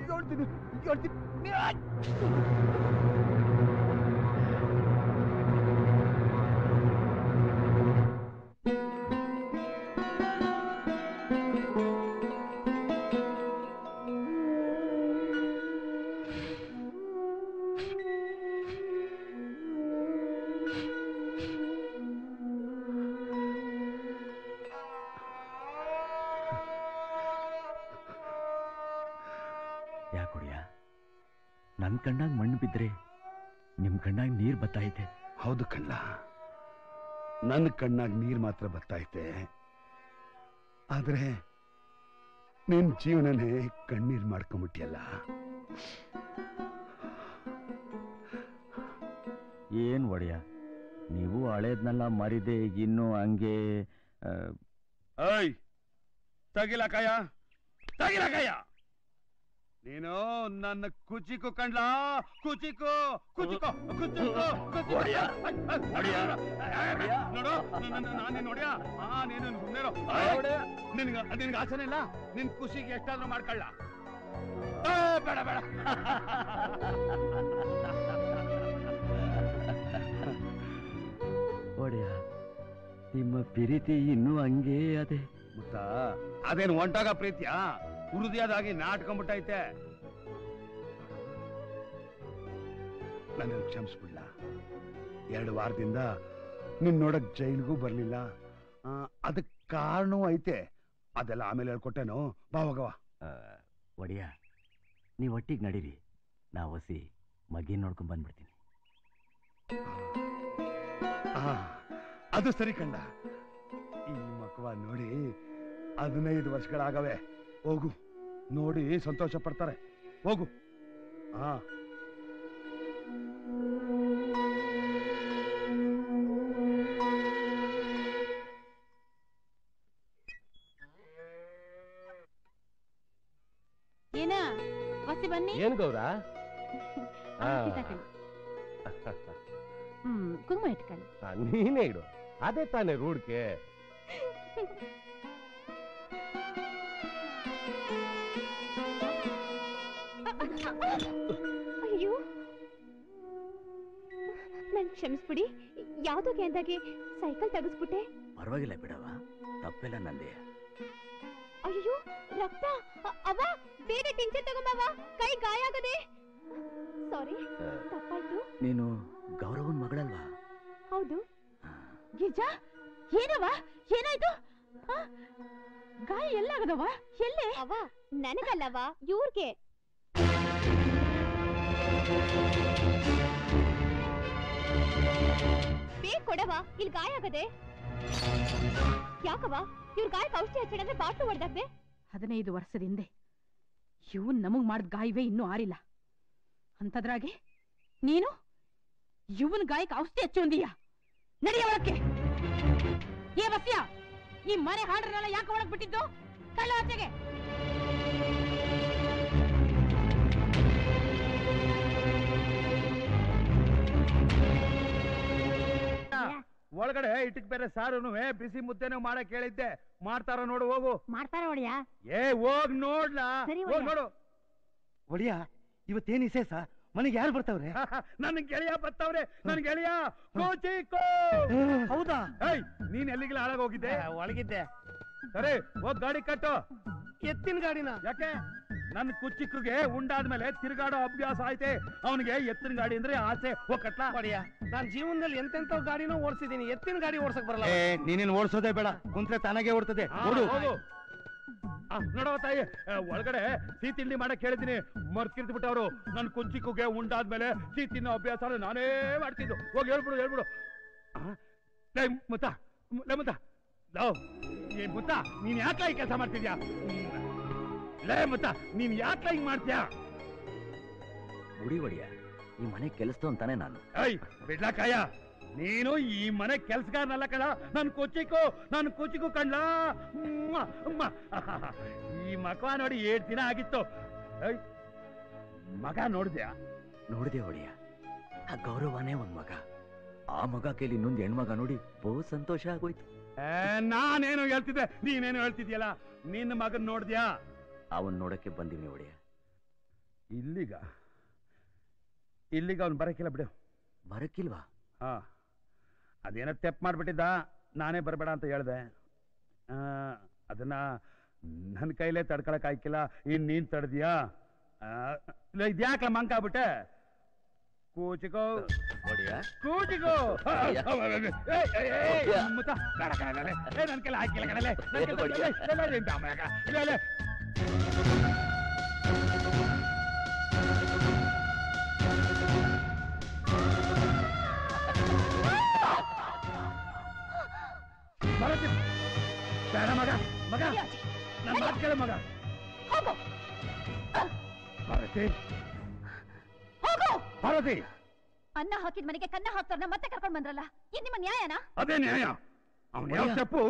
ಯಾಕೊಡಿಯ ನನ್ ಕಣ್ಣಾಗ ಮಣ್ಣು ಬಿದ್ರೆ ನಿಮ್ ಕಣ್ಣಾಗ ನೀರ್ ಬತ್ತೈತೆ ಹೌದು ಕಣ್ಣ ನನ್ನ ಕಣ್ಣಾಗ ನೀರ್ ಮಾತ್ರ ಬರ್ತೈತೆ ಆದ್ರೆ ನಿನ್ ಜೀವನನೇ ಕಣ್ಣೀರ್ ಮಾಡ್ಕೊಂಬಿಟ್ಟಿಯಲ್ಲ ಏನ್ ಒಡೆಯ ನೀವು ಹಳೇದ್ನೆಲ್ಲ ಮರಿದೆ ಇನ್ನು ಹಂಗೆ ಆ, ಏಯ್ ತಗಿಲ ಕಾಯ ತಗಿಲ ಕಾಯ ನೀನು ನನ್ನ ಕುಚಿಕು ಕಂಡ್ಲ ಕುಚಿಕು ಕುಚಿಕು ಕುಚಿಕು ಕುಚಿಕು ಒಡೆಯ, ಒಡೆಯ, ನೋಡು ನಾನು ನೋಡ್ಯಾ ಆ ನೀನು ಸುಮ್ಮನೆ ನಿನ್ಗ ನಿನ್ಗೆ ಆಸನೆ ಇಲ್ಲ ನಿನ್ ಖುಷಿಗೆ ಎಷ್ಟಾದ್ರೂ ಮಾಡ್ಕೊಳ್ಳ ಏ, ಬೇಡ ಬೇಡ ಒಡೆಯ ನಿಮ್ಮ ಪ್ರೀತಿ ಇನ್ನೂ ಹಂಗೆ ಅದೇ ಮುತ್ತ ಅದೇನು ಒಂಟಾಗ ಪ್ರೀತಿಯಾ ಹೃದಯದಾಗಿ ನಾಟ್ಕೊಂಡ್ಬಿಟ್ಟೈತೆ ನನ್ನ ಕ್ಷಮಿಸ್ಬಿಡ್ಲ ಎರಡು ವಾರದಿಂದ ನಿನ್ ನೋಡಕ್ ಜೈಲ್ಗೂ ಬರ್ಲಿಲ್ಲ ಆ, ಅದಕ್ ಕಾರಣವೂ ಐತೆ ಅದೆಲ್ಲ ಆಮೇಲೆ ಹೇಳ್ಕೊಟ್ಟೇನು ಬಾ ಹೋಗವ ಆ, ಒಡೆಯ ನೀವು ಒಟ್ಟಿಗೆ ನಡೀರಿ ನಾ ಹೊಸಿ ಮಗಿ ನೋಡ್ಕೊಂಡ್ ಬಂದ್ಬಿಡ್ತೀನಿ ಆ, ಅದು ಸರಿ ಕಂಡ ಈ ಮಕ್ಕವ ನೋಡಿ ಹದಿನೈದು ವರ್ಷಗಳಾಗವೆ ಹೋಗು ನೋಡಿ ಸಂತೋಷ ಪಡ್ತಾರೆ ಹೋಗು ಹಾ ಏನ ವಸಿ ಬನ್ನಿ ಏನ್ ಗೌರ ಆ, ಇಟ್ಟಾಕಳಿ. ಹ್ಮ್ ಕುಂಕುಮ ಇಟ್ಕೊಳ್ಳಿ ಆ, ನೀನೇ ಇಡು ಅದೇ ತಾನೇ ರೂಢ್ಕೆ ಅಯ್ಯೋ ನನ್ ಕ್ಷಮಿಸ್ಬಿಡಿ ಯಾವ್ದೋ ಕೇಂದಾಗೆ ಸೈಕಲ್ ತೆಗೆಸ್ಬಿಟ್ಟೆ ಪರವಾಗಿಲ್ಲ ಬಿಡವ ತಪ್ಪೆಲ್ಲ ನಂದೇ ಅಯ್ಯೋ ರಕ್ತ ಅ- ಅವ್ವ ಬೇರೆ ಟಿಂಚರ್ ತಗೊಂಬವ ಕೈ ಗಾಯ ಆಗದೆ ಸಾರಿ ತಪ್ಪಾಯ್ತು ನೀನು ಗೌರವನ್ ಮಗಳಲ್ವಾ ಹೌದು ಗಿರ್ಜಾ ಏನವ ಏನಾಯ್ತು ಆ? ಗಾಯ ಎಲ್ಲಾಗದವ ಎಲ್ಲೇ ಅವ ನನಗಲ್ಲವ ಇವ್ರಿಗೆ ಬೇಗ ಕೊಡವ ಇಲ್ಲಿ ಗಾಯ ಆಗದೆ ಯಾಕವ ಇವ್ರ ಗಾಯಕ್ಕೆ ಔಷಧಿ ಹಚ್ಚಿಡಂದ್ರೆ ಬಾಟ್ಲು ಹೊಡೆದಾಗ್ದೆ ಹದಿನೈದು ವರ್ಷದ ಹಿಂದೆ ಇವನ್ ನಮಗ್ ಮಾಡಿದ ಗಾಯವೇ ಇನ್ನೂ ಆರಿಲ್ಲ ಅಂತದ್ರಾಗೆ ನೀನು ಇವನ್ ಗಾಯಕ್ಕೆ ಔಷಧಿ ಹಚ್ಚೊಂದೀಯ ನಡೆಯ ಒಳಕ್ಕೆ ಏ ಬಸ್ಯ ಈ ಮನೆ ಹಾಡ್ರನ್ನೆಲ್ಲ ಯಾಕೆ ಒಳಗ್ ಬಿಟ್ಟಿದ್ದು ಕಳ್ಳ ಆಚೆಗೆ ಒಳಗಡೆ ಇಟ್ಟಕ್ ಬೇರೆ ಸಾರುನು ಬಿಸಿ ಮುದ್ದೆನೂ ಮಾಡಕ್ ಹೇಳಿದ್ದೆ ಮಾಡ್ತಾರ ನೋಡು ಹೋಗು ಮಾಡ್ತಾರ ಒಡೆಯ ಏ ಹೋಗ್ ನೋಡ್ಲಾ ಸರಿ ಹೋಗ್ ಒಡೆಯ. ನೋಡು ಒಡಿಯ ಇವತ್ತೇನ್ ವಿಶೇಷ ಮನೆಗೆ ಯಾರು ಬರ್ತಾವ್ರೆ ನನ್ ಗೆಳೆಯ ಬತ್ತವ್ರೆ ನನ್ ಗೆಳೆಯ ಕೋಚಿಕೋ ಹೌದಾ ಏಯ್ ನೀನ್ ಎಲ್ಲಿಗೆ ಹಾಳಾಗ್ ಹೋಗಿದ್ದೆ ಒಳಗಿದ್ದೆ ಸರಿ ಹೋಗ್ ಗಾಡಿ ಕಟ್ಟು ಎತ್ತಿನ ಗಾಡಿನ ಯಾಕೆ ನನ್ ಕುಚ್ಚಿಕ್ರಿಗೆ ಉಂಡಾದ್ಮೇಲೆ ತಿರುಗಾಡೋ ಅಭ್ಯಾಸ ಐತೆ ಅವನಿಗೆ ಎತ್ತಿನ ಗಾಡಿ ಅಂದ್ರೆ ಆಸೆ ಹೋಗಟ್ಲಾ ಒಡೆಯ ನಾನ್ ಜೀವನದಲ್ಲಿ ಎಂತೆಂತ ಗಾಡಿನೂ ಓಡಿಸಿದೀನಿ ಎತ್ತಿನ ಗಾಡಿ ಓಡ್ಸಕ್ ಬರಲ್ಲ ಏ ನೀನೇನ್ ಓಡಿಸೋದೇ ಬೇಡ ಕುಂತ್ರೆ ತಾನಾಗೆ ಓಡ್ತದೆ ಹಾ, ಓಡು ಹೋಗು ಆ, ನೋಡವ ತಾಯಿ ಆ, ಒಳಗಡೆ ಸಿಹಿ ತಿಂಡಿ ಮಾಡಕ್ ಹೇಳಿದೀನಿ ಮರ್ತಿರ್ದು ಬಿಟ್ಟವ್ರು ನನ್ ಕುಂಚಿಕ್ಕುಗೆ ಉಂಡಾದ್ಮೇಲೆ ಸಿಹಿ ತಿನ್ನೋ ಅಭ್ಯಾಸ ನಾನೇ ಮಾಡ್ತಿದ್ದು ಹೋಗಿ ಹೇಳ್ಬಿಡು ಹೇಳ್ಬಿಡು ಆ, ಲೇ ಮುತ್ತ ಮ್- ಲೇ ಮುತ್ತ ಲವ್ ಏ ಮುತ್ತ ನೀನ್ ಯಾಕೆ ಈ ಕೆಲಸ ಮಾಡ್ತಿದ್ಯಾ ಲೇ ಮುತ್ತ ನೀನ್ ಯಾಕೆ ಹಿಂಗ್ ಮಾಡ್ತೀಯಾ ಮುಡಿ ಒಡೆಯ ಈ ಮನೆ ಕೆಲಸದ ಅಂತಾನೆ ನಾನು ಏಯ್ ಬಿಡ್ಲಾಕಾಯ ನೀನು ಈ ಮನೆ ಕೆಲ್ಸಗಾರನಲ್ಲ ಕಣ ನನ್ ಕೊಚ್ಚಿಕು ನನ್ ಕೊಚ್ಚಿಕು ಕಣ್ಲ ಈ ಮಕ ನೋಡಿ ಏಟ್ ದಿನ ಆಗಿತ್ತು ಏಯ್ ಮಗ ನೋಡಿದ್ಯಾ ನೋಡಿದೆ ಒಡೆಯ ಆ ಗೌರವನೇ ಒಂದ್ ಮಗ ಆ ಮಗ ಕೈಲಿ ಇನ್ನೊಂದ್ ಹೆಣ್ಮಗ ನೋಡಿ ಬಹು ಸಂತೋಷ ಆಗೋಯ್ತು ಏ, ನಾನೇನು ಹೇಳ್ತಿದ್ದೆ ನೀನೇನು ಹೇಳ್ತಿದ್ಯಲ್ಲ ನಿನ್ನ ಮಗನ್ ನೋಡ್ದ್ಯಾ ಅವನ್ ನೋಡಕ್ಕೆ ಬಂದಿವಿ ಒಡೆಯ ಇಲ್ಲಿಗ ಇಲ್ಲಿಗ ಅವ್ನು ಬರಕ್ಕಿಲ್ಲ ಬಿಡು ಬರಕ್ಕಿಲ್ವಾ ಹಾ ಅದೇನೋ ತೆಪ್ ಮಾಡ್ಬಿಟ್ಟಿದ್ದ ನಾನೇ ಬರಬೇಡ ಅಂತ ಹೇಳ್ದೆ ಆ, ಅದನ್ನ ನನ್ನ ಕೈಲೇ ತಡ್ಕೊಳಕ್ ಆಯ್ಕಿಲ್ಲ ಇನ್ ನೀನ್ ತಡ್ದ್ಯಾ ಆ, ಇಲ್ಲ ಇದ್ಯಾಕಲ ಮಂಕ ಆಗ್ಬಿಟ್ಟೆ ಕೂಚಿಕೋ ಒಡೆಯ ಕೂಚಿಕೋ ಅಯ್ಯ. ಅಯ್ಯ. ಮುತ್ತ ಬೇಡ ಕಣಲೆ ಏ ನನ್ ಕೈಲಿ ಹಾಕಿಲ್ಲ ಕಣಲೆ ನನ್ ಕೈಲಿ- ಒಡೆಯ. ಲೇ, ಲೇ, ಲೇ, ಇಂತ ಅಮ್ಮಯ್ಯಗ. ಲೇ, ಲೇ. ಭಾರತಿ ಬೇಡ ಮಗ ಮಗ ನನ್ನ ಮಾತು ಕೇಳು ಮಗ ಹೋಗು ಭಾರತಿ ಹೋಗು ಭಾರತಿ ಅನ್ನ ಹಾಕಿದ ಮನೆಗೆ ಕನ್ನ ಹಾಕ್ತಾರನ್ನ ಮತ್ತೆ ಕರ್ಕೊಂಡ್ ಬಂದ್ರಲ್ಲ ಇದ್ ನಿಮ್ಮ ನ್ಯಾಯನಾ ಅದೇ ನ್ಯಾಯ ಅವನು ಯಾವ ಒಡೆಯ. ಸ್ಟೆಪ್ಪು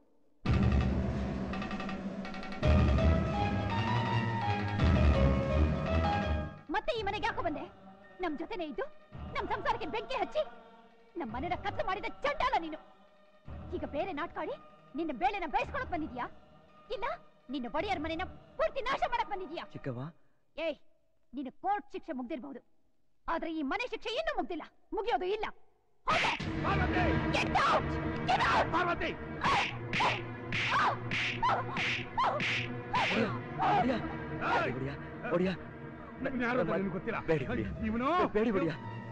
ಮತ್ತೆ ಈ ಮನೆಗೆ ಯಾಕೋ ಬಂದೆ ನಮ್ ಜೊತೆನೆ ಇದ್ದು ನಮ್ ಸಂಸಾರಕ್ಕೆ ಬೆಂಕಿ ಹಚ್ಚಿ ನಮ್ ಮನೆನ ಕತ್ತು ಮಾಡಿದ ಚಂಡಾಲ ನೀನು ಈಗ ಬೇರೆ ನಾಟ್ಕಾಡಿ ನಿನ್ನ ಬೇಳೆನ ಬೇಯಿಸ್ಕೊಳಕ್ ಬಂದಿದ್ಯಾ ಇಲ್ಲ ನಿನ್ನ ಒಡೆಯರ್ ಮನೆನ ಪೂರ್ತಿ ನಾಶ ಮಾಡಕ್ ಬಂದಿದ್ಯಾ ಚಿಕ್ಕವ್ವ ಏಯ್ ನಿನ್ನ ಕೋರ್ಟ್ ಶಿಕ್ಷೆ ಮುಗ್ದಿರ್ಬಹುದು ಆದ್ರೆ ಈ ಮನೆ ಶಿಕ್ಷೆ ಇನ್ನೂ ಮುಗ್ದಿಲ್ಲ ಮುಗಿಯೋದು ಇಲ್ಲ ಹೋಗು. Get out! Get out! Parvati ಒಡೆಯ ಒಡೆಯ ಒಡೆಯ ಇವ್ನು ಯಾರು ಅಂತ ನಿನ್ಗೆ ಗೊತ್ತಿಲ್ಲ ಬೇಡಿ ಒಡೆಯ ಇವನು ಬೇಡಿ ಒಡೆಯ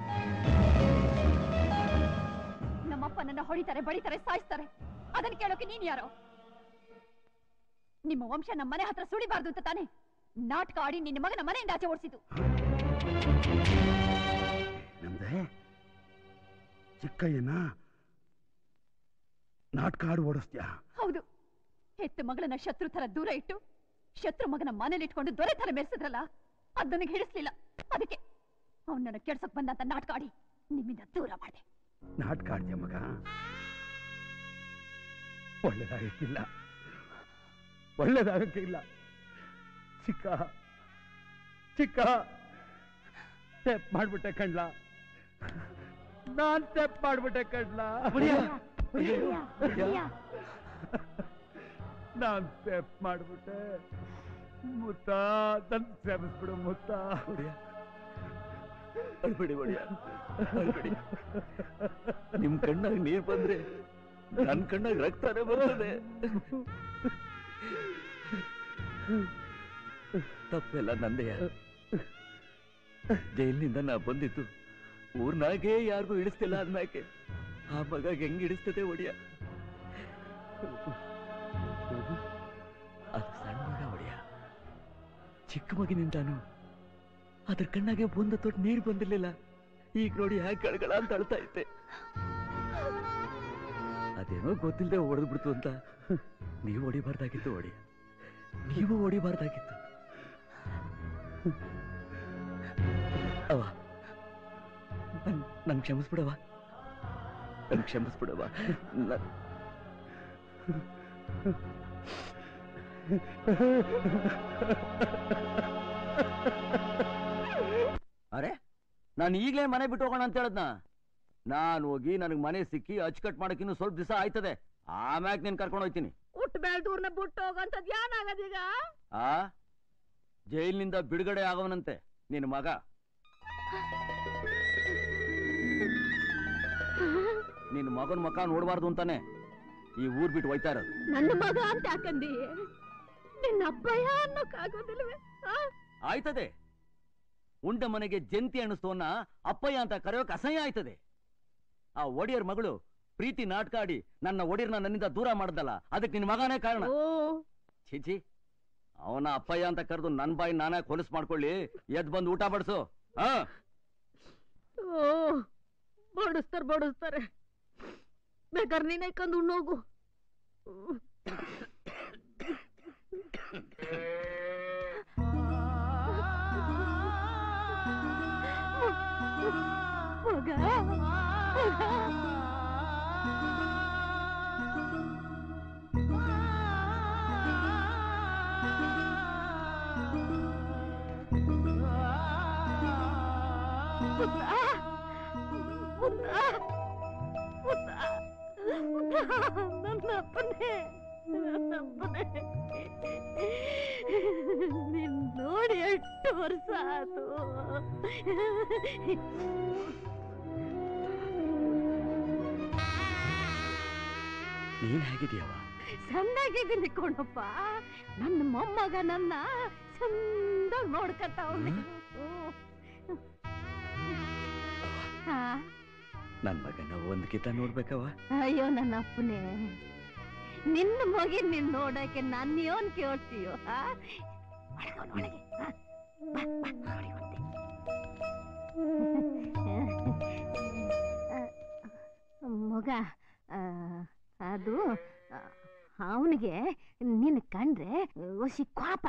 ನಮ್ಮಪ್ಪ ನನ್ನ ಹೊಡಿತಾರೆ ಬಡಿತಾರೆ ಸಾಯಿಸ್ತಾರೆ ಅದನ್ನ ಕೇಳೋಕೆ ನೀನ್ ಯಾರೋ ನಿಮ್ಮ ವಂಶ ನಮ್ಮ ಮನೆ ಹತ್ರ ಸುಳಿಬಾರ್ದು ಅಂತ ತಾನೆ ನಾಟಕ ಆಡಿ ನಿನ್ನ ಮಗನ ಮನೆಯಿಂದ ಆಚೆ ಓಡಿಸಿದ್ದು ನಮ್ದೆ ಚಿಕ್ಕಯ್ಯನ ನಾಟಕ ಆಡು ಓಡಿಸ್ತ್ಯಾ ಹೌದು ಹೆತ್ತ ಮಗಳನ್ನ ಶತ್ರು ತರ ದೂರ ಇಟ್ಟು ಶತ್ರು ಮಗನ ಮನೇಲಿ ಇಟ್ಕೊಂಡು ದೊರೆ ತರ ಮೆರೆಸಿದ್ರಲ್ಲ ಅದ್ ನನಗೆ ಹಿಡಿಸ್ಲಿಲ್ಲ ಅದಕ್ಕೆ ಅವನನ್ನ ಕೆಡ್ಸಕ್ ಬಂದಂತ ನಾಟಕ ಆಡಿ ನಿಮ್ಮಿಂದ ದೂರ ಮಾಡಿದೆ ನಾಟಕ ಆಡ್ತೀಯ ಮಗ ಒಳ್ಳೇದಾಗಕ್ಕಿಲ್ಲ ಒಳ್ಳೇದಾಗಕ್ಕೆ ಇಲ್ಲ ಚಿಕ್ಕ ಚಿಕ್ಕ ಸ್ಟೆಪ್ ಮಾಡ್ಬಿಟ್ಟೆ ಕಣ್ಲ ನಾನ್ ಸ್ಟೆಪ್ ಮಾಡ್ಬಿಟ್ಟೆ ಕಣ್ಲ ನಾನ್ ಸ್ಟೆಪ್ ಮಾಡ್ಬಿಟ್ಟೆ ಮುತ್ತ ನನ್ ಕ್ಷಮಿಸ್ಬಿಡು ಮುತ್ತ ಅಳ್ಬೇಡಿ ಒಡೆಯ ಅಳ್ಬೇಡಿ ನಿಮ್ ಕಣ್ಣಾಗ ನೀರ್ ಬಂದ್ರೆ ನನ್ ಕಣ್ಣಾಗ ರಕ್ತನೇ ಬರ್ತದೆ ತಪ್ಪೆಲ್ಲ ನಂದೆಯ ಜೈಲಿನಿಂದ ನಾ ಬಂದಿತ್ತು ಊರ್ನಾಗೆ ಯಾರಿಗೂ ಇಳಿಸ್ತಿಲ್ಲ ಅಂದ್ಮ್ಯಾಕೆ ಆ ಮಗ ಹೆಂಗ್ ಇಡಿಸ್ತದೆ ಒಡೆಯ ಅದು ಸಣ್ಣ ಮಗ ಒಡೆಯ ಚಿಕ್ಕ ಮಗಿನಿಂದಾನು ಅದ್ರ ಕಣ್ಣಾಗೆ ಒಂದು ತೊಟ್ಟು ನೀರು ಬಂದಿರ್ಲಿಲ್ಲ ಈಗ ನೋಡಿ ಹ್ಯಾಕ್ ಕಳ್ಗಳ ಅಂತ ಅಳ್ತಾ ಇದ್ದೆ ಅದೇನೋ ಗೊತ್ತಿಲ್ಲದೆ ಹೊಡೆದು ಬಿಡ್ತು ಅಂತ ನೀವು ಹೊಡಿಬಾರ್ದಾಗಿತ್ತು ಹೊಡಿ ನೀವು ಹೊಡಿಬಾರ್ದಾಗಿತ್ತು ಅವ ನನ್ ನನ್ ಕ್ಷಮಿಸ್ಬಿಡವ ನನ್ ಕ್ಷಮಿಸ್ಬಿಡವ ನನ್- ಅರೆ ನಾನು ಈಗಲೇ ಮನೆ ಬಿಟ್ಟು ಹೋಗೋಣ ಅಂತ ಹೇಳದ್ನ ನಾನು ಹೋಗಿ ನನಗೆ ಮನೆ ಸಿಕ್ಕಿ ಅಚ್ಚುಕಟ್ ಮಾಡಕ್ ಇನ್ನು ಸ್ವಲ್ಪ ದಿವಸ ಆಯ್ತದೆ ಆಮ್ಯಾಗ ನೀನ್ ಕರ್ಕೊಂಡು ಹೋಗ್ತೀನಿ ಹುಟ್ಟು ಬೆಳ್ದೂರ್ನ ಬಿಟ್ಟು ಹೋಗಂತದ್ ಏನಾಗದೀಗ ಆ ಜೈಲಿನಿಂದ ಬಿಡುಗಡೆ ಆಗವನಂತೆ ನಿನ್ನ ಮಗ ನಿನ್ನ ಮಗನ ಮಕ ನೋಡಬಾರ್ದು ಅಂತಾನೆ ಈ ಊರ್ ಬಿಟ್ಟು ಹೋಯ್ತಾ ಇರೋದು ನನ್ನ ಮಗ ಅಂತ ಯಾಕಂದಿ ನಿನ್ನ ಅಪ್ಪಯ್ಯ ಅನ್ನೋಕ್ಕಾಗೋದಿಲ್ವೇ ಆ? ಆಯ್ತದೆ ಉಂಡ ಮನೆಗೆ ಜಂತಿ ಅಣಿಸ್ತವನ್ನ ಅಪ್ಪಯ್ಯ ಅಂತ ಕರೆಯೋಕೆ ಅಸಹ್ಯ ಆಯ್ತದೆ ಆ ಒಡೆಯರ್ ಮಗಳು ಪ್ರೀತಿ ನಾಟಕ ಆಡಿ ನನ್ನ ಒಡೆಯರ್ನ ನನ್ನಿಂದ ದೂರ ಮಾಡ್ದಲ್ಲ ಅದಕ್ಕೆ ನಿನ್ನ ಮಗನೇ ಕಾರಣ ಛೀಚಿ ಅವನ ಅಪ್ಪಯ್ಯ ಅಂತ ಕರೆದು ನನ್ ಬಾಯಿ ನಾನೇ ಕೊಲಸ್ ಮಾಡ್ಕೊಳ್ಳಿ ಎದ್ ಬಂದು ಊಟ ಬಡಿಸು ಹಾ ಓ ಬಡಿಸ್ತಾರೆ ಬಡಿಸ್ತಾರೆ ಬೇಕಾದ್ರೆ ನೀನ್ ಐಕಂದು ಉಣ್ಣೋಗು ಮಗ ನನ್ ನನ್ನಪ್ಪನೇ ನನ್ನಪ್ಪನೇ ನಿನ್ ನೋಡಿ ಎಷ್ಟು ವರ್ಷ ಆತು ನೀನ್ ಹೇಗಿದೀಯವ ಚೆನ್ನಾಗಿದ್ದೀನಿ ಕಣಪ್ಪ ನನ್ನ ಮೊಮ್ಮಗ ನನ್ನ ಚಂದ ನೋಡ್ಕತಾವ್ನೆ ಹಾ ನನ್ ಮಗನ ಒಂದ್ ಕಿತ ನೋಡ್ಬೇಕವ ಅಯ್ಯೋ ನನ್ನ ಅಪ್ಪನೇ ನಿನ್ನ ಮಗಿನ್ ನೀನ್ ನೋಡಕ್ಕೆ ನಾನು ಯೋನ್ ಕೇಳ್ತೀಯೋ ಹಾ ಒಳಗವ್ನು ಒಳಗೆ ಹಾ? ಬಾ, ಬಾ, ಒಳಗೆ ಬರ್ತೆ. ಆ, ಮಗ ಆ, ಅದು ಅವನಿಗೆ ನಿನ್ನ ಕಂಡ್ರೆ ಒಸಿ ಕೋಪ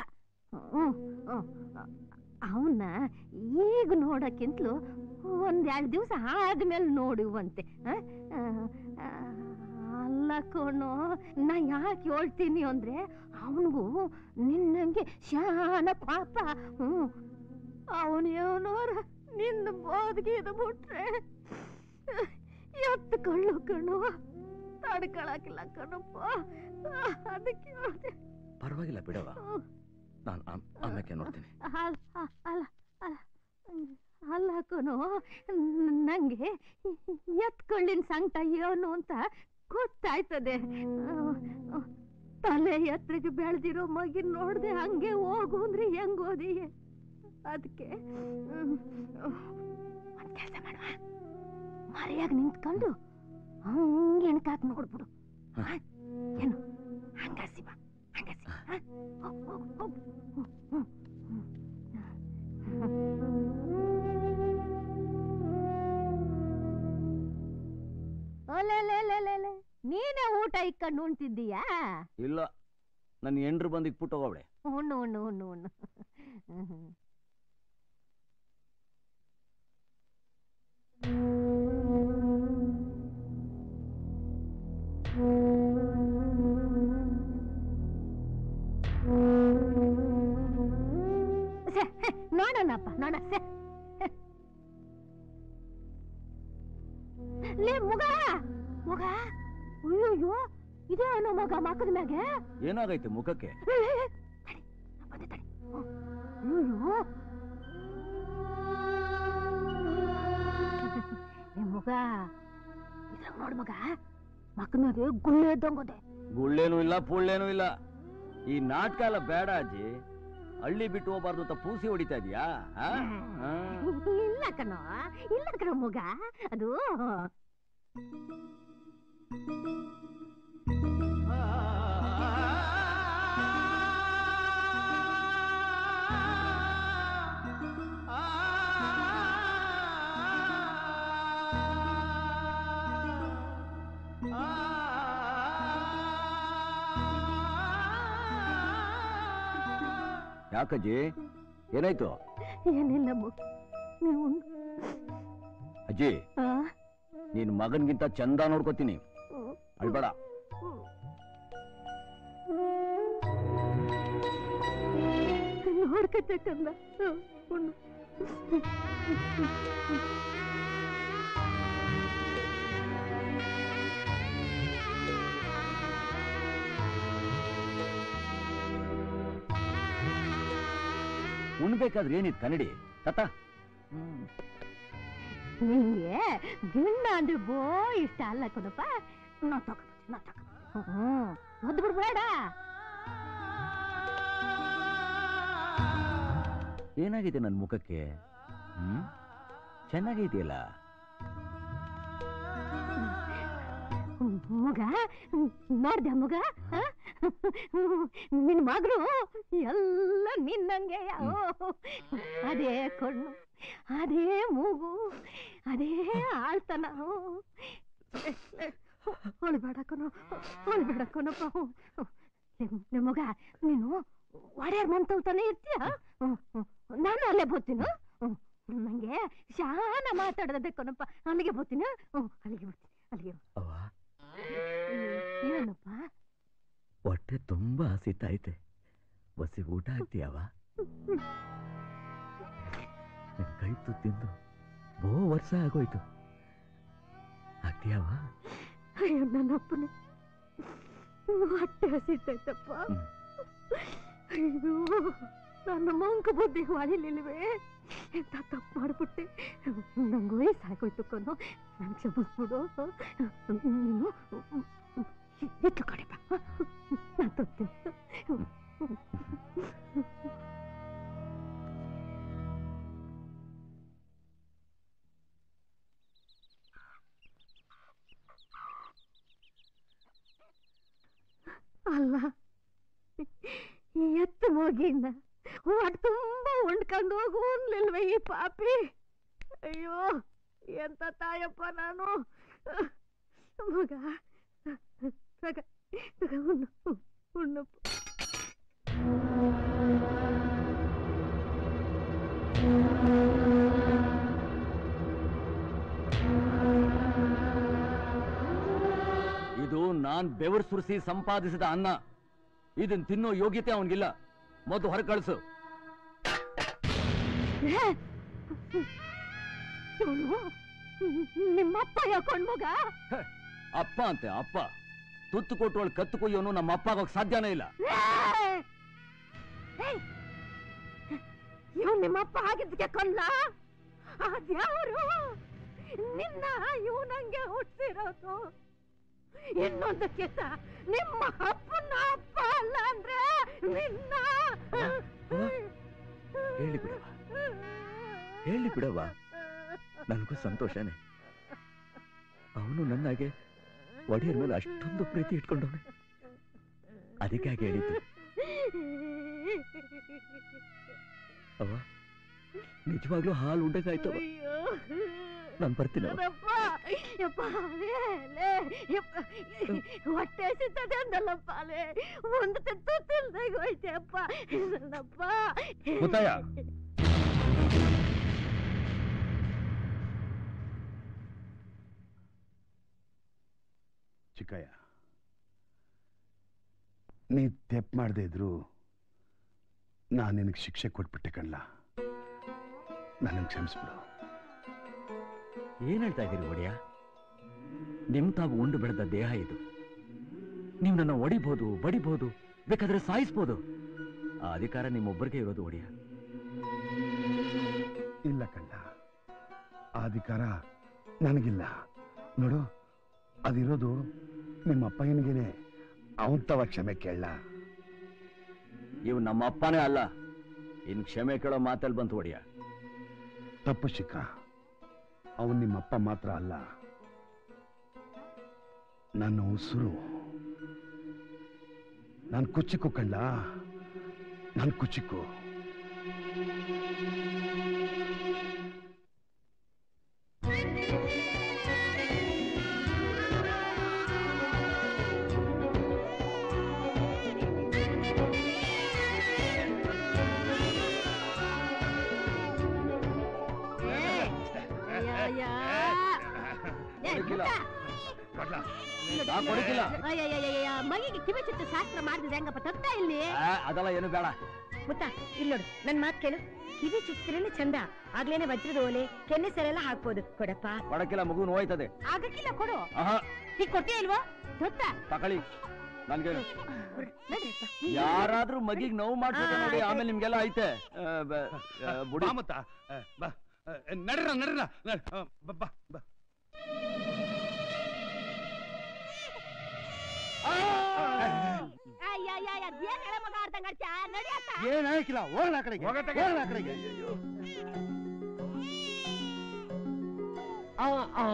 ಅವನ್ನ ಈಗ ನೋಡಕ್ಕಿಂತಲೂ ಒಂದ್ ಎರಡು ದಿವಸ ಆದ್ಮೇಲೆ ನೋಡುವಂತೆ ಆ? ಆ, ಆ, ಅಲ್ಲ ಕಣೋ ನಾ ಯಾಕೆ ಹೇಳ್ತೀನಿ ಅಂದ್ರೆ ಅವನಿಗೂ ನಿನ್ನಂಗೆ ಶಾನ ಪಾಪ ಹ್ಞೂ ಅವನು ಏನೋರ ನಿನ್ನ ಬೋದ್ಗಿದ ಬಿಟ್ರೆ ಎತ್ತುಕೊಳ್ಳು ಕಣು ತಡ್ಕೊಳಕಿಲ್ಲ ಕಣಪ್ಪ ಅದಕ್ಕೆ ಹೇಳ್ದೆ. ಪರವಾಗಿಲ್ಲ ಬಿಡವ ನಾನು ಆಮೇಲೆ ನೋಡ್ತೀನಿ ಅಲ್ಲ ಅಲ್ಲ ಅಲ್ಲ ಅಲ್ಲ ಕಣೋ ನಂಗೆ ಎತ್ಕೊಳ್ಳಿನ ಸಂಕಟ ಏನು ಅಂತ ಗೊತ್ತಾಯ್ತದೆ ಆ, ತಲೆ ಎತ್ತರಿಗೆ ಬೆಳೆದಿರೋ ಮಗಿನ ನೋಡ್ದೆ ಹಂಗೆ ಹೋಗು ಅಂದ್ರೆ ಹೆಂಗ್ ಓದಿಯೇ ಅದಕ್ಕೆ ಒಂದ್ ಕೆಲಸ ಮಾಡುವ ಮರೆಯಾಗಿ ನಿಂತ್ಕೊಂಡು ಹಂಗೆ ಎಣ್ಕಾಕ್ ನೋಡ್ಬಿಡು ಆ? ಏನು ಹಂಗಾಸಿ ಬಾ ಹಂಗಾಸಿ ಬಾ, ಆ? ಹೋಗ್, ಹೋಗ್, ಹೋಗ್. ಹ್ಮ್, ಹ್ಮ್, ಹ್ಮ್. ಒಲೆಲೆಲೆಲೆಲೆ. ನೀನೇ ಊಟ ಇಕ್ಕೊಂಡು ಉಣ್ತಿದ್ದೀಯಾ ಇಲ್ಲ ನನ್ನ ಎಂಡ್ರು ಬಂದು ಇಕ್ಬಿಟ್ಟು ಹೋಗವಳೆ ಉಣ್ಣು ಉಣ್ಣು ಉಣ್ಣು ಉಣ್ಣು ಹ್ಮ್, ಹ್ಮ್. ಸೆ, ಹೆ, ನೋಡೋಣಪ್ಪ ನೋಡ ಸೆ. ಲೇ ಮುಗ ಮುಗ ಅಯ್ಯೋ ಇದೇನೋ ಮಗ ಮಕ್ಕದ ಮ್ಯಾಗೆ ಏನಾಗೈತೆ ಮುಖಕ್ಕೆ ಅಯ್ಯೋ ಏ ಮಗ ಇದ್ರಾಗ ನೋಡ್ ಮಗ ಮಕ್ಕದ ಮ್ಯಾಗೆ ಗುಳ್ಳೆ ಇದ್ದಂಗದೆ ಗುಳ್ಳೇನೂ ಇಲ್ಲ ಪುಳ್ಳೇನೂ ಇಲ್ಲ ಈ ನಾಟಕ ಎಲ್ಲ ಬೇಡ ಅಜ್ಜಿ ಹಳ್ಳಿ ಬಿಟ್ಟು ಹೋಗ್ಬಾರ್ದು ಅಂತ ಪೂಸಿ ಹೊಡಿತಾ ಇದೀಯಾ ಆ? ಆ? ಇಲ್ಲ ಕಣೋ ಇಲ್ಲ ಕಣೋ ಮಗ ಅದು ಯಾಕಜ್ಜಿ ಏನಾಯ್ತು ಏನಿಲ್ಲ ಮಗ ನೀವು ಅಜ್ಜಿ ಆ? ನಿನ್ ಮಗನ್ಗಿಂತ ಚಂದ ನೋಡ್ಕೋತೀನಿ ಅಳ್ಬೇಡ ನೋಡ್ಕತ್ತಕ್ಕಲ್ಲ ಉಣ್ಬೇಕಾದ್ರೆ ಏನಿದ್ ಕನ್ನಡಿ ತತ್ತ ನಿಂಗೆ ಗಿಣ್ಣ ಅಂದ್ರೆ ಬೋ ಇಷ್ಟ ಅಲ್ಲ ಕಣಪ್ಪ ನಾ ತಗೋತೀನಿ ನಾ ತಗೋ ಹ್ಮ್ ಒದ್ದು ಬಿಡ್ಬೇಡ ಏನಾಗಿದೆ ನನ್ ಮುಖಕ್ಕೆ ಹ್ಮ್ ಚೆನ್ನಾಗೈತಿಯಲ್ಲ ಮಗ ನೋಡ್ದೆ ಮಗ ಆ? ನಿನ್ ಮಗಳು ಎಲ್ಲ ನಿನ್ನಂಗೆ ಓ, ಅದೇ ಕಣ್ಣು ಅದೇ ಮೂಗು ಅದೇ ಆಳ್ತನ ಹೊಳ್ಬೇಡ ಕಣೋ ಹೊಳ್ಬೇಡ ಕಣಪ್ಪ ನಿಮ್ ಮಗ ನೀನು ಒಡೆಯರ್ ಮಂತವ್ತಾನೆ ಇರ್ತೀಯ ಹ್ಮ್, ಹ್ಮ್. ನಾನು ಅಲ್ಲೇ ಬೋತೀನಿ ಹ್ಮ್. ನಂಗೆ ಶಾನ ಮಾತಾಡದೆ ಕಣಪ್ಪ ಅಲ್ಲಿಗೆ ಬೋತೀನಿ ಹ್ಮ್, ಅಲ್ಲಿಗೆ ಬರ್ತೀನಿ ಅಲ್ಲಿಗೆ ಏನಪ್ಪ ಹೊಟ್ಟೆ ತುಂಬಾ ಹಸಿತೈತೆ ಬಸ್ಸಿ ಊಟ ಹಾಕ್ತೀಯವ ನಿನ್ ಕೈ ತುತ್ತಿಂದು ಬಹು ವರ್ಷ ಆಗೋಯ್ತು ಹಾಕ್ತೀಯವ ಅಯ್ಯೋ ನನ್ನಪ್ಪನೇ ಹೊಟ್ಟೆ ಹಸಿತೈತಪ್ಪ ಅಯ್ಯೋ ನನ್ನ ಮಂಕ ಬುದ್ಧಿ ಹೊಳಿಲಿಲ್ವೇ ಎಂತ ತಪ್ಪು ಮಾಡ್ಬಿಟ್ಟೆ ನಂಗೆ ವಯಸ್ಸಾಗೋಯ್ತು ಕಣೋ ನಂಗೆ ಕ್ಷಮಿಸ್ಬಿಡು ನೀನು ಇತ್ತು ಕಡೆ ಬಾ ನಾನು ತರ್ತೀನಿ ಅಲ್ಲ ಈ ಎತ್ತು ಮಗಿನ ಹೊಟ್ಟೆ ತುಂಬ ಉಂಡ್ಕೊಂಡು ಹೋಗು ಅನ್ಲಿಲ್ವ ಈ ಪಾಪಿ ಅಯ್ಯೋ ಎಂತ ತಾಯಪ್ಪ ನಾನು ಮಗ ತಗ ತಗ ಉಣ್ಣು ಉಣ್ಣಪ್ಪ ಇದು ನಾನ್ ಬೆವರು ಸುರಿಸಿ ಸಂಪಾದಿಸಿದ ಅನ್ನ ಇದನ್ ತಿನ್ನೋ ಯೋಗ್ಯತೆ ಅವನಿಗಿಲ್ಲ ಮೊದಲು ಹೊರ ಕಳಿಸು ಇವನು ನಿಮ್ಮಪ್ಪ ಯಾಕೊಂಡ್ ಮಗ ಅಪ್ಪ ಅಂತೆ ಅಪ್ಪ ತುತ್ತು ಕೊಟ್ಟವಳು ಕತ್ತು ಕೊಯ್ಯೋನು ನಮ್ಮ ಅಪ್ಪ ಆಗೋಕ್ ಸಾಧ್ಯನೇ ಇಲ್ಲ ಇವ್ ನಿಮ್ಮಪ್ಪ ಆಗಿದ್ದಕ್ಕೆ ಕೊಂದ ಅದ್ಯಾವರು ನಿನ್ನ ಇವ್ ನಂಗೆ ಹುಟ್ಟಿರೋದು ಇನ್ನೊಂದು ಕೆಸ ನಿಮ್ಮ ಅಪ್ಪನ ಅಪ್ಪ ಅಲ್ಲ ಅಂದ್ರೆ ನಿನ್ನ ಹೇಳಿ ಬಿಡವ ಹೇಳಿ ಬಿಡವ ನನಗೂ ಸಂತೋಷನೇ ಅವನು ನನ್ನಾಗೆ ಒಡೆಯರ್ ಮೇಲೆ ಅಷ್ಟೊಂದು ಪ್ರೀತಿ ಇಟ್ಕೊಂಡವನೆ ಅದಕ್ಕೆ ಹಾಗೆ ಹೇಳಿದ್ದು ಅವ ನಿಜವಾಗ್ಲೂ ಹಾಲು ಉಂಡಗಾಯ್ತವ ನಾನು ಬರ್ತೀನವ ಯಪ್ಪ, ಯಪ್ಪ, ಲೇ, ಲೇ, ಯಪ್ಪ, ಹೊಟ್ಟೆ ಹಸಿತದೆ ಅಂದಲ್ಲಪ್ಪ ಲೇ ಒಂದು ತುತ್ತು ತಿಲ್ದಾಗ ಹೋಯ್ತೆ ಅಪ್ಪ ನನ್ನಪ್ಪ ಮುತ್ತಯ್ಯ. ಚಿಕ್ಕಯ್ಯ ನೀ ತೆಪ್ ಮಾಡದೆ ಇದ್ರು ನಾನು ನಿನಗೆ ಶಿಕ್ಷೆ ಕೊಟ್ಬಿಟ್ಟೆ ಕಣ್ಲ ನನಗೆ ಕ್ಷಮಿಸ್ಬಿಡು ಏನ್ ಹೇಳ್ತಾ ಇದ್ದೀರಿ ಒಡೆಯ ನಿಮ್ ತಾವು ಉಂಡು ಬೆಳೆದ ದೇಹ ಇದು ನೀವು ನನ್ನ ಒಡಿಬಹುದು ಬಡಿಬಹುದು ಬೇಕಾದ್ರೆ ಸಾಯಿಸ್ಬೋದು ಆ ಅಧಿಕಾರ ನಿಮ್ಮೊಬ್ಬರಿಗೆ ಇರೋದು ಒಡೆಯ ಇಲ್ಲ ಕಣ್ಣ ಆ ಅಧಿಕಾರ ನನಗಿಲ್ಲ ನೋಡು ಅದಿರೋದು ನಿಮ್ಮ ಅಪ್ಪಯ್ಯನಿಗೇನೆ ಅವನ್ ತವ ಕ್ಷಮೆ ಕೇಳ ಇವ್ ನಮ್ಮ ಅಪ್ಪನೇ ಅಲ್ಲ ಇನ್ ಕ್ಷಮೆ ಕೇಳೋ ಮಾತಲ್ಲಿ ಬಂತು ಒಡೆಯ ತಪ್ಪು ಶಿಖ ಅವನ್ ನಿಮ್ಮ ಅಪ್ಪ ಮಾತ್ರ ಅಲ್ಲ ನನ್ನ ಉಸಿರು ನಾನು ಕುಚ್ಚಿಕ್ಕು ಕಣ್ಣ ನಾನು ಕುಚ್ಚಿಕ್ಕು ನಾ ಕೊಡಕ್ಕಿಲ್ಲ. ಮಗಿಗೆ ಕಿವಿ ಚುಟ್ಟು ಶಾಸ್ತ್ರ ಮಾಡಿದ್ರೆ ಹೆಂಗಪ್ಪ ತತ್ತ ಇಲ್ಲಿ ಆ, ಅದೆಲ್ಲ ಏನು ಬೇಡ ಮುತ್ತ ಇಲ್ಲಿ ನೋಡು ನನ್ ಮಾತ್ ಕೇಳು ಕಿವಿ ಚುಚ್ಚಿದ್ರೇನೆ ಚಂದ ಆಗ್ಲೇನೆ ವಜ್ರದ ಓಲೆ ಕೆನ್ನೆ ಸೆರೆಲ್ಲ ಹಾಕ್ಬೋದು ಕೊಡಪ್ಪ ಕೊಡಕ್ಕಿಲ್ಲ ಮಗು ನೋಯ್ತದೆ ಆಗಕ್ಕಿಲ್ಲ ಕೊಡು ಆಹಾ ಈಗ ಕೊಟ್ಟೇ ಇಲ್ವೋ ಗೊತ್ತ ತಕೊಳ್ಳಿ ನನ್ಗೆ ನಡ್ರಿಪ್ಪ. ಯಾರಾದ್ರೂ ಮಗಿಗ್ ನೋವು ಮಾಡ್ತಾರೆ ನೋಡಿ ಆಮೇಲೆ ನಿಮ್ಗೆಲ್ಲ ಐತೆ ಆ, ಬ- ಆ, ಬುಡಿ ಬಾ ಮುತ್ತ. ಆ, ಬಾ ಆ, ನಡ್ರ ನಡ್ರ ನಡ್- ಆ, ಬಾ, ಬಾ ಬಾ ಅಯ್ಯಯ್ಯ ಅದೇನ್ ಹೇಳ ಮಗ ಅರ್ಧಂಗ್ ಆಡ್ತ್ಯಾ ನಡಿಯತ್ತ ಏನ್ ಹಾಕಿಲ್ಲ ಹೋಗೋಣ ಆ ಕಡೆಗೆ ಹೋಗತ್ತಾಗೆ. ಹೋಗೋಣ ಆ ಕಡೆಗೆ ಆ, ಆ.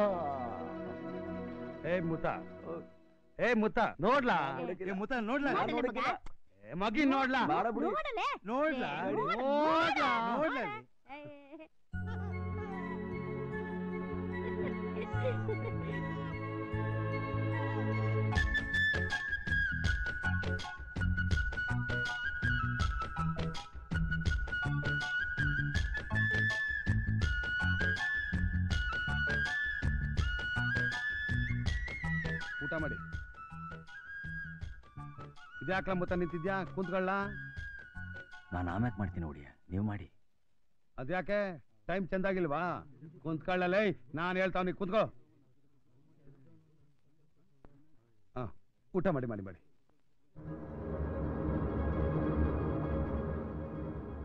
ಏ ಮುತ್ತ ಏ ಮುತ್ತ ನೋಡ್ಲಾ ಏ ಮುತ್ತ ನೋಡ್ಲಾ ನೋಡ್ಲಿ ಮಗ. ಏ ಮಗಿ ನೋಡ್ಲಾ ಬಾಳ ಬಿಡಿ ನೋಡಲೆ ನೋಡ್ಲಾ ನೋಡು, ನೋಡ್ಲಾ ನೋಡು. ನೋಡ್ಲಾ ಊಟ ಮಾಡಿ ಇದ್ಯಾಕ್ಲ ಮುತ್ತ ನಿಂತಿದ್ಯಾ ಕುಂತ್ಕೊಳ್ಳ ನಾನು ಆಮ್ಯಾಕ್ ಮಾಡ್ತೀನಿ ಒಡಿಯ ನೀವು ಮಾಡಿ ಅದ್ಯಾಕೆ ಟೈಮ್ ಚಂದಾಗಿಲ್ವಾ ಕುಂತ್ಕೊಳ್ಳಲೇ ನಾನು ಹೇಳ್ತಾವ್ನಿ ಕುಂತ್ಕೋ ಹಾ ಊಟ ಮಾಡಿ ಮಾಡಿ ಮಾಡಿ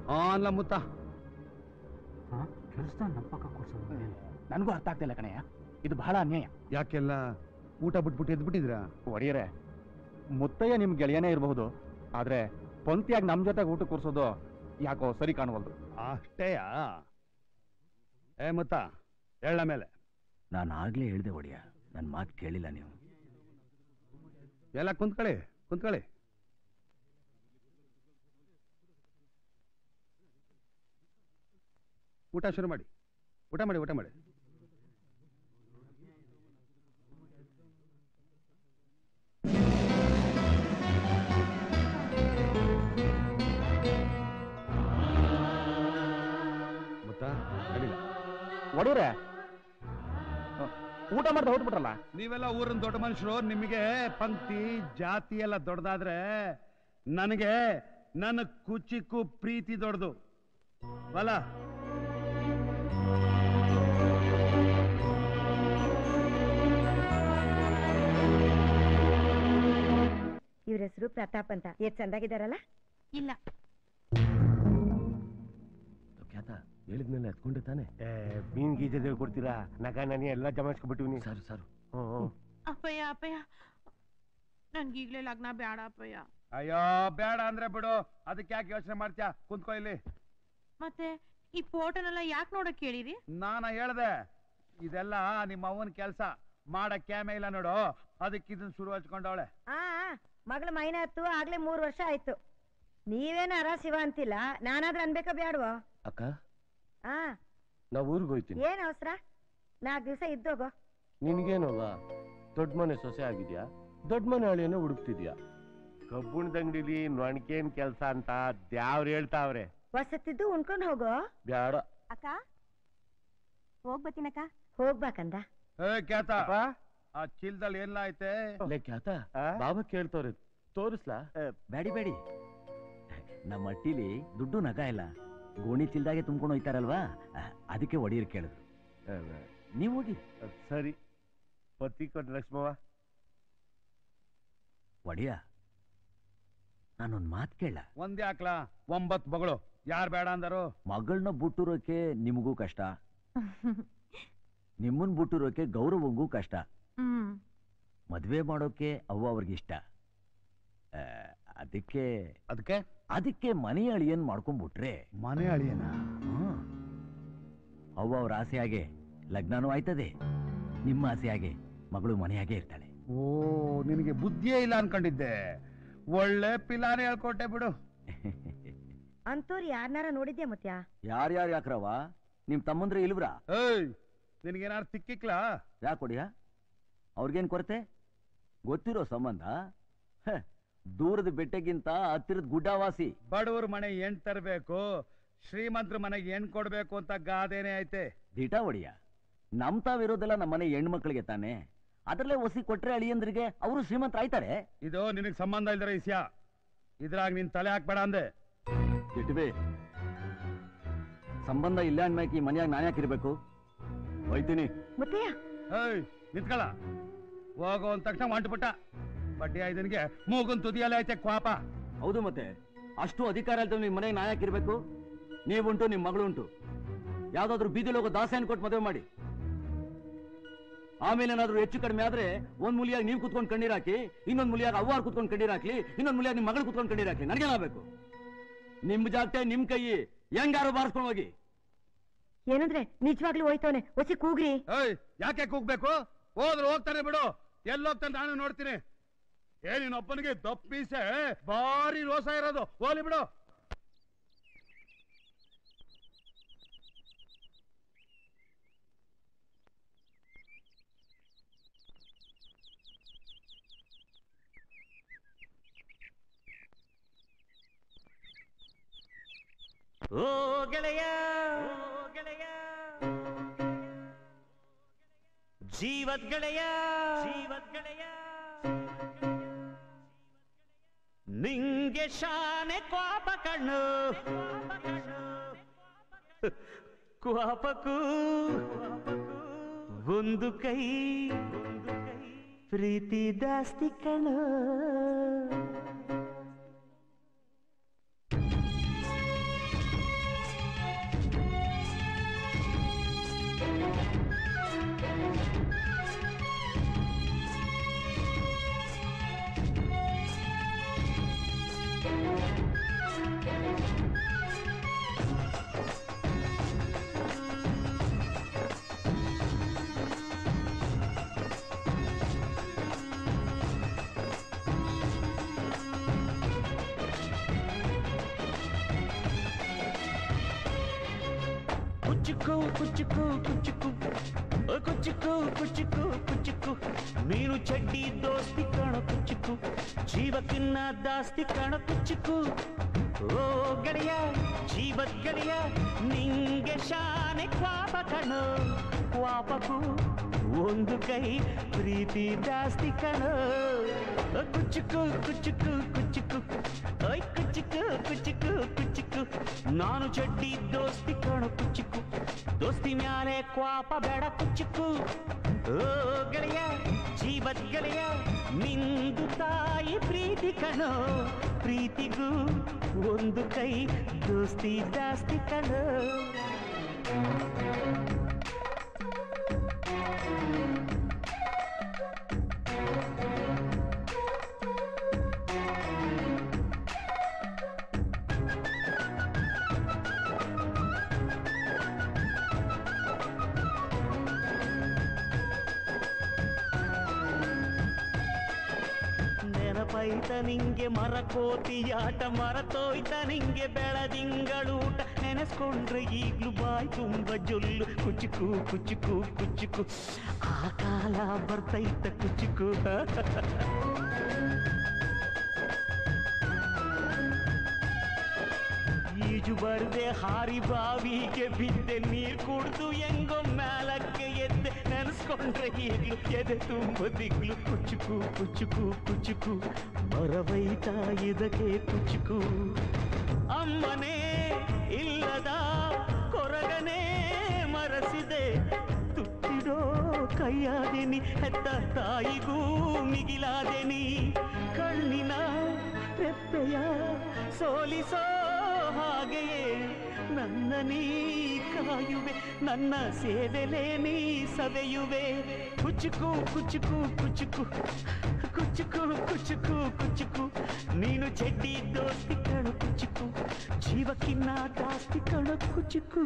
ಆ ಅಲ್ಲ ಮುತ್ತ ಕೆಲಸ ನಮ್ಮ ಪಕ್ಕ ಕೂರ್ಸೋದು ನನಗೂ ಅರ್ಥ ಆಗ್ತಿಲ್ಲ ಕಣಯ್ಯ ಇದು ಬಹಳ ಅನ್ಯಾಯ ಯಾಕೆಲ್ಲ ಊಟ ಬಿಟ್ಬಿಟ್ಟು ಎದ್ಬಿಟ್ಟಿದ್ರಾ ಒಡೆಯರೆ ಮುತ್ತಯ್ಯ ನಿಮ್ ಗೆಳೆಯನೇ ಇರಬಹುದು ಆದ್ರೆ ಪಂಕ್ತಿಯಾಗಿ ನಮ್ ಜೊತೆ ಊಟ ಕೂರ್ಸೋದು ಯಾಕೋ ಸರಿ ಕಾಣವಲ್ದು ಅಷ್ಟೇಯಾ ಏ ಮುತ್ತ ಹೇಳ ಮೇಲೆ ನಾನು ಆಗ್ಲೇ ಹೇಳ್ದೆ ಒಡೆಯ ನನ್ನ ಮಾತು ಕೇಳಿಲ್ಲ ನೀವು ಎಲ್ಲ ಕುಂತ್ಕೊಳ್ಳಿ ಕುಂತ್ಕೊಳ್ಳಿ ಊಟ ಶುರು ಮಾಡಿ ಊಟ ಮಾಡಿ ಊಟ ಮಾಡಿ ಮುತ್ತ ಅಡಿಲ್ಲ ಒಡೆಯರೆ ಊಟ ಮಾಡ್ದೆ ಹೊಟ್ಬಿಟ್ರಲ್ಲ ನೀವೆಲ್ಲ ಊರಿನ ದೊಡ್ಡ ಮನುಷ್ಯರು ನಿಮಗೆ ಪಂಕ್ತಿ ಜಾತಿ ಎಲ್ಲ ದೊಡ್ಡದಾದ್ರೆ ನನಗೆ ನನ್ನ ಕುಚಿಕ್ಕು ಪ್ರೀತಿ ದೊಡ್ಡದು ಬಲ ಇವ್ರ ಹೆಸರು ಪ್ರತಾಪ್ ಅಂತ ಎಷ್ಟ್ ಚಂದಾಗಿದಾರಲ್ಲ ಇಲ್ಲ ಖ್ಯಾತ ಹೇಳಿದ್ಮೇಲೆ ಎತ್ಕೊಂಡೆ ತಾನೆ ಮೀನ್ ಗೀಜದ ಕೊಡ್ತೀರಾ ನಗ ನಾನು ಎಲ್ಲ ಜಮಾಯಿಸ್ಕೊಬಿಟ್ಟಿವ್ನಿ ಸರ್ ಸರ್ ಹ್ಞೂ ಹ್ಞೂ ಅಪ್ಪಯ್ಯ ಅಪ್ಪಯ್ಯ ನನ್ಗೆ ಈಗ್ಲೇ ಲಗ್ನ ಬೇಡ ಅಪ್ಪಯ್ಯ ಅಯ್ಯೋ ಬೇಡ ಅಂದ್ರೆ ಬಿಡು ಅದಕ್ಕೆ ಯಾಕೆ ಯೋಚನೆ ಮಾಡ್ತೀಯಾ ಕುಂತ್ಕೋ ಇಲ್ಲಿ ಮತ್ತೆ ಈ ಫೋಟೋನೆಲ್ಲ ಯಾಕೆ ನೋಡಕ್ ಕೇಳಿರಿ ನಾನ ಹೇಳ್ದೆ ಇದೆಲ್ಲ ನಿಮ್ಮ ಅವನ ಕೆಲಸ ಮಾಡಕ್ಕೆ ಇಲ್ಲ ನೋಡು ಅದಕ್ಕೆ ಇದನ್ನ ಶುರು ಹಚ್ಕೊಂಡವಳೆ ಆ ಮಗಳ ಮೈನ ಹತ್ತು ಆಗ್ಲೇ ಮೂರ್ ವರ್ಷ ಆಯ್ತು ನೀವೇನ ಅರ ಶಿವ ಅಂತಿಲ್ಲ ನಾನಾದ್ರೂ ಅನ್ಬೇಕಾ ಬ್ಯಾಡ್ವೋ ಅಕ್ಕ ಆ ನಾ ಊರಿಗೆ ಹೋಯ್ತೀನಿ ಏನ್ ಅವಸರ ನಾಲ್ಕು ದಿವಸ ಇದ್ದೋಗೋ ನಿನ್ಗೇನಲ್ಲ ದೊಡ್ಡ ಮನೆ ಸೊಸೆ ಆಗಿದ್ಯಾ ದೊಡ್ಡ ಮನೆ ಅಳಿಯನ್ನ ಹುಡುಕ್ತಿದ್ಯಾ ಕಬ್ಬುಣದ ಅಂಗಡಿಲಿ ನೊಣಕೇನ್ ಕೆಲ್ಸ ಅಂತ ದ್ಯಾವ್ರು ಹೇಳ್ತಾವ್ರೆ ವಸತಿದ್ದು ಉಣ್ಕೊಂಡ್ ಹೋಗೋ ಬ್ಯಾಡ ಅಕ್ಕ ಹೋಗ್ಬತ್ತೀನಕ್ಕ ಹೋಗ್ಬಾಕಂದ ಏ ಕ್ಯಾತ ಆ ಚೀಲದಲ್ಲಿ ಏನ್ಲ ಐತೆ ಲೇ ಖ್ಯಾತ ಬಾಬಾ ಕೇಳ್ತವ್ರೆ ತೋರಿಸ್ಲಾ ಬ್ಯಾಡಿ ಬ್ಯಾಡಿ ನಮ್ಮ ಅಟ್ಟಿಲಿ ದುಡ್ಡು ನಗ ಇಲ್ಲ ಗೋಣಿ ಚಿಲ್ದಾಗೆ ತುಂಬ್ಕೊಂಡು ಹೋಯ್ತಾರಲ್ವಾ ಅಹ್, ಅದಕ್ಕೆ ಒಡೆಯರ್ ಕೇಳಿದ್ರು ನೀವು ಹೋಗಿ ಸರಿ ಪತಿ ಕೊಟ್ಟು ಲಕ್ಷ್ಮವ್ವ ಒಡೆಯ ನಾನೊಂದ್ ಮಾತು ಕೇಳ ಒಂದೇ ಹಾಕ್ಲಾ ಒಂಬತ್ ಮಗಳು ಯಾರ್ ಬೇಡ ಅಂದರು ಮಗಳನ್ನ ಬುಟ್ಟಿರೋಕೆ ನಿಮಗೂ ಕಷ್ಟ ನಿಮ್ಮನ್ ಬುಟ್ಟಿರೋಕೆ ಗೌರವಂಗೂ ಕಷ್ಟ ಹ್ಮ್ ಮದ್ವೆ ಮಾಡೋಕೆ ಅವ್ವ ಅವ್ರಿಗೆ ಇಷ್ಟ ಆ, ಅದಕ್ಕೆ ಅದಕ್ಕೆ ಅದಕ್ಕೆ ಮನೆ ಅಳಿಯನ್ ಮಾಡ್ಕೊಂಡ್ಬಿಟ್ರೆ ಮನೆ ಅಳಿಯನ ಹ್ಮ್. ಅವ್ವ ಅವ್ರ ಆಸೆ ಹಾಗೆ ಲಗ್ನನೂ ಆಯ್ತದೆ ನಿಮ್ಮ ಆಸೆ ಹಾಗೆ ಮಗಳು ಮನೆಯಾಗೆ ಇರ್ತಾಳೆ ಓ ನಿನಗೆ ಬುದ್ಧಿಯೇ ಇಲ್ಲ ಅನ್ಕೊಂಡಿದ್ದೆ ಒಳ್ಳೆ ಪಿಲಾನೆ ಹೇಳ್ಕೊಟ್ಟೆ ಬಿಡು ಅಂತೋರ್ ಯಾರನಾರ ನೋಡಿದ್ಯಾ ಮುತ್ಯ ಯಾರ್ಯಾರು ಯಾಕ್ರವ ನಿಮ್ ತಮ್ಮಂದ್ರೆ ಇಲ್ವ್ರಾ ಏಯ್ ನಿನಗೇನಾರು ತಿಕ್ಕಿಕ್ಲಾ ಯಾಕೆ ಕೊಡಿಯ ಅವ್ರಿಗೇನ್ ಕೊರತೆ ಗೊತ್ತಿರೋ ಸಂಬಂಧ ಹ, ದೂರದ ಬೆಟ್ಟಗಿಂತ ಹತ್ತಿರದ ಗುಡ್ಡವಾಸಿ ಬಡವ್ರ ಮನೆ ಹೆಣ್ ತರಬೇಕು ಶ್ರೀಮಂತರ ಮನೆಗೆ ಹೆಣ್ ಕೊಡ್ಬೇಕು ಅಂತ ಗಾದೆನೆ ಐತೆ ದಿಟ ಒಡಿಯ ನಮ್ ತಾವಿರೋದೆಲ್ಲ ನಮ್ಮನೆ ಹೆಣ್ಮಕ್ಳಿಗೆ ತಾನೆ ಅದ್ರಲ್ಲೇ ಒಸಿ ಕೊಟ್ರೆ ಅಳಿಯಂದ್ರಿಗೆ ಅವರು ಶ್ರೀಮಂತ ಆಯ್ತಾರೆ ಇದು ನಿನಗೆ ಸಂಬಂಧ ಇಲ್ದಿರೋ ವಿಷಯ ಇದ್ರಾಗ ನಿನ್ ತಲೆ ಹಾಕ್ಬೇಡ ಅಂದೆ ಇಟ್ಬಿ ಸಂಬಂಧ ಇಲ್ಲ ಅನ್ಮ್ಯಾಕ ಈ ಮನ್ಯಾಗ ನಾನು ಯಾಕಿರ್ಬೇಕು ಹೋಯ್ತೀನಿ ಮುತ್ತಯ್ಯ ಏಯ್ ನಿಂತ್ಕಳ ಹೋಗೋ ಅಂದ ತಕ್ಷಣ ಹೊಂಟ್ಬಿಟ್ಟ ಬಡ್ಡಿ ಐದನಿಗೆ ಮೂಗನ್ ತುದಿಯಲ್ಲ ಐತೆ ಕ್ವಾಪ ಹೌದು ಮತ್ತೆ ಅಷ್ಟು ಅಧಿಕಾರ ಇಲ್ದ ನಿಮ್ ಮನೆಗೆ ನಾ ಯಾಕಿರ್ಬೇಕು ನೀವುಂಟು ನಿಮ್ ಮಗಳು ಉಂಟು ಯಾವ್ದಾದ್ರು ಬೀದಿಲಿ ಹೋಗೋ ದಾಸೆಯನ್ನು ಕೊಟ್ಟು ಮದುವೆ ಮಾಡಿ ಆಮೇಲೆ ಏನಾದ್ರು ಹೆಚ್ಚು ಕಡಿಮೆ ಆದ್ರೆ ಒಂದ್ ಮುಲಿಯಾಗಿ ನೀವು ಕುತ್ಕೊಂಡು ಕಣ್ಣೀರ್ ಹಾಕಿ ಇನ್ನೊಂದ್ ಮುಲಿಯಾಗಿ ಅವ್ವಾರು ಕುತ್ಕೊಂಡು ಕಣ್ಣೀರ್ ಹಾಕ್ಲಿ ಇನ್ನೊಂದ್ ಮುಲಿಯಾಗಿ ನಿಮ್ ಮಗಳು ಕುತ್ಕೊಂಡು ಕಣ್ಣೀರ್ ಹಾಕಿ ನನಗೇನಾಗಬೇಕು ನಿಮ್ ಜಾಗಟೆ ನಿಮ್ ಕೈ ಹೆಂಗಾರು ಬಾರಿಸ್ಕೊಂಡು ಹೋಗಿ ಏನಂದ್ರೆ ನಿಜವಾಗ್ಲೂ ಹೋಯ್ತವನೆ ಒಸಿ ಕೂಗ್ರಿ ಏಯ್ ಯಾಕೆ ಕೂಗ್ಬೇಕು ಹೋದ್ರು ಹೋಗ್ತಾನೆ ಬಿಡು ಎಲ್ಲೋಗ್ತಾನೆ ನಾನು ನೋಡ್ತೀನಿ ಏ ನೀನೊಬ್ಬನಿಗೆ ದಪ್ಪೀಸೆ ಭಾರಿ ರೋಸ ಇರೋದು ಹೋಲಿ ಬಿಡು ಓ ಗೆಳೆಯ ಗೆಳೆಯ ಜೀವದ್ ಗೆಳೆಯ ಜೀವದ್ ಗೆಳೆಯ ನಿಂಗೆ ಶಾನೆ ಕ್ವಾಪ ಕಣ್ಣು ಕ್ವಾಪಕ್ಕೂ ಒಂದು ಕೈ ಪ್ರೀತಿ ಜಾಸ್ತಿ ಕಣ್ಣು ಕುಚ್ಚುಕು ಕುಚ್ಚುಕು ಕುಚ್ಚುಕು ಓ ಕುಚ್ಚುಕು ಕುಚ್ಚುಕು ಕುಚ್ಚುಕು ನೀನು ಚಡ್ಡಿ ದೋಸ್ತಿ ಕಣ ಕುಚ್ಚುಕು ಜೀವಕ್ಕಿನ್ನ ದಾಸ್ತಿ ಕಣ ಕುಚ್ಚುಕು ಓ ಗೆಳೆಯ ಜೀವದ್ ಗೆಳೆಯ ನಿಂಗೆ ಶಾನೆ ಕ್ವಾಪ ಕಣೋ ಕ್ವಾಪಕು ಒಂದು ಕೈ ಪ್ರೀತಿ ಜಾಸ್ತಿ ಕಣೋ ಓ ಕುಚ್ಚುಕು ಕುಚ್ಚುಕು ಕುಚ್ಚುಕು ಓಯ್ ಕುಚ್ಚುಕು ಕುಚ್ಚುಕು ಕುಚ್ಚುಕು ನಾನು ಚಡ್ಡಿ ದೋಸ್ತಿ ಕಣೋ ಕುಚ್ಚುಕು ದೋಸ್ತಿ ಮ್ಯಾಲೆ ಕ್ವಾಪ ಬೇಡ ಕುಚ್ಚುಕು ಓ ಗೆಳೆಯ ಜೀವದ್ ಗೆಳೆಯ ನಿಂದು ತಾಯಿ ಪ್ರೀತಿ ಕಣೋ ಪ್ರೀತಿಗೂ ಒಂದು ಕೈ ದೋಸ್ತಿ ಜಾಸ್ತಿ ಕಣೋ ನೆನಪೈತ ನಿಂಗೆ ಮರಕೋತಿಯಾಟ ಮರತೋಯ್ತ ನಿಂಗೆ ಬೆಳದಿಂಗಳೂಟ ನೆನೆಸ್ಕೊಂಡ್ರೆ ಈಗ್ಲೂ ಬಾಯ್ ತುಂಬ ಜೊಲ್ಲು ಕುಚುಕು ಕುಚುಕು ಕುಚುಕು ಆ ಕಾಲ ಬರ್ತೈತ ಕುಚುಕು ಈಜು ಬರ್ದೆ ಹಾರಿ ಬಾವಿಗೆ ಬಿದ್ದೆ ನೀರ್ ಕುಡ್ದು ಹೆಂಗೋ ಮ್ಯಾಲಕ್ಕೆ ಎದ್ದೆ ನೆನೆಸ್ಕೊಂಡ್ರೆ ಈಗ್ಲು ಎದೆ ತುಂಬ ದಿಗ್ಲು ಕುಚುಕು ಕುಚುಕು ಕುಚುಕು ಮರವೈತ ಇದಕ್ಕೆ ಕುಚುಕು ಅಮ್ಮನೇ ಇಲ್ಲದ ಕೊರಗನೇ ಮರಸಿದೆ ತುತ್ತಿಡೋ ಕೈಯಾದೆನಿ ಹೆತ್ತ ತಾಯಿಗೂ ಮಿಗಿಲಾದೆನಿ ಕಣ್ಣಿನ ರೆಪ್ಪೆಯ ಸೋಲಿಸೋ ಹಾಗೆಯೇ ನನ್ನ ನೀ ಕಾಯುವೆ ನನ್ನ ಸೇವೆಲೆ ನೀ ಸವೆಯುವೆ ಕುಚುಕು ಕುಚುಕು ಕುಚುಕು ಕುಚುಕು ಕುಚುಕು ಕುಚುಕು ನೀನು ಚೆಡ್ಡಿ ದೋಸ್ತಿ ಕಣು ಕುಚುಕು ಜೀವಕ್ಕಿನ್ನ ಜಾಸ್ತಿ ಕಣು ಕುಚುಕು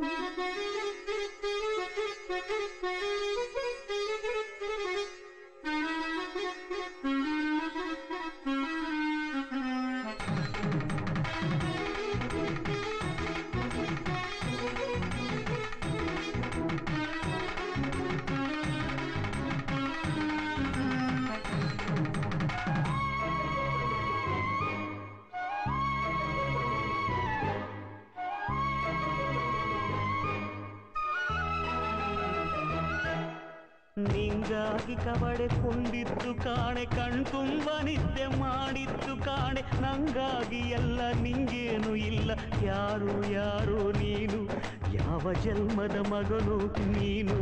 ನಿಂಗಾಗಿ ಕವಡೆ ಕೊಂಡಿದ್ದು ಕಾಣೆ ಕಣ್ತುಂಬ ನಿದ್ದೆ ಮಾಡಿದ್ದು ಕಾಣೆ ನಂಗಾಗಿ ಎಲ್ಲ ನಿಂಗೇನು ಇಲ್ಲ ಯಾರು ಯಾರು ನೀನು ಯಾವ ಜನ್ಮದ ಮಗನು ನೀನು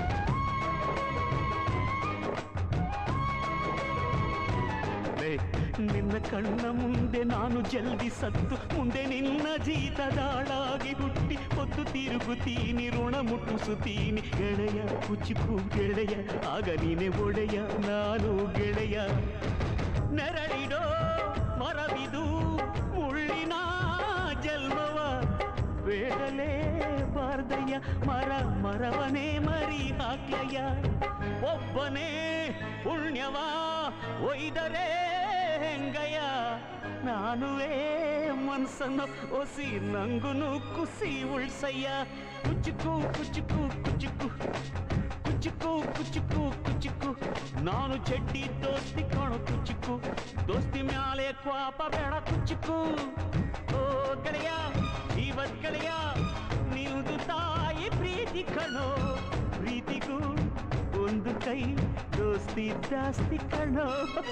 ಲೇ, ನಿನ್ನ ಕಣ್ಣ ಮುಂದೆ ನಾನು ಜಲ್ದಿ ಸತ್ತು ಮುಂದೆ ನಿನ್ನ ಜೀತದಾಳಾಗಿ ಹುಟ್ಟಿ ಹೊತ್ತು ತಿರುಗುತ್ತೀನಿ ಋಣ ಮುಟ್ಟಿಸುತ್ತೀನಿ ಗೆಳೆಯ ಕುಚಿಕು ಗೆಳೆಯ ಆಗ ನೀನೆ ಒಡೆಯ ನಾನು ಗೆಳೆಯ ನೆರಳಿಡೋ ಮರವಿದು ಮುಳ್ಳಿನ ಜನ್ಮವ ಬೇಡಲೇ ಬಾರ್ದಯ್ಯ ಮರ ಮರವನೇ ಮರಿ ಹಾಕ್ಲಯ್ಯ ಒಬ್ಬನೇ ಪುಣ್ಯವ ಒಯ್ದರೆ ಹೆಂಗಯ್ಯ ನಾನುವೇ ಮನ್ಸನ್ನು ಒಸಿ ನಂಗುನು ಕುಸಿ ಉಳ್ಸಯ್ಯ ಕುಚುಕು ಕುಚುಕು ಕುಚುಕು ಕುಚುಕು ಕುಚುಕು ಕುಚುಕು ನಾನು ಚಡ್ಡಿ ದೋಸ್ತಿ ಕಾಣು ಕುಚುಕು ದೋಸ್ತಿ ಮ್ಯಾಲೆ ಕ್ವಾಪ ಬೇಡ ಕುಚುಕು ಓ ಗೆಳೆಯ ಜೀವದ್ ಗೆಳೆಯ ನಿಲ್ದು ತಾಯಿ ಪ್ರೀತಿ ಕಣೋ ಪ್ರೀತಿಗೂ ಒಂದು ಕೈ ದೋಸ್ತಿ ಜಾಸ್ತಿ ಕಣೋ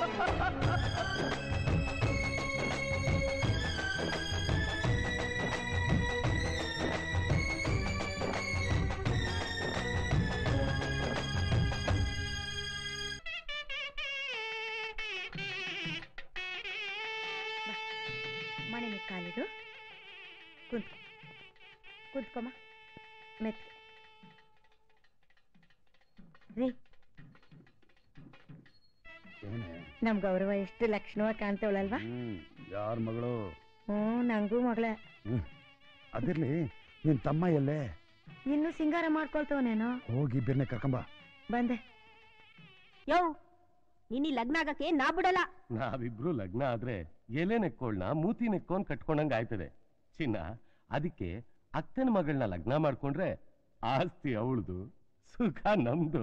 ಮನೆ ಮೇಲೆ ಕಾಲಿಡು ಕುಂತ್ಕೊ ಕುಂತ್ಕೊಮ್ಮ ಮೆತ್ ರೀ ನಮ್ ಗೌರವ ಎಷ್ಟು ಲಕ್ಷಣವಾಗಿ ಕಾಣ್ತವಳಲ್ವಾ ಯಾರ ಮಗಳು ಹ್ಞೂ ನಂಗೂ ಮಗಳ ಹ್ಮ್. ಅದಿರ್ಲಿ ನಿನ್ ತಮ್ಮ ಎಲ್ಲೇ ಇನ್ನು ಸಿಂಗಾರ ಮಾಡ್ಕೊಳ್ತವನೇನೋ ಹೋಗಿ ಬಿರ್ನೆ ಕರ್ಕೊಂಬ ಬಂದೆ ಯೋ ನಿನ್ನ ಲಗ್ನ ಆಗಕ್ಕೆ ನಾ ಬಿಡಲ್ಲ ನಾವಿಬ್ರು ಲಗ್ನ ಆದ್ರೆ ಎಲೆ ನೆಕ್ಕೋಳ್ನ ಮೂತಿ ನೆಕ್ಕೊಂಡ್ ಕಟ್ಕೊಂಡಂಗ್ ಆಯ್ತದೆ ಚಿನ್ನ ಅದಕ್ಕೆ ಅಕ್ಕನ ಮಗಳನ್ನ ಲಗ್ನ ಮಾಡ್ಕೊಂಡ್ರೆ ಆಸ್ತಿ ಅವಳದು ಸುಖ ನಮ್ದು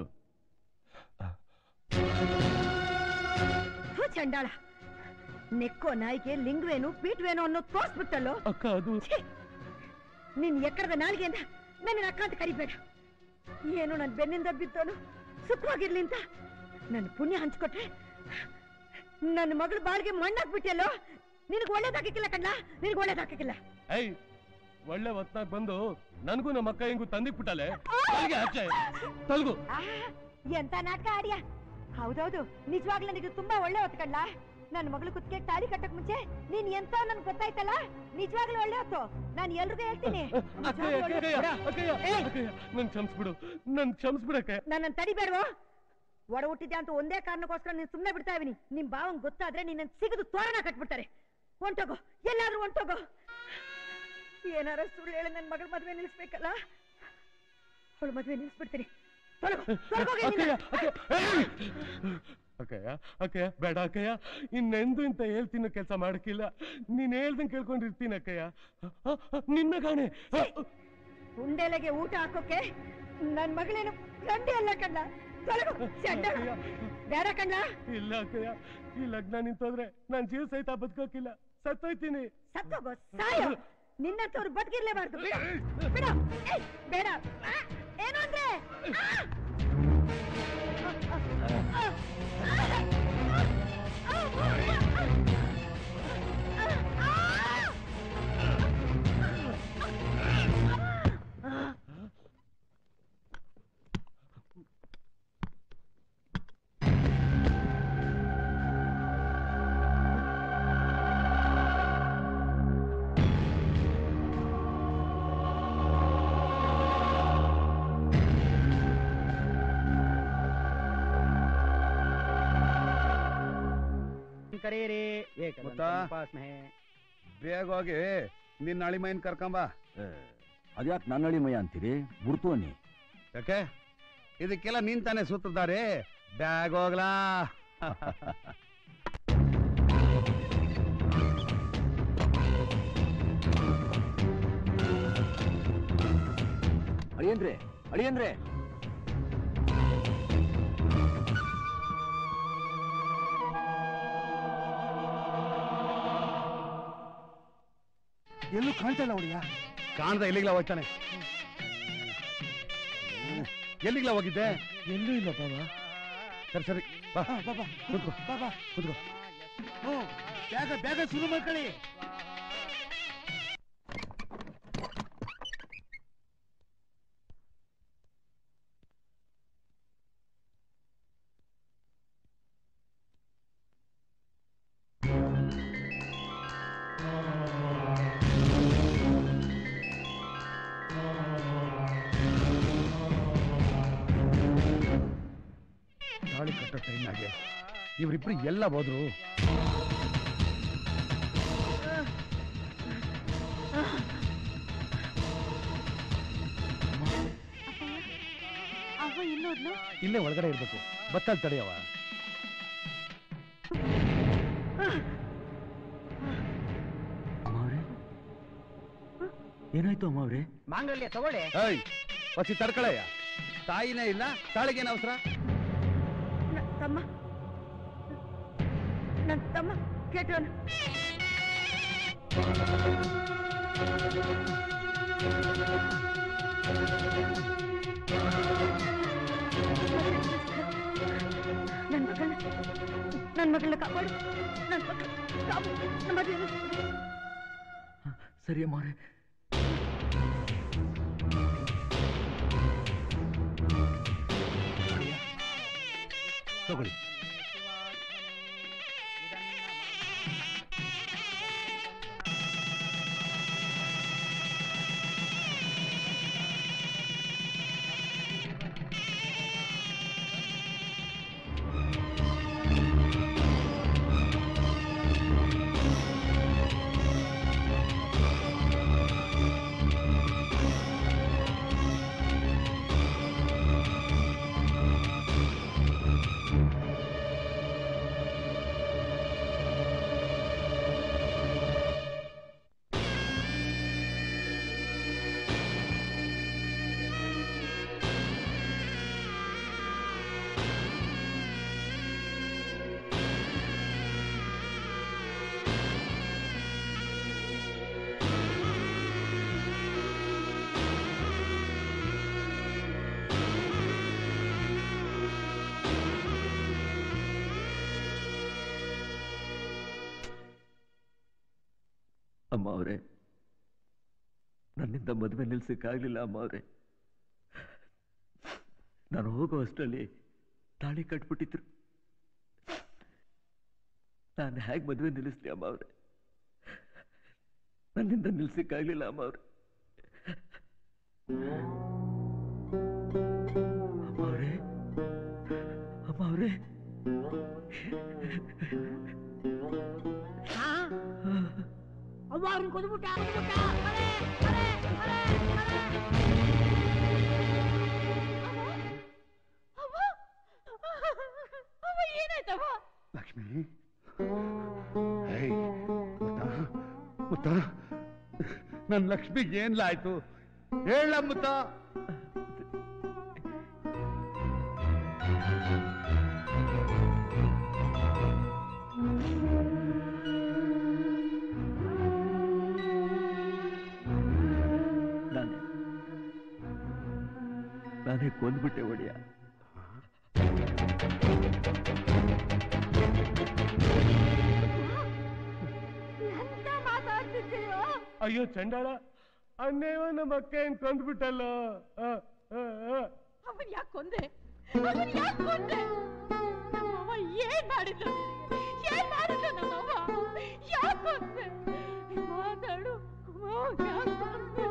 ಥು, ಚಂಡಾಳ ನೆಕ್ಕೋ ನಾಯಿಗೆ ಲಿಂಗವೇನು ಪೀಠವೇನು ಅನ್ನೋ ತೋರ್ಸ್ಬಿಟ್ಟಲ್ಲೋ ಅಕ್ಕ ಅದು ಛೀ! ನಿನ್ ಎಕ್ಕಡದ ನಾಲ್ಗೆಯಿಂದ ನನ್ನ ಅಕ್ಕ ಅಂತ ಕರಿಬೇಡ ಏನು ನನ್ನ ಬೆನ್ನಿಂದ ಬಿದ್ದೋನು ಸುಖವಾಗಿರ್ಲಿ ಅಂತ ನನ್ನ ಪುಣ್ಯ ಹಂಚ್ಕೊಟ್ರೆ ನನ್ನ ಮಗಳು ಬಾಳ್ಗೆ ಮಣ್ಣಾಕ್ಬಿಟ್ಟಿಯಲ್ಲೋ ನಿನಗೆ ಒಳ್ಳೇದಾಗಿಕ್ಕಿಲ್ಲ ಕಣ್ಣ ನಿನಗೆ ಒಳ್ಳೇದಾಗಿಕ್ಕಿಲ್ಲ ಐ ಒಳ್ಳೆ ಹೊತ್ನಾಗ್ ಬಂದು ನನಗೂ ನಮ್ಮ ಅಕ್ಕ ಹಿಂಗೂ ತಂದಿಕ್ಬಿಟ್ಟಲೆ ತಲೆಗೆ ಹಚ್ಚೆ ತಲ್ಗು ಆ, ಎಂತ ನಾಟಕ ಆಡ್ಯ ಹೌದೌದು ನಿಜವಾಗ್ಲೂ ನನಗೆ ತುಂಬಾ ಒಳ್ಳೆ ಹೊತ್ತು ಕಣ್ಣ ನನ್ನ ಮಗಳು ಕುತ್ತಿಗೆ ತಾಳಿ ಕಟ್ಟಕ್ ಮುಂಚೆ ನೀನ್ ಎಂತ ನನ್ಗೆ ಗೊತ್ತಾಯ್ತಲ್ಲ ನಿಜವಾಗ್ಲೂ ಒಳ್ಳೆ ಹೊತ್ತು ನಾನು ಎಲ್ರಿಗೂ ಹೇಳ್ತೀನಿ ಅಕ್ಕಯ್ಯ ನಿಜವಾಗ್ಲೂ ಒಳ್ಳೆ ಅಕ್ಕಯ್ಯ ಹೊತ್ತು. ಅಕ್ಕಯ್ಯ ಏಯ್, ಅಕ್ಕಯ್ಯ ನನ್ ಕ್ಷಮಿಸ್ಬಿಡು ನನ್ ಕ್ಷಮಿಸ್ಬಿಡಕ್ಕೆ ನನ್ನನ್ನು ತಡಿಬೇಡವೋ ಒಡ ಹುಟ್ಟಿದ್ದೆ ಅಂತ ಒಂದೇ ಕಾರಣಕ್ಕೋಸ್ಕರ ನೀನು ಸುಮ್ಮನೆ ಬಿಡ್ತಾ ಇದೀನಿ ನಿಮ್ ಭಾವಂಗ್ ಗೊತ್ತಾದ್ರೆ ನಿನ್ನ ಸಿಗದು ತೋರಣ ಕಟ್ಬಿಡ್ತಾರೆ ಹೊಂಟೋಗೋ ಎಲ್ಲಾದ್ರೂ ಹೊಂಟೋಗೋ ಏನಾರ ಸುಳ್ಳು ಹೇಳಿ ನನ್ನ ಮಗಳ ಮದ್ವೆ ನಿಲ್ಲಿಸ್ಬೇಕಲ್ಲ ಅವಳು ಮದ್ವೆ ನಿಲ್ಲಿಸ್ಬಿಡ್ತೀನಿ ತೊಲಗೋ, ತೊಲಗೋಗಿ ಅಕ್ಕಯ್ಯ ನೀನು. ಅಕ್ಕಯ್ಯ ಏಯ್! ಅಕ್ಕಯ್ಯ ಅಕ್ಕಯ್ಯ ಬೇಡ ಅಕ್ಕಯ್ಯ ಇನ್ನೆಂದು ಇಂತ ಹೇಳ್ತೀನ ಕೆಲಸ ಮಾಡಕ್ಕಿಲ್ಲ ನೀನ್ ಹೇಳ್ದಂಗ್ ಕೇಳ್ಕೊಂಡಿರ್ತೀನಿ ಅಕ್ಕಯ್ಯ ಅ, ಅ, ನಿನ್ನ ಗಾಣೆ ಅ, ಉಂಡೆಲೆಗೆ ಊಟ ಹಾಕೋಕೆ ನನ್ ಮಗಳೇನು ಗಂಡೆ ಅಲ್ಲ ಕಣ್ಣ ತೊಲಗೋ ಚಂಡ ಬೇಡ ಕಣ್ಣ ಇಲ್ಲ ಅಕ್ಕಯ್ಯ ಈ ಲಗ್ನ ನಿಂತೋದ್ರೆ ನಾನ್ ಜೀವ ಸಹಿತ ಬದುಕೋಕಿಲ್ಲ ಸತ್ತೋಯ್ತೀನಿ ಸತ್ತೋಗೋ ಸಾಯೋ ನಿನ್ನಂತವ್ರು ಬದುಕಿರ್ಲೇಬಾರ್ದು ಬಿಡ ಬಿಡ ಏಯ್, ಬೇಡ ಆ, ಏನು ಅಂದ್ರೆ ಆ! ಕರೀರಿ ಮುತ್ತ? ಬೇಗ ಹೋಗಿ ನಿನ್ನ ಅಳಿಮೈನ್ ಕರ್ಕೊಂಬ ಅದ್ಯಾಕೆ ನನ್ನ ಅಳಿಮಯ್ಯ ಅಂತೀರಿ ಗುರ್ತು ಅನ್ನಿ ಯಾಕೆ ಇದಕ್ಕೆಲ್ಲ ನೀನ್ ತಾನೇ ಸೂತ್ರಧಾರಿ ಬ್ಯಾಗ್ ಹೋಗ್ಲಾ ಅಳಿಯಂದ್ರೆ ಅಳಿಯಂದ್ರೆ ಎಲ್ಲೂ ಕಾಣ್ತಾ ಇಲ್ಲ ಅವಳಿಯ ಕಾಣ್ದ ಎಲ್ಲಿಗ್ಲ ಹೋಗ್ತಾನೆ ಎಲ್ಲಿಗ್ಲ ಹೋಗಿದ್ದೆ ಎಲ್ಲೂ ಇಲ್ಲ ಬಾಬಾ ಸರಿ ಸರಿ ಬಾ ಬಾ ಕೂತ್ಕೋ ಬಾಬಾ ಕೂತ್ಕೋ ಓ ಬೇಗ ಬೇಗ ಶುರು ಮಾಡ್ಕೊಳ್ಳಿ ತಾಳಿ ಕಟ್ಟೋ ಟೈಮ್ನಾಗೆ ಇವರಿಬ್ರು ಎಲ್ಲ ಹೋದ್ರು ಅವ ಎಲ್ಲೋದ್ಲು ಇಲ್ಲೇ ಒಳಗಡೆ ಇರ್ಬೇಕು ಬತ್ತಲ್ ತಡೆಯವ ಅಮ್ಮವ್ರೆ ಏನಾಯ್ತು ಅಮ್ಮವ್ರೆ ಮಾಂಗಲ್ಯ ತಗೊಳ್ಳಿ ಏಯ್ ಹೊಸಿ ತಡ್ಕಳಯ್ಯ ತಾಯಿನೇ ಇಲ್ಲ ತಾಳಿಗೇನು ಅವಸರ ನ- ತಮ್ಮ ನನ್ನ ತಮ್ಮ ಕೆಟ್ಟವನು ನನ್ನ ಮಗಳನ್ನ ನನ್ನ ಮಗಳನ್ನ ಕಾಪಾಡು ನನ್ನ ಮಗಳ ಕಾಪಾಡು ನಮ್ಮ ಮದುವೆ ನಿಲ್ಲಿಸ್ಬಿಡು. ಸರಿ ಅಮ್ಮವ್ರೆ ತಗೊಳ್ಳಿ ಅಮ್ಮ ಅವರೇ ನನ್ನಿಂದ ಮದುವೆ ನಿಲ್ಸಕ್ಕಾಗ್ಲಿಲ್ಲ ಅಮ್ಮ ಅವರೇ ನಾನು ಹೋಗೋ ಅಷ್ಟರಲ್ಲಿ ತಾಳಿ ಕಟ್ಬಿಟ್ಟಿದ್ರು ನಾನು ಹೇಗೆ ಮದುವೆ ನಿಲ್ಲಿಸ್ಲಿ ಅಮ್ಮ ಅವ್ರೆ ನನ್ನಿಂದ ನಿಲ್ಸಕ್ಕಾಗ್ಲಿಲ್ಲ ಅಮ್ಮ ಅವ್ರೆ ಅಮ್ಮ ಅವ್ರೆ ಅಮ್ಮ ಅವ್ರೆ ಅವ್ವ ಅವ್ರನ್ನ ಕೊದ್ಬಿಟ್ಟ ಕೊದ್ಬಿಟ್ಟ ಅರೆ, ಅರೆ, ಅರೆ, ಅರೆ. ಅವ ಏನಾಯ್ತವ ಲಕ್ಷ್ಮಿ ಏಯ್, ಮುತ್ತ ಮುತ್ತ ನನ್ ಲಕ್ಷ್ಮಿಗೆ ಏನ್ಲಾಯ್ತು ಹೇಳ ಮುತ್ತ ನಾನೇ ನಾನೇ ಕೊಂದ್ಬಿಟ್ಟೆ ಒಡೆಯ ಎಂತ ಮಾತಾಡ್ತಿದ್ದೀಯೋ ಅಯ್ಯೋ ಚಂಡಾಳ ಅನ್ನೇವ ನಮ್ಮ ಅಕ್ಕ ಹೆಂಗ್ ಕೊಂದ್ಬಿಟ್ಟಲ್ಲ ಆ, ಆ, ಆ. ಅವನ್ ಯಾಕೆ ಕೊಂದೆ ಅವನ್ ಯಾಕೆ ಕೊಂದೆ ನಮ್ಮವ್ವ ಏನ್ ಮಾಡಿದ್ರು ನಿನಗೆ? ಏನ್ ಮಾಡಿದ್ರು ನಮ್ಮವ್ವ ಯಾಕೆ ಕೊಂದೆ ಮಾತಾಡು ಅವ್ವ ಯಾಕ್ ಕೊಂದೆ?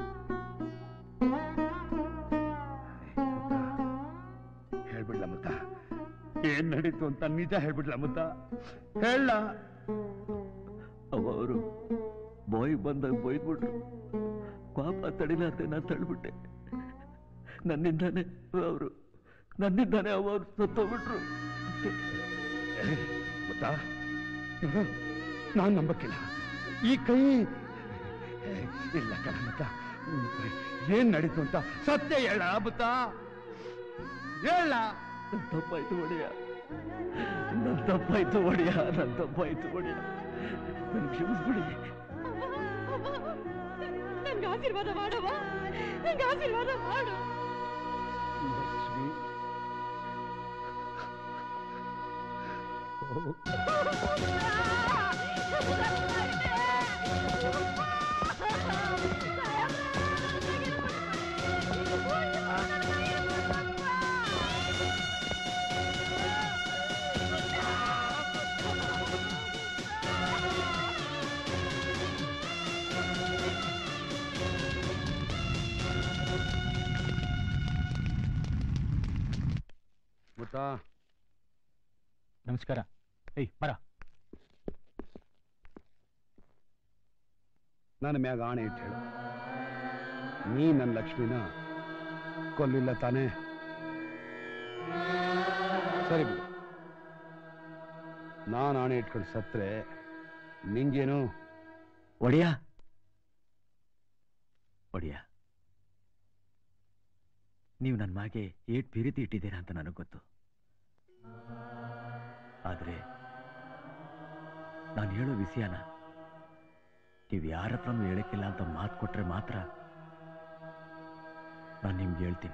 ಹೇಳ್ಬಿಡ್ಲ ಮುತ್ತ ಏನ್ ನಡೀತು ಅಂತ ನಿಜ ಹೇಳ್ಬಿಡ್ಲ ಮುತ್ತ ಹೇಳ ಅವ ಅವರು ಬಾಯ್ ಬಂದಾಗ ಬೈದ್ಬಿಟ್ರು ಪಾಪ ತಡಿಲಾರ್ದೆ ನಾನು ತಳ್ಬಿಟ್ಟೆ ನನ್ನಿಂದಾನೆ ಅವರು ನನ್ನಿಂದಾನೆ ಅವರು ಸತ್ತೋಗ್ಬಿಟ್ರು ಮುತ್ತ ನಾನ್ ನಂಬಕ್ಕಿಲ್ಲ ಈ ಕೈ ಏ, ಇಲ್ಲ ಕಣ ಮುತ್ತ ಹ್ಮ್, ಏನ್ ನಡೀತು ಅಂತ ಸತ್ಯ ಹೇಳ ಮುತ್ತ ಹೇಳ ನನ್ ತಪ್ಪಾಯ್ತು ಒಡೆಯ ನನ್ ತಪ್ಪಾಯ್ತು ಒಡೆಯ ನನ್ ತಪ್ಪಾಯ್ತು ಒಡೆಯ ನನ್ ಕ್ಷಮಿಸ್ಬಿಡಿ ನನ್ಗೆ ಆಶೀರ್ವಾದ ಮಾಡವ ನಂಗೆ ಆಶೀರ್ವಾದ ಮಾಡು ಲಕ್ಷ್ಮಿ ಮುತ್ತ ನಮಸ್ಕಾರ ಏಯ್ ಬರ ನನ್ನ ಮ್ಯಾಗ ಆಣೆ ಇಟ್ಟು ಹೇಳು ನೀ ನನ್ನ ಲಕ್ಷ್ಮಿನ ಕೊಲ್ಲಿಲ್ಲ ತಾನೇ ಸರಿ ಬಿಡು ನಾನು ಆಣೆ ಇಟ್ಕೊಂಡು ಸತ್ರೆ ನಿಂಗೇನು ಒಡೆಯ ಒಡೆಯ ನೀವು ನನ್ನ ಮಾಗೆ ಏಟ್ ಪ್ರೀತಿ ಇಟ್ಟಿದ್ದೀರಾ ಅಂತ ನನಗೆ ಗೊತ್ತು ಆದ್ರೆ ನಾನು ಹೇಳೋ ವಿಷಯನ ನೀವು ಯಾರ ಹತ್ರನೂ ಹೇಳಕ್ಕಿಲ್ಲ ಅಂತ ಮಾತು ಕೊಟ್ರೆ ಮಾತ್ರ ನಾನು ನಿಮ್ಗೆ ಹೇಳ್ತೀನಿ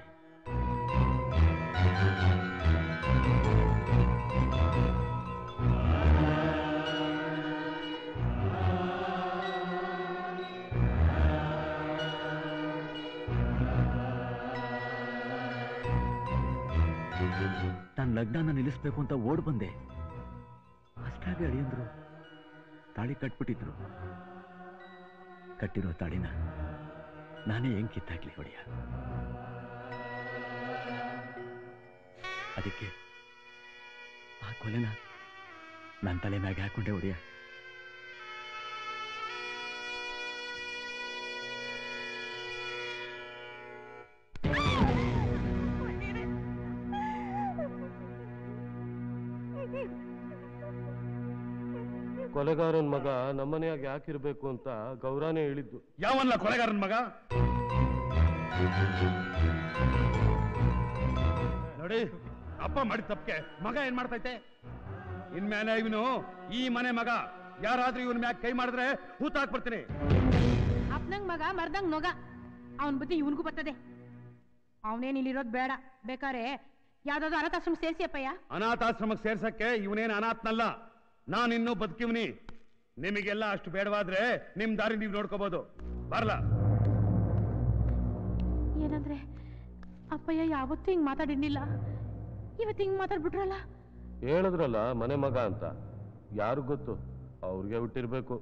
ನಾನು ಲಗ್ನನ ನಿಲ್ಲಿಸ್ಬೇಕು ಅಂತ ಓಡ್ ಬಂದೆ ಅಷ್ಟಾಗಿ ಅಳಿಯಂದ್ರು ತಾಳಿ ಕಟ್ಬಿಟ್ಟಿದ್ರು ಕಟ್ಟಿರೋ ತಾಳಿನ ನಾನೇ ಹೆಂಗ್ ಕಿತ್ತಾಕ್ಲಿ ಹೊಡೆಯ ಅದಕ್ಕೆ ಆ ಕೊಲೆನ ನನ್ನ ತಲೆ ಮ್ಯಾಗೆ ಹಾಕೊಂಡೆ ಹೊಡೆಯ ಕೊಲೆಗಾರನ್ ಮಗ ನಮ್ಮನೆಯಾಗ ಯಾಕಿರ್ಬೇಕು ಅಂತ ಗೌರಾನೇ ಹೇಳಿದ್ದು ಯಾವಲ್ಲ ಕೊಲೆಗಾರನ್ ಮಗ ನೋಡಿ ಅಪ್ಪ ಮಾಡಿದ ತಪ್ಪಿಗೆ ಮಗ ಏನ್ ಮಾಡ್ತೈತೆ ಇನ್ಮೇಲೆ ಇವನು ಈ ಮನೆ ಮಗ ಯಾರಾದ್ರೂ ಇವನ್ ಮ್ಯಾಗ ಕೈ ಮಾಡಿದ್ರೆ ಹೂತಾಕ್ಬಿಡ್ತೀನಿ ಅಪ್ನಂಗ್ ಮಗ ಮರ್ದಂಗ್ ನೊಗ ಅವನ್ ಬುದ್ಧಿ ಇವನ್ಗೂ ಬರ್ತದೆ ಅವನೇನ್ ಇಲ್ಲಿರೋದ್ ಬೇಡ ಬೇಕಾರೆ ಯಾವ್ದಾದ್ರು ಅನಾಥಾಶ್ರಮ ಸೇರ್ಸಿ ಅಪ್ಪಯ್ಯ ಅನಾಥಾಶ್ರಮಕ್ಕೆ ಸೇರ್ಸಕ್ಕೆ ಇವನೇನು ಅನಾಥನಲ್ಲ ನಾನಿನ್ನೂ ಬದುಕಿವ್ನಿ ನಿಮಗೆಲ್ಲ ಅಷ್ಟು ಬೇಡವಾದ್ರೆ ನಿಮ್ ದಾರಿ ನೀವು ನೋಡ್ಕೋಬಹುದು ಬರಲ್ಲ ಏನಂದ್ರೆ ಅಪ್ಪಯ್ಯ ಯಾವತ್ತೂ ಹಿಂಗ್ ಮಾತಾಡಿರ್ಲಿಲ್ಲ ಇವತ್ತು ಹಿಂಗ್ ಮಾತಾಡ್ಬಿಟ್ರಲ್ಲ ಹೇಳಿದ್ರಲ್ಲ ಮನೆ ಮಗ ಅಂತ ಯಾರು ಗೊತ್ತು ಅವ್ರಿಗೆ ಹುಟ್ಟಿರ್ಬೇಕು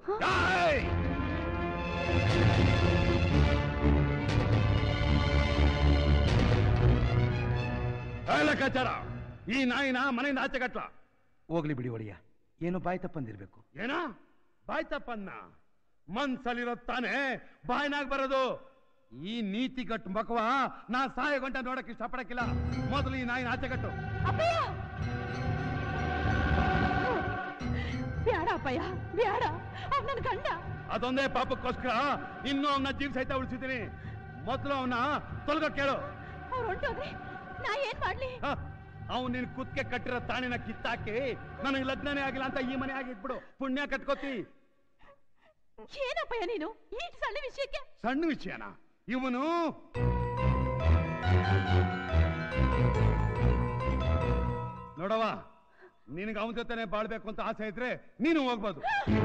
ಏ, ಲೆಕ್ಕಾಚಾರ ಈ ನಾಯಿನ ಮನೆಯಿಂದ ಆಚೆ ಕಟ್ಲ ಹೋಗ್ಲಿ ಬಿಡಿ ಒಡೆಯ ಏನು ಬಾಯ್ ತಪ್ಪಂದಿರ್ಬೇಕು ಏನ ಬಾಯ್ ತಪ್ಪನ್ನ ಮನ್ಸಲ್ಲಿರೋ ತಾನೇ ಬಾಯ್ನಾಗ್ ಬರೋದು ಈ ನೀತಿ ಕಟ್ಟು ಮಕವ ನಾ ಸಾಯ ಗಂಟ ನೋಡಕ್ ಇಷ್ಟಪಡಕ್ಕಿಲ್ಲ ಮೊದಲು ಈ ನಾಯಿನ ಆಚೆ ಕಟ್ಟು ಬ್ಯಾಡ ಅಪ್ಪಯ್ಯ ಬ್ಯಾಡ ಅವ್ನ್ ನನ್ ಗಂಡ ಅದೊಂದೇ ಪಾಪಕ್ಕೋಸ್ಕರ ಇನ್ನೂ ಅವನ ಜೀವ ಸಹಿತ ಉಳಿಸಿದ್ದೀನಿ ಮೊದಲು ಅವನ ತೊಲಗ ಕೇಳು ಅವ್ರು ಹೊಂಟೋಗ್ರಿ ನಾ ಏನ್ ಮಾಡ್ಲಿ ಅವ್ನು ನಿನ್ ಕುತ್ತಿಗೆ ಕಟ್ಟಿರೋ ತಾಣಿನ ಕಿತ್ತಾಕಿ ನನಗೆ ಲಗ್ನನೇ ಆಗಿಲ್ಲ ಅಂತ ಈ ಮನೆ ಆಗಿದ್ಬಿಡು ಪುಣ್ಯ ಕಟ್ಕೋತಿ ಏನಪ್ಪಯ್ಯ ನೀನು ಈ ಸಣ್ಣ ವಿಷಯಕ್ಕೆ ಸಣ್ಣ ವಿಷಯನ ಇವನು ನೋಡವ ನಿನಗೆ ಅವನ ಜೊತೆನೆ ಬಾಳ್ಬೇಕು ಅಂತ ಆಸೆ ಇದ್ರೆ ನೀನು ಹೋಗ್ಬೋದು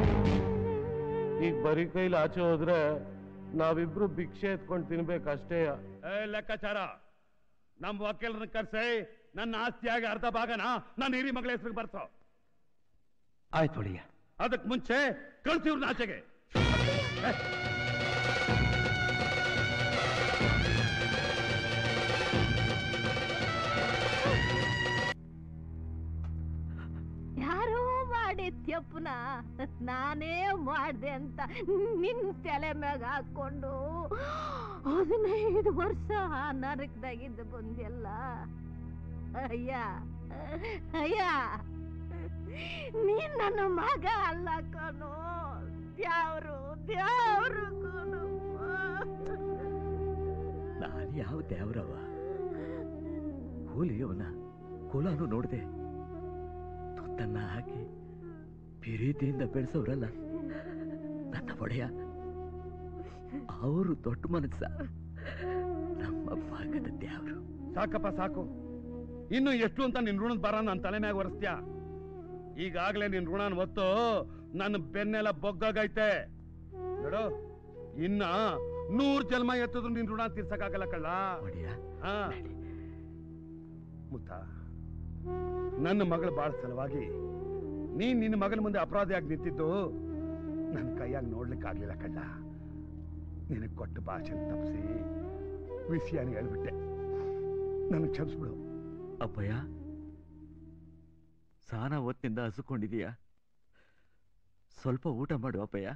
ಈಗ ಬರೀ ಕೈಲಿ ಆಚೆ ಹೋದ್ರೆ ನಾವಿಬ್ರು ಭಿಕ್ಷೆ ಎತ್ಕೊಂಡು ತಿನ್ಬೇಕಷ್ಟೇ ಏ ಲೆಕ್ಕಾಚಾರ ನಮ್ಮ ವಕೀಲರನ್ನ ಕರ್ಸಿ ನನ್ನ ಆಸ್ತಿಯಾಗಿ ಅರ್ಧ ಭಾಗನ ನನ್ನ ಹಿರಿ ಮಗಳ ಹೆಸರಿಗೆ ಬರ್ಸೋ ಆಯ್ತು ಒಡೆಯ ಅದಕ್ಕೆ ಮುಂಚೆ ಕಳ್ಸಿವ್ರನ್ನ ಆಚೆಗೆ ಏ, ಯಾರೋ ಮಾಡಿದ್ಯಪ್ಪನ ನಾನೇ ಮಾಡ್ದೆ ಅಂತ ನಿನ್ ತಲೆ ಮ್ಯಾಗ ಹಾಕೊಂಡು ಹದಿನೈದು ವರ್ಷ ಆ ನರಕದಾಗಿದ್ದು ಬಂದೆಲ್ಲ ಅಯ್ಯ ಅಯ್ಯ ನೀನ್ ನನ್ನ ಮಗ ಅಲ್ಲ ಕಣೋ ದ್ಯಾವ್ರು ದ್ಯಾವ್ರು ಕಣೋ ನಾನು ಯಾವ ದೇವರವ ಕೂಲಿಯವನ ಕುಲನು ನೋಡ್ದೆ ತುತ್ತನ್ನ ಹಾಕಿ ಪ್ರೀತಿಯಿಂದ ಬೆಳೆಸೋರಲ್ಲ ನನ್ನ ಒಡೆಯ ಅವರು ದೊಡ್ಡ ಮನಸ್ಸ ನಮ್ಮ ಭಾಗದ ದೇವರು ಸಾಕಪ್ಪ ಸಾಕು ಇನ್ನು ಎಷ್ಟು ಅಂತ ನಿನ್ ಋಣದ ಬರ ನನ್ನ ತಲೆ ಮ್ಯಾಗ ಒರೆಸ್ತ್ಯಾ ಈಗಾಗ್ಲೇ ನಿನ್ ಋಣನ ಹೊತ್ತು ನನ್ನ ಬೆನ್ನೆಲ್ಲ ಬೊಗ್ಗಾಗೈತೆ ನೋಡು ಇನ್ನ ನೂರ್ ಜನ್ಮ ಎತ್ತಿದ್ರು ನಿನ್ ಋಣ ತೀರ್ಸಕ್ಕಾಗಲ್ಲ ಕಳ್ಳ ಹಾ ಮುತ್ತ ನನ್ನ ಮಗಳ ಬಾಳ ಸಲುವಾಗಿ ನೀನ್ ನಿನ್ನ ಮಗನ ಮುಂದೆ ಅಪರಾಧಿಯಾಗಿ ನಿಂತಿದ್ದು ನನ್ನ ಕೈಯಾಗಿ ನೋಡ್ಲಿಕ್ಕಾಗ್ಲಿಲ್ಲ ಕಳ್ಳ ನಿನಗೆ ಕೊಟ್ಟ ಭಾಷೆ ತಪ್ಪಿಸಿ ವಿಷಯನ ಹೇಳ್ಬಿಟ್ಟೆ ನನಗೆ ಕ್ಷಮಿಸ್ಬಿಡು ಅಪ್ಪಯ್ಯ ಸಾನ ಹೊತ್ತಿನಿಂದ ಹಸುಕೊಂಡಿದೀಯಾ ಸ್ವಲ್ಪ ಊಟ ಮಾಡು ಅಪ್ಪಯ್ಯ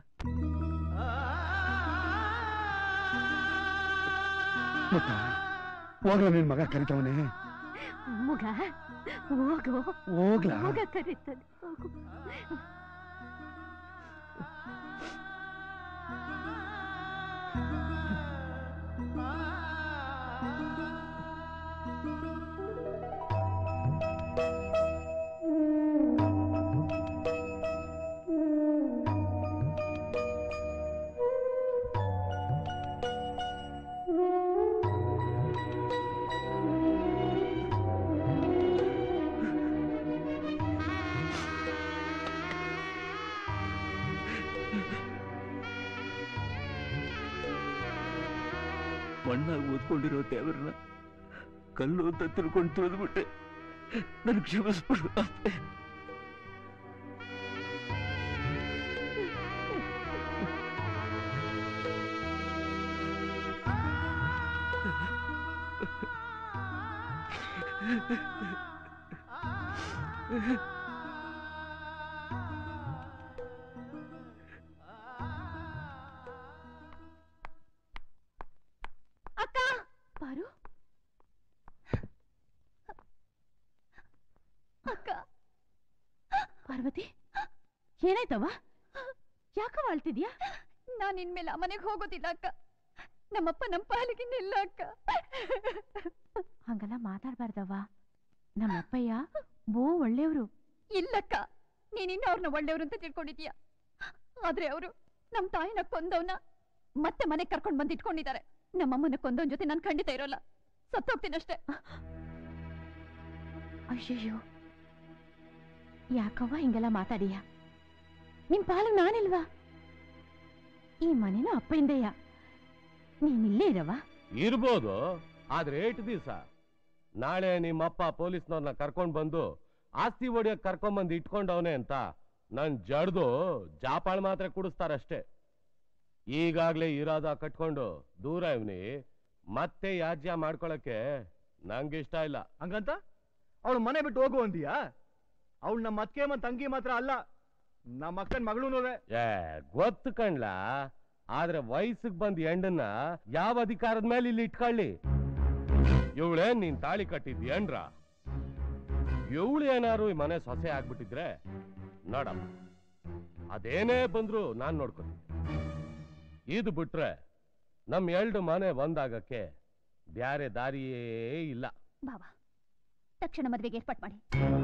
ಹೋಗ್ಲ ನಿನ್ ಮಗ ಕರಿತವನೇ ಮುಗ ಹೋಗು ಹೋಗ್ಲಾ? ಮುಗ ಕರೀತದೆ ಹೋಗು ಮಣ್ಣಾಗಿ ಓದ್ಕೊಂಡಿರೋ ದೇವರನ್ನ ಕಲ್ಲು ಅಂತ ತಿಳ್ಕೊಂಡು ತಿಳಿದ್ಬಿಟ್ಟೆ ನನ್ ಕ್ಷಮಿಸ್ಬಿಡು ಅಪ್ಪೆ ಅಕ್ಕ ಬಾರು ಅಕ್ಕ ಪಾರ್ವತಿ ಏನಾಯ್ತವ ಯಾಕವ ಅಳ್ತಿದ್ಯಾ ನಾನು ಇನ್ಮೇಲೆ ಆ ಮನೆಗೆ ಹೋಗೋದಿಲ್ಲ ಅಕ್ಕ ನಮ್ಮಪ್ಪ ನಮ್ಮ ಪಾಲಿಗೆ ನಿಲ್ಲ ಅಕ್ಕ ಹಂಗೆಲ್ಲ ಮಾತಾಡ್ಬಾರ್ದವ್ವ ನಮ್ಮ ಅಪ್ಪಯ್ಯ ಬೋ ಒಳ್ಳೆಯವರು ಇಲ್ಲಕ್ಕ ನೀನಿನ್ನ ಅವ್ರನ್ನ ಒಳ್ಳೆಯವರು ಅಂತ ತಿಳ್ಕೊಂಡಿದೀಯ ಆದ್ರೆ ಅವರು ನಮ್ಮ ತಾಯಿನ ಕೊಂದವನ್ನ ಮತ್ತೆ ಮನೆಗೆ ಕರ್ಕೊಂಡು ಬಂದು ಇಟ್ಕೊಂಡಿದ್ದಾರೆ ನಮ್ಮಮ್ಮನ ಕೊಂದವನ್ ಜೊತೆ ನಾನು ಖಂಡಿತ ಇರೋಲ್ಲ ಸತ್ತೋಗ್ತೀನಷ್ಟೇ ಅಯ್ಯಯ್ಯೋ ಯಾಕವ್ವ ಹಿಂಗೆಲ್ಲ ಮಾತಾಡಿಯ ನಿಮ್ ಪಾಲಿಗೆ ನಾನಿಲ್ವಾ ಈ ಮನೇನ ಅಪ್ಪಯಿಂದಯ್ಯ ನೀನ್ ಇಲ್ಲೇ ಇರವಾ ಇರ್ಬೋದು ಆದ್ರೆ ಏಟ್ ದಿವಸ ನಾಳೆ ನಿಮ್ಮಪ್ಪ ಪೊಲೀಸ್ನವ್ರನ್ನ ಕರ್ಕೊಂಡ್ ಬಂದು ಆಸ್ತಿ ಒಡೆಯಕ್ ಕರ್ಕೊಂಬಂದು ಇಟ್ಕೊಂಡವನೆ ಅಂತ ನನ್ ಜಡ್ದು ಜಾಪಾಳ್ ಮಾತ್ರ ಕುಡಿಸ್ತಾರಷ್ಟೇ ಈಗಾಗ್ಲೇ ಇರಾದ ಕಟ್ಕೊಂಡು ದೂರ ಇವ್ನಿ ಮತ್ತೆ ಯಾಜ್ಯ ಮಾಡ್ಕೊಳಕ್ಕೆ ನಂಗೆ ಇಷ್ಟ ಇಲ್ಲ ಹಂಗಂತ ಅವಳು ಮನೆ ಬಿಟ್ಟು ಹೋಗು ಅಂತೀಯಾ ಅವಳು ನಮ್ಮ ಅತ್ತಿಗೆ ಮತ್ ತಂಗಿ ಮಾತ್ರ ಅಲ್ಲ ನಮ್ಮ ಅಕ್ಕನ ಮಗಳೂ ಏ ಗೊತ್ತು ಕಣ್ಲ ಆದ್ರೆ ವಯಸ್ಸಿಗೆ ಬಂದ್ ಹೆಣ್ಣನ್ನ ಯಾವ ಅಧಿಕಾರದ ಮೇಲೆ ಇಲ್ಲಿ ಇಟ್ಕೊಳ್ಳಿ ಇವಳೇ ನೀನ್ ತಾಳಿ ಕಟ್ಟಿದ್ ಎಂಡ್ರ ಇವಳು ಏನಾರು ಈ ಮನೆ ಸೊಸೆ ಆಗ್ಬಿಟ್ಟಿದ್ರೆ ನೋಡಮ್ಮ ಅದೇನೇ ಬಂದ್ರು ನಾನ್ ನೋಡ್ಕೊತೀನಿ ಇದು ಬಿಟ್ರೆ ನಮ್ ಎರಡು ಮನೆ ಒಂದಾಗಕ್ಕೆ ಬ್ಯಾರೆ ದಾರಿಯೇ ಇಲ್ಲ ಬಾವಾ ತಕ್ಷಣ ಮದ್ವೆಗೆ ಏರ್ಪಾಟ್ ಮಾಡಿ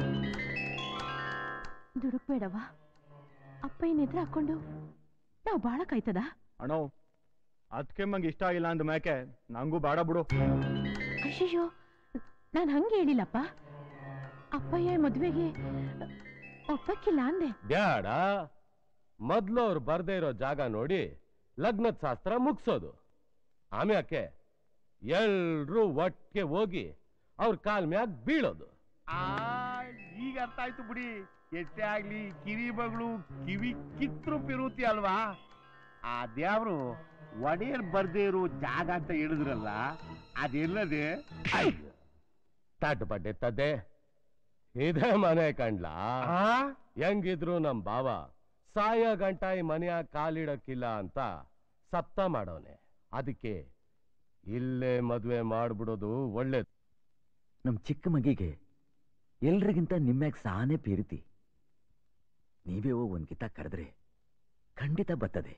ದುಡುಕ್ಬೇಡವಾ ಅಪ್ಪ ಏನ್ ಎದ್ರ ಹಾಕೊಂಡು ನಾವು ಬಾಳ ಕಾಯ್ತದ ಅಣ್ಣೋ ಅದಕ್ಕೆ ಮಂಗೆ ಇಷ್ಟ ಆಗಿಲ್ಲ ಅಂದ ಮ್ಯಾಕೆ ನಂಗೂ ಬೇಡ ಬಿಡು ಅಯ್ಯಯ್ಯೋ ನಾನ್ ಹಂಗೆ ಹೇಳಿಲ್ಲಪ್ಪ ಅಪ್ಪಯ್ಯ ಮದ್ವೆಗೆ ಒಪ್ಪಕ್ಕಿಲ್ಲ ಅಂದೆ ಬ್ಯಾಡ ಮೊದ್ಲು ಅವ್ರು ಬರ್ದೇ ಇರೋ ಜಾಗ ನೋಡಿ ಲಗ್ನದ ಶಾಸ್ತ್ರ ಮುಗ್ಸೋದು ಆಮ್ಯಾಕೆ ಎಲ್ರೂ ಒಟ್ಟಿಗೆ ಹೋಗಿ ಅವ್ರ ಕಾಲ್ ಮ್ಯಾಗ್ ಬೀಳೋದು ಆ ಈಗ ಅರ್ಥ ಆಯ್ತು ಬಿಡಿ ಎಷ್ಟೇ ಆಗ್ಲಿ ಕಿರಿ ಮಗಳು ಕಿವಿ ಕಿತ್ರು ಪಿರುತಿ ಅಲ್ವಾ ಆ ದೇವ್ರು ಒಡೆಯರ್ ಬರ್ದೇ ಇರೋ ಜಾಗ ಅಂತ ಹೇಳಿದ್ರಲ್ಲ ಅದೆಲ್ಲದೆ ತಡ್ ಬಡ್ಡೆತ್ತದ್ದೆ ಇದೇ ಮನೆ ಕಂಡ್ಲಾ ಹೆಂಗಿದ್ರು ನಮ್ ಬಾವ ಸಾಯ ಗಂಟ ಈ ಮನೆಯ ಕಾಲಿಡಕ್ಕಿಲ್ಲ ಅಂತ ಸಪ್ತ ಮಾಡವನೆ ಅದಕ್ಕೆ ಇಲ್ಲೇ ಮದ್ವೆ ಮಾಡ್ಬಿಡೋದು ಒಳ್ಳೇದು ನಮ್ ಚಿಕ್ಕ ಮಗಿಗೆ ಎಲ್ರಿಗಿಂತ ನಿಮ್ಮ್ಯಾಗ ಸಾನೆ ಪ್ರೀತಿ ನೀವೇ ಹೋಗ್ ಒಂದ್ ಕಿತ ಕರೆದ್ರೆ ಖಂಡಿತ ಬರ್ತದೆ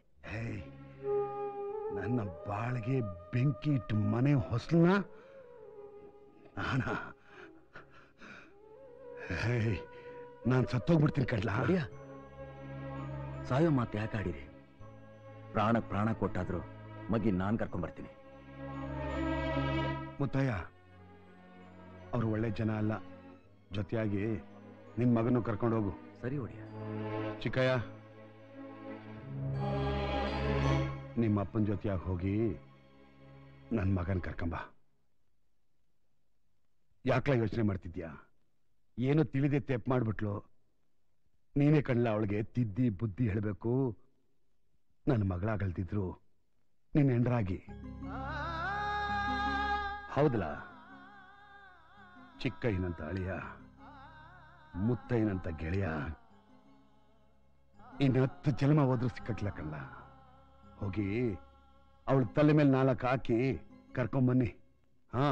ನನ್ನ ಬಾಳಿಗೆ ಬೆಂಕಿ ಇಟ್ಟು ಮನೆ ಹೊಸಲನ್ನ ನಾನ ನಾನು ಸತ್ತೋಗ್ಬಿಡ್ತೀನಿ ಕಡ್ಲಾ ಅಡಿಯ ಸಾಯೋ ಮಾತು ಯಾಕೆ ಆಡಿರಿ ಪ್ರಾಣ ಪ್ರಾಣ ಕೊಟ್ಟಾದ್ರೂ ಮಗಿ ನಾನ್ ಕರ್ಕೊಂಬರ್ತೀನಿ ಮುತ್ತಯ್ಯ ಅವ್ರು ಒಳ್ಳೆ ಜನ ಅಲ್ಲ ಜೊತೆಯಾಗಿ ನಿನ್ ಮಗನು ಕರ್ಕೊಂಡು ಹೋಗು ಸರಿ ಒಡಿಯ ಚಿಕ್ಕಯ್ಯ ನಿಮ್ಮ ಅಪ್ಪನ ಜೊತೆಯಾಗಿ ಹೋಗಿ ನನ್ನ ಮಗನ್ ಕರ್ಕೊಂಬ ಯಾಕ್ಲ ಯೋಚನೆ ಮಾಡ್ತಿದ್ಯಾ ಏನು ತಿಳಿದೆ ತೆಪ್ ಮಾಡ್ಬಿಟ್ಲು ನೀನೇ ಕಣ್ಲ ಅವಳಿಗೆ ತಿದ್ದಿ ಬುದ್ಧಿ ಹೇಳಬೇಕು ನನ್ನ ಮಗಳಾಗಲ್ತಿದ್ರು ನಿನ್ನ ಹೆಂಡ್ರಾಗಿ ಹೌದಲ್ಲ ಚಿಕ್ಕಯ್ಯನಂತ ಅಳಿಯ ಮುತ್ತಯ್ಯನಂತ ಗೆಳೆಯ ಇನ್ನು ಹತ್ತು ಜನ್ಮ ಹೋದ್ರೂ ಸಿಕ್ಕಕ್ಲ ಕಣ್ಣ ಹೋಗಿ ಅವಳ ತಲೆ ಮೇಲೆ ನಾಲ್ಕು ಹಾಕಿ ಕರ್ಕೊಂಬನ್ನಿ ಹಾ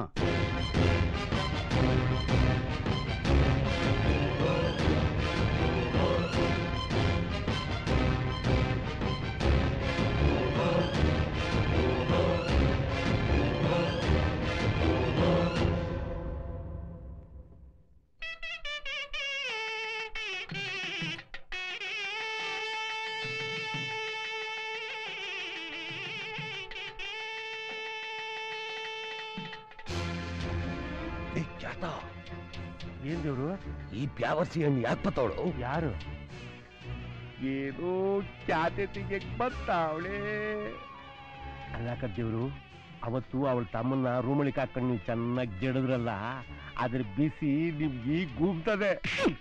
ಏನ್ ದೇವ್ರು ಈ ಬ್ಯಾವರ್ಸಿ ಹಣ್ಣು ಯಾಕೆ ಬತ್ತವಳು ಯಾರು ಏನೋ ಖ್ಯಾತೆ ತೆಗಿಯಕ್ ಬರ್ತಾವಳೆ ಅಲ್ಲಾಕ ದೇವ್ರು ಅವತ್ತು ಅವಳ ತಮ್ಮನ್ನ ರೂಮಳಿಗೆ ಹಾಕೊಂಡು ನೀವು ಚೆನ್ನಾಗಿ ಜಡಿದ್ರಲ್ಲ ಅದ್ರ ಬಿಸಿ ನಿಮ್ಗೆ ಈಗ ಗೂಗ್ತದೆ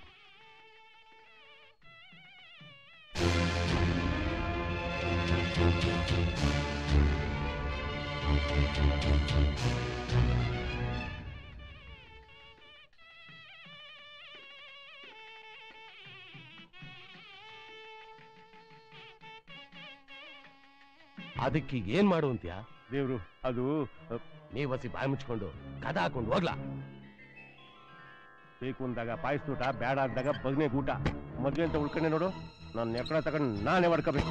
ಅದಕ್ಕೆ ಏನ್ ಮಾಡು ಅಂತ್ಯಾ ದೇವ್ರು ಅದು ನೀವ್ ಹಸಿ ಬಾಯಿ ಮುಚ್ಕೊಂಡು ಕದ ಹಾಕೊಂಡು ಹೋಗ್ಲಾ ಬೇಕು ಅಂದಾಗ ಪಾಯಿಸ್ನೂಟ ಬೇಡ ಅಂದಾಗ ಬಗ್ನೆ ಊಟ ಮದ್ವೆ ಅಂತ ಉಳ್ಕೊಂಡೆ ನೋಡು ನಾನು ಎಕ್ಕಡ ತಗೊಂಡು ನಾನೇ ಮಾಡ್ಕೋಬೇಕು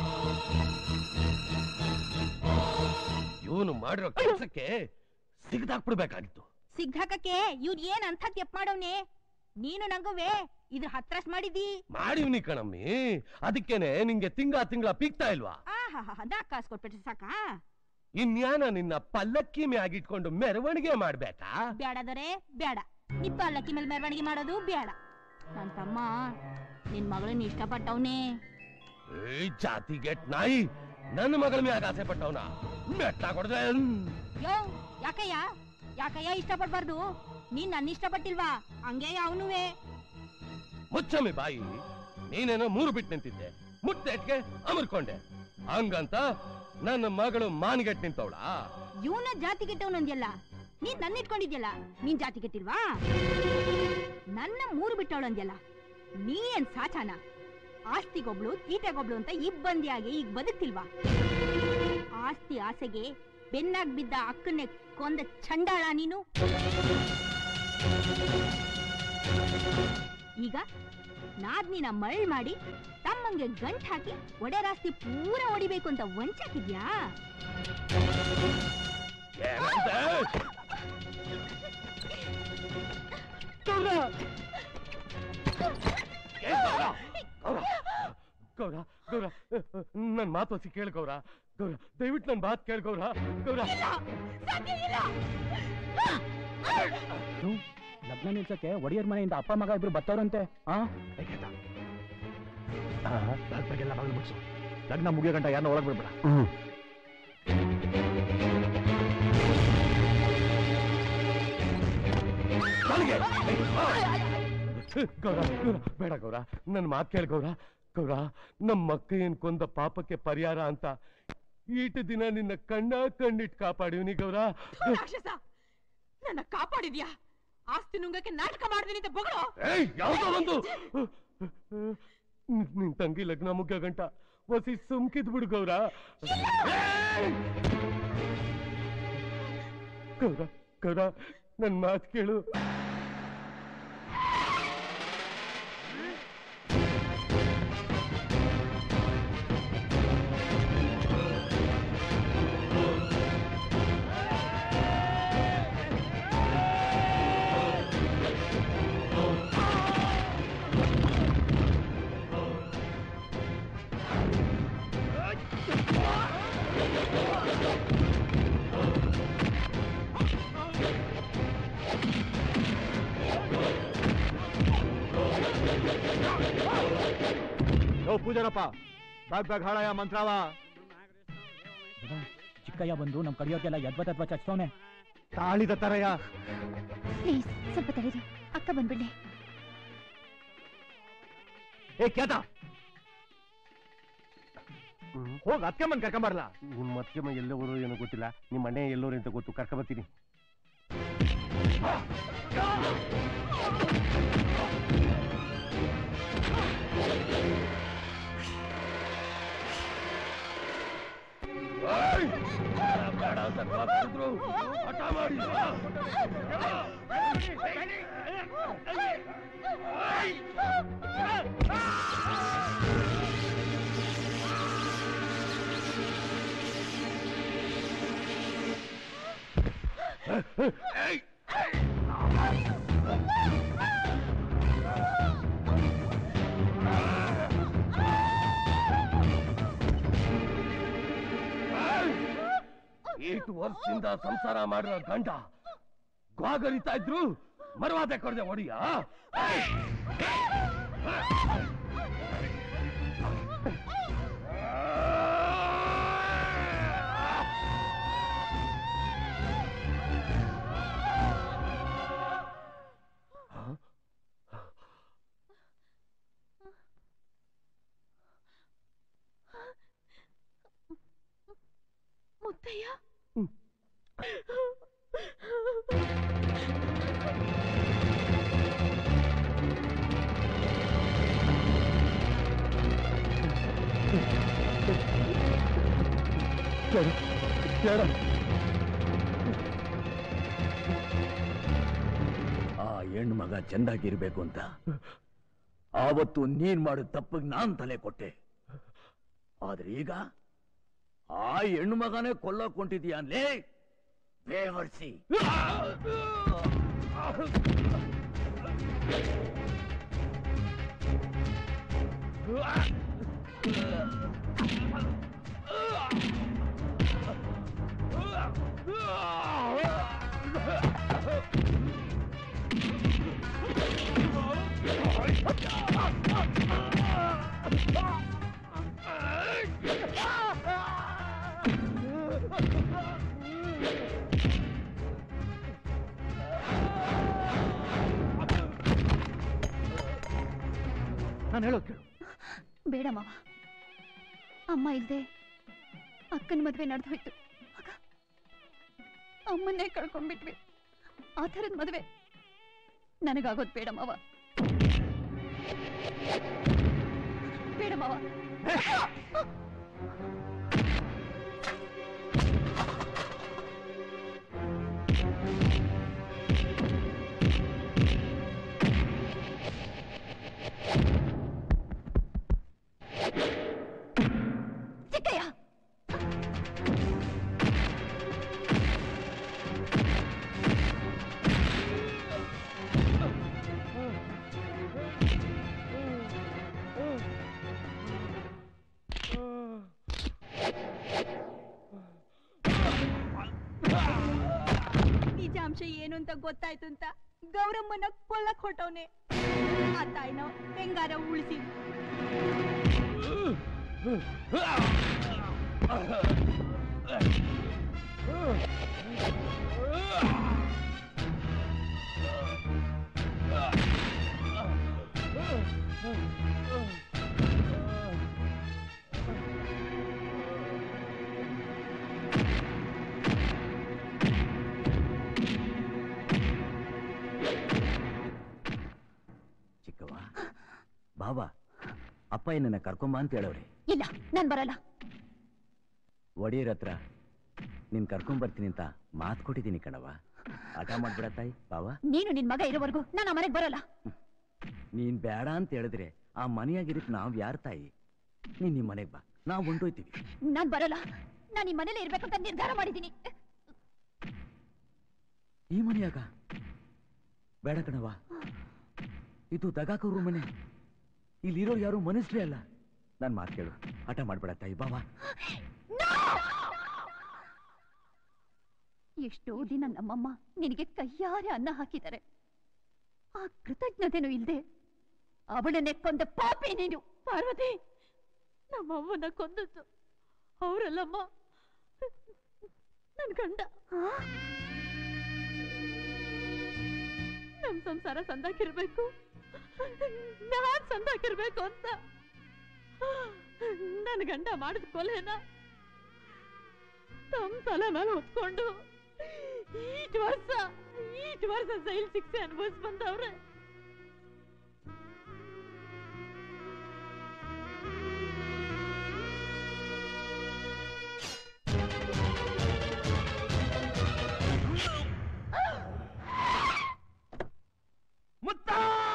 ಇವನು ಮಾಡಿರೋ ಕೆಲಸಕ್ಕೆ ಸಿಗದಾಕ್ಬಿಡ್ಬೇಕಾಗಿತ್ತು ಸಿಗ್ಧಾಕಕ್ಕೆ ಇವ್ರು ಏನ್ ಅಂತ ತೆಪ್ ಮಾಡವ್ನೆ ನೀನು ನಂಗುವೆ ಇದ್ರ ಹತ್ರಸ್ ಮಾಡಿದಿ ಮಾಡಿವ್ನಿ ಕಣಮ್ಮಿ ಅದಕ್ಕೇನೆ ನಿಂಗೆ ತಿಂಗಳ ತಿಂಗಳ ಪೀಕ್ತಾ ಇಲ್ವಾ ಆಹಾ ನಾ ಕಾಸು ಕೊಟ್ಬಿಟ್ರೆ ಸಾಕಾ ಇನ್ಯಾನ ನಿನ್ನ ಪಲ್ಲಕ್ಕಿ ಮ್ಯಾಗಿಟ್ಕೊಂಡು ಮೆರವಣಿಗೆ ಮಾಡ್ಬೇಕಾ ಬ್ಯಾಡದರೆ ಬ್ಯಾಡ ನೀ ಪಲ್ಲಕ್ಕಿ ಮೇಲೆ ಮೆರವಣಿಗೆ ಮಾಡೋದು ಬ್ಯಾಡ ನನ್ ತಮ್ಮ ನಿನ್ ಮಗಳನ್ನ ಇಷ್ಟಪಟ್ಟವ್ನೆ ಏ ಜಾತಿ ಗೆಟ್ ನಾಯಿ ನನ್ನ ಮಗಳ ಮ್ಯಾಗ ಆಸೆ ಪಟ್ಟವನ ಬೆಟ್ಟ ಕೊಡದೆ ಯೋ ಯಾಕಯ್ಯ ಯಾಕಯ್ಯ ಇಷ್ಟಪಡ್ಬಾರ್ದು ನೀನ್ ನನ್ನ ಇಷ್ಟಪಟ್ಟಿಲ್ವಾ ಹಂಗೆ ಅವನುವೆ ಮುಚ್ಚಮ್ಮಿ ಬಾಯಿ ನೀನೇನೋ ಮೂರು ಬಿಟ್ಟು ನಿಂತಿದ್ದೆ ಮುಟ್ಟೆಟ್ಗೆ ಅಮರ್ಕೊಂಡೆ ಹಂಗಂತ ನನ್ನ ಮಗಳು ಮಾನ್ಗೆಟ್ ನಿಂತವಳ ಇವನ ಜಾತಿ ಕೆಟ್ಟವನಂದ್ಯಲ್ಲ ನೀನ್ ನನ್ನ ಇಟ್ಕೊಂಡಿದ್ಯಲ್ಲ ನೀನ್ ಜಾತಿ ಕೆಟ್ಟಿಲ್ವಾ ನನ್ನ ಮೂರು ಬಿಟ್ಟವಳು ಅಂದ್ಯಲ್ಲ ನೀ ಏನ್ ಸಾಚಾನ ಆಸ್ತಿಗೊಬ್ಳು ತೀಟೆಗೊಬ್ಳು ಅಂತ ಇಬ್ಬಂದಿಯಾಗಿ ಈಗ ಬದುಕ್ತಿಲ್ವಾ ಆಸ್ತಿ ಆಸೆಗೆ ಬೆನ್ನಾಗ್ ಬಿದ್ದ ಅಕ್ಕನ್ನೇ ಕೊಂದ ಚಂಡಾಳ ನೀನು ಈಗ ನಾದ್ನಿನ ಮಳ್ ಮಾಡಿ ತಮ್ಮಂಗೆ ಗಂಟ್ ಹಾಕಿ ಒಡೆರಾಸ್ತಿ ಪೂರ ಹೊಡಿಬೇಕು ಅಂತ ವಂಚಾಕಿದ್ಯಾ ಗೌರ ಗೌರ ನನ್ ಮಾತು ಹಸಿ ಕೇಳು ಗೌರ ಗೌರ ದಯವಿಟ್ಟು ನನ್ ಮಾತು ಕೇಳು ಗೌರ ಗೌರ ಲಗ್ನ ನಿಲ್ಸಕ್ಕೆ ಒಡೆಯರ್ ಮನೆಯಿಂದ ಅಪ್ಪ ಮಗ ಇಬ್ರು ಬತ್ತವ್ರಂತೆ ಆ ಎಲ್ಲ ಮಗಳು ಮುಗಿಸು ಲಗ್ನ ಮುಗಿಯೋ ಗಂಟ ಯಾರನ್ನ ಒಳಗೆ ಬಿಡ್ಬೇಡ ಗೌರ ಗೌರ ಬೇಡ ಗೌರ ನನ್ ಮಾತು ಕೇಳು ಗೌರ ಗೌರ ನಮ್ಮ ಮಕ್ಕ ಏನ್ ಕೊಂದ ಪಾಪಕ್ಕೆ ಪರಿಹಾರ ಅಂತ ಈಟು ದಿನ ನಿನ್ನ ಕಣ್ಣ ಕಣ್ಣಿಟ್ ಕಾಪಾಡಿವ್ನಿ ಗೌರ ರಾಕ್ಷಸ ನನ್ನ ಕಾಪಾಡಿದ್ಯಾ ಆಸ್ತಿ ನುಂಗಕ್ಕೆ ನಾಟಕ ಮಾಡ್ತೀನಿ ಅಂತ ಬಗಳು ಏಯ್ ಯಾವ್ದೋ ಒಂದು ನಿನ್- ನಿನ್ ತಂಗಿ ಲಗ್ನ ಮುಗ್ಗ ಗಂಟ ಒಸಿ ಸುಮ್ಕಿದ್ ಬಿಡು ಗೌರ ಏಯ್! ಗೌರ ಗೌರ ನನ್ ಮಾತು ಕೇಳು ಯೋ ಪೂಜಾರಪ್ಪ ಬ್ಯಾಗ್ ಬ್ಯಾಗ್ ಹಾಳಾಯ ಮಂತ್ರಾವ ಚಿಕ್ಕಯ್ಯ ಬಂದು ನಮ್ ಕಡಿಯೋಕೆಲ್ಲ ಯದ್ವ ತದ್ವ ಚಚ್ತವನೆ ತಾಳಿದ ತರಯ ಪ್ಲೀಸ್ ಸ್ವಲ್ಪ ತಡೀರಿ ಅಕ್ಕ ಬಂದ್ಬಿಡ್ಲಿ ಏ ಕ್ಯಾತ ಹೋಗ್ ಅತ್ತೆ ಮನ್ ಕರ್ಕೊಂಬರ್ಲ ನಿಮ್ ಮತ್ತೆ ಎಲ್ಲವರು ಏನೋ ಗೊತ್ತಿಲ್ಲ ನಿಮ್ಮ ಮನೆ ಎಲ್ಲೋರು ಅಂತ ಗೊತ್ತು ಕರ್ಕ ಬರ್ತೀನಿ ಏಯ್! ಬೇಡ ಅಂತ ಕಾಪಾಡಿದ್ರು ಹಠ ಮಾಡಿ ಏಟು ವರ್ಷದಿಂದ ಸಂಸಾರ ಮಾಡಿರೋ ಗಂಡ ಗ್ವಾಗರಿತಾ ಇದ್ರು ಮರವಾದೆ ಕೊಡದೆ ಒಡಿಯ ಮುತ್ತಯ್ಯ ಆ ಹೆಣ್ಣು ಮಗ ಚೆಂದಾಗಿರ್ಬೇಕು ಅಂತ ಆವತ್ತು ನೀನ್ ಮಾಡಿದ ತಪ್ಪಿಗೆ ನಾನ್ ತಲೆ ಕೊಟ್ಟೆ ಆದ್ರೆ ಈಗ ಆ ಹೆಣ್ಣು ಮಗನೇ ಕೊಲ್ಲೋಕ್ ಹೊಂಟಿದ್ಯಾ ಅನ್ಲೇ ಬೇವರ್ಸಿ ನಾನು ಹೇಳೋದು ಕೇಳು ಬೇಡ ಮಾವ ಅಮ್ಮ ಇಲ್ದೆ ಅಕ್ಕನ ಮದ್ವೆ ನಡೆದು ಹೋಯ್ತು ಆಗ ಅಮ್ಮನ್ನೇ ಕಳ್ಕೊಂಡ್ಬಿಟ್ವಿ ಆ ಥರದ ಮದುವೆ ನನಗಾಗೋದು ಬೇಡ ಮಾವ ಬೇಡ ಮಾವ ಚಿಕ್ಕಯ್ಯ ನಿಜಾಂಶ ಏನು ಅಂತ ಗೊತ್ತಾಯ್ತು ಅಂತ ಗೌರಮ್ಮನ ಕೊಲ್ಲಕ್ ಹೊಟ್ಟವನೆ ಆ ತಾಯಿನ ಹೆಂಗಾರ ಉಳಿಸಿ ಚಿಕ್ಕವ್ವ ಬಾಬಾ ಅಪ್ಪ ಏನನ್ನ ಕರ್ಕೊಂಬ ಅಂತ ಹೇಳವ್ರಿ ಇಲ್ಲ ನಾನ್ ಬರಲ್ಲ ಒಡೆಯರ್ ಹತ್ರ ನೀನ್ ಕರ್ಕೊಂಬರ್ತೀನಿ ಅಂತ ಮಾತು ಕೊಟ್ಟಿದ್ದೀನಿ ಕಣವ ಆಟ ಮಾಡ್ಬಿಡ ತಾಯಿ ಬಾವ ನೀನು ನಿನ್ ಮಗ ಇರೋವರೆಗೂ ನಾನು ಆ ಮನೆಗೆ ಬರಲ್ಲ ನೀನ್ ಬೇಡ ಅಂತ ಹೇಳಿದ್ರೆ ಆ ಮನೆಯಾಗಿರಕ್ ನಾವ್ ಯಾರ ತಾಯಿ ನೀನ್ ನಿಮ್ ಮನೆಗ್ ಬಾ ನಾವ್ ಹೊಂಟೋಯ್ತೀವಿ ನಾನ್ ಬರಲ್ಲ ನಾನು ಈ ಮನೇಲಿ ಇರ್ಬೇಕಂತ ನಿರ್ಧಾರ ಮಾಡಿದ್ದೀನಿ ಈ ಮನೆಯಾಗ ಬೇಡ ಕಣವ ಇದು ದಗಾಕವ್ರ ಮನೆ ಇಲ್ಲಿರೋರು ಯಾರು ಮನುಷ್ಯರೇ ಅಲ್ಲ ನನ್ ಮಾತು ಕೇಳು ಆಟ ಮಾಡ್ಬೇಡ ತಾಯಿ ಬಾವಾ ಎಷ್ಟೋ ದಿನ ನಮ್ಮಮ್ಮ ನಿನಗೆ ಕೈಯಾರೆ ಅನ್ನ ಹಾಕಿದ್ದಾರೆ ಆ ಕೃತಜ್ಞತೆನೂ ಇಲ್ದೆ ಅವಳನ್ನೇ ಕೊಂದ ಪಾಪಿ ನೀನು ಪಾರ್ವತಿ ನಮ್ಮವ್ವನ ಕೊಂದದ್ದು ಅವರಲ್ಲಮ್ಮ ನನ್ ಗಂಡ ನಮ್ ಸಂಸಾರ ಸಂದಾಕಿರ್ಬೇಕು ನಾನ್ ಸಂದಾಕಿರ್ಬೇಕು ಅಂತ ನನ್ ಗಂಡ ಮಾಡಿದ ಕೊಲೆನ ತಮ್ಮ ತಲೆ ಮೇಲೆ ಹೊತ್ಕೊಂಡು ಈಟ್ ವರ್ಷ ಈಟ್ ವರ್ಷ ಜೈಲ್ ಶಿಕ್ಷೆ ಅನುಭವಿಸ್ ಬಂದವ್ರೆ ಮುತ್ತ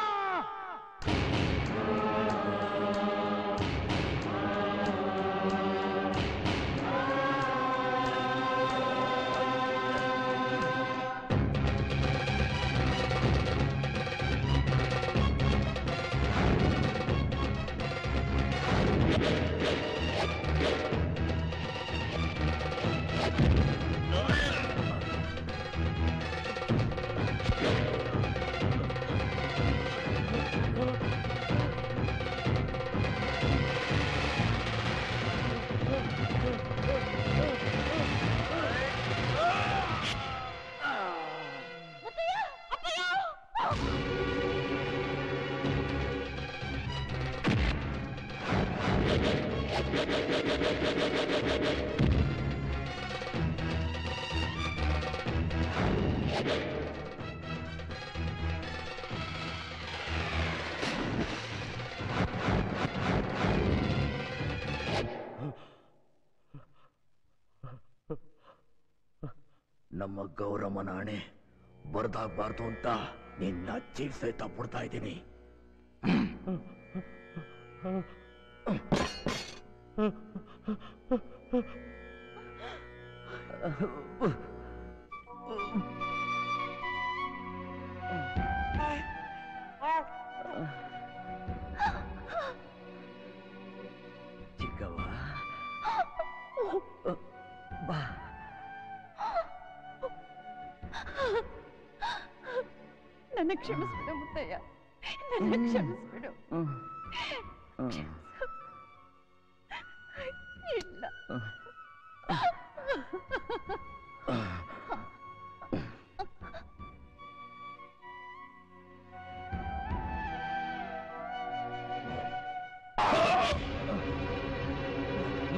ನಮ್ಮ ಗೌರಮ್ಮನ ಹಣೆ ಬರ್ದಾಗ್ಬಾರ್ದು ಅಂತ ನಿನ್ನ ಜೀವ ಸಹಿತ ಬಿಡ್ತಾ ಇದ್ದೀನಿ ಚಿಕ್ಕವ್ವ ಬಾ ನನ್ನ ಕ್ಷಮಿಸ್ಬಿಡು ಮುತ್ತಯ್ಯ ನನ್ನ ಕ್ಷಮಿಸ್ಬಿಡು ಇಲ್ಲ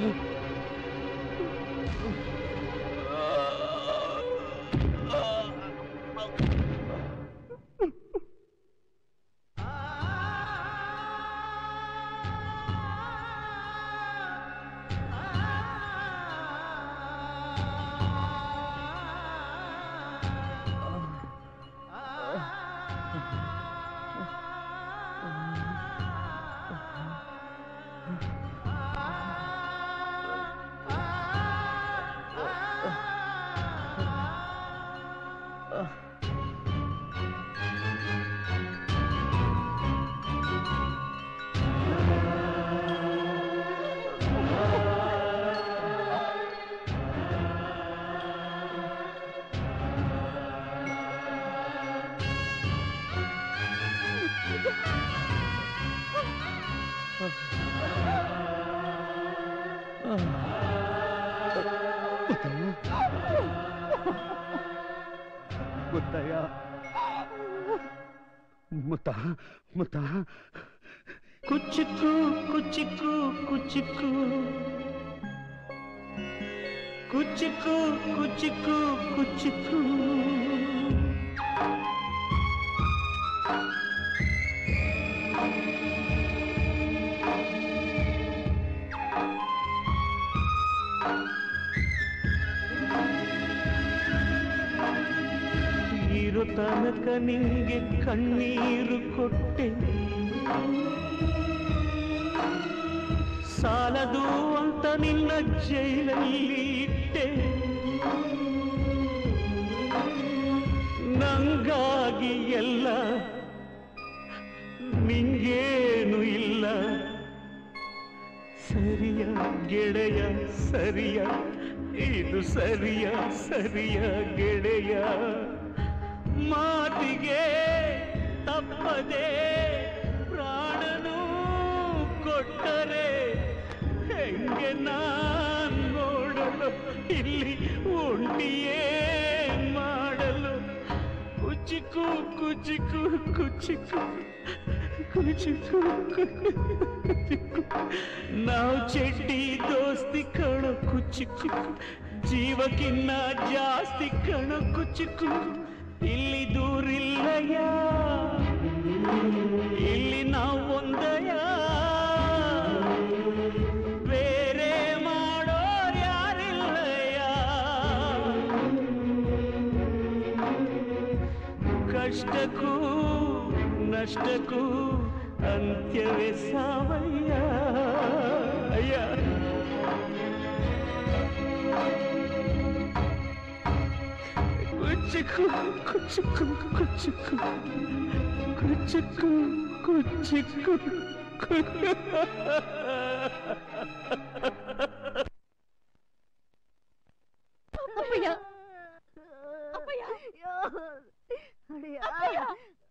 ಮುತ್ತಯ್ಯ ಮುತ್ತ ಮುತ್ತ ಕುಚ್ಚುಕು ಕುಚ್ಚುಕು ಕುಚ್ಚುಕು ಕುಚ್ಚುಕು ಕುಚ್ಚುಕು ಕುಚ್ಚುಕು ಇರೋ ತನಕ ನಿಂಗೆ ಕಣ್ಣೀರು ಕೊಟ್ಟೆ ಸಾಲದು ಅಂತ ನಿನ್ನ ಜೈಲಲ್ಲಿ ಇಟ್ಟೆ ನಂಗಾಗಿ ಎಲ್ಲ ನಿಂಗೇನು ಇಲ್ಲ ಸರಿಯ ಗೆಳೆಯ ಸರಿಯ ಇದು ಸರಿಯ ಸರಿಯ ಗೆಳೆಯ ಮಾತಿಗೆ ತಪ್ಪದೆ ಪ್ರಾಣನು ಕೊಟ್ಟರೆ ಹೆಂಗೆ ನಾನ್ ನೋಡಲು ಇಲ್ಲಿ ಒಂಟಿಯೇ ಮಾಡಲು ಕುಚಿಕು ಕುಚಿಕು ಕುಚಿಕು ಕುಚಿಕು ಕುಚಿಕು ನಾವು ಚೆಡ್ಡಿ ದೋಸ್ತಿ ಕಣ ಕುಚಿಕು ಜೀವಕ್ಕಿನ್ನ ಜಾಸ್ತಿ ಕಣ ಕುಚಿಕು ಇಲ್ಲಿ ದೂರಿಲ್ಲಯ್ಯ ಇಲ್ಲಿ ನಾವು ಒಂದಯ ಬೇರೆ ಮಾಡೋರ್ ಯಾರಿಲ್ಲಯ್ಯ ಕಷ್ಟಕ್ಕೂ ನಷ್ಟಕ್ಕೂ ಅಂತ್ಯವೇ ಸಾವಯ್ಯ ಅಯ್ಯ ಕುಚ್ಚುಕು ಕುಚ್ಚುಕು ಕುಚ್ಚುಕು ಕುಚ್ಚುಕು ಕುಚ್ಚುಕು ಅಪ್ಪಯ್ಯ ಅಪ್ಪಯ್ಯ ಅಪ್ಪಯ್ಯ